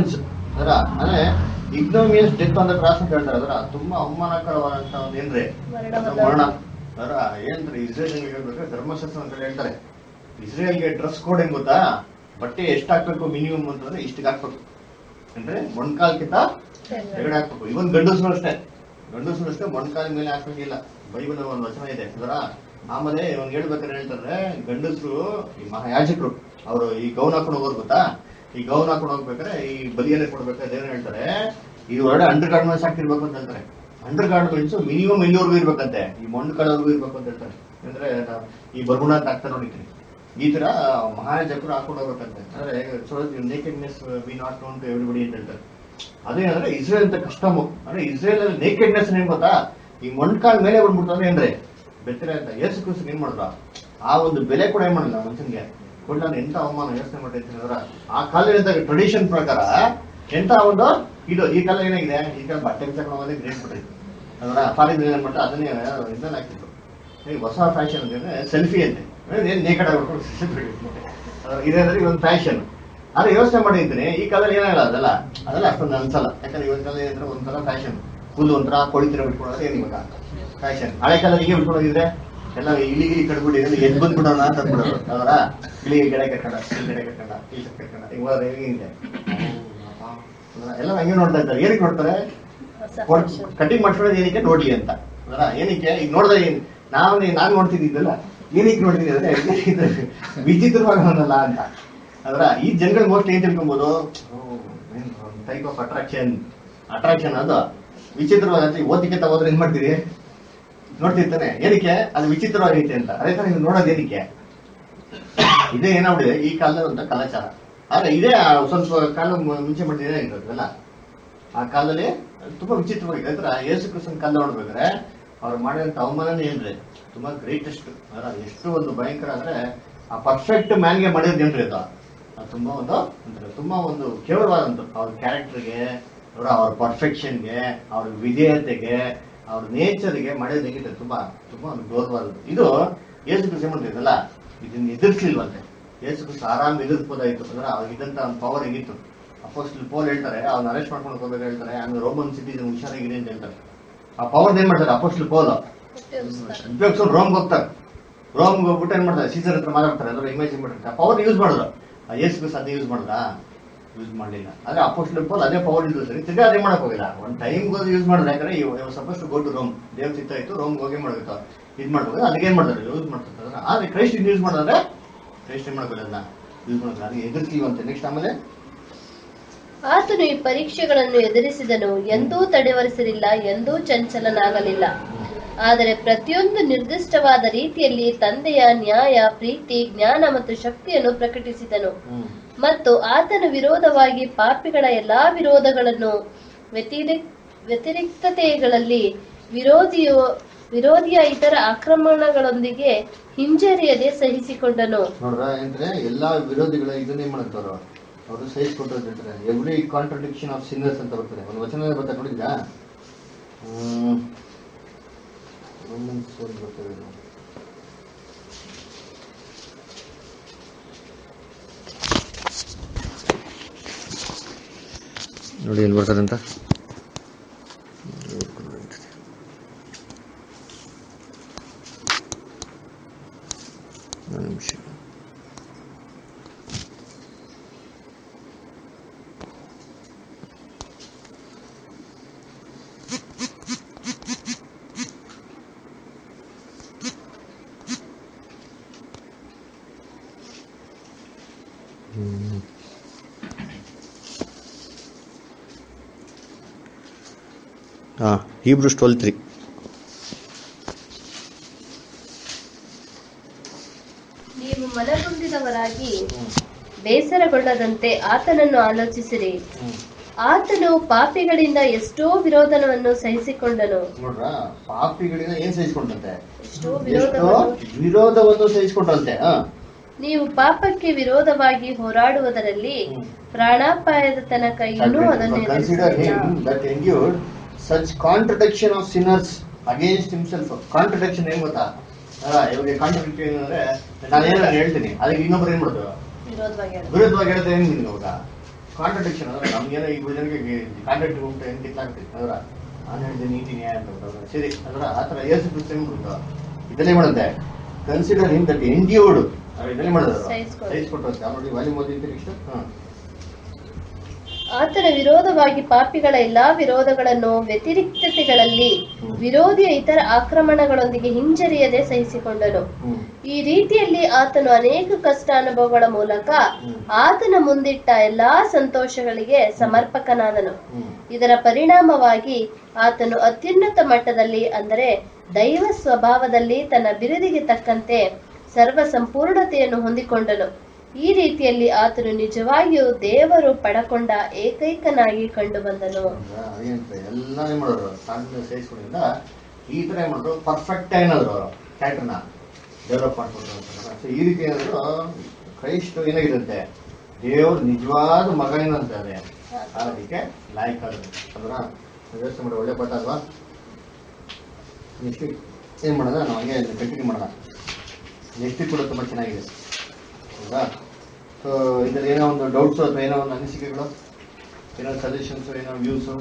ಅದರ ಅಂದ್ರೆ ಇಗ್ನೋಮಿಯಸ್ ಡೆತ್ ಅಂತ ಕ್ರಾಸ್ ಅಂತ ಹೇಳ್ತಾರೆ ಅದರ ತುಂಬಾ ಅವಮಾನಕರವಾದಂತ ಒಂದು ಏನ್ರಿ ಮರಣವಲ್ಲ. ಮರಣ ಅದರ ಏನ್ರಿ ಇಸ್ರೇಲ್ ಹೇಳ್ಬೇಕಾದ್ರೆ ಧರ್ಮಶಾಸ್ತ್ರ ಅಂತ ಹೇಳ್ತಾರೆ ಇಸ್ರೇಲ್ಗೆ ಡ್ರೆಸ್ ಕೋಡ್ ಹೆಂಗ್ ಗೊತ್ತಾ ಬಟ್ಟೆ ಎಷ್ಟು ಹಾಕ್ಬೇಕು ಮಿನಿಮಮ್ ಅಂತಂದ್ರೆ ಇಷ್ಟಿಗೆ ಹಾಕ್ಬೇಕು ಅಂದ್ರೆ ಮೊಣ್ಕಾಲ್ಕಿಂತ ಕೆಳಗಡೆ ಹಾಕ್ಬೇಕು ಇವನ್ ಗಂಡಸರು ಅಷ್ಟೇ ಗಂಡಸರು ಅಷ್ಟೇ ಮೊಣ್ಕಾಲ ಮೇಲೆ ಹಾಕಂಗಿಲ್ಲ ಬೈಬಲ್ ಒಂದು ವಚನ ಇದೆ ಅದರ ಆಮೇಲೆ ಇವ್ನು ಹೇಳ್ಬೇಕಾದ್ರೆ ಹೇಳ್ತಾರೆ ಗಂಡಸರು ಈ ಮಹಾಯಾಜಕರು ಅವರು ಈ ಗೌನ್ ಹಾಕೊಂಡು ಹೋಗೋರು ಗೊತ್ತಾ ಈ ಗೌನ್ ಹಾಕೊಂಡು ಹೋಗ್ಬೇಕಾದ್ರೆ ಈ ಬಲಿಯನ್ನೇ ಕೊಡ್ಬೇಕಾದ್ರೆ ದೇವ್ರು ಹೇಳ್ತಾರೆ ಈ ಒಳ್ಳೆ ಅಂಡರ್ ಗಾರ್ಮೆಂಟ್ಸ್ ಹಾಕಿರ್ಬೇಕು ಅಂತ ಹೇಳ್ತಾರೆ ಅಂಡರ್ ಗಾರ್ಮೆಂಟ್ಸ್ ಮಿನಿಮಮ್ ಎಲ್ಲಿವರೆಗೂ ಇರ್ಬೇಕಂತೆ ಈ ಮೊಂಡ್ ಕಾಲವರೆಗೂ ಇರ್ಬೇಕು ಅಂತ ಹೇಳ್ತಾರೆ ಅಂದ್ರೆ ನಾವು ಈ ಬರ್ಗುಣ ಅಂತ ಹಾಕ್ತಾ ನೋಡಿದ್ರಿ ಈ ತರ ಮಹಾಯಾಜಕರು ಹಾಕೊಂಡು ಹೋಗ್ಬೇಕಂತೆ ಅಂದ್ರೆ so nakedness we not known to everybody ಅಂತ ಹೇಳ್ತಾರೆ ಅದೇ ಅಂದ್ರೆ ಇಸ್ರೇಲ್ ಅಂತ ಕಷ್ಟಮು ಅಂದ್ರೆ ಇಸ್ರೇಲ್ ಅಲ್ಲಿ ನೇಕೆಡ್ನೆಸ್ ಏನ್ ಗೊತ್ತಾ ಈ ಮೊಣ್ಕಾಲ್ ಮೇಲೆ ಬಂದ್ಬಿಡ್ತಾರೆ ಏನ್ರಿ ಬೆತ್ತರೆ ಅಂತ ಏಸು ಕ್ರಿಸ್ತು ಏನ್ ಮಾಡಿದ್ರ ಆ ಒಂದು ಬೆಲೆ ಕೂಡ ಏನ್ ಮಾಡಿಲ್ಲ ಮನುಷ್ಯನ್ಗೆ ಕೊಡ್ಲ ಎಂತ ಅವಮಾನ ಯೋಚನೆ ಮಾಡಿರ್ತೀನಿ ಅಂದ್ರೆ ಆ ಕಾಲದ ಟ್ರೆಡಿಷನ್ ಪ್ರಕಾರ ಎಂತ ಒಂದು ಇದು ಈ ಕಾಲ ಏನಾಗಿದೆ ಈ ಕಾಲ ಬಟ್ಟೆ ಬಿಚ್ಚಾಕೊಂಡು ಹೋಗೋದೇ ಗ್ರೇಟ್ ಬಿಟ್ರಿ ಅದರ ಫಾರಿನ್ ಏನ್ ಮಾಡ್ತಾ ಅದನ್ನೇ ಇದನ್ನ ಹಾಕಿದ್ರು ಈ ಹೊಸ ಫ್ಯಾಷನ್ ಅಂದ್ರೆ ಸೆಲ್ಫಿ ಅಂತೆ ಏನ್ ನೇಕಡ್ ಆಗ್ಬಿಟ್ಟು selfie ಹಿಡಿಯೋದು. ಅದ್ರ ಇದೇಂದ್ರೆ ಒಂದು ಫ್ಯಾಷನ್ ಆದ್ರೆ ಯೋಚನೆ ಮಾಡಿದ್ದೀನಿ ಈ ಕಾಲದಲ್ಲಿ ಏನಾಗಲ್ಲ ಅದೆಲ್ಲ ಅದೆಲ್ಲ ಅಷ್ಟೊಂದು ಅನ್ಸಲ್ಲ ಯಾಕಂದ್ರೆ ಇವತ್ತಿನ ಕಾಲ ಏನಂದ್ರೆ ಒಂಥರ ಫ್ಯಾಷನ್ ಫುಲ್ ಒಂಥರ ಕೊಳಿತಿರ ಬಿಟ್ಕೊಳ್ಳೋದು ಏನ್ ಇವಾಗ ಫ್ಯಾಷನ್ ಹಳೆ ಕಾಲದಲ್ಲಿ ಹೀಗೆ ಬಿಟ್ಕೊಳ್ಳೋದಿದ್ರೆ ಎಲ್ಲ ಇಲಿ ಗಿಲಿ ಕಡ್ಬಿಡಿ ಎದ್ ಬಂದ್ಬಿಡೋಣ ಅಂತ ಅಂದ್ಬಿಡೋರು ಅವರ ಇಲಿ ಗಿಡ ಕಟ್ಕೊಂಡ ಈ ಗಿಡ ಕಟ್ಕೊಂಡ ಈ ಗಿಡ ಕಟ್ಕೊಂಡ ಈಗ ಹೋದ್ರೆ ಹೇಗಿದೆ ಎಲ್ಲ ಹಂಗೆ ನೋಡ್ತಾ ಇರ್ತಾರೆ ಏನಕ್ಕೆ ನೋಡ್ತಾರೆ ಹೊಸ ಕಟಿಂಗ್ ಮಾಡ್ಕೊಳ್ಳೋದು ಏನಕ್ಕೆ ನೋಡ್ಲಿ ಅಂತ ಅದರ ಏನಕ್ಕೆ ಈಗ ನೋಡಿದ್ರೆ ಏನ್ ನಾವು ನಾನು ನೋಡ್ತಿದ್ದಿದ್ದಲ್ಲ ಏನಕ್ಕೆ ನೋಡ್ತೀನಿ ಅಂದ್ರೆ ಇದು ವಿಚಿತ್ರವಾಗಲ್ಲ ಅಂತ ಅದರ ಈ ಜನಗಳು ಮೋಸ್ಟ್ ಏನ್ ತಿಳ್ಕೊಬೋದು ಟೈಪ್ ಆಫ್ ಅಟ್ರಾಕ್ಷನ್ ಅಟ್ರಾಕ್ಷನ್ ಅದು ವಿಚಿತ್ರವಾಗತ್ತೆ ಓದಿಕೆ ತಗೋದ್ರೆ ಏನ್ ಮಾಡ್ತೀರಿ ನೋಡ್ತಿರ್ತಾನೆ ಏನಕ್ಕೆ ಅದು ವಿಚಿತ್ರವಾಗೈತೆ ಅಂತ ಅದೇ ತರ ನೀವು ನೋಡೋದು ಏನಕ್ಕೆ ಇದೇ ಏನಾಗ್ಬಿಡಿದೆ ಈ ಕಾಲದ ಒಂದು ಕಲಾಚಾರ ಆದ್ರೆ ಇದೇ ಆ ಸ್ವಲ್ಪ ಕಾಲ ಮು- ಮುಂಚೆ ಮಾಡಿದ್ರೆ ಏನಾಗಿರೋದಲ್ಲ ಆ ಕಾಲದಲ್ಲಿ ತುಂಬಾ ವಿಚಿತ್ರವಾಗಿದೆ ಅಂದ್ರೆ ಯೇಸು ಕ್ರಿಸ್ತನ ಕಾಲ ನೋಡ್ಬೇಕಾದ್ರೆ ಅವ್ರು ಮಾಡಿದಂತ ಅವಮಾನನೇ ಏನ್ರಿ ತುಂಬಾ ಗ್ರೇಟೆಸ್ಟ್ ಅದ್ರ ಎಷ್ಟು ಒಂದು ಭಯಂಕರ ಅಂದ್ರೆ ಆ ಪರ್ಫೆಕ್ಟ್ ಮ್ಯಾನ್ಗೆ ಮಾಡಿರೋದು ಏನ್ರಿ ಅದು ಅದು ತುಂಬಾ ಒಂದು ಅಂದ್ರೆ ತುಂಬಾ ಒಂದು ಕೇವಲವಾದಂತ ಅವ್ರ ಕ್ಯಾರೆಕ್ಟರ್ಗೆ ಅವರ ಅವ್ರ ಪರ್ಫೆಕ್ಷನ್ಗೆ ಅವ್ರ ವಿಧೇಯತೆಗೆ ಅವ್ರ ನೇಚರ್ಗೆ ಮಾಡೋದು ಹೇಗಿದೆ ತುಂಬಾ ತುಂಬಾ ಒಂದು ಗೌರವಾದದ್ದು ಇದು ಯೇಸು ಕ್ರಿಸ್ತ ಏನ್ ಮಾಡ್ತಿದ್ದಲ್ಲ ಇದನ್ನ ಎದುರಿಸ್ಲಿಲ್ವಂತೆ ಯೇಸು ಕ್ರಿಸ್ತ ಆರಾಮ್ ಎದುರಿಸ್ಬೋದಾಯ್ತು ಅಂದ್ರೆ ಅವ್ರಿಗಿದ್ದಂತ ಒಂದು ಪವರ್ ಹೆಂಗಿತ್ತು ಅಪೋಸ್ಟಲ್ ಪೋಲ್ ಹೇಳ್ತಾರೆ ಅವ್ನ ಅರೆಸ್ಟ್ ಮಾಡ್ಕೊಂಡು ಹೋಗ್ಬೇಕು ಹೇಳ್ತಾರೆ ಆಮೇಲೆ ರೋಮನ್ ಸಿಟಿಸನ್ ಹುಷಾರಾಗಿದೆ ಅಂತ ಹೇಳ್ತಾರೆ ಆ ಪವರ್ ಏನ್ ಮಾಡ್ತಾರೆ ಅಪೋಸ್ಟಲ್ ಪೋಲ್ ಉಪಯೋಗಿಸ್ಕೊಂಡು ರೋಮ್ಗೆ ಹೋಗ್ತಾರೆ ರೋಮ್ಗೆ ಹೋಗ್ಬಿಟ್ಟು ಏನ್ ಮಾಡ್ತಾರೆ ಸೀಸರ್ ಹತ್ರ ಮಾತಾಡ್ತಾರೆ ಎಲ್ಲರೂ ಇಮೇಜಿನ್ ಮಾಡಿರ್ತಾರೆ ಪವರ್ ಯೂಸ್ ಮಾಡಿದ್ರು ಆ ಯೇಸು ಕ್ರಿಸ್ತ ಅದೇ ಯೂಸ್ ಮಾಡ್ದ ಯೂಸ್ ಮಾಡಲಿಲ್ಲ ಆದ್ರೆ ಅಪೋಸ್ಟಲ್ ಪೋಲ್ ಅದೇ ಪವರ್ ಯೂಸ್ ಸರಿ ತಿರ್ಗಾ ಅದೇ ಮಾಡಕ್ ಹೋಗಿಲ್ಲ ಒಂದ್ ಟೈಮ್ ಯೂಸ್ ಮಾಡಿದ್ರೆ ಯಾಕಂದ್ರೆ ಸಪೋಸ್ ಗೋ ಟು ರೋಮ್ ದೇವ್ ಸಿಗ್ತಾ ಇತ್ತು ರೋಮ್ಗೆ ಹೋಗಿ ಮಾಡ್ಬೇಕು ಇದ್ ಮಾಡ್ಬೇಕು ಅದಕ್ಕೆ ಏನ್ ಮಾಡ್ತಾರೆ ಯೂಸ್ ಮಾಡ್ತಾರೆ ಆದ್ರೆ ಕ್ರೈಸ್ಟ್ ಯೂಸ್ ಮಾಡಿದ್ರೆ ಕ್ರೈಸ್ಟ್ ಏನ್ ಮಾಡ್ಬೇಕು ಅದನ್ನ ಯೂಸ್ ಮಾಡ್ತಾರೆ ಅದಕ್ಕೆ ಎದುರ್ತೀವಂತೆ ನೆಕ್ಸ್ಟ್ ಆಮೇಲೆ ಆತನು ಈ ಪರೀಕ್ಷೆಗಳನ್ನು ಎದುರಿಸಿದನು ಎಂದೂ ತಡೆವರಿಸಲಿಲ್ಲ ಎಂದೂ ಚಂಚಲನಾಗಲಿಲ್ಲ ಆದರೆ ಪ್ರತಿಯೊಂದು ನಿರ್ದಿಷ್ಟವಾದ ರೀತಿಯಲ್ಲಿ ತಂದೆಯ ನ್ಯಾಯ ಪ್ರೀತಿ ಜ್ಞಾನ ಮತ್ತು ಶಕ್ತಿಯನ್ನು ಪ್ರಕಟಿಸಿದನು ಮತ್ತು ಆತನ ವಿರೋಧವಾಗಿ ಪಾಪಿಗಳ ಎಲ್ಲಾ ವಿರೋಧಗಳನ್ನು ವ್ಯತಿರಿಕ್ ವ್ಯತಿರಿಕ್ತತೆಗಳಲ್ಲಿ ವಿರೋಧಿಯು ವಿರೋಧಿಯ ಇತರ ಆಕ್ರಮಣಗಳೊಂದಿಗೆ ಹಿಂಜರಿಯದೆ ಸಹಿಸಿಕೊಂಡನು ನೋಡ್ರ ಅಂದ್ರೆ ಎಲ್ಲಾ ವಿರೋಧಿಗಳ ಇದನ್ನೇ ಮಾಡ್ತಾರ ಅವರು ಸಹಿಸ್ಕೊಟ್ಟರು ಹೇಳ್ತಾರೆ ಎವ್ರಿ ಕಾಂಟ್ರಡಿಕ್ಷನ್ ಆಫ್ ಸಿನ್ನರ್ಸ್ ಅಂತ ಬರ್ತಾರೆ ಒಂದು ವಚನ ಬರ್ತಾ ನೋಡಿದ್ರಾ ಹ್ಮ್. Romans ಒಂದು ಬರ್ತದೆ ಇದು. ನೋಡಿ ಎಲ್ಲಿ ಬರ್ತಾರೆ ಅಂತ ಒಂದು ನಿಮಿಷ ಹಾಂ ಹೀಬ್ರೂಸ್ ಟ್ವೆಲ್ ತ್ರೀ ನೀವು ಮನಗುಂದಿದವರಾಗಿ ಬೇಸರಗೊಳ್ಳದಂತೆ ಆತನನ್ನು ಆಲೋಚಿಸಿರಿ ಆತನು ಪಾಪಿಗಳಿಂದ ಎಷ್ಟೋ ವಿರೋಧನವನ್ನು ಸಹಿಸಿಕೊಂಡನು ನೋಡ್ರ ಪಾಪಿಗಳಿಂದ ಏನ್ ಸಹಿಸ್ಕೊಂಡಂತೆ ಎಷ್ಟೋ ಎಷ್ಟೋ ವಿರೋಧವನ್ನು ವಿರೋಧವನ್ನು ಸಹಿಸ್ಕೊಂಡಂತೆ ಹಾ ನೀವು ಪಾಪಕ್ಕೆ ವಿರೋಧವಾಗಿ ಹೋರಾಡುವುದರಲ್ಲಿ ಪ್ರಾಣಾಪಾಯದ ತನಕ ಇನ್ನೂ ಅದನ್ನು ಕನ್ಸಿಡರ್ ಎದುರಿಸಲಿಲ್ಲ. Him that endured such contradiction of sinners against himself contradiction ಏನ್ ಗೊತ್ತಾ ಅಲ್ಲ ಇವಾಗ ಕಾಂಟ್ರಡಿಕ್ಷನ್ ಅಂದ್ರೆ ನಾನೇನ ಹೇಳ್ತೀನಿ ಅದಕ್ಕೆ ಇನ್ನೊಬ್ರು ಏನ್ ಮಾಡೋದು ವಿರೋಧವಾಗಿ ಹೇಳೋದು. ವಿರುದ್ಧವಾಗಿ ಹೇಳಿದ್ರೆ ಏನ್ ನಿಮ್ಗೆ ಅವಾಗ ಕಾಂಟ್ರಡಿಕ್ಷನ್ ಅಂದ್ರೆ ನಮ್ಗೇನೋ ಇಬ್ಬರು ಜನಕ್ಕೆ ಕಾಂಟ್ರಾಕ್ಟ್ ಉಂಟು ಹೆಂಗೆ ಕಿತ್ತಾಗ್ತೈತೆ ಅದರ ನಾನು ಹೇಳಿದೆ ನೀತಿ ನ್ಯಾಯ ಅಂತ ಬಿಟ್ಟು ಸರಿ ಅದರ ಆ ಥರ ಏಸು ಕ್ರಿಸ್ತ ಉಂಟು ಇದನ್ನೇ ಮಾಡುತ್ತೆ ಕನ್ಸಿಡರ್ ಇನ್ ದಟ್ ಎಂಡ್ಯೂರ್ಡ್ ಇದನ್ನೇ ಮಾಡೋದು ಸಹಿಸ್ಕೊಳ್ಳೋದು. ಸೈಜ್ ಕೊಟ್ಟು ನೋಡಿ ವಾಲ್ಯೂಮ್ ಓದಿದ್ದೀರಿ ಇಷ್ಟು ಹಾಂ ಆತನ ವಿರೋಧವಾಗಿ ಪಾಪಿಗಳ ಎಲ್ಲಾ ವಿರೋಧಗಳನ್ನು ವ್ಯತಿರಿಕ್ತತೆಗಳಲ್ಲಿ ವಿರೋಧಿಯ ಇತರ ಆಕ್ರಮಣಗಳೊಂದಿಗೆ ಹಿಂಜರಿಯದೆ ಸಹಿಸಿಕೊಂಡನು ಹ್ಞೂ ಈ ರೀತಿಯಲ್ಲಿ ಆತನು ಅನೇಕ ಕಷ್ಟ ಅನುಭವಗಳ ಮೂಲಕ ಆತನ ಮುಂದಿಟ್ಟ ಎಲ್ಲಾ ಸಂತೋಷಗಳಿಗೆ ಸಮರ್ಪಕನಾದನು ಹ್ಞೂ ಇದರ ಪರಿಣಾಮವಾಗಿ ಆತನು ಅತ್ಯುನ್ನತ ಮಟ್ಟದಲ್ಲಿ ಅಂದರೆ ದೈವ ಸ್ವಭಾವದಲ್ಲಿ ತನ್ನ ಬಿರುದಿಗೆ ತಕ್ಕಂತೆ ಸರ್ವ ಸಂಪೂರ್ಣತೆಯನ್ನು ಹೊಂದಿಕೊಂಡನು ಈ ರೀತಿಯಲ್ಲಿ ಆತನು ನಿಜವಾಗಿಯೂ ದೇವರು ಪಡಕೊಂಡ ಏಕೈಕನಾಗಿ ಕಂಡುಬಂದನು ಅದೇನಂತ ಎಲ್ಲ ಏನ್ ಮಾಡೋರು ಸಣ್ಣ ಸೇರಿಸ್ಕೊಂಡಿಂದ ಈ ತರ ಏನ್ ಮಾಡೋರು ಪರ್ಫೆಕ್ಟ್ ಏನಾದ್ರು ಅವರು ಕ್ಯಾರೆಕ್ಟರ್ನ ಡೆವಲಪ್ ಮಾಡ್ಕೊಂಡು ಅಂತಾರಲ್ಲ. ಸೊ ಈ ರೀತಿ ಏನಾದ್ರು ಕ್ರೈಸ್ಟ್ ಏನಾಗಿರುತ್ತೆ ದೇವ್ರ ನಿಜವಾದ ಮಗ ಏನಂತ ಅದೇ ಅದಕ್ಕೆ ಲಾಯ್ಕ್ ಆಗುತ್ತೆ ಅದರ ವ್ಯವಸ್ಥೆ ಮಾಡಿ ಒಳ್ಳೆ ಪಾಠ ಅಲ್ವಾ ನೆಕ್ಸ್ಟ್ ಏನ್ ಮಾಡೋಣ ನಾವು ಹಂಗೆ ಕಂಟಿನ್ಯೂ ಮಾಡೋಣ ನೆಕ್ಸ್ಟ್ ಕೂಡ ತುಂಬಾ ಚೆನ್ನಾಗಿದೆ ಹೌದಾ ಸೊ ಇದ್ರಲ್ಲಿ ಏನೋ ಒಂದು ಡೌಟ್ಸು ಅಥವಾ ಏನೋ ಒಂದು ಅನಿಸಿಕೆಗಳು ಏನೋ ಸಜೆಷನ್ಸ್ ಏನೋ ವ್ಯೂಸು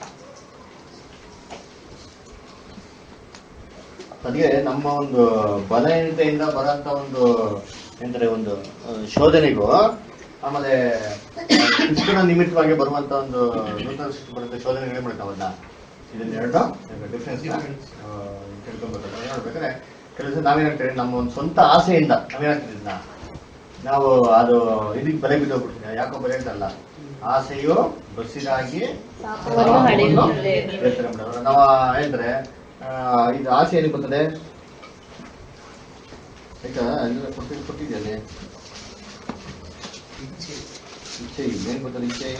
ಅದೇ ನಮ್ಮ ಒಂದು ಬಲಹೀನತೆಯಿಂದ ಬರೋಂಥ ಒಂದು ಎಂದರೆ ಒಂದು ಆ, ಶೋಧನೆಗೂ ಆಮೇಲೆ ಕ್ರಿಸ್ತನ ನಿಮಿತ್ತವಾಗಿ ಬರುವಂತ ಒಂದು ನೂತನ ಸೃಷ್ಟಿ ಬರುವಂತ ಶೋಧನೆಗಳು ಏನ್ ಮಾಡ್ತಾವ ಅದನ್ನ ಇದನ್ನೆರಡು ಡಿಫ್ರೆನ್ಸ್ ತಿಳ್ಕೊಬೇಕು ನೋಡ್ಬೇಕಾದ್ರೆ ಕೆಲಸ ನಾವೇನಾಗ್ತೀವಿ ನಮ್ಮ ಒಂದು ಸ್ವಂತ ಆಸೆಯಿಂದ ನಾವೇನಾಗ್ತೀವಿ ಇದನ್ನ ನಾವು ಅದು ಇದಕ್ಕೆ ಬಲೆ ಬಿದ್ದೋಗ್ಬಿಡ್ತೀವಿ ಯಾಕೋ ಬಲೆ ಅಂತಲ್ಲ ಆಸೆಯು ಬಸ್ಸಿದಾಗಿ ಪಾಪವನ್ನು ಹಡೆಯುತ್ತದೆ. ಯೋಚನೆ ಮಾಡೋದು. ನಾವು ಏನಂದ್ರೆ ಆ, ಇದು ಆಸೆ ಏನಕ್ಕೆ ಬರ್ತದೆ ಆಯ್ತಾ ಎಲ್ಲ ಕೊಟ್ಟಿ ಕೊಟ್ಟಿದ್ಯಲ್ಲಿ ಇಚ್ಛೆ ಏನ್ ಬರ್ತದೆ ಇಚ್ಛೆ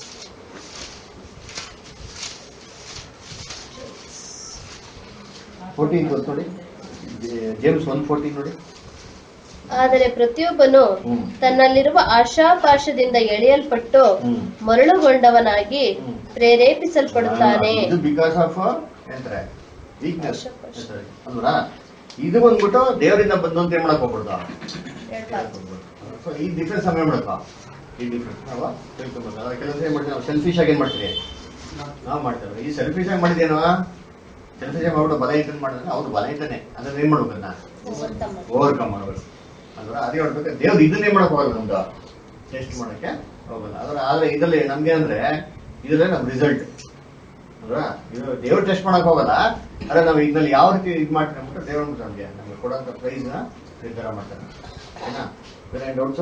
ಫೋರ್ಟೀನ್ ಗೊತ್ತು ನೋಡಿ ಜೇಮ್ಸ್ ಒನ್ ಫೋರ್ಟೀನ್ ನೋಡಿ ಆದರೆ ಪ್ರತಿಯೊಬ್ಬನು ಹ್ಮ್. ತನ್ನಲ್ಲಿರುವ ಆಶಾಪಾಶದಿಂದ ಎಳೆಯಲ್ಪಟ್ಟು ಹ್ಮ್. ಮರಳುಗೊಂಡವನಾಗಿ ಹ್ಮ್. ಪ್ರೇರೇಪಿಸಲ್ಪಡುತ್ತಾನೆ ಇದು ಬಿಕಾಸ್ ಆಫ್ ಎಂತಾರೆ ವೀಕ್ನೆಸ್ ಆಶಾಪಾಶ. ಅಲ್ವಾ ಇದು ಬಂದ್ಬಿಟ್ಟು ದೇವರಿಂದ ಬಂದು ಅಂತ ಏನ್ ಮಾಡಕ್ ಹೋಗ್ಬಿಡ್ದು ಸೊ ಈ ಡಿಫ್ರೆನ್ಸ್ ನಾವ್ ಏನ್ ಮಾಡಕ್ಕ ಈ ಡಿಫ್ರೆನ್ಸ್ ನಾವು ತಿಳ್ಕೊಬೇಕು ಅದ್ರ ಕೆಲಸ ಏನ್ ಮಾಡ್ತೀವಿ ನಾವು ಸೆಲ್ಫಿಶ್ ಆಗಿ ಏನ್ ಮಾಡ್ತೀವಿ ನಾವು ಮಾಡ್ತೇವೆ ಈ ಸೆಲ್ಫಿಶ್ ಆಗಿ ಮಾಡಿದೇನೋ ಸೆಲ್ಫಿಶ್ ಆಗಿ ಮಾಡ್ಬಿಟ್ಟು ಬಲ ಇಟ್ಟನ್ ಮಾಡಿದ್ರೆ ಅವ್ರು ಬಲ ಇದ್ದಾನೆ ಅದನ್ನ ಏನ್ ಮಾಡ್ಬೇಕು ಅದನ್ನ ಓವರ್ಕಮ್ ಮಾಡ್ಬೇಕು ಅಲ್ವಾ ಅದೇ ಹೇಳ್ಬೇಕು ದೇವ್ರು ಇದನ್ನೇ ಮಾಡಕ್ ಹೋಗಲ್ಲ ನಮ್ದು ಟೆಸ್ಟ್ ಮಾಡಕ್ಕೆ ಹೋಗಲ್ಲ ಅದ್ರ ಆದ್ರೆ ಇದರಲ್ಲಿ ನಮ್ಗೆ ಅಂದ್ರೆ ಇದ್ರಲ್ಲೇ ನಮ್ ರಿಸಲ್ಟ್ ಅಲ್ವಾ ಇದು ದೇವ್ರು ಟೆಸ್ಟ್ ಮಾಡಕ್ ಹೋಗಲ್ಲ ಆದ್ರೆ ನಾವು ಇದ್ರಲ್ಲಿ ಯಾವ ರೀತಿ ಇದು ಮಾಡ್ತೀವಿ ಅಂದ್ಬಿಟ್ಟು ದೇವ್ರ ನಮ್ಗೆ ನಮ್ಗೆ ಕೊಡೋಂಥ ಪ್ರೈಸ್ ನ ನಿರ್ಧಾರ ಮಾಡ್ತಾರೆ ಓಕೆನಾ ಬೇರೆ ಡೌಟ್ಸ್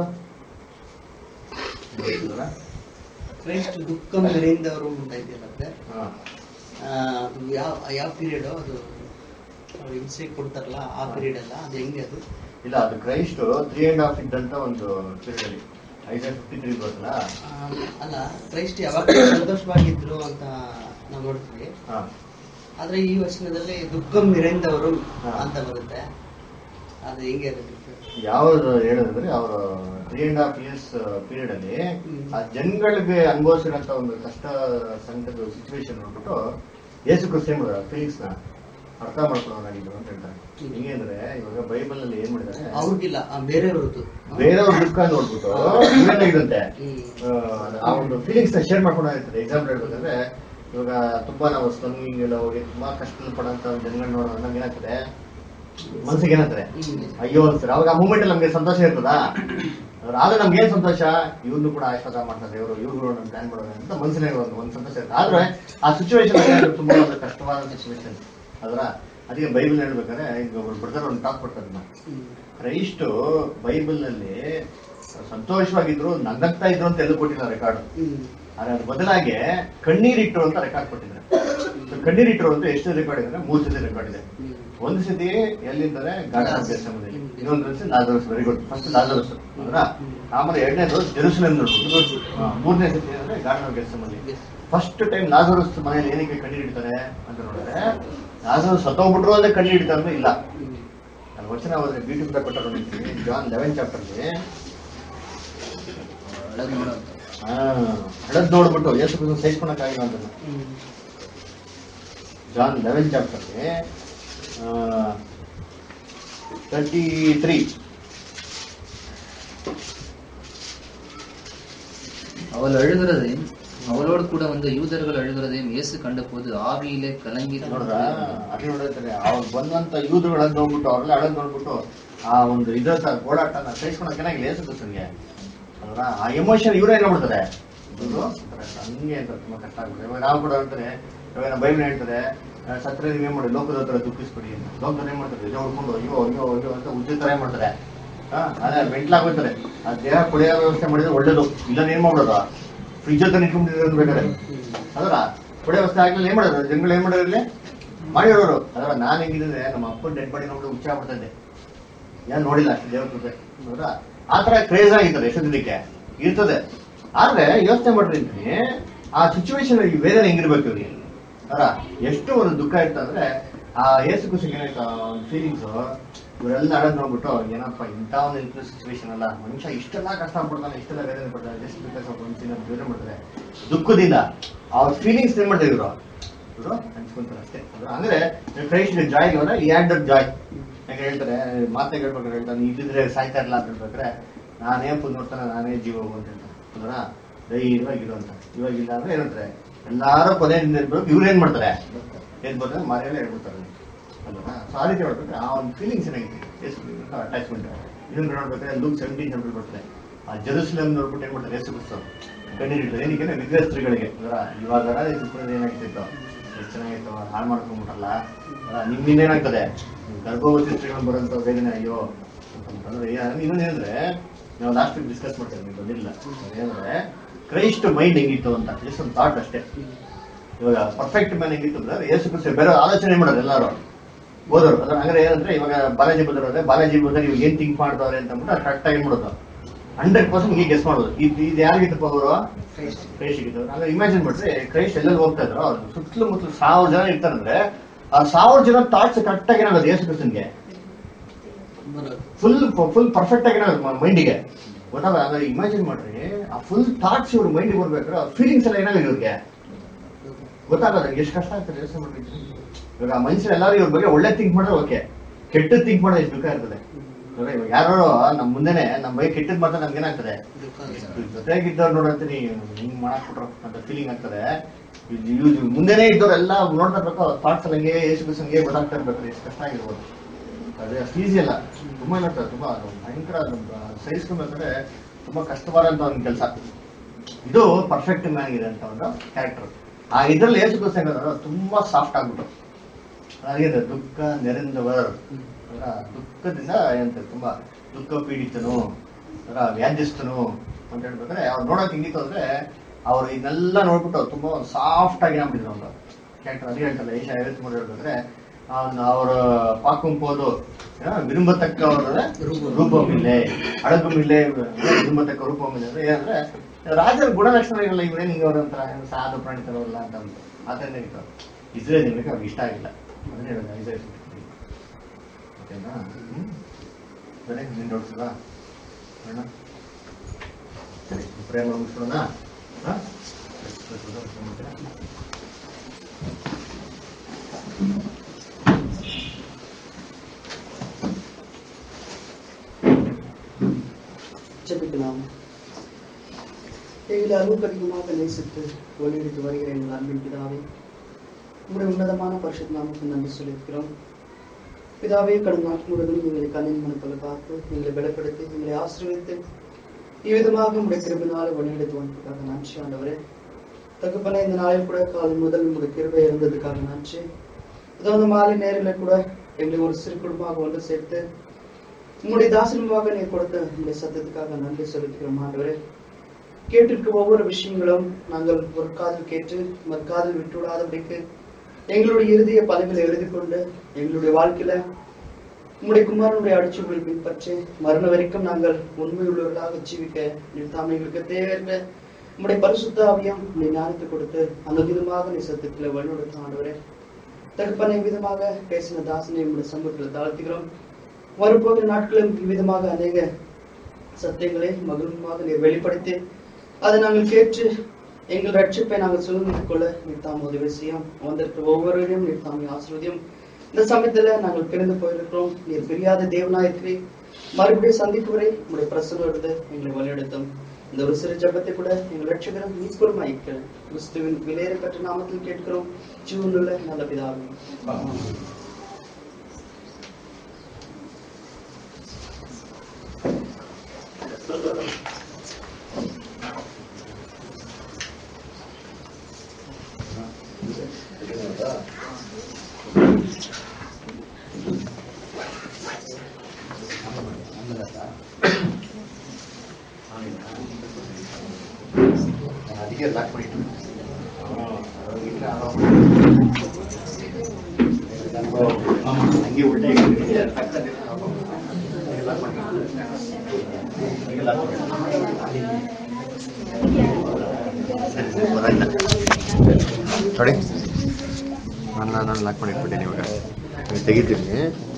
ಕ್ರೈಸ್ಟ್ ದುಃಖ ಮೆರೆಯಿಂದವರು ಅಂತ ಇದೆಯಲ್ಲ ಅದೇ, ಹಾ ಆ, ಅದು ಯಾವ ಯಾವ ಪೀರಿಯಡ್ ಅದು ಅವ್ರು ಹಿಂಸೆ ಕೊಡ್ತಾರಲ್ಲ ಆ ಪೀರಿಯಡ್ ಅಲ್ಲ ಅದು ಹೆಂಗೆ ಅದು ಇಲ್ಲ ಅದು ಕ್ರೈಸ್ಟ್ ತ್ರೀ ಅಂಡ್ ಹಾಫ್ ಇದ್ದಂತ ಒಂದು ಪೀರಿಯಡ್ ಅಲ್ಲಿ ಐದು ಫಿಫ್ಟಿ ತ್ರೀ ಬರ್ತಲ್ಲ ಆ, ಅಲ್ಲ ಕ್ರೈಸ್ಟ್ ಯಾವಾಗ ಸಂತೋಷವಾಗಿದ್ರು ಅಂತ ನಾವು ನೋಡ್ತೀವಿ ಹಾ ಆದ್ರೆ ಈ ವರ್ಷದಲ್ಲಿ ದುಃಖ ಮೆರೆಯಿಂದವರು ಹಾ. ಅಂತ ಬರುತ್ತೆ ಅದು ಹೆಂಗೆ ಅದು ಯಾವ್ದು ಹೇಳಿದ್ರೆ ಅವರು three and half years period ಅಲ್ಲಿ ಹ್ಮ್. ಆ ಜನಗಳಿಗೆ ಅನುಭವಿಸಿರೋಂತ ಒಂದು ಕಷ್ಟ ಸಂಕಟದ ಸಿಚುವೇಶನ್ ನೋಡ್ಬಿಟ್ಟು ಯೇಸು ಕ್ರಿಸ್ತ ಫೀಲಿಂಗ್ಸ್ ನ ಅರ್ಥ ಮಾಡ್ಕೊಳ್ಳೋರಾಗಿದ್ರು ಅಂತ ಹೇಳ್ತಾರೆ ಹ್ಮ್. ಹಿಂಗೆ ಅಂದ್ರೆ ಇವಾಗ ಬೈಬಲ್ ಅಲ್ಲಿ ಏನ್ ಮಾಡಿದ್ದಾರೆ ಅವ್ರಿಗಿಲ್ಲ ಆ, ಬೇರೆಯವ್ರದ್ದು ಬೇರೆಯವ್ರ ದುಃಖ ನೋಡ್ಬಿಟ್ಟು ಏನಾಗಿರುತ್ತೆ ಹ್ಮ್. ಆ ಒಂದು ಫೀಲಿಂಗ್ಸ್ ನ ಶೇರ್ ಮಾಡ್ಕೊಂಡಿರ್ತಾರೆ ಎಕ್ಸಾಂಪಲ್ ಹೇಳ್ಬೇಕಂದ್ರೆ ಇವಾಗ ತುಂಬಾ ನಾವು ಸ್ಲಮ್ಮಿಂಗ್ ಎಲ್ಲ ಹೋಗಿ ತುಂಬಾ ಕಷ್ಟ ಪಡೋಂತ ಜನಗಳನ್ನ ನೋಡೋಣ ನಮ್ಗೆ ಏನಾಗ್ತದೆ ಮನ್ಸಿಗೆ ಏನಂತಾರೆ ಹ್ಮ್. ಅಯ್ಯೋ ಅನ್ಸ್ತಾರೆ ಅವಾಗ ಆ ಮೂಮೆಂಟ್ ನಮ್ಗೆ ಸಂತೋಷ ಇರ್ತದಾ ಅವ್ರು ಆದ್ರೆ ನಮ್ಗೆ ಏನ್ ಸಂತೋಷ ಇವ್ರನ್ನು ಕೂಡ ಆಶೀರ್ವಾದ ಮಾಡ್ತಾರೆ ಇವರು ಇವ್ರು ನಮ್ಮ ಪ್ಲಾನ್ ಮಾಡೋದು ಅಂತ ಮನಸ್ಸಿನಾಗ ಒಂದು ಒಂದು ಸಂತೋಷ ಇರುತ್ತೆ ಆದ್ರೆ ಆ ಸಿಚುವೇಶನ್ ತುಂಬಾ ಒಂದು ಕಷ್ಟವಾದ ಸಿಚುವೇಶನ್ ಅದರ ಅದಕ್ಕೆ ಬೈಬಲ್ ಹೇಳ್ಬೇಕಾದ್ರೆ ಈಗ ಒಬ್ರು ಬ್ರದರ್ ಒಂದು ಟಾಕ್ ಕೊಡ್ತಾರೆ ಅದನ್ನ ಹ್ಮ್. ಕ್ರೈಸ್ಟ್ ಬೈಬಲ್ ನಲ್ಲಿ ಸಂತೋಷವಾಗಿದ್ರು ನಗ್ನಗ್ತಾ ಇದ್ರು ಅಂತ ಎಲ್ಲ ಕೊಟ್ಟಿಲ್ಲ ರೆಕಾರ್ಡ್ ಹ್ಮ್. ಆದ್ರೆ ಅದ್ರ ಬದಲಾಗಿ ಕಣ್ಣೀರಿಟ್ರು ಅಂತ ರೆಕಾರ್ಡ್ ಕೊಟ್ಟಿದ್ದಾರೆ So ಕಣ್ಣೀರಿಟ್ರು ಅಂತ ಎಷ್ಟು ರೆಕಾರ್ಡ್ ಇದೆ ಮೂರ್ ಸತಿ ರೆಕಾರ್ಡ್ ಇದೆ ಹ್ಮ್. ಒಂದು ಸತಿ ಎಲ್ಲಿಂದರೆ ಗಾರ್ಡನ್ ಆಫ್ ಗೆತ್ಸೆಮನೆ. ಹ್ಮ್. ಇನ್ನೊಂದು ಸತಿ Lazarus very good first Lazarus ಅಂದ್ರ ಆಮೇಲೆ ಎರಡನೇದು ಜೆರುಸಲೇಮ್ ನೋಡ್ಬೋದು ಹಾ, ಮೂರನೇ ಸತಿ ಏನಂದ್ರೆ garden of Gethsemane. Yes. First time Lazarus ಮನೆಯಲ್ಲಿ ಏನಕ್ಕೆ ಕಣ್ಣೀರಿಡ್ತಾರೆ ಅಂತ ನೋಡಿದ್ರೆ ಲಾಜರಸ್ ಸತ್ತೋಗ್ಬಿಟ್ರು ಅಂದ್ರೆ ಕಣ್ಣೀರಿಡ್ತಾರೆ ಅಂದ್ರೆ ಇಲ್ಲ ಹ್ಮ್. ಅಲ್ಲಿ ವಚನ ಹೋದ್ರೆ ಬ್ಯೂಟಿಫುಲ್ ಆಗಿ ಕೊಟ್ಟಾರ ನೋಡಿರ್ತೀವಿ ಜಾನ್ ಲೆವೆನ್ ಚಾಪ್ಟರ್ಗೆ ಹಳದ್ ನೋಡ್ಬಿಟ್ಟು ಎಷ್ಟು ಬಿದ್ದು ಸಹಿಸ್ಕೊಳಕ್ಕಾಗಿಲ್ಲ ಅಂತ ಹ್ಮ್. ಜಾನ್ ಲೆವೆನ್ ಚಾಪ್ಟರ್ಗೆ ತರ್ಟಿ ತ್ರೀ அவள் அழுகிறதையும் அவளோடு கூட வந்த யூதர்கள் அழுகிறதையும் இயேசு கண்டபோது ஆவியிலே கலங்கி ನೋಡ್ರ ಅಲ್ಲಿ ನೋಡಿರ್ತಾರೆ ಅವ್ರು ಬಂದಂತ ಯೂದುಗಳನ್ನ ನೋಡ್ಬಿಟ್ಟು ಅವ್ರೆಲ್ಲ ಅಳದ್ ನೋಡ್ಬಿಟ್ಟು ಆ ಒಂದು ಇದ್ರ ಓಡಾಟನ ಸಹಿಸ್ಕೊಳಕ್ ಏನಾಗಿಲ್ಲ ಏಸು ಕ್ರಿಸ್ತನ್ಗೆ ಅಲ್ರ ಆ ಎಮೋಷನ್ ಇವ್ರು ಏನ್ ಮಾಡ್ತಾರೆ ಇವ್ರು ಹಂಗೆ ಅಂತ ತುಂಬಾ ಕಷ್ಟ ಆಗ್ಬಿಡುತ್ತೆ ಇವಾಗ ನಾವು ಕೂಡ ಹೇಳ್ತಾರೆ ಇವಾಗ ನಮ್ಮ ಬೈಬಲ್ ಹೇಳ್ತಾರೆ ಆ, ಸತ್ರ ನೀವು ಏನ್ ಮಾಡಿ ಲೋಕದ ಹತ್ರ ದುಃಖಿಸ್ಬಿಡಿ ಅಂತ. ಲೋಕದಲ್ಲಿ ಏನ್ ಮಾಡ್ತಾರೆ ನಿಜ ಹೊಡ್ಕೊಂಡು ಅಯ್ಯೋ ಅಯ್ಯೋ ಅಯ್ಯೋ ಅಂತ ಉಜ್ಜಿ ತರ ಏನ್ ಮಾಡ್ತಾರೆ ಹಾ ಅದೇ ಮೆಂಟ್ಲಾಗೋಯ್ತಾರೆ ಆ ದೇಹ ಕುಡಿಯೋ ವ್ಯವಸ್ಥೆ ಮಾಡಿದ್ರೆ ಒಳ್ಳೇದು ಇಲ್ಲ ಏನ್ ಮಾಡೋದು ಫ್ರಿಜ್ ಹತ್ರ ನಿಂತ್ಕೊಂಡಿರೋದು ಬೇಕಾದ್ರೆ ಅದರ ಕುಡಿಯೋ ವ್ಯವಸ್ಥೆ ಆಗ್ಲಿಲ್ಲ ಏನ್ ಮಾಡೋದು ಜನಗಳು ಏನ್ ಮಾಡೋರು ಇಲ್ಲಿ ಮಾಡಿರೋರು ಅದರ ನಾನು ಹೆಂಗಿದ್ರೆ ನಮ್ಮ ಅಪ್ಪನ ಡೆಡ್ ಬಾಡಿ ನೋಡಿ ಹುಚ್ಚ ಆಗ್ಬಿಡ್ತಂದೆ ಏನ್ ನೋಡಿಲ್ಲ ಅಷ್ಟು ದೇವ್ರ ಕೃಪೆ ಹೌದಾ ಆ ತರ ಕ್ರೇಜ್ ಆಗಿರ್ತದೆ ಎಷ್ಟು ದಿನಕ್ಕೆ ಇರ್ತದೆ ಆದ್ರೆ ಯೋಚನೆ ಮಾಡ್ರಿ ಅಂತೀನಿ, ಆ ಸಿಚುವೇಶನ್ ಬೇರೆ ಹೆಂಗಿರ್ಬೇಕು ಇವ್ರಿಗೆ ಅರ ಎಷ್ಟು ಒಂದು ದುಃಖ ಇರ್ತಂದ್ರೆ ಆ ಏಸು ಕುಸಿಗೆ ಏನಾಯ್ತು ಫೀಲಿಂಗ್ಸ್ ಇವರೆಲ್ಲ ಅಡದ್ ನೋಡ್ಬಿಟ್ಟು ಏನಪ್ಪ ಇಂಥ ಒಂದು ಇನ್ಫ್ಲೂಸ್ ಸಿಚುವೇಶನ್ ಅಲ್ಲ ಮನುಷ್ಯ ಇಷ್ಟೆಲ್ಲ ಕಷ್ಟ ಪಡ್ತಾನೆ ಇಷ್ಟೆಲ್ಲ ವೇದನೆ ಪಡ್ತಾನೆ ಜಸ್ಟ್ ಬಿಕಾಸ್ ಆಫ್ ಒಂದು ಬೇರೆ ಮಾಡ್ತಾರೆ ದುಃಖದಿಂದ ಅವ್ರ ಫೀಲಿಂಗ್ಸ್ ಏನ್ ಮಾಡ್ತಾರೆ ಇವರು ಇವರು ಹಂಚ್ಕೊಂತಾರೆ ಅಷ್ಟೇ ಅದು ಅಂದ್ರೆ ಕ್ರೈಸ್ಟ್ ಜಾಯ್ ಇವರ ಈ ಆಡ್ ಜಾಯ್ ಯಾಕೆ ಹೇಳ್ತಾರೆ ಮಾತೆ ಹೇಳ್ಬೇಕಾದ್ರೆ ಹೇಳ್ತಾನೆ ನೀ ಇದ್ದಿದ್ರೆ ಸಾಯ್ತಾ ಇರಲ್ಲ ಅಂತ ಹೇಳ್ಬೇಕಾದ್ರೆ ನಾನೇ ಫುಲ್ ನೋಡ್ತಾನೆ ನಾನೇ ಜೀವ ಹೋಗು ಅಂತ ಹೇಳ್ತಾನೆ ಹೌದಾ ಧೈರ್ಯವಾಗಿ ಇರು ಅಂತ ಇವಾಗ ಇಲ್ಲ ಅಂದ್ರೆ ಏನಂತಾರೆ ಎಲ್ಲಾರು ಕೊನೆಯಿಂದ ಇರ್ಬೇಕು ಇವ್ರು ಏನ್ ಮಾಡ್ತಾರೆ ಏನ್ ಬರ್ತಾರೆ ಮರೆಯಲ್ಲ ಹೇಳ್ಬಿಡ್ತಾರೆ ಅಲ್ವಾ ಸೊ ಆ ರೀತಿ ಹೇಳ್ಬೇಕಾದ್ರೆ ಆ ಒಂದು ಫೀಲಿಂಗ್ಸ್ ಏನಾಗಿದೆ ಎಷ್ಟು ಅಟ್ಯಾಚ್ಮೆಂಟ್ ಇದನ್ನ ನೋಡ್ಬೇಕಾದ್ರೆ ಲೂಕ್ ಸೆವೆಂಟೀನ್ ಚಂದ್ರ ಬರ್ತಾರೆ ಆ ಜೆರೂಸಲೇಮ್ ನೋಡ್ಬಿಟ್ಟು ಏನ್ ಮಾಡ್ತಾರೆ ಎಷ್ಟು ಬಿಡ್ತಾರೆ ಕಣ್ಣೀರಿಡ್ತಾರೆ ಏನಕ್ಕೆ ವಿಗ್ರಹಸ್ತ್ರೀಗಳಿಗೆ ಅದರ ಇವಾಗ ಏನಾಗ್ತಿತ್ತು ಎಷ್ಟು ಚೆನ್ನಾಗಿತ್ತು ಹಾಳು ಮಾಡ್ಕೊಂಡ್ಬಿಟ್ರಲ್ಲ ಅಲ್ಲ, ನಿಮ್ಮಿಂದ ಏನಾಗ್ತದೆ ಗರ್ಭವತಿ ಸ್ತ್ರೀಗಳು ಬರೋಂಥ ವೇದನೆ ಅಯ್ಯೋ ಅಂತಂದ್ರೆ ಇನ್ನೊಂದು ಏನಂದ್ರೆ ನಾವು ಲಾಸ್ಟ್ ವೀಕ್ ಡಿಸ್ಕಸ್ ಮಾಡ್ತೇವೆ ನೀವು ಬಂದಿಲ್ಲ ಏನಂದ್ರೆ ಕ್ರೈಸ್ಟ್ ಮೈಂಡ್ ಹೆಂಗಿತ್ತು ಅಂತ ಜಸ್ಟ್ ಒಂದು ಥಾಟ್ ಅಷ್ಟೇ ಇವಾಗ ಪರ್ಫೆಕ್ಟ್ ಮ್ಯಾನ್ ಹೆಂಗಿತ್ತು ಅಂದ್ರೆ ಯೇಸು ಕ್ರಿಸ್ತ ಬೇರೆ ಆಲೋಚನೆ ಮಾಡೋದು ಎಲ್ಲರೂ ಓದೋರು ಅದ್ರ ಅಂದ್ರೆ ಏನಂದ್ರೆ ಇವಾಗ ಬಾಲಾಜಿ ಬಂದಿರೋದ್ರೆ ಬಾಲಾಜಿ ಬಂದ್ರೆ ಇವಾಗ ಏನ್ ಥಿಂಕ್ ಮಾಡ್ದವ್ರೆ ಅಂತ ಅಂದ್ಬಿಟ್ಟು ಕರೆಕ್ಟ್ ಆಗಿ ಮಾಡೋದು ಹಂಡ್ರೆಡ್ ಪರ್ಸೆಂಟ್ ಈಗ ಗೆಸ್ ಮಾಡೋದು ಇದು ಇದು ಯಾರಿಗಿತ್ತಪ್ಪ ಅವರು ಕ್ರೈಸ್ಟ್ ಇತ್ತು ಅಂದ್ರೆ ಇಮ್ಯಾಜಿನ್ ಮಾಡ್ರಿ ಕ್ರೈಸ್ಟ್ ಎಲ್ಲೆಲ್ಲಿ ಹೋಗ್ತಾ ಇದ್ರು ಅವ್ರು ಸುತ್ತಲೂ ಮುತ್ತಲು ಸಾವಿರ ಜನ ಇರ್ತಾರಂದ್ರೆ ಆ ಸಾವಿರ ಜನ ಥಾಟ್ಸ್ ಕರೆಕ್ಟ್ ಆಗಿ ಏನಾಗೋದು ಯೇಸು ಕ್ರಿಸ್ತನ್ಗೆ ಫುಲ್ ಫುಲ್ ಪರ್ಫೆಕ್ಟ್ ಆಗಿ ಮೈಂಡಿಗೆ ಗೊತ್ತಾಗ ಅಂದ್ರೆ ಇಮ್ಯಾಜಿನ್ ಮಾಡ್ರಿ ಆ ಫುಲ್ ಥಾಟ್ಸ್ ಇವ್ರ ಮೈಂಡಿಗೆ ಬರ್ಬೇಕಾದ್ರೆ ಫೀಲಿಂಗ್ಸ್ ಎಲ್ಲ ಏನಾಗಿದೆ ಇವ್ರಿಗೆ ಗೊತ್ತಾಗಲ್ಲ ಎಷ್ಟು ಕಷ್ಟ ಆಗ್ತದೆ ಯೋಚನೆ ಮಾಡ್ರಿ ಇವಾಗ ಆ ಮನುಷ್ಯರು ಎಲ್ಲರೂ ಇವ್ರ ಬಗ್ಗೆ ಒಳ್ಳೆ ಥಿಂಕ್ ಮಾಡಿದ್ರೆ ಓಕೆ ಕೆಟ್ಟದ್ ಥಿಂಕ್ ಮಾಡೋದು ಎಷ್ಟು ದುಃಖ ಇರ್ತದೆ ಇವಾಗ ಇವಾಗ ಯಾರೋ ನಮ್ಮ ಮುಂದೆನೆ ನಮ್ಮ ಬಗ್ಗೆ ಕೆಟ್ಟದ್ ಮಾಡ್ತಾರೆ ನಮ್ಗೆ ಏನಾಗ್ತದೆ ಜೊತೆಗಿದ್ದವ್ರು ನೋಡಂತೀನಿ ಹಿಂಗ್ ಮಾಡಾಕ್ಬಿಟ್ರು ಅಂತ ಫೀಲಿಂಗ್ ಆಗ್ತದೆ ಇದ್- ಇವ್ರು ಮುಂದೆನೆ ಇದ್ದವ್ರೆಲ್ಲ ನೋಡ್ತಾ ಇರ್ಬೇಕು ಥಾಟ್ಸ್ ಎಲ್ಲ ಹಂಗೆ ಯೇಸು ಕ್ರಿಸ್ತನ್ಗೆ ಗೊತ್ತಾಗ್ತಾ ಇರ್ಬೇಕು ಎಷ್ಟು ಕಷ್ಟ ಆಗಿರ್ಬೋದು ಅದೇ ಅಷ್ಟು ಈಸಿ ಅಲ್ಲ ತುಂಬಾ ಇರುತ್ತೆ ತುಂಬಾ ಅದು ಭಯಂಕರ ಸಹಿಸ್ಕೊಬೇಕಾದ್ರೆ ತುಂಬಾ ಕಷ್ಟವಾದಂತ ಒಂದು ಕೆಲಸ ಇದು ಪರ್ಫೆಕ್ಟ್ ಮ್ಯಾನ್ ಇದೆ ಅಂತ ಒಂದು ಕ್ಯಾರೆಕ್ಟರ್ ಆ ಇದ್ರಲ್ಲಿ ಯೇಸು ಕ್ರಿಸ್ತ ಹೆಂಗಂದ್ರೆ ತುಂಬಾ ಸಾಫ್ಟ್ ಆಗ್ಬಿಟ್ಟು ಅದೇನು ದುಃಖ ನೆರೆಂದವರ್ ಅದರ ದುಃಖದಿಂದ ಏನಂತ ತುಂಬಾ ದುಃಖ ಪೀಡಿತನು ಅದರ ವ್ಯಾಧಿಸ್ತನು ಅಂತ ಹೇಳ್ಬೇಕಾದ್ರೆ ಅವ್ರು ನೋಡಕ್ ಹೆಂಗಿತ್ತು ಅಂದ್ರೆ ಅವ್ರು ಇದನ್ನೆಲ್ಲ ನೋಡ್ಬಿಟ್ಟು ತುಂಬಾ ಸಾಫ್ಟ್ ಆಗಿ ಆಗ್ಬಿಟ್ಟಿದ್ರು ಅಂತ ಕ್ಯಾರೆಕ್ಟರ್ ಅದೇ ಹೇಳ್ತಲ್ಲ ಏಷ ಐವತ್ ಮೂರು ಹೇಳ್ಬೇಕಾದ್ರೆ ಅವ್ನು ಅವರ ಪಾಕುಂಪೋದು ವಿರುಂಬತಕ್ಕ ಅವರ ರೂಪಮಿಲ್ಲೆ ಅಡಗುಮಿಲ್ಲೆ ವಿರುಂಬತಕ್ಕ ರೂಪಮಿಲ್ಲೆ ಅಂದ್ರೆ ಏನಂದ್ರೆ ರಾಜರ ಗುಣಲಕ್ಷಣಗಳಿಲ್ಲ ಇವ್ರೇನು ಹಿಂಗೆ ಅವ್ರ ಒಂಥರ ಏನು ಸಾಧು ಪ್ರಾಣಿತರವಲ್ಲ ಅಂತ ಅಂದ್ರು ಆ ಥರನೇ ಇತ್ತು ಇಸ್ರೇಲ್ ಜನಕ್ಕೆ ಅವ್ರಿಗೆ ಇಷ್ಟ ಆಗಿಲ್ಲ ಅದನ್ನೇ ಹೇಳಿದ ಇಸ್ರೇಲ್ ಓಕೆನಾ ಹ್ಮ್ ಸರಿ ನಿನ್ ನೋಡ್ಸಲ್ಲ ಅಣ್ಣ ಸರಿ ಪ್ರೇಮ ಮುಗಿಸ್ಬಿಡೋಣ ಹಾ ಮಾಡ್ತೀರಾ ஜெபிக்கலாம் எங்களை அளவுக்கு அதிகமாக நேசித்து ஒளியெடுத்து வருகிற எங்கள் அன்பின் பிதாவே உங்களுடைய உன்னதமான பரிசுத்த நாமத்துக்கு நன்றி சொல்லியிருக்கிறோம் பிதாவே கடந்த நாட்கள் முழுவதும் எங்களை கண்ணின் மனத்தில் காத்து எங்களை பலப்படுத்தி எங்களை ஆசீர்வதித்து இவ்விதமாக உங்களுடைய கிருபினால வழிநடத்தி வந்ததுக்காக நன்றி ஆண்டவரே தகப்பன இந்த நாளில் கூட காலை முதல் உங்களுடைய கிருபை இருந்ததுக்காக நன்றி இதோ அந்த மாலை நேரில் கூட எங்களை ஒரு சிறு குடும்பமாக ஒன்று சேர்த்து உங்களுடைய தாசனமாக நீ கொடுத்த உங்களுடைய சத்தத்துக்காக நன்றி செலுத்துகிறோம் ஆண்டவரே கேட்டிருக்க ஒவ்வொரு விஷயங்களும் நாங்கள் ஒரு காதில் கேட்டு மறு காதில் விட்டுவிடாதபடிக்கு எங்களுடைய இறுதிய பதவிகளை எழுதி கொண்டு எங்களுடைய வாழ்க்கையில உங்களுடைய குமாரனுடைய அடிச்சுகளை பின்பற்றி மரண வரைக்கும் நாங்கள் உண்மை உள்ளவர்களாக ஜீவிக்க நீ தாம் எங்களுக்கு தேவையான உங்களுடைய பரிசுத்த ஆவியம் நீ ஞானத்தை கொடுத்து அந்த விதமாக நீ சத்தத்துல வழிநடத்த ஆண்டவரே தகப்பனை விதமாக பேசின தாசனை உங்களுடைய சமூகத்தில் தாழ்த்துகிறோம் வரப்போகிற நாட்களும் இவ்விதமாக அநேக சத்தியங்களை மகிழ்வுமாக நீர் வெளிப்படுத்தி அதை நாங்கள் கேட்டு எங்கள் ரட்சிப்பை நாங்கள் சுதந்திரித்துக் கொள்ள நீர் தாம் உதவி செய்யும் வந்திருக்கிற ஒவ்வொருவரையும் நீர் தாம் ஆசிர்வதியும் இந்த சமயத்துல நாங்கள் பிரிந்து போயிருக்கிறோம் நீர் பிரியாத தேவனாயிருக்கிறீர் மறுபடியும் சந்திப்பு வரை உங்களுடைய பிரசனம் எடுத்து எங்களை வழிநடத்தும் இந்த ஒரு சிறு ஜெபத்தை கூட எங்கள் ரட்சகரும் மீட்பரும் ஐக்கிற கிறிஸ்துவின் விலையேறப்பட்ட நாமத்தில் கேட்கிறோம் ஜீவனுள்ள நல்ல பிதாவே ಅದಕ್ಕೆ ಲಾಕ್ ಮಾಡಿಟ್ಟು ಹಂಗೆ ಉಲ್ಟಾ ಇಟ್ಟಿದ್ದೀನಿ. ಪಕ್ಕದಲ್ಲಿ ಹಂಗೆ ಲಾಕ್ ಮಾಡಿ. ಹಂಗೆ ಲಾಕ್ ಮಾಡಿ. ಸರಿ ಸರಿ ಪರವಾಗಿಲ್ಲ ನೋಡಿ ನಾನು ನಾನು ಲಾಕ್ ಮಾಡಿ ಇಟ್ಬಿಟ್ಟೇನೆ ಇವಾಗ ತೆಗಿತೀನಿ